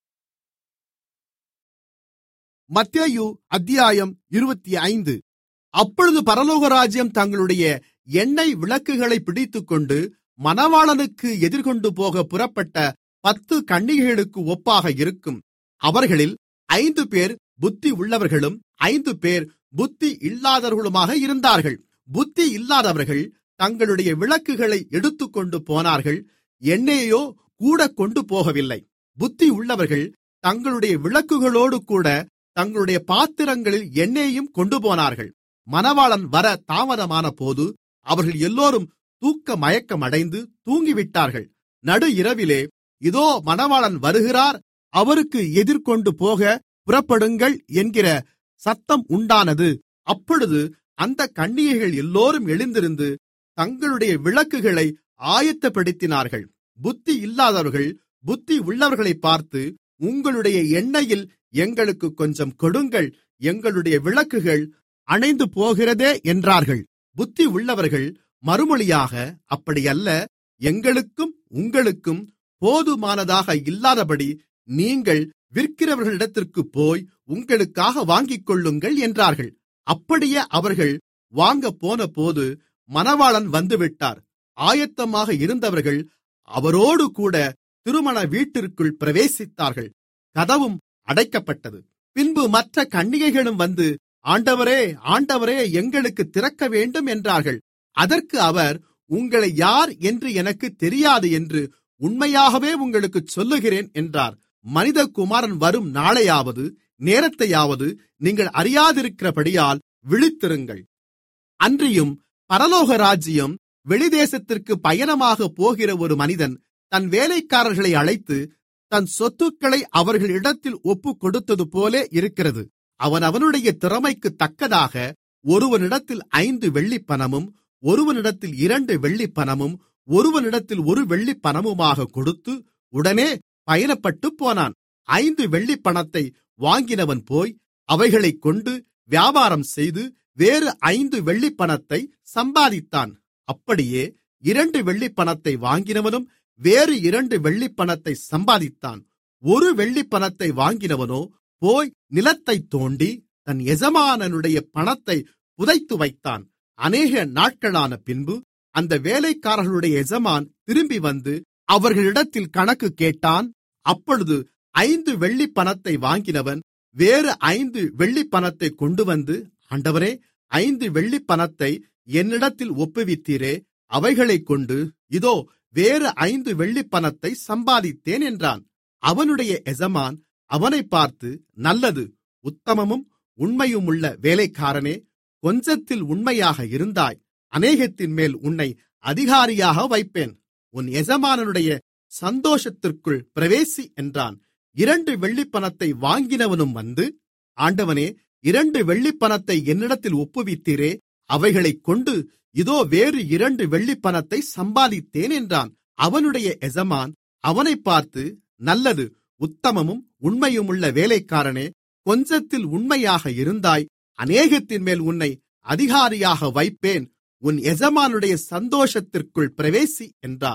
மத்தேயு அத்தியாயம் இருபத்தி ஐந்து அப்பொழுது பரலோகராஜ்யம் தங்களுடைய எண்ணெய் விளக்குகளை பிடித்துக்கொண்டு மணவாளனுக்கு எதிர்கொண்டு போக புறப்பட்ட பத்து கன்னிகைகளுக்கு ஒப்பாக இருக்கும் அவர்களில் ஐந்து பேர் புத்தி உள்ளவர்களும் ஐந்து பேர் புத்தி இல்லாதவர்களுமாக இருந்தார்கள் புத்தி இல்லாதவர்கள் தங்களுடைய விளக்குகளை எடுத்துக்கொண்டு போனார்கள் எண்ணெயோ கூட கொண்டு போகவில்லை புத்தி உள்ளவர்கள் தங்களுடைய விளக்குகளோடு கூட தங்களுடைய பாத்திரங்களில் எண்ணெயையும் கொண்டு போனார்கள் மணவாளன் வர தாமதமான போது அவர்கள் எல்லோரும் தூக்க மயக்கமடைந்து தூங்கிவிட்டார்கள் நடு இரவிலே இதோ மணவாளன் வருகிறார் அவருக்கு எதிர்கொண்டு போக புறப்படுங்கள் என்கிற சத்தம் உண்டானது அப்பொழுது அந்த கன்னிகைகள் எல்லோரும் எழுந்திருந்து தங்களுடைய விளக்குகளை ஆயத்தப்படுத்தினார்கள் புத்தி இல்லாதவர்கள் புத்தி உள்ளவர்களை பார்த்து உங்களுடைய எண்ணெயில் எங்களுக்கு கொஞ்சம் கொடுங்கள் எங்களுடைய விளக்குகள் அணைந்து போகிறதே என்றார்கள் புத்தி உள்ளவர்கள் மறுமொழியாக அப்படியல்ல எங்களுக்கும் உங்களுக்கும் போதுமானதாக இல்லாதபடி நீங்கள் விற்கிறவர்களிடத்திற்கு போய் உங்களுக்காக வாங்கிக் கொள்ளுங்கள் என்றார்கள் அப்படியே அவர்கள் வாங்கப் போனபோது மணவாளன் வந்துவிட்டார் ஆயத்தமாக இருந்தவர்கள் அவரோடு கூட திருமண வீட்டிற்குள் பிரவேசித்தார்கள் கதவும் அடைக்கப்பட்டது பின்பு மற்ற கன்னிகைகளும் வந்து ஆண்டவரே ஆண்டவரே எங்களுக்கு திறக்க வேண்டும் என்றார்கள் அதற்கு அவர் உங்களை யார் என்று எனக்கு தெரியாது என்று உண்மையாகவே உங்களுக்குச் சொல்லுகிறேன் என்றார் மனிதகுமாரன் வரும் நாளையாவது நேரத்தையாவது நீங்கள் அறியாதிருக்கிறபடியால் விழித்திருங்கள் அன்றியும் பரலோக ராஜ்யம் வெளிதேசத்திற்கு பயணமாக போகிற ஒரு மனிதன் தன் வேலைக்காரர்களை அழைத்து தன் சொத்துக்களை அவர்களிடத்தில் ஒப்புக் கொடுத்தது போலே இருக்கிறது அவன் அவனுடைய திறமைக்கு தக்கதாக ஒருவனிடத்தில் ஐந்து வெள்ளிப்பணமும் ஒருவனிடத்தில் இரண்டு வெள்ளிப்பணமும் ஒருவனிடத்தில் ஒரு வெள்ளிப்பணமுமாக கொடுத்து உடனே பயணப்பட்டு போனான் ஐந்து வெள்ளிப்பணத்தை வாங்கினவன் போய் அவைகளைக் கொண்டு வியாபாரம் செய்து வேறு ஐந்து வெள்ளிப்பணத்தை சம்பாதித்தான் அப்படியே இரண்டு வெள்ளிப்பணத்தை வாங்கினவனும் வேறு இரண்டு வெள்ளிப்பணத்தை சம்பாதித்தான் ஒரு வெள்ளிப்பணத்தை வாங்கினவனோ போய் நிலத்தை தோண்டி தன் எஜமானனுடைய பணத்தை புதைத்து வைத்தான் அநேக நாட்களான பின்பு அந்த வேலைக்காரர்களுடைய எஜமான் திரும்பி வந்து அவர்களிடத்தில் கணக்கு கேட்டான் அப்பொழுது ஐந்து வெள்ளிப்பணத்தை வாங்கினவன் வேறு ஐந்து வெள்ளிப்பணத்தை கொண்டு வந்து ஆண்டவரே ஐந்து வெள்ளிப்பணத்தை என்னிடத்தில் ஒப்புவித்தீரே அவைகளைக் கொண்டு இதோ வேறு ஐந்து வெள்ளிப்பணத்தை சம்பாதித்தேன் என்றான் அவனுடைய எஜமான் அவனை பார்த்து நல்லது உத்தமமும் உண்மையுமுள்ள வேலைக்காரனே கொஞ்சத்தில் உண்மையாக இருந்தாய் அநேகத்தின் மேல் உன்னை அதிகாரியாக வைப்பேன் உன் எஜமானனுடைய சந்தோஷத்திற்குள் பிரவேசி என்றான் இரண்டு வெள்ளிப்பணத்தை வாங்கினவனும் வந்து ஆண்டவனே இரண்டு வெள்ளிப்பணத்தை என்னிடத்தில் ஒப்புவித்தீரே அவைகளைக் கொண்டு இதோ வேறு இரண்டு வெள்ளிப்பணத்தை சம்பாதித்தேன் என்றான் அவனுடைய எஜமான் அவனைப் பார்த்து நல்லது உத்தமமும் உண்மையுமுள்ள வேலைக்காரனே கொஞ்சத்தில் உண்மையாக இருந்தாய் அநேகத்தின் மேல் உன்னை அதிகாரியாக வைப்பேன் உன் எஜமானுடைய சந்தோஷத்திற்குள் பிரவேசி என்றான்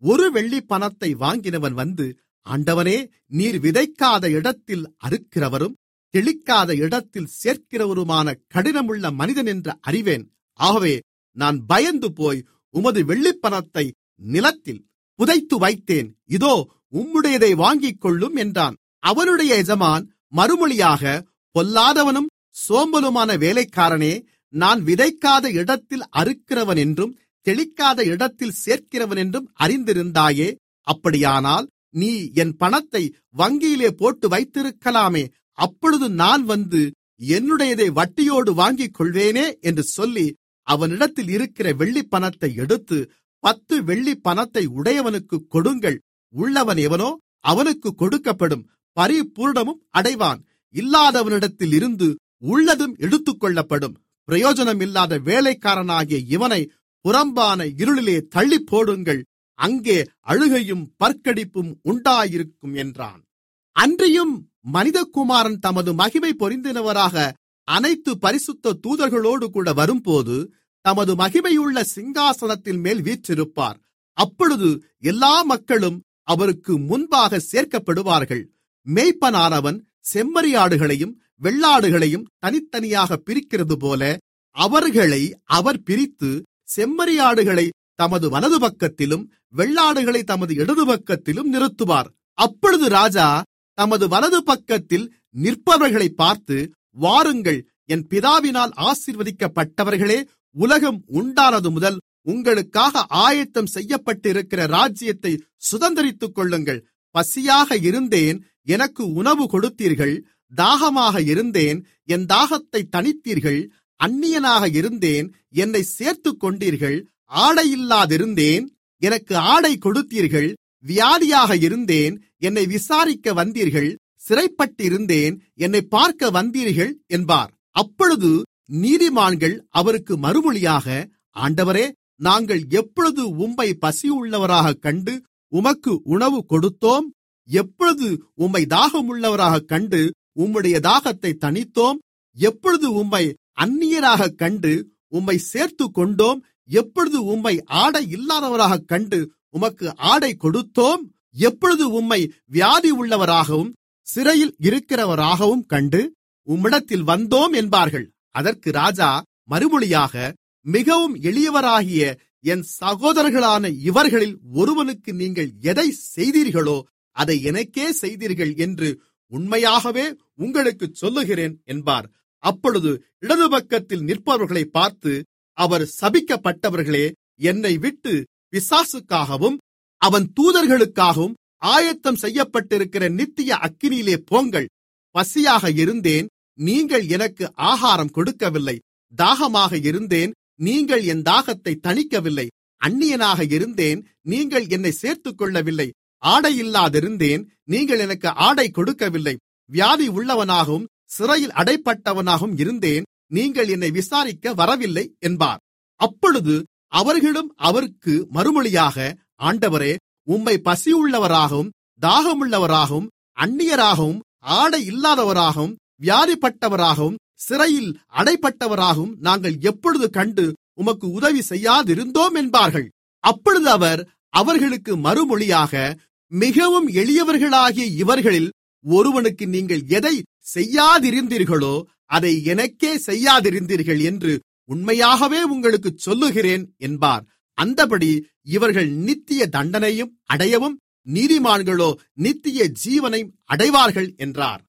ஒரு வெள்ளிப்பணத்தை வாங்கினவன் வந்து ஆண்டவனே நீர் விதைக்காத இடத்தில் அறுக்கிறவரும் தெளிக்காத இடத்தில் சேர்க்கிறவருமான கடினமுள்ள மனிதன் என்று அறிவேன் ஆகவே நான் பயந்து போய் உமது வெள்ளிப்பணத்தை நிலத்தில் புதைத்து வைத்தேன் இதோ உம்முடையதை வாங்கிக் கொள்ளும் என்றான் அவனுடைய எஜமான் மறுமொழியாக பொல்லாதவனும் சோம்பலுமான வேலைக்காரனே நான் விதைக்காத இடத்தில் அறுக்கிறவன் என்றும் தெளிக்காத இடத்தில் சேர்க்கிறவன் என்றும் அறிந்திருந்தாயே அப்படியானால் நீ என் பணத்தை வங்கியிலே போட்டு வைத்திருக்கலாமே அப்பொழுது நான் வந்து என்னுடையதை வட்டியோடு வாங்கிக் கொள்வேனே என்று சொல்லி அவனிடத்தில் இருக்கிற வெள்ளிப்பணத்தை எடுத்து பத்து வெள்ளிப்பணத்தை உடையவனுக்கு கொடுங்கள் உள்ளவன் எவனோ அவனுக்கு கொடுக்கப்படும் பரிபூர்ணமும் அடைவான் இல்லாதவனிடத்தில் இருந்து உள்ளதும் எடுத்துக்கொள்ளப்படும் பிரயோஜனமில்லாத வேலைக்காரனாகிய இவனை புறம்பான இருளிலே தள்ளிப்போடுங்கள் அங்கே அழுகையும் பற்கடிப்பும் உண்டாயிருக்கும் என்றான் அன்றியும் மனிதகுமாரன் தமது மகிமை பொருந்தினவராக அனைத்து பரிசுத்த தூதர்களோடு கூட வரும்போது தமது மகிமையுள்ள சிங்காசனத்தின் மேல் வீற்றிருப்பார் அப்பொழுது எல்லா மக்களும் அவருக்கு முன்பாக சேர்க்கப்படுவார்கள் மேய்ப்பனானவன் செம்மறியாடுகளையும் வெள்ளாடுகளையும் தனித்தனியாக பிரிக்கிறதுபோல அவர்களை அவர் பிரித்து செம்மறியாடுகளை தமது வலது பக்கத்திலும் வெள்ளாடுகளை தமது இடது பக்கத்திலும் நிறுத்துவார் அப்பொழுது ராஜா தமது வலது பக்கத்தில் நிற்பவர்களை பார்த்து வாருங்கள் என் பிதாவினால் ஆசீர்வதிக்கப்பட்டவர்களே உலகம் உண்டானது முதல் உங்களுக்காக ஆயத்தம் செய்யப்பட்டிருக்கிற ராஜ்யத்தை சுதந்தரித்துக் கொள்ளுங்கள் பசியாக இருந்தேன் எனக்கு உணவு கொடுத்தீர்கள் தாகமாக இருந்தேன் என் தாகத்தை தணித்தீர்கள் அந்நியனாக இருந்தேன் என்னை சேர்த்துக் கொண்டீர்கள் ஆடையில்லாதிருந்தேன் எனக்கு ஆடை கொடுத்தீர்கள் வியாதியாக இருந்தேன் என்னை விசாரிக்க வந்தீர்கள் சிறைப்பட்டிருந்தேன் என்னை பார்க்க வந்தீர்கள் என்பார் அப்பொழுது நீதிமான்கள் அவருக்கு மறுமொழியாக ஆண்டவரே நாங்கள் எப்பொழுது உம்மை பசியுள்ளவராகக் கண்டு உமக்கு உணவு கொடுத்தோம் எப்பொழுது உம்மை தாகமுள்ளவராகக் கண்டு உம்முடைய தாகத்தை தணித்தோம் எப்பொழுது உம்மை அந்நியராகக் கண்டு உம்மை சேர்த்துக் கொண்டோம் எப்பொழுது உம்மை ஆடை இல்லாதவராகக் கண்டு உமக்கு ஆடை கொடுத்தோம் எப்பொழுது உம்மை வியாதி உள்ளவராகவும் சிறையில் இருக்கிறவராகவும் கண்டு உம்மிடத்தில் வந்தோம் என்பார்கள் அதற்கு ராஜா மறுமொழியாக மிகவும் எளியவராகிய என் சகோதரர்களான இவர்களில் ஒருவனுக்கு நீங்கள் எதை செய்தீர்களோ அதை எனக்கே செய்தீர்கள் என்று உண்மையாகவே உங்களுக்குச் சொல்லுகிறேன் என்பார் அப்பொழுது இடது பக்கத்தில் நிற்பவர்களை பார்த்து அவர் சபிக்கப்பட்டவர்களே என்னை விட்டு பிசாசுக்காகவும் அவன் தூதர்களுக்காகவும் ஆயத்தம் செய்யப்பட்டிருக்கிற நித்திய அக்கினியிலே போங்கள் பசியாக இருந்தேன் நீங்கள் எனக்கு ஆகாரம் கொடுக்கவில்லை தாகமாக இருந்தேன் நீங்கள் என் தாகத்தை தணிக்கவில்லை அந்நியனாக இருந்தேன் நீங்கள் என்னை சேர்த்துக் கொள்ளவில்லை ஆடையில்லாதிருந்தேன் நீங்கள் எனக்கு ஆடை கொடுக்கவில்லை வியாதி உள்ளவனாகவும் சிறையில் அடைப்பட்டவனாகவும் இருந்தேன் நீங்கள் என்னை விசாரிக்க வரவில்லை என்பார் அப்பொழுது அவர்களும் அவருக்கு மறுமொழியாக ஆண்டவரே உம்மை பசியுள்ளவராகவும் தாகமுள்ளவராகவும் அந்நியராகவும் ஆடை இல்லாதவராகவும் வியாதிப்பட்டவராகவும் சிறையில் அடைப்பட்டவராகவும் நாங்கள் எப்பொழுது கண்டு உமக்கு உதவி செய்யாதிருந்தோம் என்பார்கள் அப்பொழுது அவர் அவர்களுக்கு மறுமொழியாக மிகவும் எளியவர்களாகிய இவர்களில் ஒருவனுக்கு நீங்கள் எதை செய்யாதிருந்தீர்களோ அதை எனக்கே செய்யாதிருந்தீர்கள் என்று உண்மையாகவே உங்களுக்குச் சொல்லுகிறேன் என்பார் அந்தபடி இவர்கள் நித்திய தண்டனையும் அடையவும் நீதிமான்களோ நித்திய ஜீவனை அடைவார்கள் என்றார்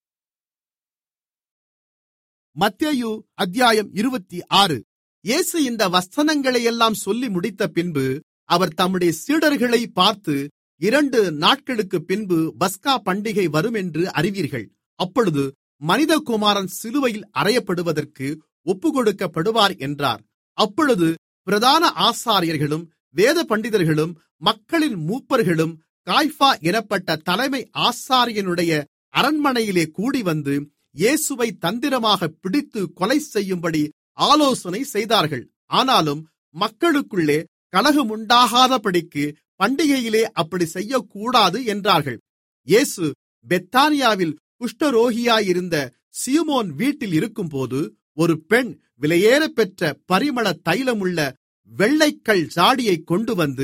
மத்தேயு அத்தியாயம் இருபத்தி ஆறு இயேசு இந்த வசனங்களையெல்லாம் சொல்லி முடித்த பின்பு அவர் தம்முடைய சீடர்களை பார்த்து இரண்டு நாட்களுக்கு பின்பு பஸ்கா பண்டிகை வரும் என்று அறிவீர்கள் அப்பொழுது மனிதகுமாரன் சிலுவையில் அறையப்படுவதற்கு ஒப்புக்கொடுக்கப்படுவார் என்றார் அப்பொழுது பிரதான ஆசாரியர்களும் வேத பண்டிதர்களும் மக்களின் மூப்பர்களும் காய்பா எனப்பட்ட தலைமை ஆசாரியனுடைய அரண்மனையிலே கூடிவந்து இயேசுவை தந்திரமாக பிடித்து கொலை செய்யும்படி ஆலோசனை செய்தார்கள் ஆனாலும் மக்களுக்குள்ளே கலகமுண்டாகாதபடிக்கு பண்டிகையிலே அப்படி செய்யக்கூடாது என்றார்கள் இயேசு பெத்தானியாவில் குஷ்டரோகியாயிருந்த சீமோன் வீட்டில் இருக்கும்போது ஒரு பெண் விலையேறப்பெற்ற பரிமள தைலமுள்ள வெள்ளைக்கல் ஜாடியை கொண்டு வந்து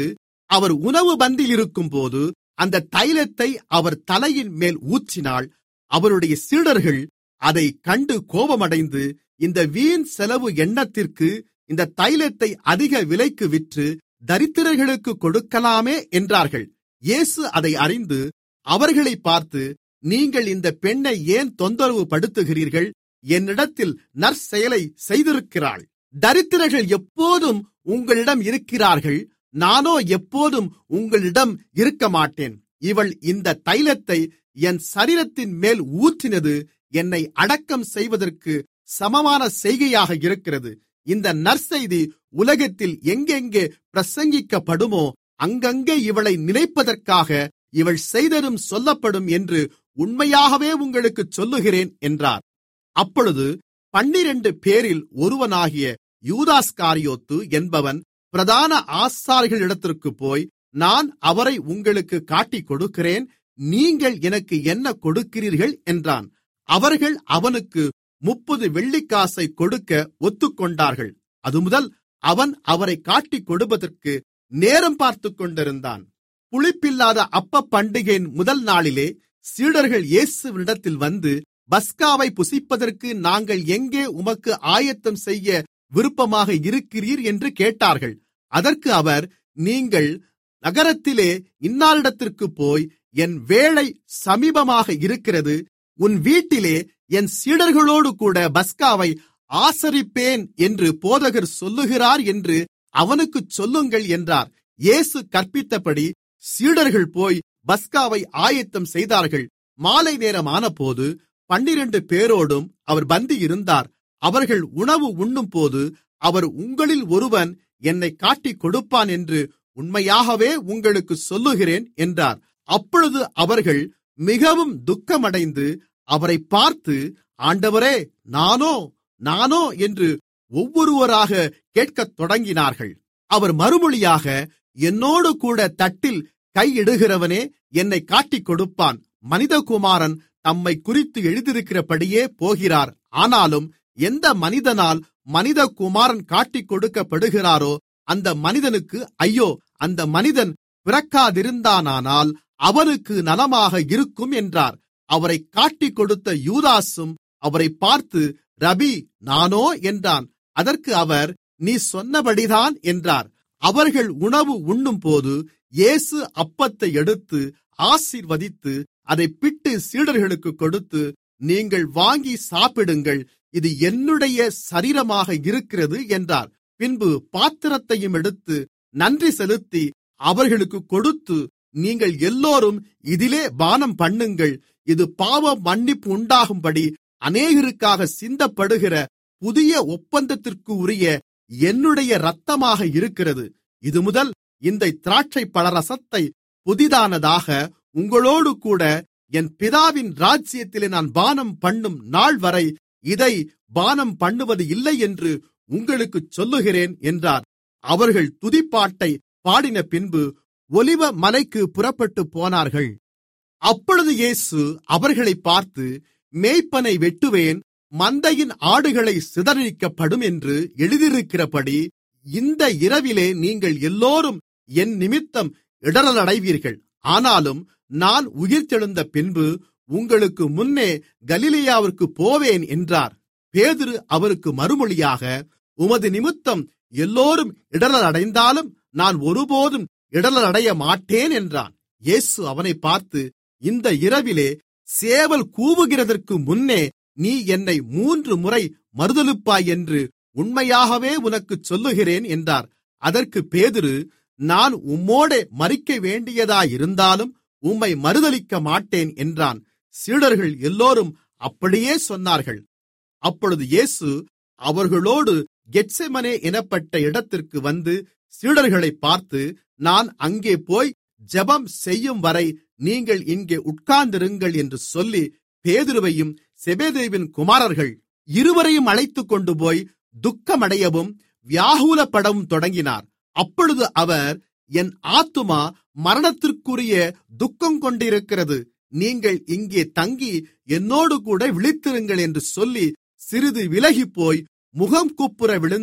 அவர் உணவு பந்தியில் இருக்கும்போது அந்த தைலத்தை அவர் தலையின் மேல் ஊற்றினாள் அவருடைய சீடர்கள் அதை கண்டு கோபமடைந்து இந்த வீண் செலவு எண்ணத்திற்கு இந்த தைலத்தை அதிக விலைக்கு விற்று தரித்திரர்களுக்கு கொடுக்கலாமே என்றார்கள் இயேசு அதை அறிந்து அவர்களை பார்த்து நீங்கள் இந்த பெண்ணை ஏன் தொந்தரவு படுத்துகிறீர்கள் என்னிடத்தில் நற்செயலை செய்திருக்கிறாள் தரித்திரர்கள் எப்போதும் உங்களிடம் இருக்கிறார்கள் நானோ எப்போதும் உங்களிடம் இருக்க மாட்டேன் இவள் இந்த தைலத்தை என் சரீரத்தின் மேல் ஊற்றினது என்னை அடக்கம் செய்வதற்கு சமமான செய்கையாக இருக்கிறது இந்த நற்செய்தி உலகத்தில் எங்கெங்கே பிரசங்கிக்கப்படுமோ அங்கங்கே இவளை நினைப்பதற்காக இவள் செய்ததும் சொல்லப்படும் என்று உண்மையாகவே உங்களுக்குச் சொல்லுகிறேன் என்றார் அப்பொழுது பன்னிரண்டு பேரில் ஒருவனாகிய யூதாஸ்காரியோத்து என்பவன் பிரதான ஆசாரிகளிடத்திற்குப் போய் நான் அவரை உங்களுக்கு காட்டிக் கொடுக்கிறேன் நீங்கள் எனக்கு என்ன கொடுக்கிறீர்கள் என்றான் அவர்கள் அவனுக்கு முப்பது வெள்ளிக்காசை கொடுக்க ஒத்துக்கொண்டார்கள் அதுமுதல் அவன் அவரை காட்டிக் கொடுப்பதற்கு நேரம் பார்த்துக் கொண்டிருந்தான் புளிப்பில்லாத அப்ப பண்டிகையின் முதல் நாளிலே சீடர்கள் இயேசுவினிடத்தில் வந்து பஸ்காவை புசிப்பதற்கு நாங்கள் எங்கே உமக்கு ஆயத்தம் செய்ய விருப்பமாக இருக்கிறீர் என்று கேட்டார்கள் அதற்கு அவர் நீங்கள் நகரத்திலே இன்னாரிடத்திற்கு போய் என் வேலை சமீபமாக இருக்கிறது உன் வீட்டிலே என் சீடர்களோடு கூட பஸ்காவை ஆசரிப்பேன் என்று போதகர் சொல்லுகிறார் என்று அவனுக்குச் சொல்லுங்கள் என்றார் இயேசு கற்பித்தபடி சீடர்கள் போய் பஸ்காவை ஆயத்தம் செய்தார்கள் மாலை நேரம் ஆனபோது பன்னிரண்டு பேரோடும் அவர் பந்தி இருந்தார் அவர்கள் உணவு உண்ணும்போது அவர் உங்களில் ஒருவன் என்னை காட்டிக் கொடுப்பான் என்று உண்மையாகவே உங்களுக்கு சொல்லுகிறேன் என்றார் அப்பொழுது அவர்கள் மிகவும் துக்கமடைந்து அவரை பார்த்து ஆண்டவரே நானோ நானோ என்று ஒவ்வொருவராக கேட்கத் தொடங்கினார்கள் அவர் மறுமொழியாக என்னோடு கூட தட்டில் கையிடுகிறவனே என்னை காட்டிக் கொடுப்பான் மனிதகுமாரன் தம்மை குறித்து எழுதியிருக்கிறபடியே போகிறார் ஆனாலும் எந்த மனிதனால் மனிதகுமாரன் காட்டிக் கொடுக்கப்படுகிறாரோ அந்த மனிதனுக்கு ஐயோ அந்த மனிதன் பிறக்காதிருந்தானால் அவனுக்கு நலமாக இருக்கும் என்றார் அவரை காட்டிக் கொடுத்த யூதாசும் அவரை பார்த்து ரபி நானோ என்றான் அதற்கு அவர் நீ சொன்னபடிதான் என்றார் அவர்கள் உணவு உண்ணும்போது இயேசு அப்பத்தை எடுத்து ஆசீர்வதித்து அதை பிட்டு சீடர்களுக்கு கொடுத்து நீங்கள் வாங்கி சாப்பிடுங்கள் இது என்னுடைய சரீரமாக இருக்கிறது என்றார் பின்பு பாத்திரத்தையும் எடுத்து நன்றி செலுத்தி அவர்களுக்கு கொடுத்து நீங்கள் எல்லோரும் இதிலே பானம் பண்ணுங்கள் இது பாவ மன்னிப்பு உண்டாகும்படி அநேகருக்காக சிந்தப்படுகிற புதிய ஒப்பந்தத்திற்கு உரிய என்னுடைய இரத்தமாக இருக்கிறது இது முதல் இந்த திராட்சை பழரசத்தை புதிதானதாக உங்களோடு கூட என் பிதாவின் ராஜ்யத்திலே நான் பானம் பண்ணும் நாள் வரை இதை பானம் பண்ணுவது இல்லை என்று உங்களுக்குச் சொல்லுகிறேன் என்றார் அவர்கள் துதிப்பாட்டை பாடின பின்பு ஒலிவ மலைக்கு புறப்பட்டு போனார்கள் அப்பொழுது இயேசு அவர்களை பார்த்து மேய்ப்பனை வெட்டுவேன் மந்தையின் ஆடுகளை சிதறடிக்கப்படும் என்று எழுதியிருக்கிறபடி இந்த இரவிலே நீங்கள் எல்லோரும் என் நிமித்தம் இடரலடைவீர்கள் ஆனாலும் நான் உயிர்த்தெழுந்த பின்பு உங்களுக்கு முன்னே கலிலேயாவிற்கு போவேன் என்றார் பேதுரு அவருக்கு மறுமொழியாக உமது நிமித்தம் எல்லோரும் இடரலடைந்தாலும் நான் ஒருபோதும் இடரலடைய மாட்டேன் என்றான் இயேசு அவனை பார்த்து இந்த இரவிலே சேவல் கூவுகிறதற்கு முன்னே நீ என்னை மூன்று முறை மறுதலுப்பாய் என்று உண்மையாகவே உனக்குச் சொல்லுகிறேன் என்றார் அதற்கு பேதுரு நான் உம்மோடே மறிக்க வேண்டியதாயிருந்தாலும் உம்மை மறுதலிக்க மாட்டேன் என்றான் சீடர்கள் எல்லோரும் அப்படியே சொன்னார்கள் அப்பொழுது இயேசு அவர்களோடு கெட்செமனே எனப்பட்ட இடத்திற்கு வந்து சீடர்களை பார்த்து நான் அங்கே போய் ஜெபம் செய்யும் வரை நீங்கள் இங்கே உட்கார்ந்திருங்கள் என்று சொல்லி பேதுருவையும் செபேதேவின் குமாரர்கள் இருவரையும் அழைத்துக்கொண்டு போய் துக்கமடையவும் வியாகுலப்படவும் தொடங்கினார் அப்பொழுது அவர் என் ஆத்துமா மரணத்திற்குரிய துக்கம் கொண்டிருக்கிறது நீங்கள் இங்கே தங்கி என்னோடு கூட விழித்திருங்கள் என்று சொல்லி சிறிது விலகிப்போய் முகம் குப்புற விழுந்து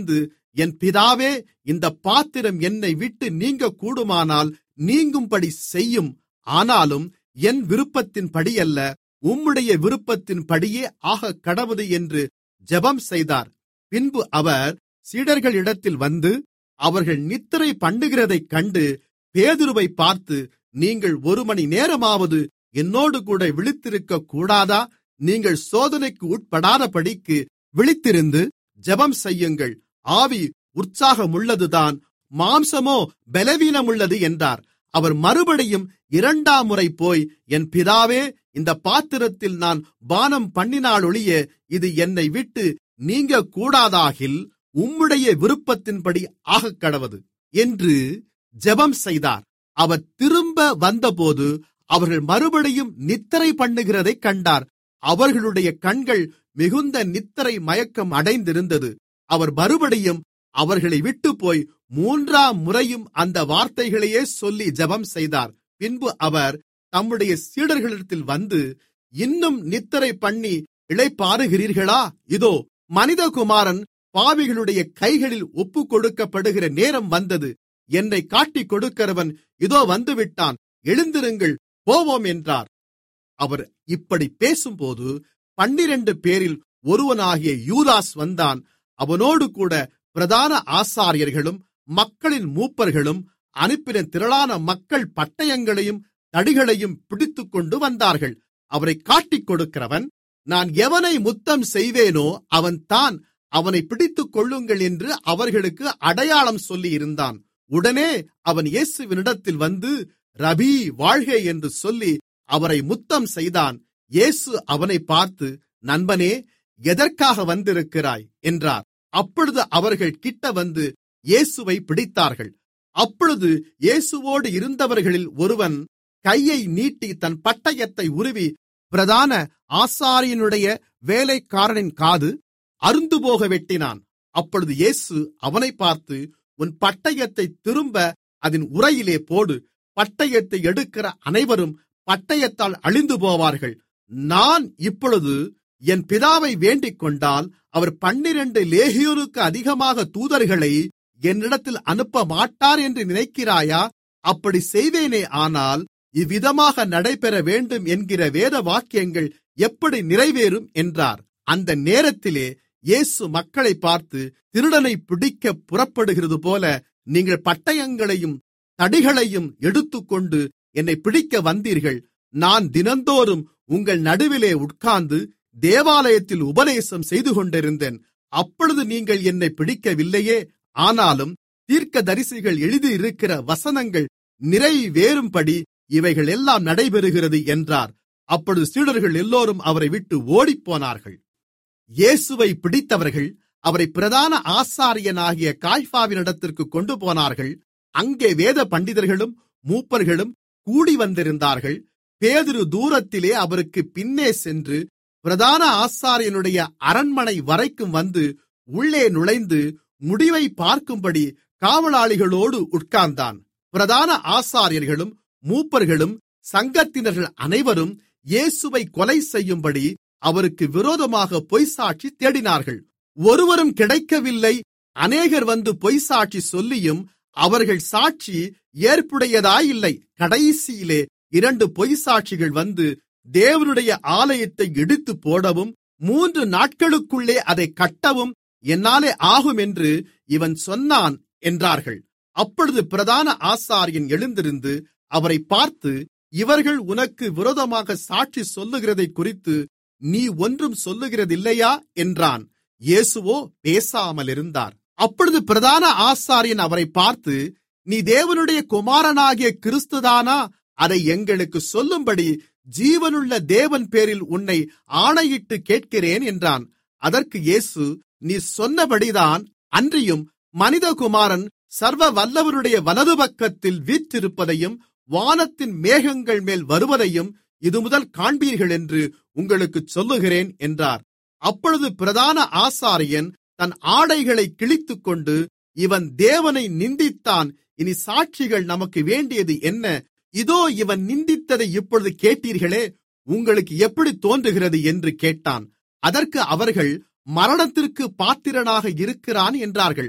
என் பிதாவே இந்த பாத்திரம் என்னை விட்டு நீங்க கூடுமானால் நீங்கும்படி செய்யும் ஆனாலும் என் விருப்பத்தின்படியல்ல உம்முடைய விருப்பத்தின்படியே ஆக கடவுது என்று ஜெபம் செய்தார் பின்பு அவர் சீடர்களிடத்தில் வந்து அவர்கள் நித்திரை பண்ணுகிறதைக் கண்டு பேதுருவை பார்த்து நீங்கள் ஒரு மணி நேரமாவது என்னோடு கூட விழித்திருக்க கூடாதா நீங்கள் சோதனைக்கு உட்படாதபடிக்கு விழித்திருந்து ஜெபம் செய்யுங்கள் ஆவி உற்சாகமுள்ளதுதான் மாம்சமோ பலவீனமுள்ளது என்றார் அவர் மறுபடியும் இரண்டாம் முறை போய் என் பிதாவே இந்த பாத்திரத்தில் நான் பானம் பண்ணினாலொழிய இது என்னை விட்டு நீங்க கூடாதாகில் உம்முடைய விருப்பத்தின்படி ஆகக்கடவது என்று ஜெபம் செய்தார் அவர் திரும்ப வந்தபோது அவர்கள் மறுபடியும் நித்திரை பண்ணுகிறதைக் கண்டார் அவர்களுடைய கண்கள் மிகுந்த நித்திரை மயக்கம் அடைந்திருந்தது அவர் மறுபடியும் அவர்களை விட்டுப்போய் மூன்றாம் முறையும் அந்த வார்த்தைகளையே சொல்லி ஜெபம் செய்தார் பின்பு அவர் தம்முடைய சீடர்களிடத்தில் வந்து இன்னும் நித்திரை பண்ணி இளைப்பாறுகிறீர்களா இதோ மனிதகுமாரன் பாவிகளுடைய கைகளில் ஒப்புக்கொடுக்கப்படுகிற நேரம் வந்தது என்னை காட்டிக் கொடுக்கிறவன் இதோ வந்துவிட்டான் எழுந்திருங்கள் போவோம் என்றார் அவர் இப்படி பேசும்போது பன்னிரண்டு பேரில் ஒருவனாகிய யூதாஸ் வந்தான் அவனோடு கூட பிரதான ஆசாரியர்களும் மக்களின் மூப்பர்களும் அனுப்பின திரளான மக்கள் பட்டயங்களையும் தடிகளையும் பிடித்துக்கொண்டு வந்தார்கள் அவரை காட்டிக் கொடுக்கிறவன் நான் எவனை முத்தம் செய்வேனோ அவன்தான் அவனை பிடித்துக் கொள்ளுங்கள் என்று அவர்களுக்கு அடையாளம் சொல்லியிருந்தான் உடனே அவன் இயேசுவினிடத்தில் வந்து ரபி வாழ்க என்று சொல்லி அவரை முத்தம் செய்தான் இயேசு அவனை பார்த்து நண்பனே எதற்காக வந்திருக்கிறாய் என்றார் அப்பொழுது அவர்கள் கிட்ட வந்து இயேசுவை பிடித்தார்கள் அப்பொழுது இயேசுவோடு இருந்தவர்களில் ஒருவன் கையை நீட்டி தன் பட்டயத்தை உருவி பிரதான ஆசாரியனுடைய வேலைக்காரனின் காது அருந்துபோக வெட்டினான் அப்பொழுது இயேசு அவனை பார்த்து உன் பட்டயத்தை திரும்ப அதன் உரையிலே போடு பட்டயத்தை எடுக்கிற அனைவரும் பட்டயத்தால் அழிந்து போவார்கள் நான் இப்பொழுது என் பிதாவை வேண்டிக் கொண்டால் அவர் பன்னிரண்டு லேகியோனுக்கு அதிகமாக தூதர்களை என்னிடத்தில் அனுப்ப மாட்டார் என்று நினைக்கிறாயா அப்படி செய்வேனே ஆனால் இவ்விதமாக நடைபெற வேண்டும் என்கிற வேத வாக்கியங்கள் எப்படி நிறைவேறும் என்றார் அந்த நேரத்திலே இயேசு மக்களை பார்த்து திருடனை பிடிக்க புறப்படுகிறது போல நீங்கள் பட்டயங்களையும் தடிகளையும் எடுத்துக்கொண்டு என்னை பிடிக்க வந்தீர்கள் நான் தினந்தோறும் உங்கள் நடுவிலே உட்கார்ந்து தேவாலயத்தில் உபதேசம் செய்து கொண்டிருந்தேன் அப்பொழுது நீங்கள் என்னை பிடிக்கவில்லையே ஆனாலும் தீர்க்கதரிசிகள் எழுதியிருக்கிற வசனங்கள் நிறைவேறும்படி இவைகள் எல்லாம் நடைபெறுகிறது என்றார் அப்பொழுது சீடர்கள் எல்லோரும் அவரை விட்டு ஓடிப்போனார்கள் இயேசுவை பிடித்தவர்கள் அவரை பிரதான ஆசாரியனாகிய காய்பாவினிடத்திற்கு கொண்டு போனார்கள் அங்கே வேத பண்டிதர்களும் மூப்பர்களும் கூடி வந்திருந்தார்கள் பேதுரு தூரத்திலே அவருக்கு பின்னே சென்று பிரதான ஆசாரியனுடைய அரண்மனை வரைக்கும் வந்து உள்ளே நுழைந்து முடிவை பார்க்கும்படி காவலாளிகளோடு உட்கார்ந்தான் பிரதான ஆசாரியர்களும் மூப்பர்களும் சங்கத்தினர்கள் அனைவரும் இயேசுவை கொலை செய்யும்படி அவருக்கு விரோதமாக பொய்சாட்சி தேடினார்கள் ஒருவரும் கிடைக்கவில்லை அநேகர் வந்து பொய்சாட்சி சொல்லியும் அவர்கள் சாட்சி ஏற்புடையதாயில்லை கடைசியிலே இரண்டு பொய்சாட்சிகள் வந்து தேவனுடைய ஆலயத்தை இடித்து போடவும் மூன்று நாட்களுக்குள்ளே அதை கட்டவும் என்னாலே ஆகும் என்று இவன் சொன்னான் என்றார்கள் அப்பொழுது பிரதான ஆசாரியன் எழுந்திருந்து அவரை பார்த்து இவர்கள் உனக்கு விரோதமாக சாட்சி சொல்லுகிறதை குறித்து நீ ஒன்றும் சொல்லுகிறதில்லையா என்றான் இயேசுவோ பேசாமல் இருந்தார் அப்பொழுது பிரதான ஆசாரியன் அவரை பார்த்து நீ தேவனுடைய குமாரனாகிய கிறிஸ்துதானா அதை எங்களுக்கு சொல்லும்படி ஜீவனுள்ள தேவன் பேரில் உன்னை ஆணையிட்டு கேட்கிறேன் என்றான் அதற்கு இயேசு நீ சொன்னபடிதான் அன்றியும் மனிதகுமாரன் சர்வ வல்லவருடைய வலது பக்கத்தில் வீற்றிருப்பதையும் வானத்தின் மேகங்கள் மேல் வருவதையும் இதுமுதல் காண்பீர்கள் என்று உங்களுக்குச் சொல்லுகிறேன் என்றார் அப்பொழுது பிரதான ஆசாரியன் தன் ஆடைகளை கிழித்துக்கொண்டு இவன் தேவனை நிந்தித்தான் இனி சாட்சிகள் நமக்கு வேண்டியது என்ன இதோ இவன் நிந்தித்ததை இப்பொழுது கேட்டீர்களே உங்களுக்கு எப்படி தோன்றுகிறது என்று கேட்டான் அதற்கு அவர்கள் மரணத்திற்கு பாத்திரனாக இருக்கிறான் என்றார்கள்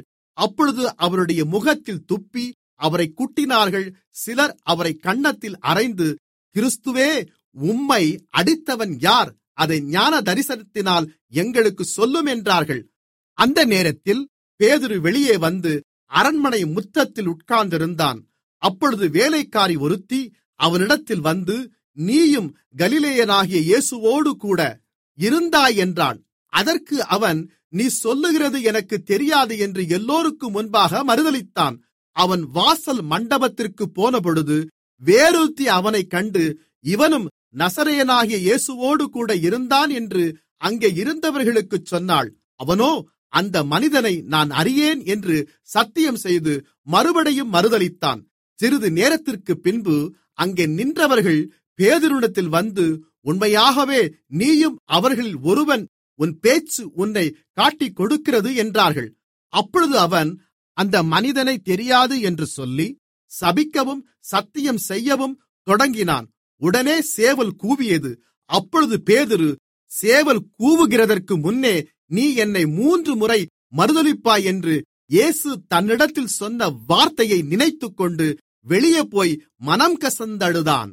அப்பொழுது அவருடைய முகத்தில் துப்பி அவரை குட்டினார்கள் சிலர் அவரை கன்னத்தில் அறைந்து கிறிஸ்துவே உம்மை அடித்தவன் யார் அதை ஞான தரிசனத்தினால் எங்களுக்கு சொல்லும் என்றார்கள் அந்த நேரத்தில் பேதுரு வெளியே வந்து அரண்மனை முற்றத்தில் உட்கார்ந்திருந்தான் அப்பொழுது வேலைக்காரி ஒருத்தி அவனிடத்தில் வந்து நீயும் கலிலேயனாகிய இயேசுவோடு கூட இருந்தாய் என்றாள் அதற்கு அவன் நீ சொல்லுகிறது எனக்கு தெரியாது என்று எல்லோருக்கும் முன்பாக மறுதலித்தான் அவன் வாசல் மண்டபத்திற்கு போனபொழுது வேறொருத்தி அவனைக் கண்டு இவனும் நசரேயனாகிய இயேசுவோடு கூட இருந்தான் என்று அங்கே இருந்தவர்களுக்குச் சொன்னாள் அவனோ அந்த மனிதனை நான் அறியேன் என்று சத்தியம் செய்து மறுபடியும் மறுதலித்தான் சிறிது நேரத்திற்கு பின்பு அங்கே நின்றவர்கள் பேதுருவிடத்தில் வந்து உண்மையாகவே நீயும் அவர்களில் ஒருவன் உன் பேச்சு உன்னை காட்டிக் கொடுக்கிறது என்றார்கள் அப்பொழுது அவன் அந்த மனிதனை தெரியாது என்று சொல்லி சபிக்கவும் சத்தியம் செய்யவும் தொடங்கினான் உடனே சேவல் கூவியது அப்பொழுது பேதுரு சேவல் கூவுகிறதற்கு முன்னே நீ என்னை மூன்று முறை மறுதலிப்பாய் என்று இயேசு தன்னிடத்தில் சொன்ன வார்த்தையை நினைத்துக்கொண்டு வெளியே போய் மனம் கசந்தழுதான்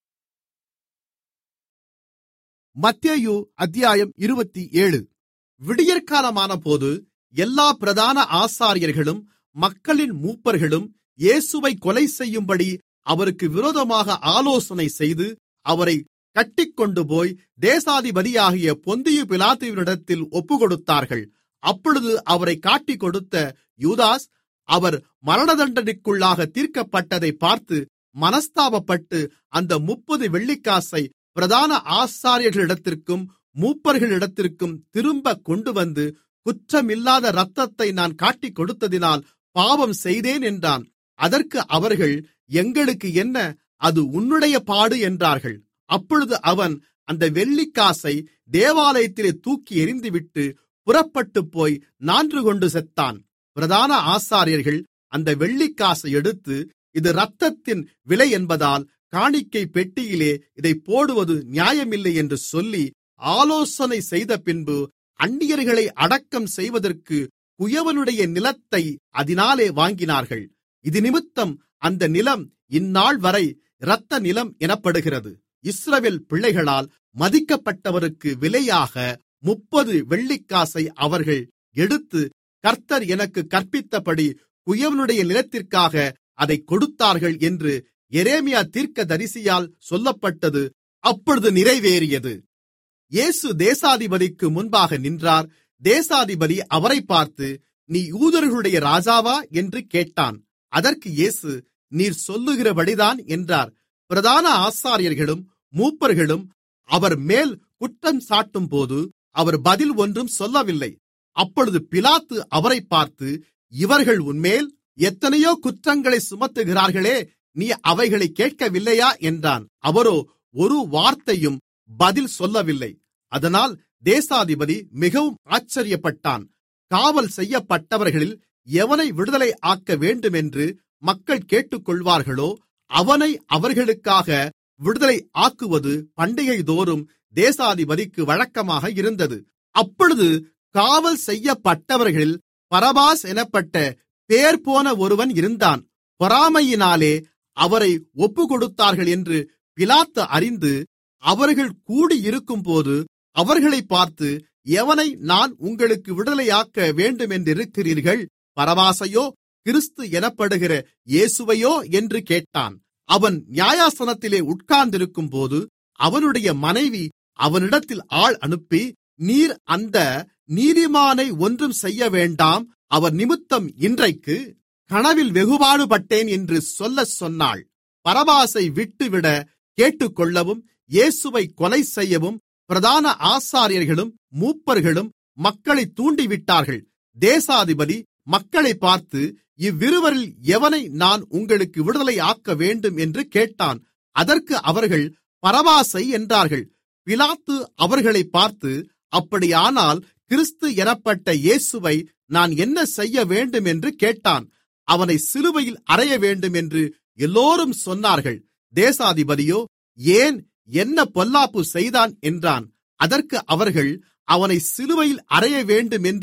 மத்தேயு அத்தியாயம் இருபத்தி ஏழு விடியற்காலமானபோது எல்லா பிரதான ஆசாரியர்களும் மக்களின் மூப்பர்களும் இயேசுவை கொலை செய்யும்படி அவருக்கு விரோதமாக ஆலோசனை செய்து அவரை கட்டிக்கொண்டுபோய் தேசாதிபதியாகிய பொந்தியு பிலாத்துவினிடத்தில் ஒப்புக்கொடுத்தார்கள் அப்பொழுது அவரை காட்டிக் கொடுத்த யூதாஸ் அவர் மரணதண்டனைக்குள்ளாக தீர்க்கப்பட்டதை பார்த்து மனஸ்தாபப்பட்டு அந்த முப்பது வெள்ளிக்காசை பிரதான ஆசாரியர்களிடத்திற்கும் மூப்பர்களிடத்திற்கும் திரும்ப கொண்டுவந்து குற்றமில்லாத இரத்தத்தை நான் காட்டிக் கொடுத்ததினால் பாவம் செய்தேன் என்றான் அதற்கு அவர்கள் எங்களுக்கு என்ன அது உன்னுடைய பாடு என்றார்கள் அப்பொழுது அவன் அந்த வெள்ளிக்காசை தேவாலயத்திலே தூக்கி எறிந்துவிட்டு புறப்பட்டுப் போய் நான்று கொண்டு செத்தான் பிரதான ஆசாரியர்கள் அந்த வெள்ளிக்காசை எடுத்து இது இரத்தத்தின் விலை என்பதால் காணிக்கை பெட்டியிலே இதை போடுவது நியாயமில்லை என்று சொல்லி ஆலோசனை செய்த பின்பு அந்நியர்களை அடக்கம் செய்வதற்கு குயவனுடைய நிலத்தை அதனாலே வாங்கினார்கள் இது நிமித்தம் அந்த நிலம் இந்நாள் வரை இரத்த நிலம் எனப்படுகிறது இஸ்ரவேல் பிள்ளைகளால் மதிக்கப்பட்டவருக்கு விலையாக முப்பது வெள்ளிக்காசை அவர்கள் எடுத்து கர்த்தர் எனக்கு கற்பித்தபடி குயவனுடைய நிலத்திற்காக அதை கொடுத்தார்கள் என்று எரேமியா தீர்க்கதரிசியால் சொல்லப்பட்டது அப்பொழுது நிறைவேறியது இயேசு தேசாதிபதிக்கு முன்பாக நின்றார் தேசாதிபதி அவரை பார்த்து நீ யூதர்களுடைய ராஜாவா என்று கேட்டான் அதற்கு இயேசு நீர் சொல்லுகிறபடிதான் என்றார் பிரதான ஆசாரியர்களும் மூப்பர்களும் அவர் மேல் குற்றம் சாட்டும்போது அவர் பதில் ஒன்றும் சொல்லவில்லை அப்பொழுது பிலாத்து அவரை பார்த்து இவர்கள் உன்மேல் எத்தனையோ குற்றங்களை சுமத்துகிறார்களே நீ அவைகளை கேட்கவில்லையா என்றான் அவரோ ஒரு வார்த்தையும் பதில் சொல்லவில்லை அதனால் தேசாதிபதி மிகவும் ஆச்சரியப்பட்டான் காவல் செய்யப்பட்டவர்களில் எவனை விடுதலை ஆக்க வேண்டுமென்று மக்கள் கேட்டுக்கொள்வார்களோ அவனை அவர்களுக்காக விடுதலை ஆக்குவது பண்டிகைதோறும் தேசாதிபதிக்கு வழக்கமாக இருந்தது அப்பொழுது காவல் செய்யப்பட்டவர்களில் பரபாஸ் எனப்பட்ட பேர்போன ஒருவன் இருந்தான் பொறாமையினாலே அவரை ஒப்புக்கொடுத்தார்கள் என்று பிலாத்து அறிந்து அவர்கள் கூடியிருக்கும்போது அவர்களைப் பார்த்து எவனை நான் உங்களுக்கு விடுதலையாக்க வேண்டுமென்றிருக்கிறீர்கள் பரபாசையோ கிறிஸ்து எனப்படுகிற இயேசுவையோ என்று கேட்டான் அவன் நியாயாசனத்திலே உட்கார்ந்திருக்கும்போது அவனுடைய மனைவி அவனிடத்தில் ஆள் அனுப்பி நீர் அந்த நீதிமானை ஒன்றும் செய்ய வேண்டாம் அவர் நிமித்தம் இன்றைக்கு கனவில் வெகுபாடுபட்டேன் என்று சொல்லச் சொன்னாள் பரபாசை விட்டுவிட கேட்டுக்கொள்ளவும் இயேசுவை கொலை செய்யவும் பிரதான ஆசாரியர்களும் மூப்பர்களும் மக்களை தூண்டிவிட்டார்கள் தேசாதிபதி மக்களை பார்த்து இவ்விருவரில் எவனை நான் உங்களுக்கு விடுதலை ஆக்க வேண்டும் என்று கேட்டான் அதற்கு அவர்கள் பரபாசை என்றார்கள் பிலாத்து அவர்களை பார்த்து அப்படியானால் கிறிஸ்து எனப்பட்ட இயேசுவை நான் என்ன செய்ய வேண்டும் என்று கேட்டான் அவனை சிலுவையில் அறைய வேண்டும் என்று எல்லோரும் சொன்னார்கள் தேசாதிபதியோ ஏன் என்ன பொல்லாப்பு செய்தான் என்றான் அதற்கு அவர்கள் அவனை சிலுவையில் அறைய வேண்டும் என்று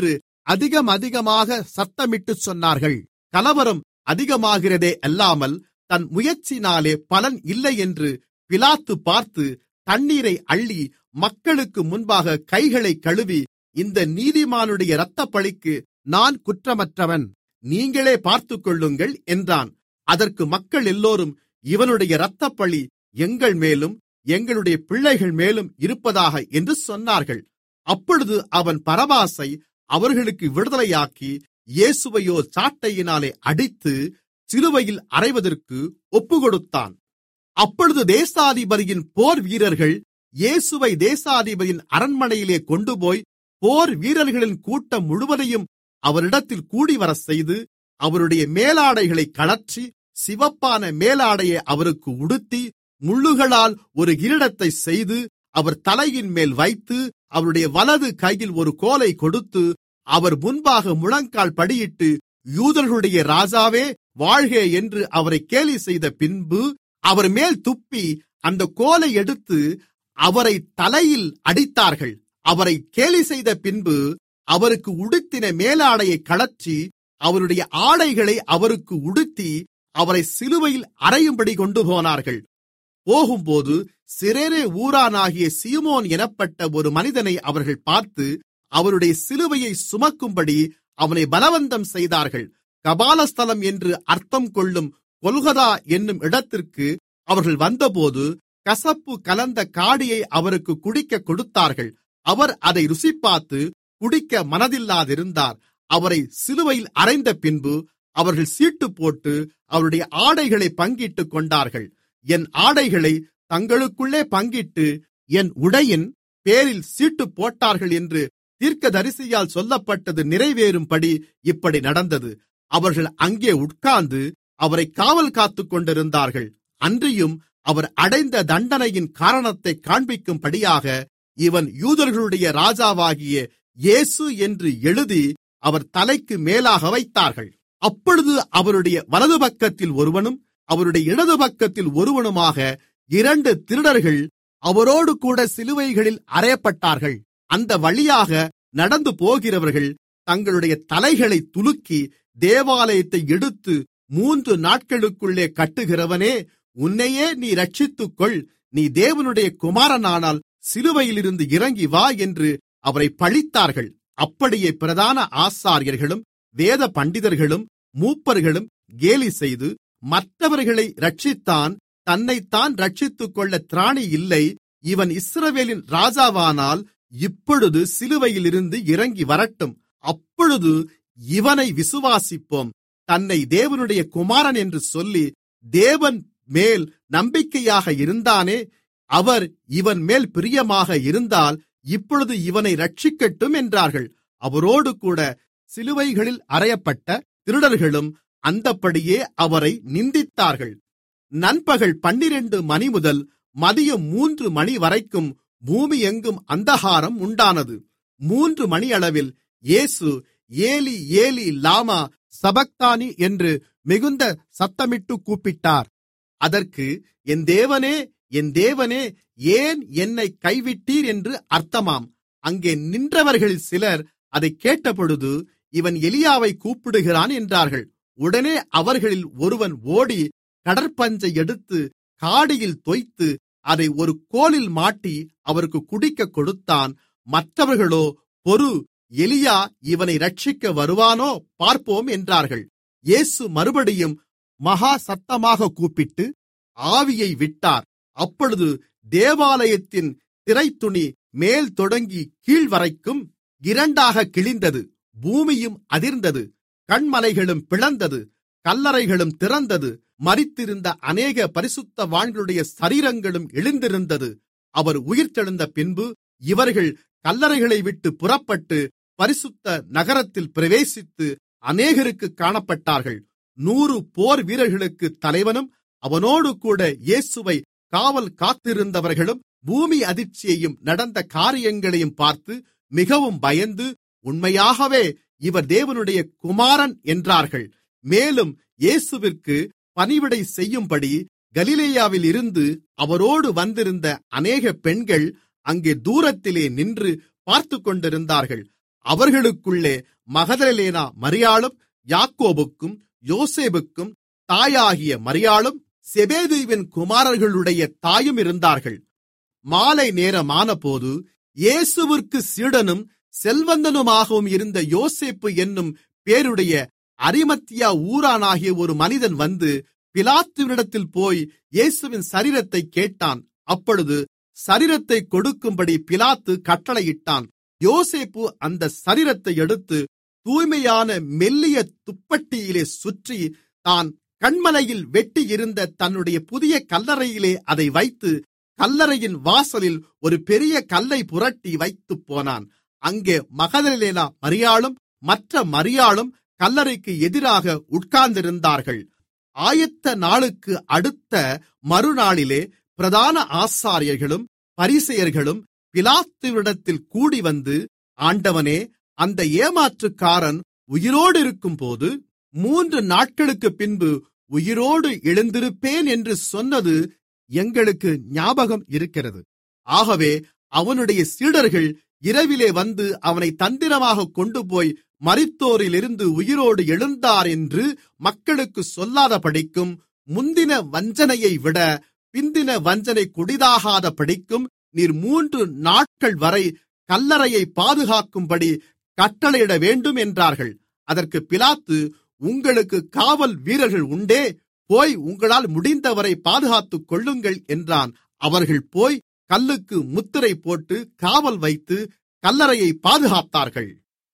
அதிகம் அதிகமாக சத்தமிட்டுச் சொன்னார்கள் கலவரம் அதிகமாகிறதே அல்லாமல் தன் முயற்சினாலே பலன் இல்லை என்று பிலாத்து பார்த்து தண்ணீரை அள்ளி மக்களுக்கு முன்பாக கைகளை கழுவி இந்த நீதிமானுடைய இரத்தப்பழிக்கு நான் குற்றமற்றவன் நீங்களே பார்த்துக்கொள்ளுங்கள் என்றான் அதற்கு மக்கள் எல்லோரும் இவனுடைய இரத்தப்பழி எங்கள் மேலும் எங்களுடைய பிள்ளைகள் மேலும் இருப்பதாக என்று சொன்னார்கள் அப்பொழுது அவன் பரபாசை அவர்களுக்கு விடுதலையாக்கி இயேசுவையோ சாட்டையினாலே அடித்து சிலுவையில் அறைவதற்கு ஒப்புக்கொடுத்தான் அப்பொழுது தேசாதிபதியின் போர் வீரர்கள் இயேசுவை தேசாதிபதியின் அரண்மனையிலே கொண்டுபோய் போர் வீரர்களின் கூட்டம் முழுவதையும் அவரிடத்தில் கூடிவரச் செய்து அவருடைய மேலாடைகளை கழற்றி சிவப்பான மேலாடையை அவருக்கு உடுத்தி முள்ளுகளால் ஒரு கிரீடத்தை செய்து அவர் தலையின் மேல் வைத்து அவருடைய வலது கையில் ஒரு கோலை கொடுத்து அவர் முன்பாக முழங்கால் படியிட்டு யூதர்களுடைய ராஜாவே வாழ்க என்று அவரை கேலி செய்த பின்பு அவர் மேல் துப்பி அந்த கோலை எடுத்து அவரை தலையில் அடித்தார்கள் அவரை கேலி செய்த பின்பு அவருக்கு உடுத்தின மேலாடையை கழற்றி அவருடைய ஆடைகளை அவருக்கு உடுத்தி அவரை சிலுவையில் அறையும்படி கொண்டு போனார்கள் போகும்போது சிரேரே ஊரானாகிய சீமோன் எனப்பட்ட ஒரு மனிதனை அவர்கள் பார்த்து அவருடைய சிலுவையை சுமக்கும்படி அவனை பலவந்தம் செய்தார்கள் கபாலஸ்தலம் என்று அர்த்தம் கொள்ளும் கொல்கதா என்னும் இடத்திற்கு அவர்கள் வந்தபோது கசப்பு கலந்த காடியை அவருக்கு குடிக்க கொடுத்தார்கள் அவர் அதை ருசிப்பார்த்து குடிக்க மனதில்லாதிருந்தார் அவரை சிலுவையில் அறைந்த பின்பு அவர்கள் சீட்டு போட்டு அவருடைய ஆடைகளை பங்கிட்டுக் கொண்டார்கள் என் ஆடைகளை தங்களுக்குள்ளே பங்கிட்டு என் உடையின் பேரில் சீட்டு போட்டார்கள் என்று தீர்க்கதரிசியால் சொல்லப்பட்டது நிறைவேறும்படி இப்படி நடந்தது அவர்கள் அங்கே உட்கார்ந்து அவரை காவல் காத்துக் கொண்டிருந்தார்கள் அன்றியும் அவர் அடைந்த தண்டனையின் காரணத்தை காண்பிக்கும்படியாக இவன் யூதர்களுடைய ராஜாவாகிய இயேசு என்று எழுதி அவர் தலைக்கு மேலாக வைத்தார்கள் அப்பொழுது அவருடைய வலது பக்கத்தில் ஒருவனும் அவருடைய இடது பக்கத்தில் ஒருவனுமாக இரண்டு திருடர்கள் அவரோடு கூட சிலுவைகளில் அறையப்பட்டார்கள் அந்த வழியாக நடந்து போகிறவர்கள் தங்களுடைய தலைகளை துலுக்கி தேவாலயத்தை எடுத்து மூன்று நாட்களுக்குள்ளே கட்டுகிறவனே உன்னையே நீ ரட்சித்துக்கொள் நீ தேவனுடைய குமாரனானால் சிலுவையிலிருந்து இறங்கி வா என்று அவரை பழித்தார்கள் அப்படியே பிரதான ஆசாரியர்களும் வேத பண்டிதர்களும் மூப்பர்களும் கேலி செய்து மற்றவர்களை ரட்சித்தான் தன்னைத்தான் ரட்சித்துக்கொள்ள திராணி இல்லை இவன் இஸ்ரவேலின் ராஜாவானால் இப்பொழுது சிலுவையிலிருந்து இறங்கி வரட்டும் அப்பொழுது இவனை விசுவாசிப்போம் தன்னை தேவனுடைய குமாரன் என்று சொல்லி தேவன் மேல் நம்பிக்கையாக இருந்தானே அவர் இவன் மேல் பிரியமாக இருந்தால் இப்பொழுது இவனை ரட்சிக்கட்டும் என்றார்கள் அவரோடு கூட சிலுவைகளில் அறையப்பட்ட திருடர்களும் அந்தப்படியே அவரை நிந்தித்தார்கள் நண்பகல் பன்னிரண்டு மணி முதல் மதியம் மூன்று மணி வரைக்கும் பூமி எங்கும் அந்தகாரம் உண்டானது மூன்று மணியளவில் இயேசு ஏலி ஏலி லாமா சபக்தானி என்று மிகுந்த சத்தமிட்டு கூப்பிட்டார் அதற்கு என் தேவனே என் தேவனே ஏன் என்னை கைவிட்டீர் என்று அர்த்தமாம் அங்கே நின்றவர்களில் சிலர் அதை கேட்டபொழுது இவன் எலியாவை கூப்பிடுகிறான் என்றார்கள் உடனே அவர்களில் ஒருவன் ஓடி கடற்பஞ்சை எடுத்து காடியில் தோய்த்து அதை ஒரு கோலில் மாட்டி அவருக்கு குடிக்க கொடுத்தான் மற்றவர்களோ பொறு எலியா இவனை ரட்சிக்க வருவானோ பார்ப்போம் என்றார்கள் இயேசு மறுபடியும் மகா சத்தமாக கூப்பிட்டு ஆவியை விட்டார் அப்பொழுது தேவாலயத்தின் திரைத்துணி மேல் தொடங்கி கீழ்வரைக்கும் இரண்டாக கிழிந்தது பூமியும் அதிர்ந்தது கண்மலைகளும் பிளந்தது கல்லறைகளும் திறந்தது மரித்திருந்த அநேக பரிசுத்தவான்களுடைய சரீரங்களும் எழுந்திருந்தது அவர் உயிர்த்தெழுந்த பின்பு இவர்கள் கல்லறைகளை விட்டு புறப்பட்டு பரிசுத்த நகரத்தில் பிரவேசித்து அநேகருக்கு காணப்பட்டார்கள் நூறு போர் வீரர்களுக்கு தலைவனும் அவனோடு கூட இயேசுவை காவல் காத்திருந்தவர்களும் பூமி அதிர்ச்சியையும் நடந்த காரியங்களையும் பார்த்து மிகவும் பயந்து உண்மையாகவே இவர் தேவனுடைய குமாரன் என்றார்கள் மேலும் இயேசுவிற்கு பணிவிடை செய்யும்படி கலிலேயாவில் இருந்து அவரோடு வந்திருந்த அநேக பெண்கள் அங்கே தூரத்திலே நின்று பார்த்துக்கொண்டிருந்தார்கள் அவர்களுக்குள்ளே மகதலேனா மரியாளும் யாக்கோபுக்கும் யோசேப்புக்கும் தாயாகிய மரியாளும் செபேதுவின் குமாரர்களுடைய தாயும் இருந்தார்கள் மாலை நேரமானபோது இயேசுவிற்கு சீடனும் செல்வந்தனுமாகவும் இருந்த யோசேப்பு என்னும் பேருடைய அரிமத்தியா ஊரானாகிய ஒரு மனிதன் வந்து பிலாத்துவினிடத்தில் போய் இயேசுவின் சரீரத்தை கேட்டான் அப்பொழுது சரீரத்தை கொடுக்கும்படி பிலாத்து கட்டளையிட்டான் யோசேப்பு அந்த சரீரத்தை எடுத்து தூய்மையான மெல்லிய துப்பட்டியிலே சுற்றி தான் கண்மலையில் வெட்டியிருந்த தன்னுடைய புதிய கல்லறையிலே அதை வைத்து கல்லறையின் வாசலில் ஒரு பெரிய கல்லை புரட்டி வைத்துப் போனான் அங்கே மகதலேனா மரியாளும் மற்ற மரியாளும் கல்லறைக்கு எதிராக உட்கார்ந்திருந்தார்கள் ஆயத்த நாளுக்கு அடுத்த மறுநாளிலே பிரதான ஆசாரியர்களும் பரிசெயர்களும் பிலாத்துவிடத்தில் கூடிவந்து ஆண்டவனே அந்த ஏமாற்றுக்காரன் உயிரோடு இருக்கும்போது மூன்று நாட்களுக்கு பின்பு உயிரோடு எழுந்திருப்பேன் என்று சொன்னது எங்களுக்கு ஞாபகம் இருக்கிறது ஆகவே அவனுடைய சீடர்கள் இரவிலே வந்து அவனை தந்திரமாக கொண்டுபோய் மரித்தோரிலிருந்து உயிரோடு எழுந்தார் என்று மக்களுக்கு சொல்லாதபடிக்கும் முந்தின வஞ்சனையை விட பிந்தின வஞ்சனை கொடிதாகாத படிக்கும் நீர் மூன்று நாட்கள் வரை கல்லறையை பாதுகாக்கும்படி கட்டளையிட வேண்டும் என்றார்கள் அதற்கு பிலாத்து உங்களுக்கு காவல் வீரர்கள் உண்டே போய் உங்களால் முடிந்தவரை பாதுகாத்துக் கொள்ளுங்கள் என்றான் அவர்கள் போய் கல்லுக்கு முத்திரை போட்டு காவல் வைத்து கல்லறையை பாதுகாத்தார்கள்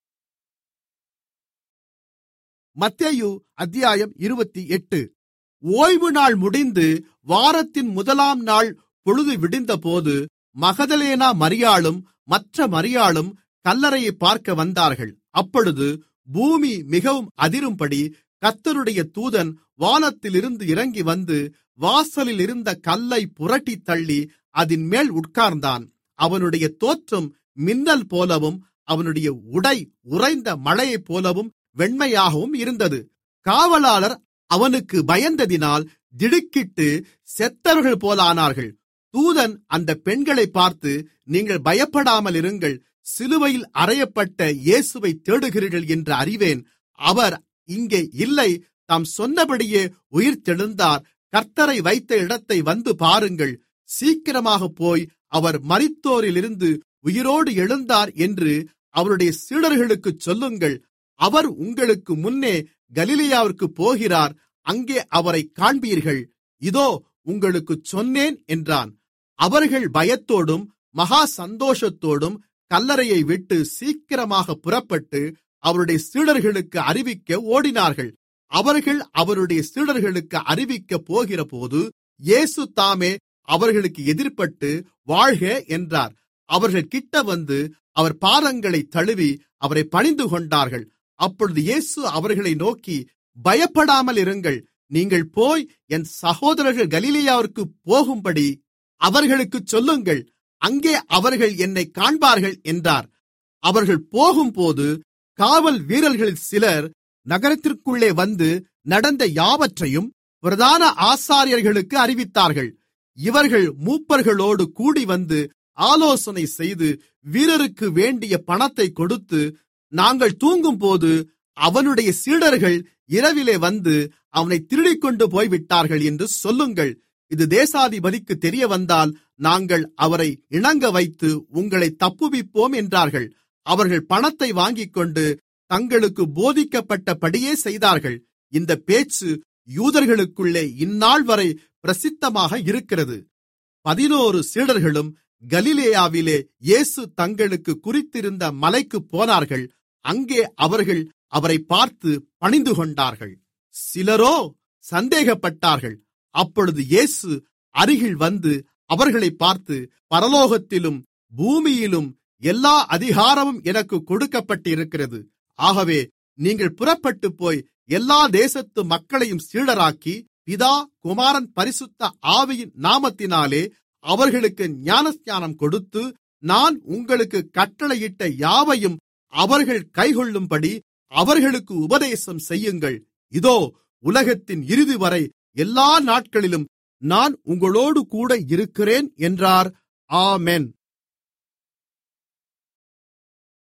மத்தேயு அத்தியாயம் இருபத்தி எட்டு ஓய்வு நாள் முடிந்து வாரத்தின் முதலாம் நாள் பொழுது விடிந்தபோது மகதலேனா மரியாளும் மற்ற மரியாளும் கல்லறையை பார்க்க வந்தார்கள் அப்பொழுது பூமி மிகவும் அதிரும்படி கர்த்தருடைய தூதன் வானத்திலிருந்து இறங்கி வந்து வாசலில் இருந்த கல்லை புரட்டி தள்ளி அதின் மேல் உட்கார்ந்தான் அவனுடைய தோற்றம் மின்னல் போலவும் அவனுடைய உடை உறைந்த மழையைப் போலவும் வெண்மையாகவும் இருந்தது காவலாளர் அவனுக்கு பயந்ததினால் திடுக்கிட்டு செத்தவர்கள் போலானார்கள் தூதன் அந்த பெண்களை பார்த்து நீங்கள் பயப்படாமல் இருங்கள் சிலுவையில் அறையப்பட்ட இயேசுவை தேடுகிறீர்கள் என்று அறிவேன் அவர் இங்கே இல்லை தாம் சொன்னபடியே உயிர்த்தெழுந்தார் கர்த்தரை வைத்த இடத்தை வந்து பாருங்கள் சீக்கிரமாக போய் அவர் மரித்தோரிலிருந்து உயிரோடு எழுந்தார் என்று அவருடைய சீடர்களுக்குச் சொல்லுங்கள் அவர் உங்களுக்கு முன்னே கலிலேயாவிற்கு போகிறார் அங்கே அவரை காண்பீர்கள் இதோ உங்களுக்குச் சொன்னேன் என்றான் அவர்கள் பயத்தோடும் மகா சந்தோஷத்தோடும் கல்லறையை விட்டு சீக்கிரமாக புறப்பட்டு அவருடைய சீடர்களுக்கு அறிவிக்க ஓடினார்கள் அவர்கள் அவருடைய சீடர்களுக்கு அறிவிக்கப் போகிறபோது இயேசு தாமே அவர்களுக்கு எதிர்ப்பட்டு வாழ்க என்றார் அவர்கள் கிட்ட வந்து அவர் பாதங்களை தழுவி அவரை பணிந்து கொண்டார்கள் அப்பொழுது இயேசு அவர்களை நோக்கி பயப்படாமல் இருங்கள் நீங்கள் போய் என் சகோதரர்கள் கலிலேயாவிற்கு போகும்படி அவர்களுக்குச் சொல்லுங்கள் அங்கே அவர்கள் என்னை காண்பார்கள் என்றார் அவர்கள் போகும்போது காவல் வீரர்களில் சிலர் நகரத்திற்குள்ளே வந்து நடந்த யாவற்றையும் பிரதான ஆசாரியர்களுக்கு அறிவித்தார்கள் இவர்கள் மூப்பர்களோடு கூடி வந்து ஆலோசனை செய்து வீரருக்கு வேண்டிய பணத்தை கொடுத்து நாங்கள் தூங்கும்போது அவனுடைய சீடர்கள் இரவிலே வந்து அவனை திருடிக்கொண்டு போய்விட்டார்கள் என்று சொல்லுங்கள் இது தேசாதிபதிக்கு தெரிய வந்தால் நாங்கள் அவரை இணங்க வைத்து உங்களை தப்புவிப்போம் என்றார்கள் அவர்கள் பணத்தை வாங்கிக்கொண்டு தங்களுக்கு போதிக்கப்பட்டபடியே செய்தார்கள் இந்த பேச்சு யூதர்களுக்குள்ளே இந்நாள் வரை பிரசித்தமாக இருக்கிறது பதினோரு சீடர்களும் கலிலேயாவிலே இயேசு தங்களுக்கு குறித்திருந்த மலைக்கு போனார்கள் அங்கே அவர்கள் அவரை பார்த்து பணிந்து கொண்டார்கள் சிலரோ சந்தேகப்பட்டார்கள் அப்பொழுது இயேசு அருகில் வந்து அவர்களை பார்த்து பரலோகத்திலும் பூமியிலும் எல்லா அதிகாரமும் எனக்கு கொடுக்கப்பட்டிருக்கிறது ஆகவே நீங்கள் புறப்பட்டு போய் எல்லா தேசத்து மக்களையும் சீடராக்கி பிதா குமாரன் பரிசுத்த ஆவியின் நாமத்தினாலே அவர்களுக்கு ஞானஸ்நானம் கொடுத்து நான் உங்களுக்கு கட்டளையிட்ட யாவையும் அவர்கள் கைக்கொள்ளும்படி அவர்களுக்கு உபதேசம் செய்யுங்கள் இதோ உலகத்தின் இறுதிவரை எல்லா நாட்களிலும் நான் உங்களோடு கூட இருக்கிறேன் என்றார் ஆமென்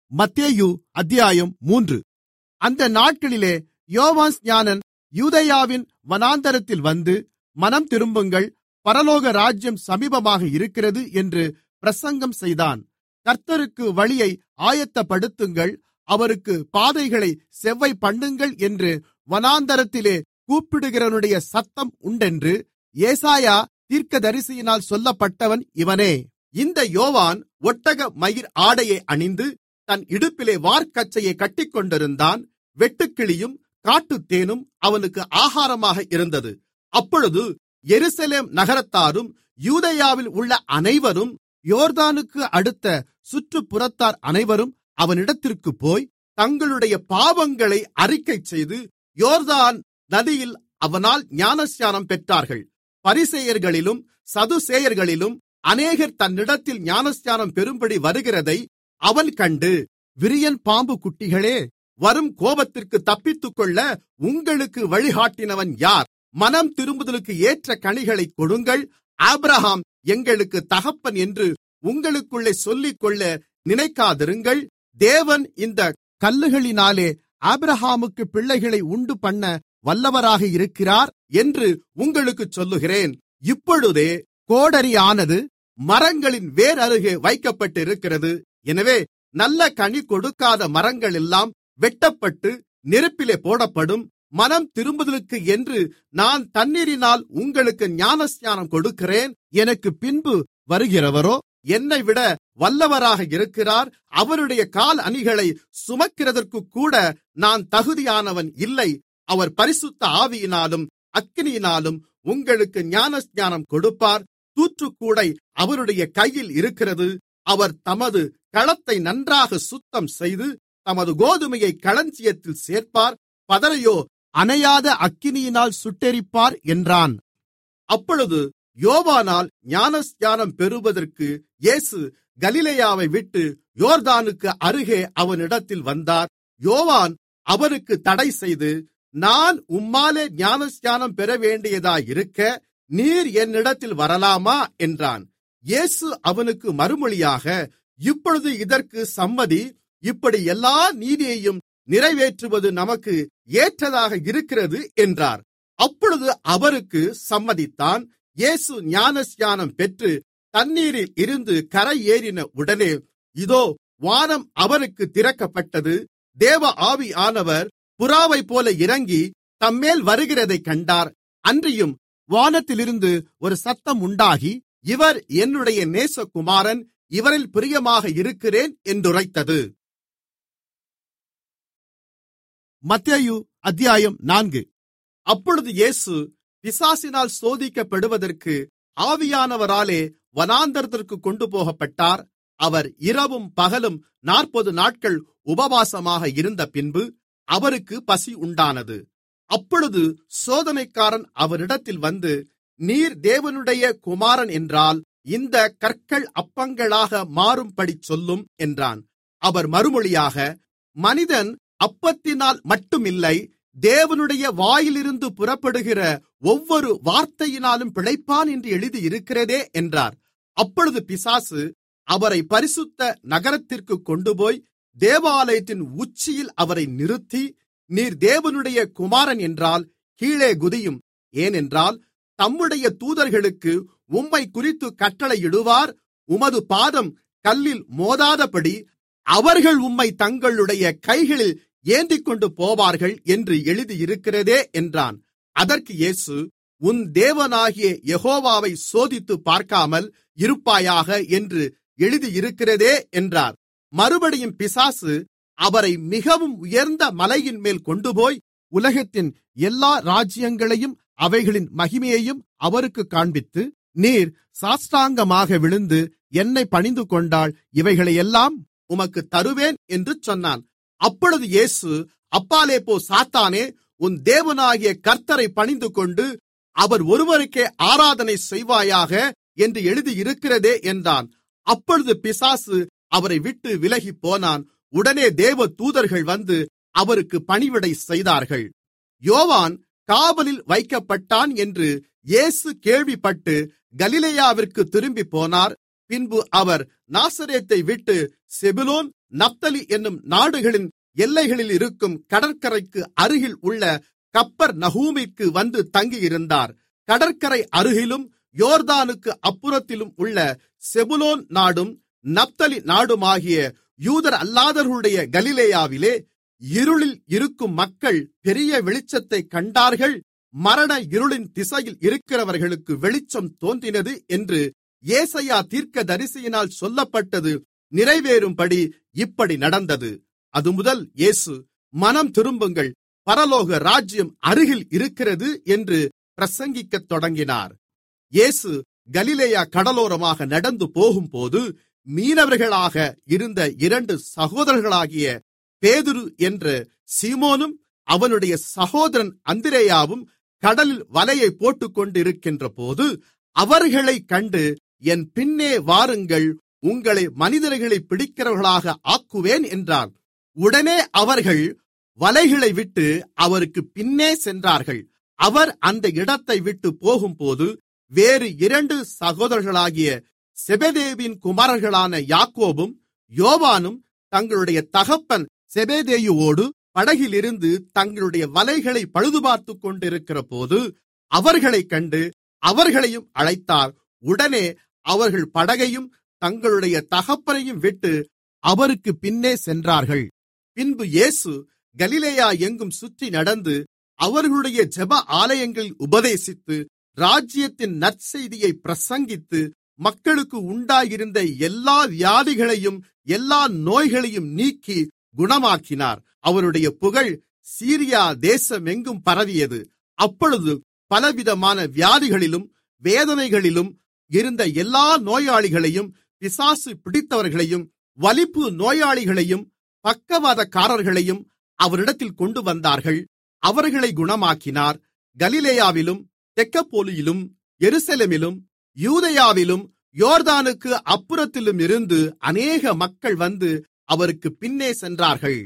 மத்தேயு அத்தியாயம் மூன்று அந்த நாட்களிலே யோவான் ஸ்நானன் யூதேயாவின் வனாந்தரத்தில் வந்து மனம் திரும்புங்கள் பரலோக ராஜ்யம் சமீபமாக இருக்கிறது என்று பிரசங்கம் செய்தான் கர்த்தருக்கு வழியை ஆயத்தப்படுத்துங்கள் அவருக்கு பாதைகளை செவ்வை பண்ணுங்கள் என்று வனாந்தரத்திலே கூப்பிடுகிறவனுடைய சத்தம் உண்டென்று ஏசாயா தீர்க்கதரிசியினால் சொல்லப்பட்டவன் இவனே இந்த யோவான் ஒட்டக மயிர் ஆடையை அணிந்து தன் இடுப்பிலே வார்க்கச்சையை கட்டிக்கொண்டிருந்தான் வெட்டுக்கிளியும் காட்டுத்தேனும் அவனுக்கு ஆகாரமாக இருந்தது அப்பொழுது எருசலேம் நகரத்தாரும் யூதேயாவில் உள்ள அனைவரும் யோர்தானுக்கு அடுத்த சுற்றுப்புறத்தார் அனைவரும் அவனிடத்திற்கு போய் தங்களுடைய பாவங்களை அறிக்கை செய்து யோர்தான் நதியில் அவனால் ஞானஸ்நானம் பெற்றார்கள் பரிசேயர்களிலும் சதுசேயர்களிலும் அநேகர் தன்னிடத்தில் ஞானஸ்நானம் பெறும்படி வருகிறதை அவன் கண்டு விரியன் பாம்பு குட்டிகளே வரும் கோபத்திற்கு தப்பித்துக்கொள்ள உங்களுக்கு வழிகாட்டினவன் யார் மனம் திரும்புதலுக்கு ஏற்ற கனிகளை கொடுங்கள் ஆபிரகாம் எங்களுக்கு தகப்பன் என்று உங்களுக்குள்ளே சொல்லிக்கொள்ள நினைக்காதிருங்கள் தேவன் இந்த கல்லுகளினாலே ஆபிரகாமுக்கு பிள்ளைகளை உண்டு பண்ண வல்லவராக இருக்கிறார் என்று உங்களுக்கு சொல்லுகிறேன் இப்பொழுதே கோடரியானது மரங்களின் வேர் அருகே வைக்கப்பட்டிருக்கிறது எனவே நல்ல கனி கொடுக்காத மரங்கள் எல்லாம் வெட்டப்பட்டு நெருப்பிலே போடப்படும் மனம் திரும்புதலுக்கு என்று நான் தண்ணீரினால் உங்களுக்கு ஞானஸ்நானம் கொடுக்கிறேன் எனக்கு பின்பு வருகிறவரோ என்னை விட வல்லவராக இருக்கிறார் அவருடைய கால் அணிகளை சுமக்கிறதற்கு கூட நான் தகுதியானவன் இல்லை அவர் பரிசுத்த ஆவியினாலும் அக்கினியினாலும் உங்களுக்கு ஞானஸ்நானம் கொடுப்பார் தூற்றுக்கூடை அவருடைய கையில் இருக்கிறது அவர் தமது களத்தை நன்றாக சுத்தம் செய்து தமது கோதுமையை களஞ்சியத்தில் சேர்ப்பார் பதரையோ அணையாத அக்கினியினால் சுட்டெரிப்பார் என்றான் அப்பொழுது யோவானால் ஞானஸ்நானம் பெறுவதற்கு இயேசு கலிலேயாவை விட்டு யோர்தானுக்கு அருகே அவனிடத்தில் வந்தார் யோவான் அவருக்கு தடை செய்து நான் உம்மாலே ஞானஸ்நானம் பெற வேண்டியதாயிருக்க நீர் என்னிடத்தில் வரலாமா என்றான் இயேசு அவனுக்கு மறுமொழியாக இப்பொழுது இதற்கு சம்மதி இப்படி எல்லா நீதியையும் நிறைவேற்றுவது நமக்கு ஏற்றதாக இருக்கிறது என்றார் அப்பொழுது அவருக்கு சம்மதித்தான் இயேசு ஞானஸ்நானம் பெற்று தண்ணீரில் இருந்து கரை ஏறின உடனே இதோ வானம் அவருக்கு திறக்கப்பட்டது தேவ ஆவியானவர் புறாவைப் போல இறங்கி தம்மேல் வருகிறதைக் கண்டார் அன்றியும் வானத்திலிருந்து ஒரு சத்தம் உண்டாகி இவர் என்னுடைய நேசகுமாரன் இவரில் பிரியமாக இருக்கிறேன் என்றுரைத்தது மத்தேயு அத்தியாயம் நான்கு அப்பொழுது இயேசு பிசாசினால் சோதிக்கப்படுவதற்கு ஆவியானவராலே வனாந்தரத்திற்கு கொண்டு போகப்பட்டார் அவர் இரவும் பகலும் நாற்பது நாட்கள் உபவாசமாக இருந்த பின்பு அவருக்கு பசி உண்டானது அப்பொழுது சோதனைக்காரன் அவரிடத்தில் வந்து நீர் தேவனுடைய குமாரன் என்றால் இந்த கற்கள் அப்பங்களாக மாறும்படி சொல்லும் என்றான் அவர் மறுமொழியாக மனிதன் அப்பத்தினால் மட்டுமில்லை தேவனுடைய வாயிலிருந்து புறப்படுகிற ஒவ்வொரு வார்த்தையினாலும் பிழைப்பான் என்று எழுதியிருக்கிறதே என்றார் அப்பொழுது பிசாசு அவரை பரிசுத்த நகரத்திற்கு கொண்டுபோய் தேவாலயத்தின் உச்சியில் அவரை நிறுத்தி நீர் தேவனுடைய குமாரன் என்றால் கீழே குதியும் ஏனென்றால் தம்முடைய தூதர்களுக்கு உம்மை குறித்து கட்டளையிடுவார் உமது பாதம் கல்லில் மோதாதபடி அவர்கள் உம்மை தங்களுடைய கைகளில் ஏந்திக்கொண்டு போவார்கள் என்று எழுதியிருக்கிறதே என்றான் அதற்கு இயேசு உன் தேவனாகிய யெகோவாவை சோதித்து பார்க்காமல் இருப்பாயாக என்று எழுதியிருக்கிறதே என்றார் மறுபடியும் பிசாசு அவரை மிகவும் உயர்ந்த மலையின் மேல் கொண்டுபோய் உலகத்தின் எல்லா ராஜ்யங்களையும் அவைகளின் மகிமையையும் அவருக்கு காண்பித்து நீர் சாஷ்டாங்கமாக விழுந்து என்னை பணிந்து கொண்டால் இவைகளையெல்லாம் உமக்கு தருவேன் என்று சொன்னான் அப்பொழுது இயேசு அப்பாலே போ சாத்தானே உன் தேவனாகிய கர்த்தரை பணிந்து கொண்டு அவர் ஒருவருக்கே ஆராதனை செய்வாயாக என்று எழுதியிருக்கிறதே என்றான் அப்பொழுது பிசாசு அவரை விட்டு விலகிப் போனான் உடனே தேவ தூதர்கள் வந்து அவருக்கு பணிவிடை செய்தார்கள் யோவான் காவலில் வைக்கப்பட்டான் என்று இயேசு கேள்விப்பட்டு கலிலேயாவிற்கு திரும்பி போனார் பின்பு அவர் நாசரேத்தை விட்டு செபுலோன் நப்தலி என்னும் நாடுகளின் எல்லைகளில் இருக்கும் கடற்கரைக்கு அருகில் உள்ள கப்பர் நகூமிற்கு வந்து தங்கியிருந்தார் கடற்கரை அருகிலும் யோர்தானுக்கு அப்புறத்திலும் உள்ள செபுலோன் நாடும் நப்தலி நாடுமாகிய யூதர் அல்லாதவர்களுடைய கலிலேயாவிலே இருளில் இருக்கும் மக்கள் பெரிய வெளிச்சத்தை கண்டார்கள் மரண இருளின் திசையில் இருக்கிறவர்களுக்கு வெளிச்சம் தோன்றினது என்று ஏசையா தீர்க்க தரிசியினால் சொல்லப்பட்டது நிறைவேறும்படி இப்படி நடந்தது அதுமுதல் இயேசு மனம் திரும்புங்கள் பரலோக ராஜ்யம் அருகில் இருக்கிறது என்று பிரசங்கிக்கத் தொடங்கினார் இயேசு கலிலேயா கடலோரமாக நடந்து போகும்போது மீனவர்களாக இருந்த இரண்டு சகோதரர்களாகிய பேதுரு என்ற சீமோனும் அவனுடைய சகோதரன் அந்திரேயாவும் கடலில் வலையை போட்டுக்கொண்டிருக்கின்ற போது அவர்களைக் கண்டு என் பின்னே வாருங்கள் உங்களை மனிதர்களை பிடிக்கிறவர்களாக ஆக்குவேன் என்றார் உடனே அவர்கள் வலைகளை விட்டு அவருக்கு பின்னே சென்றார்கள் அவர் அந்த இடத்தை விட்டு போகும்போது வேறு இரண்டு சகோதரர்களாகிய செபதேவின் குமாரர்களான யாக்கோபும் யோவானும் தங்களுடைய தகப்பன் செபேதேயுவோடு படகிலிருந்து தங்களுடைய வலைகளை பழுதுபார்த்துக் கொண்டிருக்கிற போது அவர்களைக் கண்டு அவர்களையும் அழைத்தார் உடனே அவர்கள் படகையும் தங்களுடைய தகப்பனையும் விட்டு அவருக்கு பின்னே சென்றார்கள் பின்பு இயேசு கலிலேயா எங்கும் சுற்றி நடந்து அவர்களுடைய ஜெப ஆலயங்களில் உபதேசித்து ராஜ்யத்தின் நற்செய்தியை பிரசங்கித்து மக்களுக்கு உண்டாயிருந்த எல்லா வியாதிகளையும் எல்லா நோய்களையும் நீக்கி குணமாக்கினார் அவருடைய புகழ் சீரியா தேசமெங்கும் பரவியது அப்பொழுது பலவிதமான வியாதிகளிலும் வேதனைகளிலும் இருந்த எல்லா நோயாளிகளையும் பிசாசு பிடித்தவர்களையும் வலிப்பு நோயாளிகளையும் பக்கவாதக்காரர்களையும் அவரிடத்தில் கொண்டு வந்தார்கள் அவர்களை குணமாக்கினார் கலிலேயாவிலும் தெக்கப்போலியிலும் எருசலேமிலும் யூதேயாவிலும் யோர்தானுக்கு அப்புறத்திலும் இருந்து அநேக மக்கள் வந்து அவருக்கு பின்னே சென்றார்கள்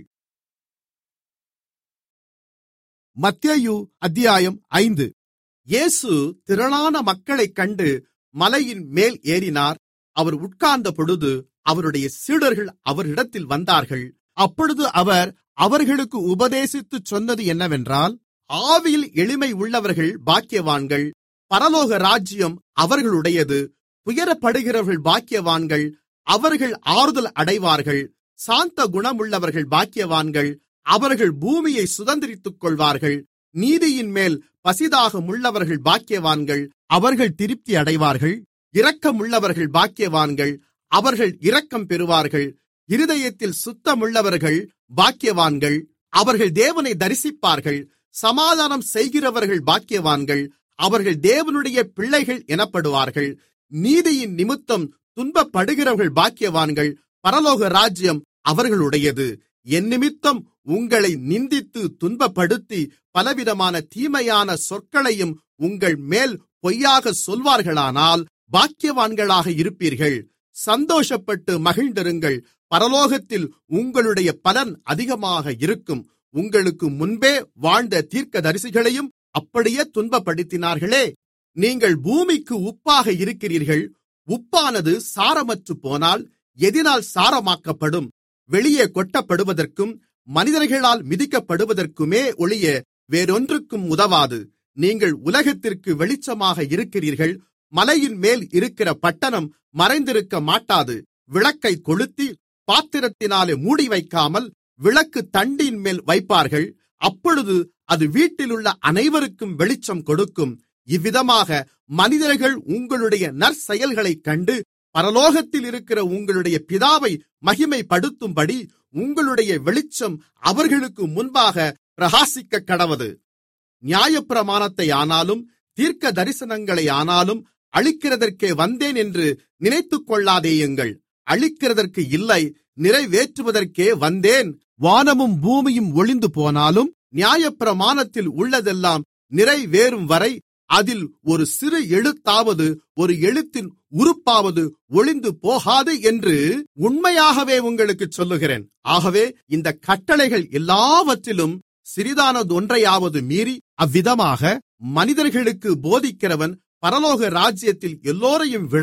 மத்தேயு அத்தியாயம் ஐந்து இயேசு திரளான மக்களைக் கண்டு மலையின் மேல் ஏறினார் அவர் உட்கார்ந்தபொழுது அவருடைய சீடர்கள் அவரிடத்தில் வந்தார்கள் அப்பொழுது அவர் அவர்களுக்கு உபதேசித்துச் சொன்னது என்னவென்றால் ஆவியில் எளிமை உள்ளவர்கள் பாக்கியவான்கள் பரலோக ராஜ்யம் அவர்களுடையது துயரப்படுகிறவர்கள் பாக்கியவான்கள் அவர்கள் ஆறுதல் அடைவார்கள் சாந்த குணமுள்ளவர்கள் பாக்கியவான்கள் அவர்கள் பூமியை சுதந்திரித்துக் கொள்வார்கள் நீதியின் மேல் பசிதாகமுள்ளவர்கள் பாக்கியவான்கள் அவர்கள் திருப்தி அடைவார்கள் இரக்கமுள்ளவர்கள் பாக்கியவான்கள் அவர்கள் இரக்கம் பெறுவார்கள் இருதயத்தில் சுத்தமுள்ளவர்கள் பாக்கியவான்கள் அவர்கள் தேவனை தரிசிப்பார்கள் சமாதானம் செய்கிறவர்கள் பாக்கியவான்கள் அவர்கள் தேவனுடைய பிள்ளைகள் எனப்படுவார்கள் நீதியின் நிமித்தம் துன்பப்படுகிறவர்கள் பாக்கியவான்கள் பரலோக ராஜ்யம் அவர்களுடையது என் நிமித்தம் உங்களை நிந்தித்து துன்பப்படுத்தி பலவிதமான தீமையான சொற்களையும் உங்கள் மேல் பொய்யாக சொல்வார்களானால் பாக்கியவான்களாக இருப்பீர்கள் சந்தோஷப்பட்டு மகிழ்ந்திருங்கள் பரலோகத்தில் உங்களுடைய பலன் அதிகமாக இருக்கும் உங்களுக்கு முன்பே வாழ்ந்த தீர்க்கதரிசிகளையும் அப்படியே துன்பப்படுத்தினார்களே நீங்கள் பூமிக்கு உப்பாக இருக்கிறீர்கள் உப்பானது சாரமற்று போனால் எதினால் சாரமாக்கப்படும் வெளியே கொட்டப்படுவதற்கும் மனிதர்களால் மிதிக்கப்படுவதற்குமே ஒழிய வேறொன்றுக்கும் உதவாது நீங்கள் உலகத்திற்கு வெளிச்சமாக இருக்கிறீர்கள் மலையின் மேல் இருக்கிற பட்டணம் மறைந்திருக்க மாட்டாது விளக்கை கொளுத்தி பாத்திரத்தினாலே மூடி வைக்காமல் விளக்கு தண்டின் மேல் வைப்பார்கள் அப்பொழுது அது வீட்டிலுள்ள அனைவருக்கும் வெளிச்சம் கொடுக்கும் இவ்விதமாக மனிதர்கள் உங்களுடைய நற்செயல்களைக் கண்டு பரலோகத்தில் இருக்கிற உங்களுடைய பிதாவை மகிமைப்படுத்தும்படி உங்களுடைய வெளிச்சம் அவர்களுக்கு முன்பாக பிரகாசிக்க கடவது நியாயப்பிரமாணத்தை ஆனாலும் தீர்க்க தரிசனங்களை ஆனாலும் அழிக்கிறதற்கே வந்தேன் என்று நினைத்துக் கொள்ளாதேயுங்கள் அழிக்கிறதற்கு இல்லை நிறைவேற்றுவதற்கே வந்தேன் வானமும் பூமியும் ஒளிந்து போனாலும் நியாயப்பிரமாணத்தில் உள்ளதெல்லாம் நிறைவேறும் வரை அதில் ஒரு சிறு எழுத்தாவது ஒரு எழுத்தின் உறுப்பாவது ஒளிந்து போகாது என்று உண்மையாகவே உங்களுக்கு சொல்லுகிறேன் ஆகவே இந்த கட்டளைகள் எல்லாவற்றிலும் சிறிதானது ஒன்றையாவது மீறி அவ்விதமாக மனிதர்களுக்கு போதிக்கிறவன் பரலோக ராஜ்யத்தில் எல்லோரையும் விட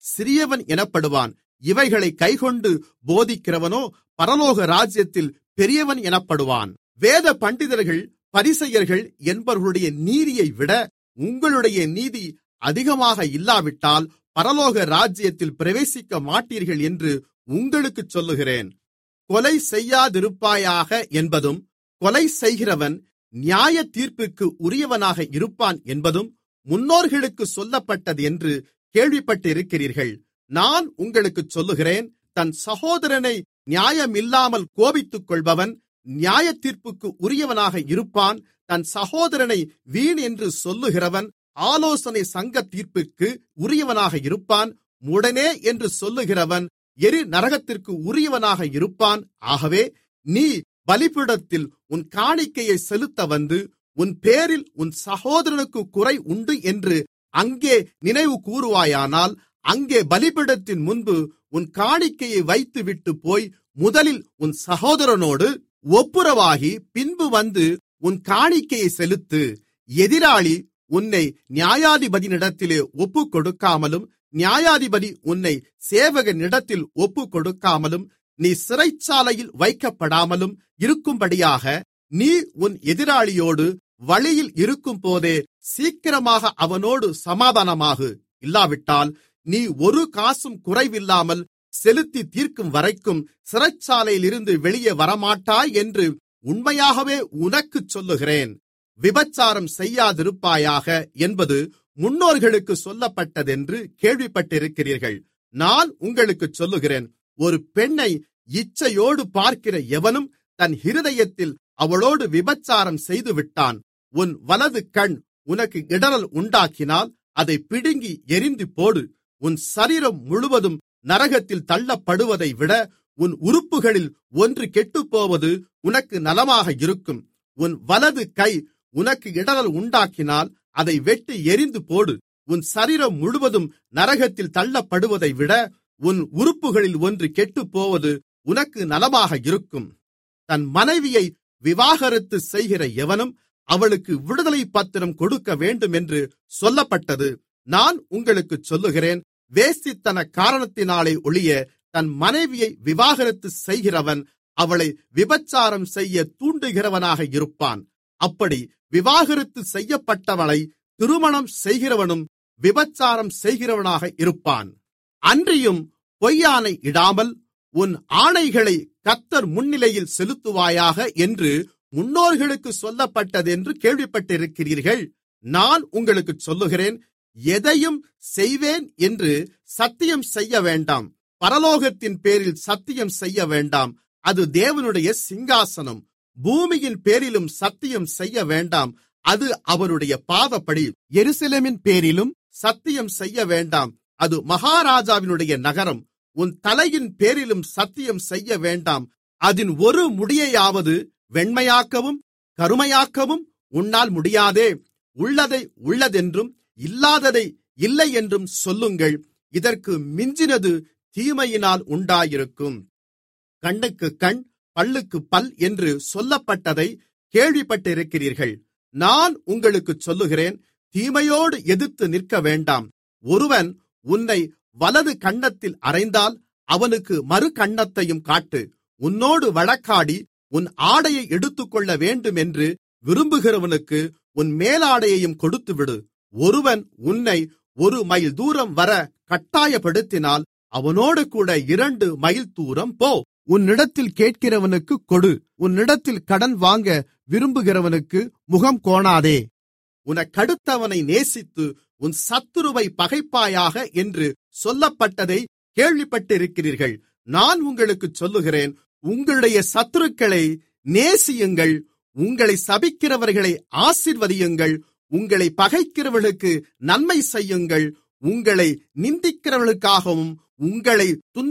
சிறியவன் எனப்படுவான் இவைகளை கைக்கொண்டு போதிக்கிறவனோ பரலோக ராஜ்யத்தில் பெரியவன் எனப்படுவான் வேத பண்டிதர்கள் பரிசெயர்கள் என்பவர்களுடைய நீதியை விட உங்களுடைய நீதி அதிகமாக இல்லாவிட்டால் பரலோக ராஜ்யத்தில் பிரவேசிக்க மாட்டீர்கள் என்று உங்களுக்குச் சொல்லுகிறேன் கொலை செய்யாதிருப்பாயாக என்பதும் கொலை செய்கிறவன் நியாய தீர்ப்புக்கு உரியவனாக இருப்பான் என்பதும் முன்னோர்களுக்கு சொல்லப்பட்டது என்று கேள்விப்பட்டிருக்கிறீர்கள் நான் உங்களுக்குச் சொல்லுகிறேன் தன் சகோதரனை நியாயமில்லாமல் கோபித்துக் கொள்பவன் நியாய தீர்ப்புக்கு உரியவனாக இருப்பான் தன் சகோதரனை வீண் என்று சொல்லுகிறவன் ஆலோசனை சங்க தீர்ப்புக்கு உரியவனாக இருப்பான் உடனே என்று சொல்லுகிறவன் எரி நரகத்திற்கு உரியவனாக இருப்பான் ஆகவே நீ பலிபீடத்தில் உன் காணிக்கையை செலுத்த வந்து உன் பேரில் உன் சகோதரனுக்கு குறை உண்டு என்று அங்கே நினைவு கூறுவாயானால் அங்கே பலிபீடத்தின் முன்பு உன் காணிக்கையை வைத்துவிட்டு போய் முதலில் உன் சகோதரனோடு ஒப்புரவாகி பின்பு வந்து உன் காணிக்கையை செலுத்து எதிராளி உன்னை நியாயாதிபதியினிடத்திலே ஒப்புக் கொடுக்காமலும் நியாயாதிபதி உன்னை சேவகனிடத்தில் ஒப்புக் கொடுக்காமலும் நீ சிறைச்சாலையில் வைக்கப்படாமலும் இருக்கும்படியாக நீ உன் எதிராளியோடு வழியில் இருக்கும்போதே சீக்கிரமாக அவனோடு சமாதானமாகு இல்லாவிட்டால் நீ ஒரு காசும் குறைவில்லாமல் செலுத்தி தீர்க்கும் வரைக்கும் சிறைச்சாலையிலிருந்து வெளியே வரமாட்டாய் என்று உண்மையாகவே உனக்குச் சொல்லுகிறேன் விபச்சாரம் செய்யாதிருப்பாயாக என்பது முன்னோர்களுக்கு சொல்லப்பட்டதென்று கேள்விப்பட்டிருக்கிறீர்கள் நான் உங்களுக்குச் சொல்லுகிறேன் ஒரு பெண்ணை இச்சையோடு பார்க்கிற எவனும் தன் இருதயத்தில் அவளோடு விபச்சாரம் செய்துவிட்டான் உன் வலது கண் உனக்கு இடறல் உண்டாக்கினால் அதை பிடுங்கி எரிந்து போடு உன் சரீரம் முழுவதும் நரகத்தில் தள்ளப்படுவதை விட உன் உறுப்புகளில் ஒன்று கெட்டுப்போவது உனக்கு நலமாக இருக்கும் உன் வலது கை உனக்கு இடறல் உண்டாக்கினால் அதை வெட்டி எரிந்து போடு உன் சரீரம் முழுவதும் நரகத்தில் தள்ளப்படுவதை விட உன் உறுப்புகளில் ஒன்று கெட்டுப்போவது உனக்கு நலமாக இருக்கும் தன் மனைவியை விவாகரத்து செய்கிற எவனும் அவளுக்கு விடுதலை பத்திரம் கொடுக்க வேண்டும் என்று சொல்லப்பட்டது நான் உங்களுக்குச் சொல்லுகிறேன் வேசித்தன காரணத்தினாலே ஒழிய தன் மனைவியை விவாகரத்து செய்கிறவன் அவளை விபச்சாரம் செய்ய தூண்டுகிறவனாக இருப்பான் அப்படி விவாகரத்து செய்யப்பட்டவளை திருமணம் செய்கிறவனும் விபச்சாரம் செய்கிறவனாக இருப்பான் அன்றியும் பொய்யானை இடாமல் உன் ஆணைகளை கத்தர் முன்னிலையில் செலுத்துவாயாக என்று முன்னோர்களுக்கு சொல்லப்பட்டதென்று கேள்விப்பட்டிருக்கிறீர்கள் நான் உங்களுக்குச் சொல்லுகிறேன் எதையும் செய்வேன் என்று சத்தியம் செய்ய வேண்டாம் பரலோகத்தின் பேரில் சத்தியம் செய்ய வேண்டாம் அது தேவனுடைய சிங்காசனம் பூமியின் பேரிலும் சத்தியம் செய்ய வேண்டாம் அது அவருடைய பாதப்படி எருசலேமின் பேரிலும் சத்தியம் செய்ய வேண்டாம் அது மகாராஜாவினுடைய நகரம் உன் தலையின் பேரிலும் சத்தியம் செய்ய வேண்டாம் அதன் ஒரு முடியையாவது வெண்மையாக்கவும் கருமையாக்கவும் உன்னால் முடியாதே உள்ளதை உள்ளதென்றும் இல்லாததை இல்லை என்றும் சொல்லுங்கள் இதற்கு மிஞ்சினது தீமையினால் உண்டாயிருக்கும் கண்ணுக்கு கண் பல்லுக்கு பல் என்று சொல்லப்பட்டதை கேள்விப்பட்டிருக்கிறீர்கள் நான் உங்களுக்குச் சொல்லுகிறேன் தீமையோடு எதிர்த்து நிற்க வேண்டாம் ஒருவன் உன்னை வலது கன்னத்தில் அறைந்தால் அவனுக்கு மறு கன்னத்தையும் காட்டு உன்னோடு வழக்காடி உன் ஆடையை எடுத்துக்கொள்ள வேண்டும் என்று விரும்புகிறவனுக்கு உன் மேலாடையையும் கொடுத்துவிடு ஒருவன் உன்னை ஒரு மைல் தூரம் வர கட்டாயப்படுத்தினால் அவனோடு கூட இரண்டு மைல் தூரம் போ உன்னிடத்தில் கேட்கிறவனுக்கு கொடு உன்னிடத்தில் கடன் வாங்க விரும்புகிறவனுக்கு முகம் கோணாதே உனக்கடுத்தவனை நேசித்து உன் சத்துருவை பகைப்பாயாக என்று சொல்லப்பட்டதை கேள்விப்பட்டிருக்கிறீர்கள் நான் உங்களுக்குச் சொல்லுகிறேன் உங்களுடைய சத்துருக்களை நேசியுங்கள் உங்களை சபிக்கிறவர்களை ஆசிர்வதியுங்கள் உங்களை பகைக்கிறவர்களுக்கு நன்மை செய்யுங்கள் உங்களை நிந்திக்கிறவர்களுக்காகவும் உங்களை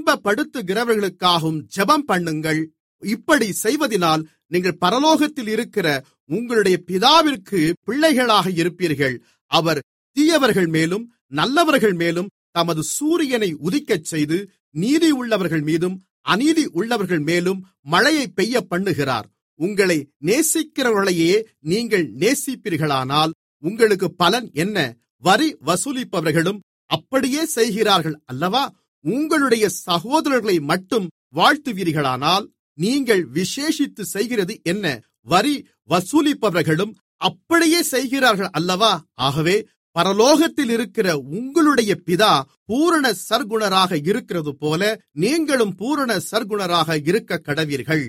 துன்பப்படுத்துகிறவர்களுக்காகவும் ஜெபம் பண்ணுங்கள் இப்படி செய்வதினால் நீங்கள் பரலோகத்தில் இருக்கிற உங்களுடைய பிதாவிற்கு பிள்ளைகளாக இருப்பீர்கள் அவர் தீயவர்கள் மேலும் நல்லவர்கள் மேலும் தமது சூரியனை உதிக்கச் செய்து நீதி உள்ளவர்கள் மீதும் அநீதி உள்ளவர்கள் மேலும் மழையை பெய்ய பண்ணுகிறார் உங்களை நேசிக்கிறவர்களையே நீங்கள் நேசிப்பீர்களானால் உங்களுக்கு பலன் என்ன வரி வசூலிப்பவர்களும் அப்படியே செய்கிறார்கள் அல்லவா உங்களுடைய சகோதரர்களை மட்டும் வாழ்த்துவீர்களானால் நீங்கள் விசேஷித்து செய்கிறது என்ன வரி வசூலிப்பவர்களும் அப்படியே செய்கிறார்கள் அல்லவா ஆகவே பரலோகத்தில் இருக்கிற உங்களுடைய பிதா பூரண சர்க்குணராக இருக்கிறது போல நீங்களும் பூரண சர்க்குணராக இருக்க கடவீர்கள்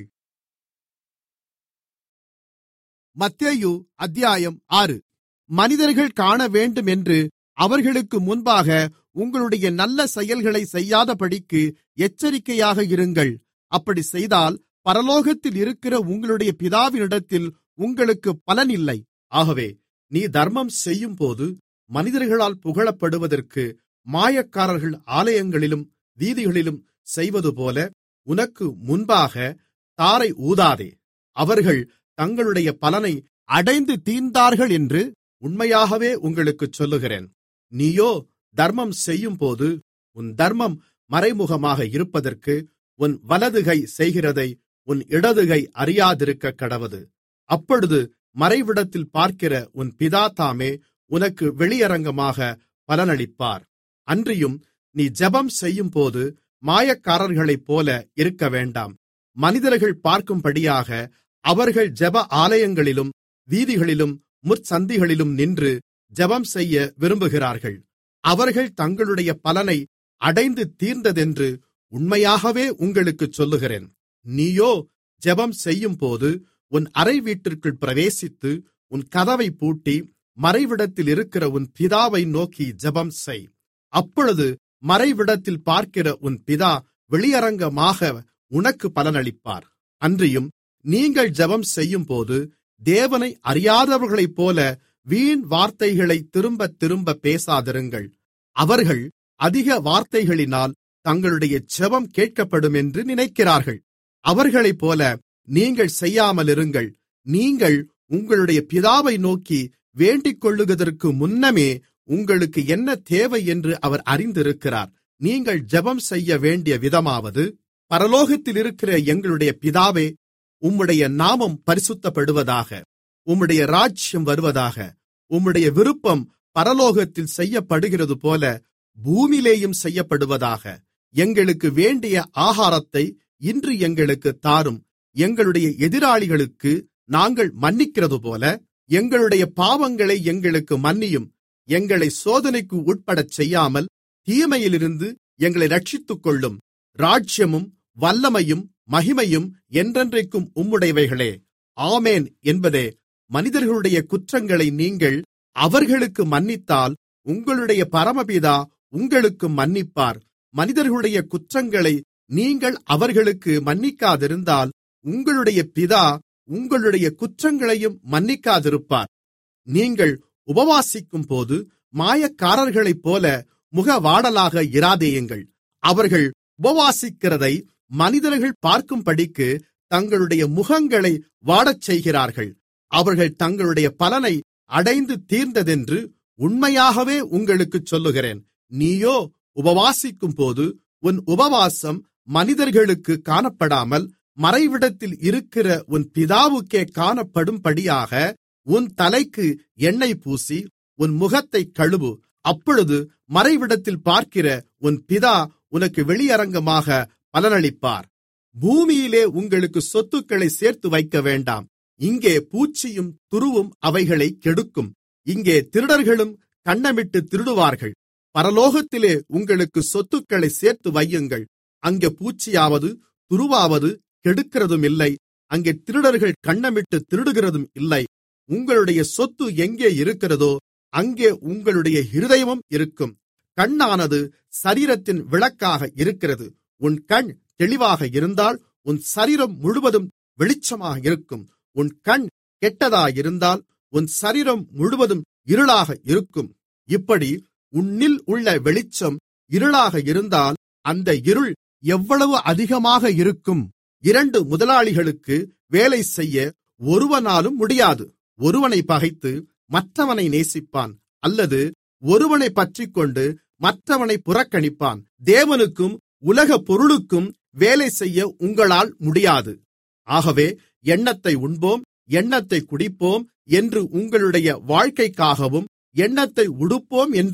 மத்தேயு அத்தியாயம் ஆறு மனிதர்கள் காண வேண்டும் என்று அவர்களுக்கு முன்பாக உங்களுடைய நல்ல செயல்களை செய்யாதபடிக்கு எச்சரிக்கையாக இருங்கள் அப்படி செய்தால் பரலோகத்தில் இருக்கிற உங்களுடைய பிதாவினிடத்தில் உங்களுக்கு பலன் இல்லை ஆகவே நீ தர்மம் செய்யும்போது மனிதர்களால் புகழப்படுவதற்கு மாயக்காரர்கள் ஆலயங்களிலும் வீதிகளிலும் செய்வதுபோல உனக்கு முன்பாக தாரை ஊதாதே அவர்கள் தங்களுடைய பலனை அடைந்து தீர்ந்தார்கள் என்று உண்மையாகவே உங்களுக்குச் சொல்லுகிறேன் நீயோ தர்மம் செய்யும்போது உன் தர்மம் மறைமுகமாக இருப்பதற்கு உன் வலதுகை செய்கிறதை உன் இடதுகை அறியாதிருக்க கடவது அப்பொழுது மறைவிடத்தில் பார்க்கிற உன் பிதா தாமே உனக்கு வெளியரங்கமாக பலனளிப்பார் அன்றியும் நீ ஜெபம் செய்யும்போது மாயக்காரர்களைப் போல இருக்க வேண்டாம் மனிதர்கள் பார்க்கும்படியாக அவர்கள் ஜெப ஆலயங்களிலும் வீதிகளிலும் முற்சந்திகளிலும் நின்று ஜெபம் செய்ய விரும்புகிறார்கள் அவர்கள் தங்களுடைய பலனை அடைந்து தீர்ந்ததென்று உண்மையாகவே உங்களுக்குச் சொல்லுகிறேன் நீயோ ஜெபம் செய்யும்போது உன் அறை வீட்டிற்குள் பிரவேசித்து உன் கதவை பூட்டி மறைவிடத்தில் இருக்கிற உன் பிதாவை நோக்கி ஜெபம் செய் அப்பொழுது மறைவிடத்தில் பார்க்கிற உன் பிதா வெளியரங்கமாக உனக்கு பலனளிப்பார் அன்றியும் நீங்கள் ஜெபம் செய்யும்போது தேவனை அறியாதவர்களைப் போல வீண் வார்த்தைகளை திரும்ப திரும்ப பேசாதிருங்கள் அவர்கள் அதிக வார்த்தைகளினால் தங்களுடைய ஜெபம் கேட்கப்படும் என்று நினைக்கிறார்கள் அவர்களைப் போல நீங்கள் செய்யாமலிருங்கள் நீங்கள் உங்களுடைய பிதாவை நோக்கி வேண்டிக் கொள்ளுகிறதற்கு முன்னமே உங்களுக்கு என்ன தேவை என்று அவர் அறிந்திருக்கிறார் நீங்கள் ஜெபம் செய்ய வேண்டிய விதமாவது பரலோகத்தில் இருக்கிற எங்களுடைய பிதாவே உம்முடைய நாமம் பரிசுத்தப்படுவதாக உம்முடைய ராஜ்யம் வருவதாக உம்முடைய விருப்பம் பரலோகத்தில் செய்யப்படுகிறது போல பூமியிலேயும் செய்யப்படுவதாக எங்களுக்கு வேண்டிய ஆகாரத்தை இன்று எங்களுக்கு தாரும் எங்களுடைய எதிராளிகளுக்கு நாங்கள் மன்னிக்கிறது போல எங்களுடைய பாவங்களை எங்களுக்கு மன்னியும் எங்களை சோதனைக்கு உட்படச் செய்யாமல் தீமையிலிருந்து எங்களை ரட்சித்துக்கொள்ளும் ராஜ்யமும் வல்லமையும் மகிமையும் என்றென்றைக்கும் உம்முடையவைகளே ஆமேன் என்பதே மனிதர்களுடைய குற்றங்களை நீங்கள் அவர்களுக்கு மன்னித்தால் உங்களுடைய பரமபிதா உங்களுக்கு மன்னிப்பார் மனிதர்களுடைய குற்றங்களை நீங்கள் அவர்களுக்கு மன்னிக்காதிருந்தால் உங்களுடைய பிதா உங்களுடைய குற்றங்களையும் மன்னிக்காதிருப்பார் நீங்கள் உபவாசிக்கும்போது மாயக்காரர்களைப் போல முகவாடலாக இராதேயுங்கள் அவர்கள் உபவாசிக்கிறதை மனிதர்கள் பார்க்கும்படிக்கு தங்களுடைய முகங்களை வாடச் செய்கிறார்கள் அவர்கள் தங்களுடைய பலனை அடைந்து தீர்ந்ததென்று உண்மையாகவே உங்களுக்குச் சொல்லுகிறேன் நீயோ உபவாசிக்கும்போது உன் உபவாசம் மனிதர்களுக்கு காணப்படாமல் மறைவிடத்தில் இருக்கிற உன் பிதாவுக்கே காணப்படும்படியாக உன் தலைக்கு எண்ணெய் பூசி உன் முகத்தைக் கழுவு அப்பொழுது மறைவிடத்தில் பார்க்கிற உன் பிதா உனக்கு வெளியரங்கமாக பலனளிப்பார் பூமியிலே உங்களுக்கு சொத்துக்களை சேர்த்து வைக்க வேண்டாம் இங்கே பூச்சியும் துருவும் அவைகளை கெடுக்கும் இங்கே திருடர்களும் கன்னமிட்டு திருடுவார்கள் பரலோகத்திலே உங்களுக்கு சொத்துக்களை சேர்த்து வையுங்கள் அங்கே பூச்சியாவது துருவாவது கெடுக்கிறதும் இல்லை அங்கே திருடர்கள் கன்னமிட்டு திருடுகிறதும் இல்லை உங்களுடைய சொத்து எங்கே இருக்கிறதோ அங்கே உங்களுடைய இருதயமும் இருக்கும் கண்ணானது சரீரத்தின் விளக்காக இருக்கிறது உன் கண் தெளிவாக இருந்தால் உன் சரீரம் முழுவதும் வெளிச்சமாக இருக்கும் உன் கண் கெட்டதாயிருந்தால் உன் சரீரம் முழுவதும் இருளாக இருக்கும் இப்படி உன்னில் உள்ள வெளிச்சம் இருளாக இருந்தால் அந்த இருள் எவ்வளவு அதிகமாக இருக்கும் இரண்டு முதலாளிகளுக்கு வேலை செய்ய ஒருவனாலும் முடியாது ஒருவனை பகைத்து மற்றவனை நேசிப்பான் அல்லது ஒருவனை பற்றிக்கொண்டு மற்றவனை புறக்கணிப்பான் தேவனுக்கும் உலக பொருளுக்கும் வேலை செய்ய உங்களால் முடியாது ஆகவே எண்ணத்தை உண்போம் எண்ணத்தை குடிப்போம் என்று உங்களுடைய வாழ்க்கைக்காகவும் எண்ணத்தை உடுப்போம் என்று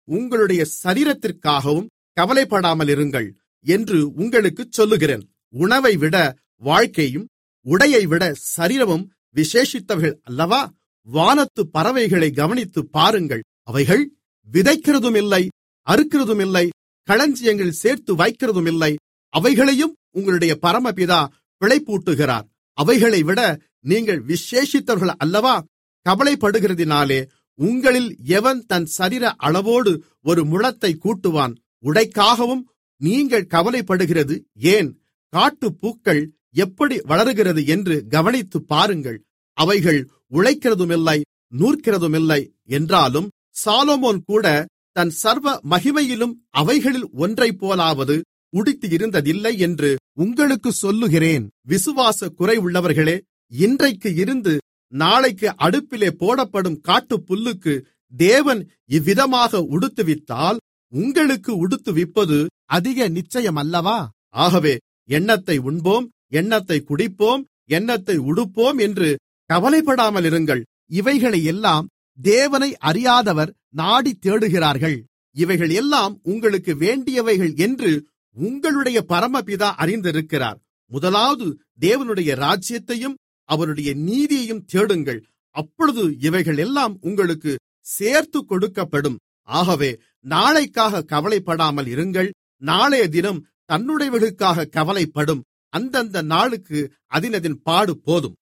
உங்களுடைய சரீரத்திற்காகவும் கவலைப்படாமலிருங்கள் என்று உங்களுக்குச் சொல்லுகிறேன் உணவை விட வாழ்க்கையும் உடையை விட சரீரமும் விசேஷித்தவர்கள் அல்லவா வானத்து பறவைகளை கவனித்துப் பாருங்கள் அவைகள் விதைக்கிறதுமில்லை அறுக்கிறதுமில்லை களஞ்சியங்களில் சேர்த்து வைக்கிறதுமில்லை அவைகளையும் உங்களுடைய பரமபிதா பிழைப்பூட்டுகிறார் அவைகளை விட நீங்கள் விசேஷித்தவர்கள் அல்லவா கவலைப்படுகிறதினாலே உங்களில் எவன் தன் சரீர அளவோடு ஒரு முழத்தை கூட்டுவான் உடைக்காகவும் நீங்கள் கவலைப்படுகிறது ஏன் காட்டுப்பூக்கள் எப்படி வளருகிறது என்று கவனித்துப் பாருங்கள் அவைகள் உழைக்கிறதுமில்லை நூற்கிறதுமில்லை என்றாலும் சாலோமோன் கூட தன் சர்வ மகிமையிலும் அவைகளில் ஒன்றைப் போலாவது உடுத்தி இருந்ததில்லை என்று உங்களுக்கு சொல்லுகிறேன் விசுவாச குறைவுள்ளவர்களே இன்றைக்கு இருந்து நாளைக்கு அடுப்பிலே போடப்படும் காட்டுப்புல்லுக்கு தேவன் இவ்விதமாக உடுத்துவித்தால் உங்களுக்கு உடுத்துவிப்பது அதிக நிச்சயமல்லவா ஆகவே எண்ணத்தை உண்போம் எண்ணத்தை குடிப்போம் எண்ணத்தை உடுப்போம் என்று கவலைப்படாமல் இருங்கள் இவைகளை எல்லாம் தேவனை அறியாதவர் நாடி தேடுகிறார்கள் இவைகள் எல்லாம் உங்களுக்கு வேண்டியவைகள் என்று உங்களுடைய பரமபிதா அறிந்திருக்கிறார் முதலாவது தேவனுடைய ராஜ்யத்தையும் அவருடைய நீதியையும் தேடுங்கள் அப்பொழுது இவைகள் எல்லாம் உங்களுக்கு சேர்த்து கொடுக்கப்படும் ஆகவே நாளைக்காக கவலைப்படாமல் இருங்கள் நாளைய தினம் தன்னுடையவர்களுக்காக கவலைப்படும் அந்தந்த நாளுக்கு அதினதின் பாடு போதும்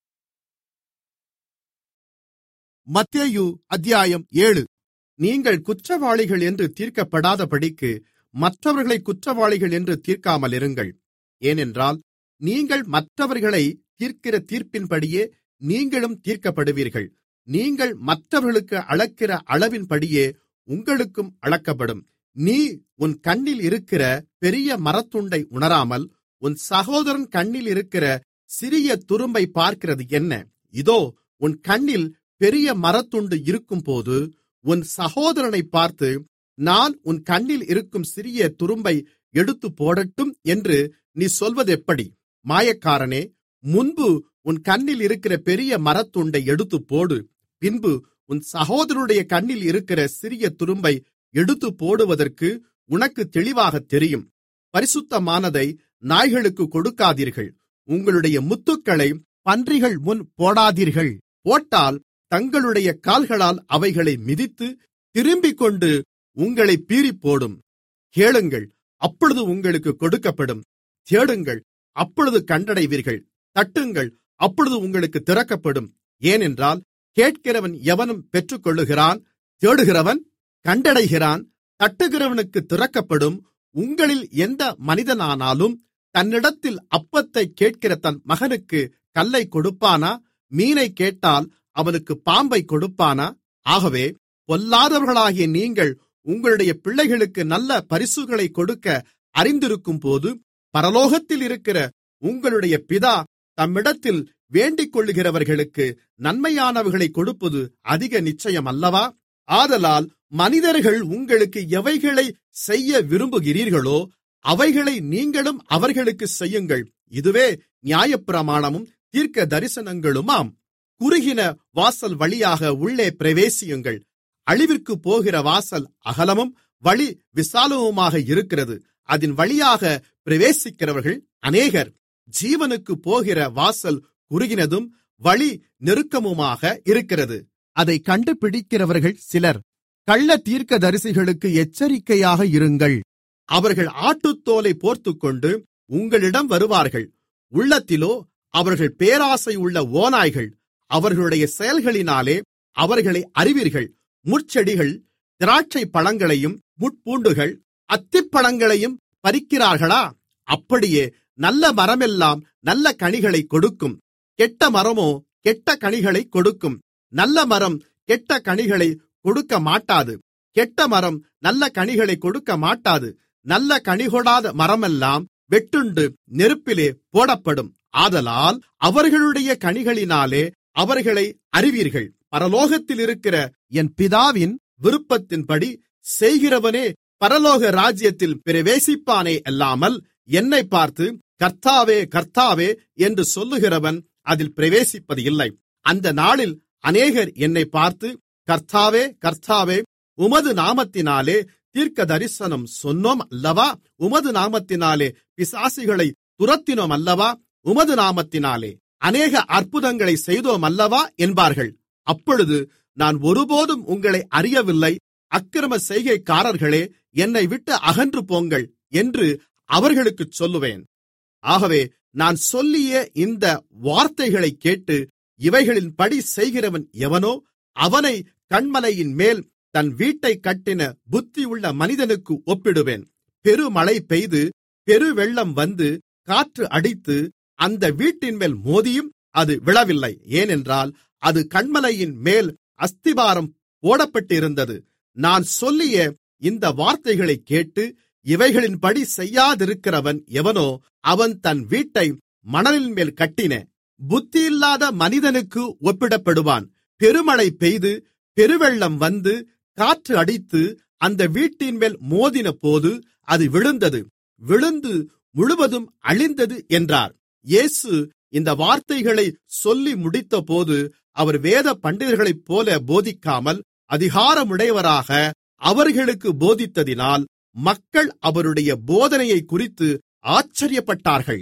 மத்தேயு அத்தியாயம் ஏழு நீங்கள் குற்றவாளிகள் என்று தீர்க்கப்படாதபடிக்கு மற்றவர்களை குற்றவாளிகள் என்று தீர்க்காமல் இருங்கள் ஏனென்றால் நீங்கள் மற்றவர்களை தீர்க்கிற தீர்ப்பின்படியே நீங்களும் தீர்க்கப்படுவீர்கள் நீங்கள் மற்றவர்களுக்கு அளக்கிற அளவின்படியே உங்களுக்கும் அளக்கப்படும் நீ உன் கண்ணில் இருக்கிற பெரிய மரத்துண்டை உணராமல் உன் சகோதரன் கண்ணில் இருக்கிற சிறிய துரும்பை பார்க்கிறது என்ன இதோ உன் கண்ணில் பெரிய மரத்துண்டு இருக்கும்போது உன் சகோதரனை பார்த்து நான் உன் கண்ணில் இருக்கும் சிறிய துரும்பை எடுத்து போடட்டும் என்று நீ சொல்வதெப்படி மாயக்காரனே முன்பு உன் கண்ணில் இருக்கிற பெரிய மரத்துண்டை எடுத்து போடு பின்பு உன் சகோதரனுடைய கண்ணில் இருக்கிற சிறிய துரும்பை எடுத்து போடுவதற்கு உனக்கு தெளிவாக தெரியும் பரிசுத்தமானதை நாய்களுக்கு கொடுக்காதீர்கள் உங்களுடைய முத்துக்களை பன்றிகள் முன் போடாதீர்கள் போட்டால் தங்களுடைய கால்களால் அவைகளை மிதித்து திரும்பிக் கொண்டு உங்களை பீறிப்போடும் கேளுங்கள் அப்பொழுது உங்களுக்கு கொடுக்கப்படும் தேடுங்கள் அப்பொழுது கண்டடைவீர்கள் தட்டுங்கள் அப்பொழுது உங்களுக்கு திறக்கப்படும் ஏனென்றால் கேட்கிறவன் எவனும் பெற்றுக்கொள்ளுகிறான் தேடுகிறவன் கண்டடைகிறான் தட்டுகிறவனுக்கு திறக்கப்படும் உங்களில் எந்த மனிதனானாலும் தன்னிடத்தில் அப்பத்தை கேட்கிற தன் மகனுக்கு கல்லை கொடுப்பானா மீனை கேட்டால் அவனுக்கு பாம்பை கொடுப்பானா ஆகவே பொல்லாதவர்களாகிய நீங்கள் உங்களுடைய பிள்ளைகளுக்கு நல்ல பரிசுகளை கொடுக்க அறிந்திருக்கும்போது பரலோகத்தில் இருக்கிற உங்களுடைய பிதா தம்மிடத்தில் வேண்டிக் கொள்ளுகிறவர்களுக்கு நன்மையானவைகளை கொடுப்பது அதிக நிச்சயம் அல்லவா ஆதலால் மனிதர்கள் உங்களுக்கு எவைகளை செய்ய விரும்புகிறீர்களோ அவைகளை நீங்களும் அவர்களுக்கு செய்யுங்கள் இதுவே நியாயப்பிரமாணமும் தீர்க்க தரிசனங்களுமாம் குறுகின வாசல் வழியாக உள்ளே பிரவேசியுங்கள் அழிவிற்கு போகிற வாசல் அகலமும் வழி விசாலமுமாக இருக்கிறது அதன் வழியாக பிரவேசிக்கிறவர்கள் அநேகர் ஜீவனுக்கு போகிற வாசல் குறுகினதும் வழி நெருக்கமுமாக இருக்கிறது அதை கண்டுபிடிக்கிறவர்கள் சிலர் கள்ள தீர்க்கதரிசிகளுக்கு எச்சரிக்கையாக இருங்கள் அவர்கள் ஆட்டுத்தோலை போர்த்துக்கொண்டு உங்களிடம் வருவார்கள் உள்ளத்திலோ அவர்கள் பேராசை உள்ள ஓநாய்கள் அவர்களுடைய செயல்களினாலே அவர்களை அறிவீர்கள் முட்செடிகள் திராட்சை பழங்களையும் முட்பூண்டுகள் அத்திப்பழங்களையும் பறிக்கிறார்களா அப்படியே நல்ல மரமெல்லாம் நல்ல கனிகளை கொடுக்கும் கெட்ட மரமோ கெட்ட கனிகளை கொடுக்கும் நல்ல மரம் கெட்ட கனிகளை கொடுக்க மாட்டாது கெட்ட மரம் நல்ல கனிகளை கொடுக்க மாட்டாது நல்ல கனிகொடாத மரமெல்லாம் வெட்டுண்டு நெருப்பிலே போடப்படும் ஆதலால் அவர்களுடைய கனிகளினாலே அவர்களை அறிவீர்கள் பரலோகத்தில் இருக்கிற என் பிதாவின் விருப்பத்தின்படி செய்கிறவனே பரலோக ராஜ்யத்தில் பிரவேசிப்பானே அல்லாமல் என்னை பார்த்து கர்த்தாவே கர்த்தாவே என்று சொல்லுகிறவன் அதில் பிரவேசிப்பது இல்லை அந்த நாளில் அநேகர் என்னை பார்த்து கர்த்தாவே கர்த்தாவே உமது நாமத்தினாலே தீர்க்கதரிசனம் சொன்னோம் அல்லவா உமது நாமத்தினாலே பிசாசுகளை துரத்தினோம் அல்லவா உமது நாமத்தினாலே அநேக அற்புதங்களை செய்தோம் அல்லவா என்பார்கள் அப்பொழுது நான் ஒருபோதும் உங்களை அறியவில்லை அக்கிரம செய்கைக்காரர்களே என்னை விட்டு அகன்று போங்கள் என்று அவர்களுக்குச் சொல்லுவேன் ஆகவே நான் சொல்லிய இந்த வார்த்தைகளை கேட்டு இவைகளின்படி செய்கிறவன் எவனோ அவனை கண்மலையின் மேல் தன் வீட்டை கட்டின புத்தியுள்ள மனிதனுக்கு ஒப்பிடுவேன் பெருமழை பெய்து பெருவெள்ளம் வந்து காற்று அடித்து அந்த வீட்டின்மேல் மோதியும் அது விழவில்லை ஏனென்றால் அது கண்மலையின் மேல் அஸ்திபாரம் போடப்பட்டிருந்தது நான் சொல்லிய இந்த வார்த்தைகளைக் கேட்டு இவைகளின்படி செய்யாதிருக்கிறவன் எவனோ அவன் தன் வீட்டை மணலின் மேல் கட்டின புத்தியில்லாத மனிதனுக்கு ஒப்பிடப்படுவான் பெருமழை பெய்து பெருவெள்ளம் வந்து காற்று அடித்து அந்த வீட்டின்மேல் மோதின போது அது விழுந்தது விழுந்து முழுவதும் அழிந்தது என்றார் இயேசு இந்த வார்த்தைகளை சொல்லி முடித்தபோது அவர் வேத பண்டிதர்களைப் போல போதிக்காமல் அதிகாரமுடையவராக அவர்களுக்கு போதித்ததினால் மக்கள் அவருடைய போதனையை குறித்து ஆச்சரியப்பட்டார்கள்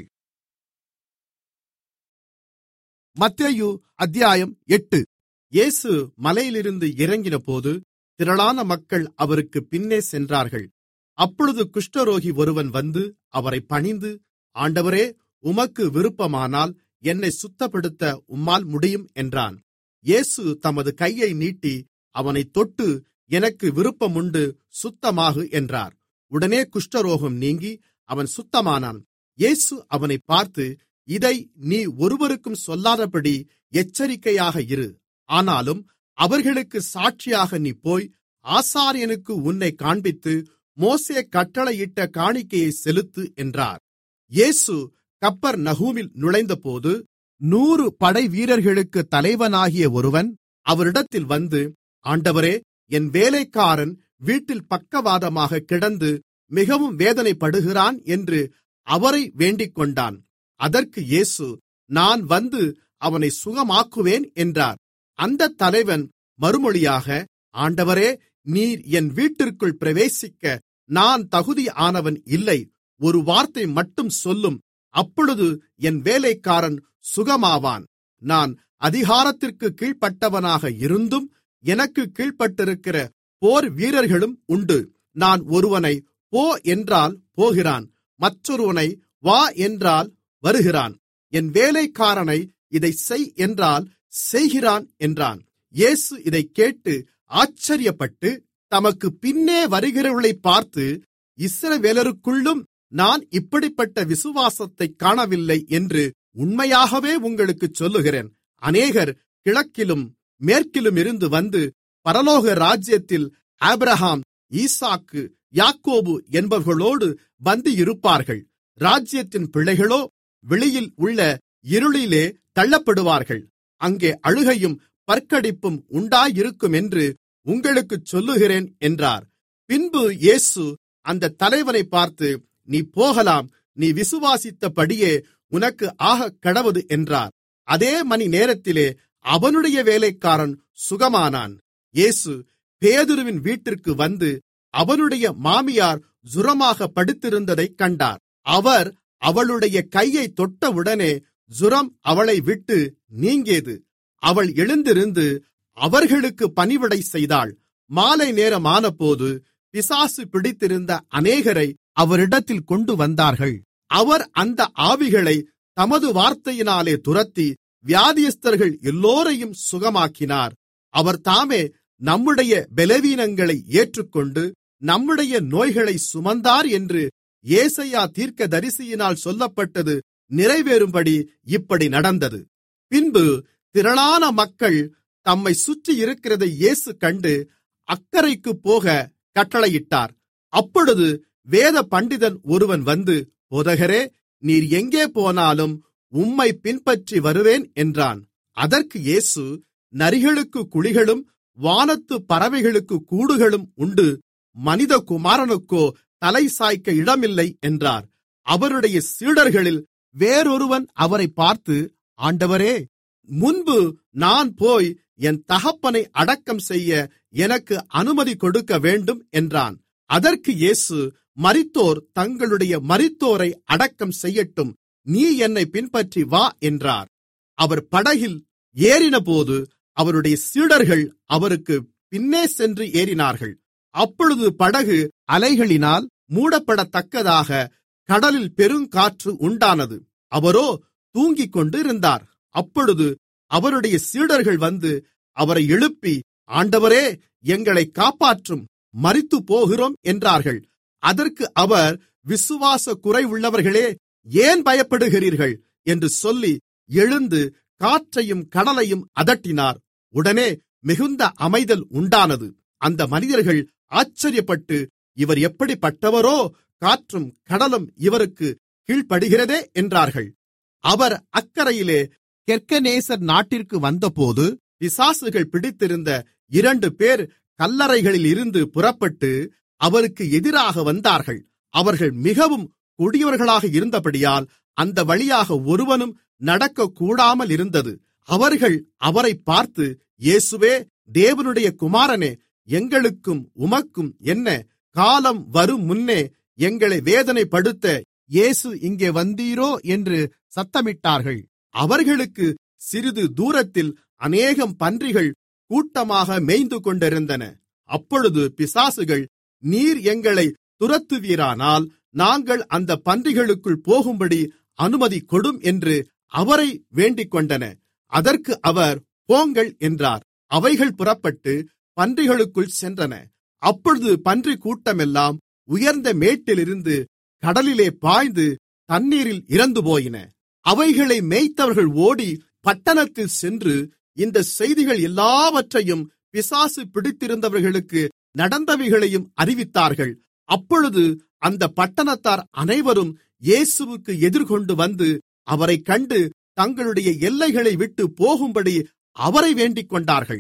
மத்தேயு அத்தியாயம் எட்டு இயேசு மலையிலிருந்து இறங்கினபோது திரளான மக்கள் அவருக்கு பின்னே சென்றார்கள் அப்பொழுது குஷ்டரோகி ஒருவன் வந்து அவரை பணிந்து ஆண்டவரே உமக்கு விருப்பமானால் என்னை சுத்தப்படுத்த உம்மால் முடியும் என்றான் இயேசு தமது கையை நீட்டி அவனைத் தொட்டு எனக்கு விருப்பமுண்டு சுத்தமாகு என்றார் உடனே குஷ்டரோகம் நீங்கி அவன் சுத்தமானான் இயேசு அவனைப் பார்த்து இதை நீ ஒருவருக்கும் சொல்லாதபடி எச்சரிக்கையாக இரு ஆனாலும் அவர்களுக்கு சாட்சியாக நீ போய் ஆசாரியனுக்கு உன்னை காண்பித்து மோசே கட்டளையிட்ட காணிக்கையை செலுத்து என்றார் இயேசு கப்பர் நகூமில் நுழைந்தபோது நூறு படை வீரர்களுக்கு தலைவனாகிய ஒருவன் அவரிடத்தில் வந்து ஆண்டவரே என் வேலைக்காரன் வீட்டில் பக்கவாதமாக கிடந்து மிகவும் வேதனைப்படுகிறான் என்று அவரை வேண்டிக்கொண்டான் அதற்கு இயேசு நான் வந்து அவனை சுகமாக்குவேன் என்றார் அந்த தலைவன் மறுமொழியாக ஆண்டவரே நீர் என் வீட்டிற்குள் பிரவேசிக்க நான் தகுதியானவன் இல்லை ஒரு வார்த்தை மட்டும் சொல்லும் அப்பொழுது என் வேலைக்காரன் சுகமாவான் நான் அதிகாரத்திற்கு கீழ்ப்பட்டவனாக இருந்தும் எனக்கு கீழ்ப்பட்டிருக்கிற போர் வீரர்களும் உண்டு நான் ஒருவனை போ என்றால் போகிறான் மற்றொருவனை வா என்றால் வருகிறான் என் வேலைக்காரனை இதை செய் என்றால் செய்கிறான் என்றான் இயேசு இதைக் கேட்டு ஆச்சரியப்பட்டு தமக்கு பின்னே வருகிறவர்களைப் பார்த்து இஸ்ரவேலருக்குள்ளும் நான் இப்படிப்பட்ட விசுவாசத்தைக் காணவில்லை என்று உண்மையாகவே உங்களுக்குச் சொல்லுகிறேன் அநேகர் கிழக்கிலும் மேற்கிலும் இருந்து வந்து பரலோக ராஜ்யத்தில் ஆபிரகாம் ஈசாக்கு யாக்கோபு என்பவர்களோடு பந்தியிருப்பார்கள் ராஜ்யத்தின் பிள்ளைகளோ வெளியில் உள்ள இருளிலே தள்ளப்படுவார்கள் அங்கே அழுகையும் பற்கடிப்பும் உண்டாயிருக்கும் என்று உங்களுக்குச் சொல்லுகிறேன் என்றார் பின்பு இயேசு அந்த தலைவனை பார்த்து நீ போகலாம் நீ விசுவாசித்தபடியே உனக்கு ஆகக் கடவது என்றார் அதே மணி நேரத்திலே அவனுடைய வேலைக்காரன் சுகமானான் இயேசு பேதுருவின் வீட்டிற்கு வந்து அவனுடைய மாமியார் ஜுரமாக படுத்திருந்ததைக் கண்டார் அவர் அவளுடைய கையை தொட்டவுடனே ஜுரம் அவளை விட்டு நீங்கியது அவள் எழுந்திருந்து அவர்களுக்கு பணிவிடை செய்தாள் மாலை நேரமானபோது பிசாசு பிடித்திருந்த அநேகரை அவரிடத்தில் கொண்டு வந்தார்கள் அவர் அந்த ஆவிகளை தமது வார்த்தையினாலே துரத்தி வியாதியஸ்தர்கள் எல்லோரையும் சுகமாக்கினார் அவர் தாமே நம்முடைய பலவீனங்களை ஏற்றுக்கொண்டு நம்முடைய நோய்களை சுமந்தார் என்று ஏசையா தீர்க்கதரிசியினால் சொல்லப்பட்டது நிறைவேறும்படி இப்படி நடந்தது பின்பு திரளான மக்கள் தம்மை சுற்றி இருக்கிறதை இயேசு கண்டு அக்கரைக்கு போக கட்டளையிட்டார் அப்பொழுது வேத பண்டிதன் ஒருவன் வந்து போதகரே நீர் எங்கே போனாலும் உம்மை பின்பற்றி வருவேன் என்றான் அதற்கு இயேசு நரிகளுக்கு குழிகளும் வானத்து பறவைகளுக்கு கூடுகளும் உண்டு மனிதகுமாரனுக்கோ தலை சாய்க்க இடமில்லை என்றார் அவருடைய சீடர்களில் வேறொருவன் அவரை பார்த்து ஆண்டவரே முன்பு நான் போய் என் தகப்பனை அடக்கம் செய்ய எனக்கு அனுமதி கொடுக்க வேண்டும் என்றான் அதற்கு இயேசு மரித்தோர் தங்களுடைய மரித்தோரை அடக்கம் செய்யட்டும் நீ என்னை பின்பற்றி வா என்றார் அவர் படகில் ஏறினபோது அவருடைய சீடர்கள் அவருக்கு பின்னே சென்று ஏறினார்கள் அப்பொழுது படகு அலைகளினால் மூடப்படத்தக்கதாக கடலில் பெருங்காற்று உண்டானது அவரோ தூங்கிக் கொண்டிருந்தார் அப்பொழுது அவருடைய சீடர்கள் வந்து அவரை எழுப்பி ஆண்டவரே எங்களை காப்பாற்றும் மரித்து போகிறோம் என்றார்கள் அதற்கு அவர் விசுவாச குறைவுள்ளவர்களே ஏன் பயப்படுகிறீர்கள் என்று சொல்லி எழுந்து காற்றையும் கடலையும் அதட்டினார் உடனே மிகுந்த அமைதல் உண்டானது அந்த மனிதர்கள் ஆச்சரியப்பட்டு இவர் எப்படிப்பட்டவரோ காற்றும் கடலும் இவருக்கு கீழ்ப்படுகிறதே என்றார்கள் அவர் அக்கரையிலே கெர்கனேசர் நாட்டிற்கு வந்தபோது பிசாசுகள் பிடித்திருந்த இரண்டு பேர் கல்லறைகளில் இருந்து புறப்பட்டு அவருக்கு எதிராக வந்தார்கள் அவர்கள் மிகவும் கொடியவர்களாக இருந்தபடியால் அந்த வழியாக ஒருவனும் நடக்கக்கூடாமல் இருந்தது அவர்கள் அவரை பார்த்து இயேசுவே தேவனுடைய குமாரனே எங்களுக்கும் உமக்கும் என்ன காலம் வரும் முன்னே எங்களை வேதனைப்படுத்த இயேசு இங்கே வந்தீரோ என்று சத்தமிட்டார்கள் அவர்களுக்கு சிறிது தூரத்தில் அநேகம் பன்றிகள் கூட்டமாக மேய்ந்து கொண்டிருந்தன அப்பொழுது பிசாசுகள் நீர் எங்களை துரத்துவீரானால் நாங்கள் அந்த பன்றிகளுக்குள் போகும்படி அனுமதி கொடும் என்று அவரை வேண்டிக்கொண்டன அதற்கு அவர் போங்கள் என்றார் அவைகள் புறப்பட்டு பன்றிகளுக்குள் சென்றன அப்பொழுது பன்றி கூட்டமெல்லாம் உயர்ந்த மேட்டிலிருந்து கடலிலே பாய்ந்து தண்ணீரில் இறந்து போயின அவைகளை மேய்த்தவர்கள் ஓடி பட்டணத்தில் சென்று இந்த செய்திகள் எல்லாவற்றையும் பிசாசு பிடித்திருந்தவர்களுக்கு நடந்தவைகளையும் அறிவித்தார்கள் அப்பொழுது அந்த பட்டணத்தார் அனைவரும் இயேசுவுக்கு எதிர்கொண்டு வந்து அவரைக் கண்டு தங்களுடைய எல்லைகளை விட்டு போகும்படி அவரை வேண்டிக் கொண்டார்கள்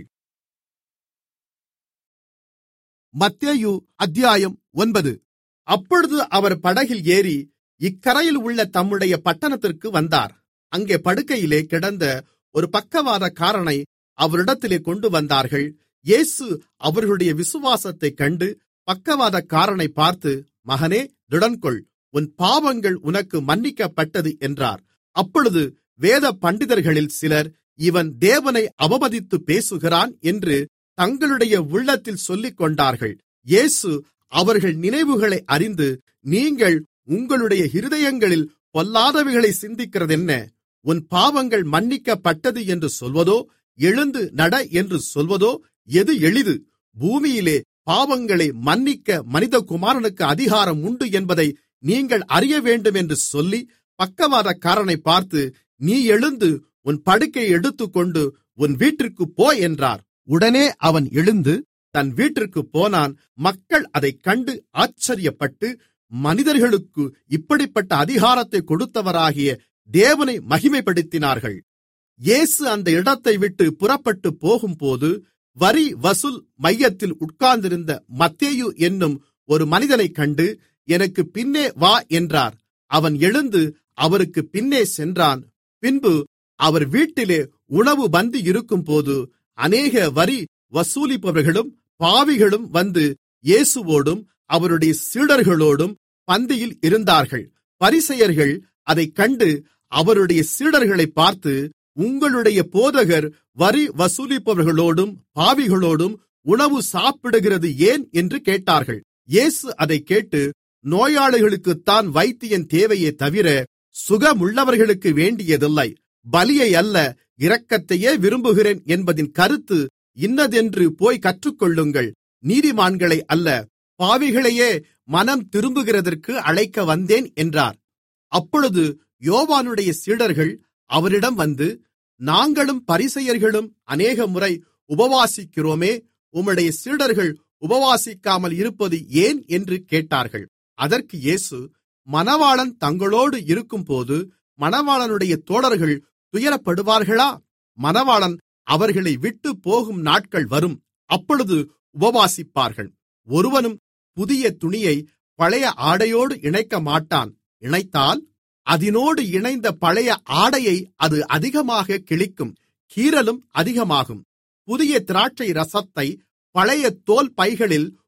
மத்தேயு அத்தியாயம் ஒன்பது அப்பொழுது அவர் படகில் ஏறி இக்கரையில் உள்ள தம்முடைய பட்டணத்திற்கு வந்தார் அங்கே படுக்கையிலே கிடந்த ஒரு பக்கவாதக்காரனை அவரிடத்திலே கொண்டு வந்தார்கள் இயேசு அவர்களுடைய விசுவாசத்தைக் கண்டு பக்கவாதக்காரனை பார்த்து மகனே திடன்கொள் உன் பாவங்கள் உனக்கு மன்னிக்கப்பட்டது என்றார் அப்பொழுது வேத பண்டிதர்களில் சிலர் இவன் தேவனை அவமதித்து பேசுகிறான் என்று தங்களுடைய உள்ளத்தில் சொல்லிக் கொண்டார்கள் இயேசு அவர்கள் நினைவுகளை அறிந்து நீங்கள் உங்களுடைய இருதயங்களில் பொல்லாதவைகளை சிந்திக்கிறதென்ன உன் பாவங்கள் மன்னிக்கப்பட்டது என்று சொல்வதோ எழுந்து நட என்று சொல்வதோ எது எளிது பூமியிலே பாவங்களை மன்னிக்க மனிதகுமாரனுக்கு அதிகாரம் உண்டு என்பதை நீங்கள் அறிய வேண்டும் என்று சொல்லி பக்கவாதக்காரனை பார்த்து நீ எழுந்து உன் படுக்கையை எடுத்துக்கொண்டு உன் வீட்டிற்குப் போ என்றார் உடனே அவன் எழுந்து தன் வீட்டிற்குப் போனான் மக்கள் அதைக் கண்டு ஆச்சரியப்பட்டு மனிதர்களுக்கு இப்படிப்பட்ட அதிகாரத்தை கொடுத்தவராகிய தேவனை மகிமைப்படுத்தினார்கள் இயேசு அந்த இடத்தை விட்டு புறப்பட்டு போகும்போது வரி வசூல் மையத்தில் உட்கார்ந்திருந்த மத்தேயு என்னும் ஒரு மனிதனைக் கண்டு எனக்கு பின்னே வா என்றார் அவன் எழுந்து அவருக்கு பின்னே சென்றான் பின்பு அவர் வீட்டிலே உணவு பந்தி இருக்கும்போது அநேக வரி வசூலிப்பவர்களும் பாவிகளும் வந்து இயேசுவோடும் அவருடைய சீடர்களோடும் பந்தியில் இருந்தார்கள் பரிசெயர்கள் அதைக் கண்டு அவருடைய சீடர்களைப் பார்த்து உங்களுடைய போதகர் வரி வசூலிப்பவர்களோடும் பாவிகளோடும் உணவு சாப்பிடுகிறது ஏன் என்று கேட்டார்கள் இயேசு அதைக் கேட்டு நோயாளிகளுக்குத்தான் வைத்தியன் தேவையே தவிர சுகமுள்ளவர்களுக்கு வேண்டியதில்லை பலியை அல்ல இரக்கத்தையே விரும்புகிறேன் என்பதின் கருத்து இன்னதென்று போய் கற்றுக்கொள்ளுங்கள் நீதிமான்களை அல்ல பாவிகளையே மனம் திரும்புகிறதற்கு அழைக்க வந்தேன் என்றார் அப்பொழுது யோவானுடைய சீடர்கள் அவரிடம் வந்து நாங்களும் பரிசெயர்களும் அநேக முறை உபவாசிக்கிறோமே உம்முடைய சீடர்கள் உபவாசிக்காமல் இருப்பது ஏன் என்று கேட்டார்கள் அதற்கு இயேசு மணவாளன் தங்களோடு இருக்கும்போது மணவாளனுடைய தோழர்கள் துயரப்படுவார்களா மணவாளன் அவர்களை விட்டு போகும் நாட்கள் வரும் அப்பொழுது உபவாசிப்பார்கள் ஒருவனும் புதிய துணியை பழைய ஆடையோடு இணைக்க மாட்டான் இணைத்தால் அதனோடு இணைந்த பழைய ஆடையை அது அதிகமாக கிழிக்கும் கீறலும் அதிகமாகும் புதிய திராட்சை ரசத்தை பழைய தோல் பைகளில்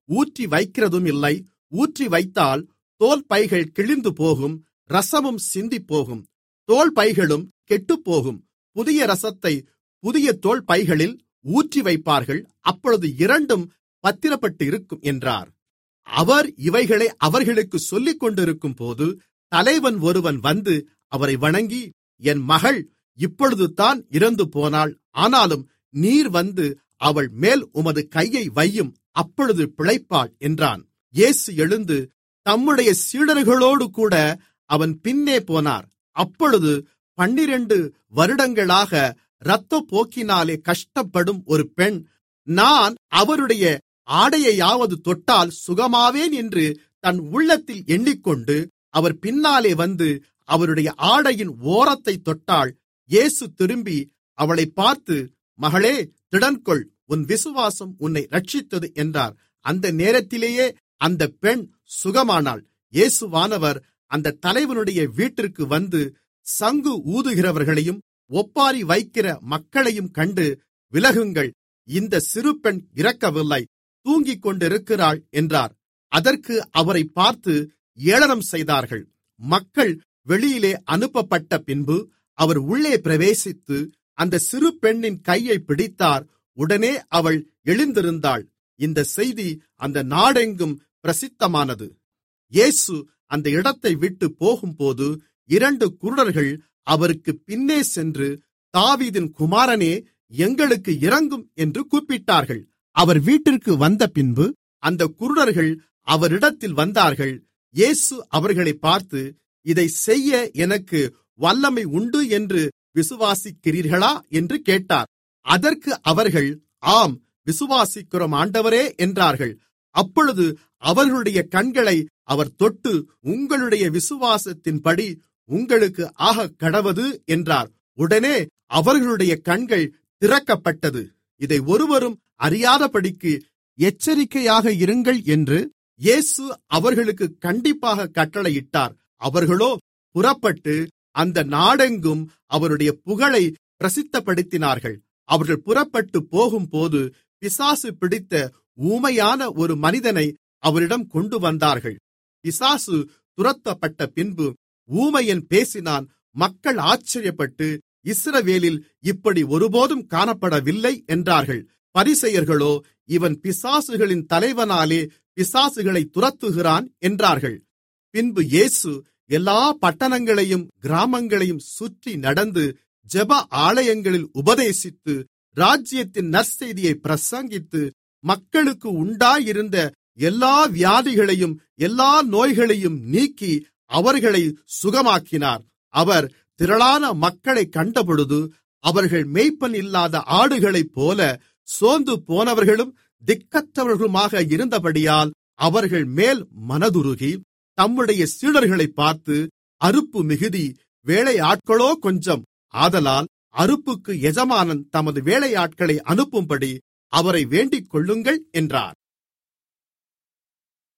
ஊற்றி வைக்கிறதும் இல்லை ஊற்றி வைத்தால் தோல் பைகள் கிழிந்து போகும் ரசமும் சிந்திப்போகும் தோல் பைகளும் கெட்டுப்போகும் புதிய ரசத்தை புதிய தோல் பைகளில் ஊற்றி வைப்பார்கள் அப்பொழுது இரண்டும் பத்திரப்பட்டு இருக்கும் என்றார் அவர் இவைகளை அவர்களுக்கு சொல்லிக் கொண்டிருக்கும் போது தலைவன் ஒருவன் வந்து அவரை வணங்கி என் மகள் இப்பொழுது தான் இறந்து போனாள் ஆனாலும் நீர் வந்து அவள் மேல் உமது கையை வையும் அப்பொழுது பிழைப்பாள் என்றான் இயேசு எழுந்து தம்முடைய சீடர்களோடு கூட அவன் பின்னே போனார் அப்பொழுது பன்னிரண்டு வருடங்களாக இரத்தப்போக்கினாலே கஷ்டப்படும் ஒரு பெண் நான் அவருடைய ஆடையையாவது தொட்டால் சுகமாவேன் என்று தன் உள்ளத்தில் எண்ணிக்கொண்டு அவர் பின்னாலே வந்து அவருடைய ஆடையின் ஓரத்தை தொட்டாள் இயேசு திரும்பி அவளை பார்த்து மகளே திடன்கொள் உன் விசுவாசம் உன்னை ரட்சித்தது என்றார் அந்த நேரத்திலேயே அந்த பெண் சுகமானாள் இயேசுவானவர் அந்த தலைவனுடைய வீட்டிற்கு வந்து சங்கு ஊதுகிறவர்களையும் ஒப்பாரி வைக்கிற மக்களையும் கண்டு விலகுங்கள் இந்த சிறு பெண் இறக்கவில்லை தூங்கிக் கொண்டிருக்கிறாள் என்றார் அதற்கு அவரை பார்த்து ஏளனம் செய்தார்கள் மக்கள் வெளியிலே அனுப்பப்பட்ட பின்பு அவர் உள்ளே பிரவேசித்து அந்த சிறு பெண்ணின் கையை பிடித்தார் உடனே அவள் எழுந்திருந்தாள் இந்த செய்தி அந்த நாடெங்கும் பிரசித்தமானது இயேசு அந்த இடத்தை விட்டு போகும்போது இரண்டு குருடர்கள் அவருக்கு பின்னே சென்று தாவீதின் குமாரனே எங்களுக்கு இறங்கும் என்று கூப்பிட்டார்கள் அவர் வீட்டிற்கு வந்த பின்பு அந்த குருடர்கள் அவரிடத்தில் வந்தார்கள் இயேசு அவர்களை பார்த்து இதை செய்ய எனக்கு வல்லமை உண்டு என்று விசுவாசிக்கிறீர்களா என்று கேட்டார் அதற்கு அவர்கள் ஆம் விசுவாசிக்கிறோம் ஆண்டவரே என்றார்கள் அப்பொழுது அவர்களுடைய கண்களை அவர் தொட்டு உங்களுடைய விசுவாசத்தின்படி உங்களுக்கு ஆகக் கடவது என்றார் உடனே அவர்களுடைய கண்கள் திறக்கப்பட்டது இதை ஒருவரும் அறியாதபடிக்கு எச்சரிக்கையாக இருங்கள் என்று இயேசு அவர்களுக்கு கண்டிப்பாக கட்டளையிட்டார் அவர்களோ புறப்பட்டு அந்த நாடெங்கும் அவருடைய புகழை பிரசித்தப்படுத்தினார்கள் அவர்கள் புறப்பட்டு போகும்போது பிசாசு பிடித்த ஊமையான ஒரு மனிதனை அவரிடம் கொண்டு வந்தார்கள் பிசாசு துரத்தப்பட்ட பின்பு ஊமையன் பேசினான் மக்கள் ஆச்சரியப்பட்டு இஸ்ரவேலில் இப்படி ஒருபோதும் காணப்படவில்லை என்றார்கள் பரிசெயர்களோ இவன் பிசாசுகளின் தலைவனாலே பிசாசுகளை துரத்துகிறான் என்றார்கள் பின்பு இயேசு எல்லா பட்டணங்களையும் கிராமங்களையும் சுற்றி நடந்து ஜெப ஆலயங்களில் உபதேசித்து ராஜ்யத்தின் நற்செய்தியை பிரசங்கித்து மக்களுக்கு உண்டாயிருந்த எல்லா வியாதிகளையும் எல்லா நோய்களையும் நீக்கி அவர்களை சுகமாக்கினார் அவர் திரளான மக்களை கண்டபொழுது அவர்கள் மேய்ப்பன் இல்லாத ஆடுகளைப் போல சோர்ந்து போனவர்களும் திக்கற்றவர்களுமாக இருந்தபடியால் அவர்கள் மேல் மனதுருகி தம்முடைய சீடர்களை பார்த்து அறுப்பு மிகுதி வேலையாட்களோ கொஞ்சம் ஆதலால் அறுப்புக்கு எஜமானன் தமது வேலையாட்களை அனுப்பும்படி அவரை வேண்டிக் கொள்ளுங்கள் என்றார்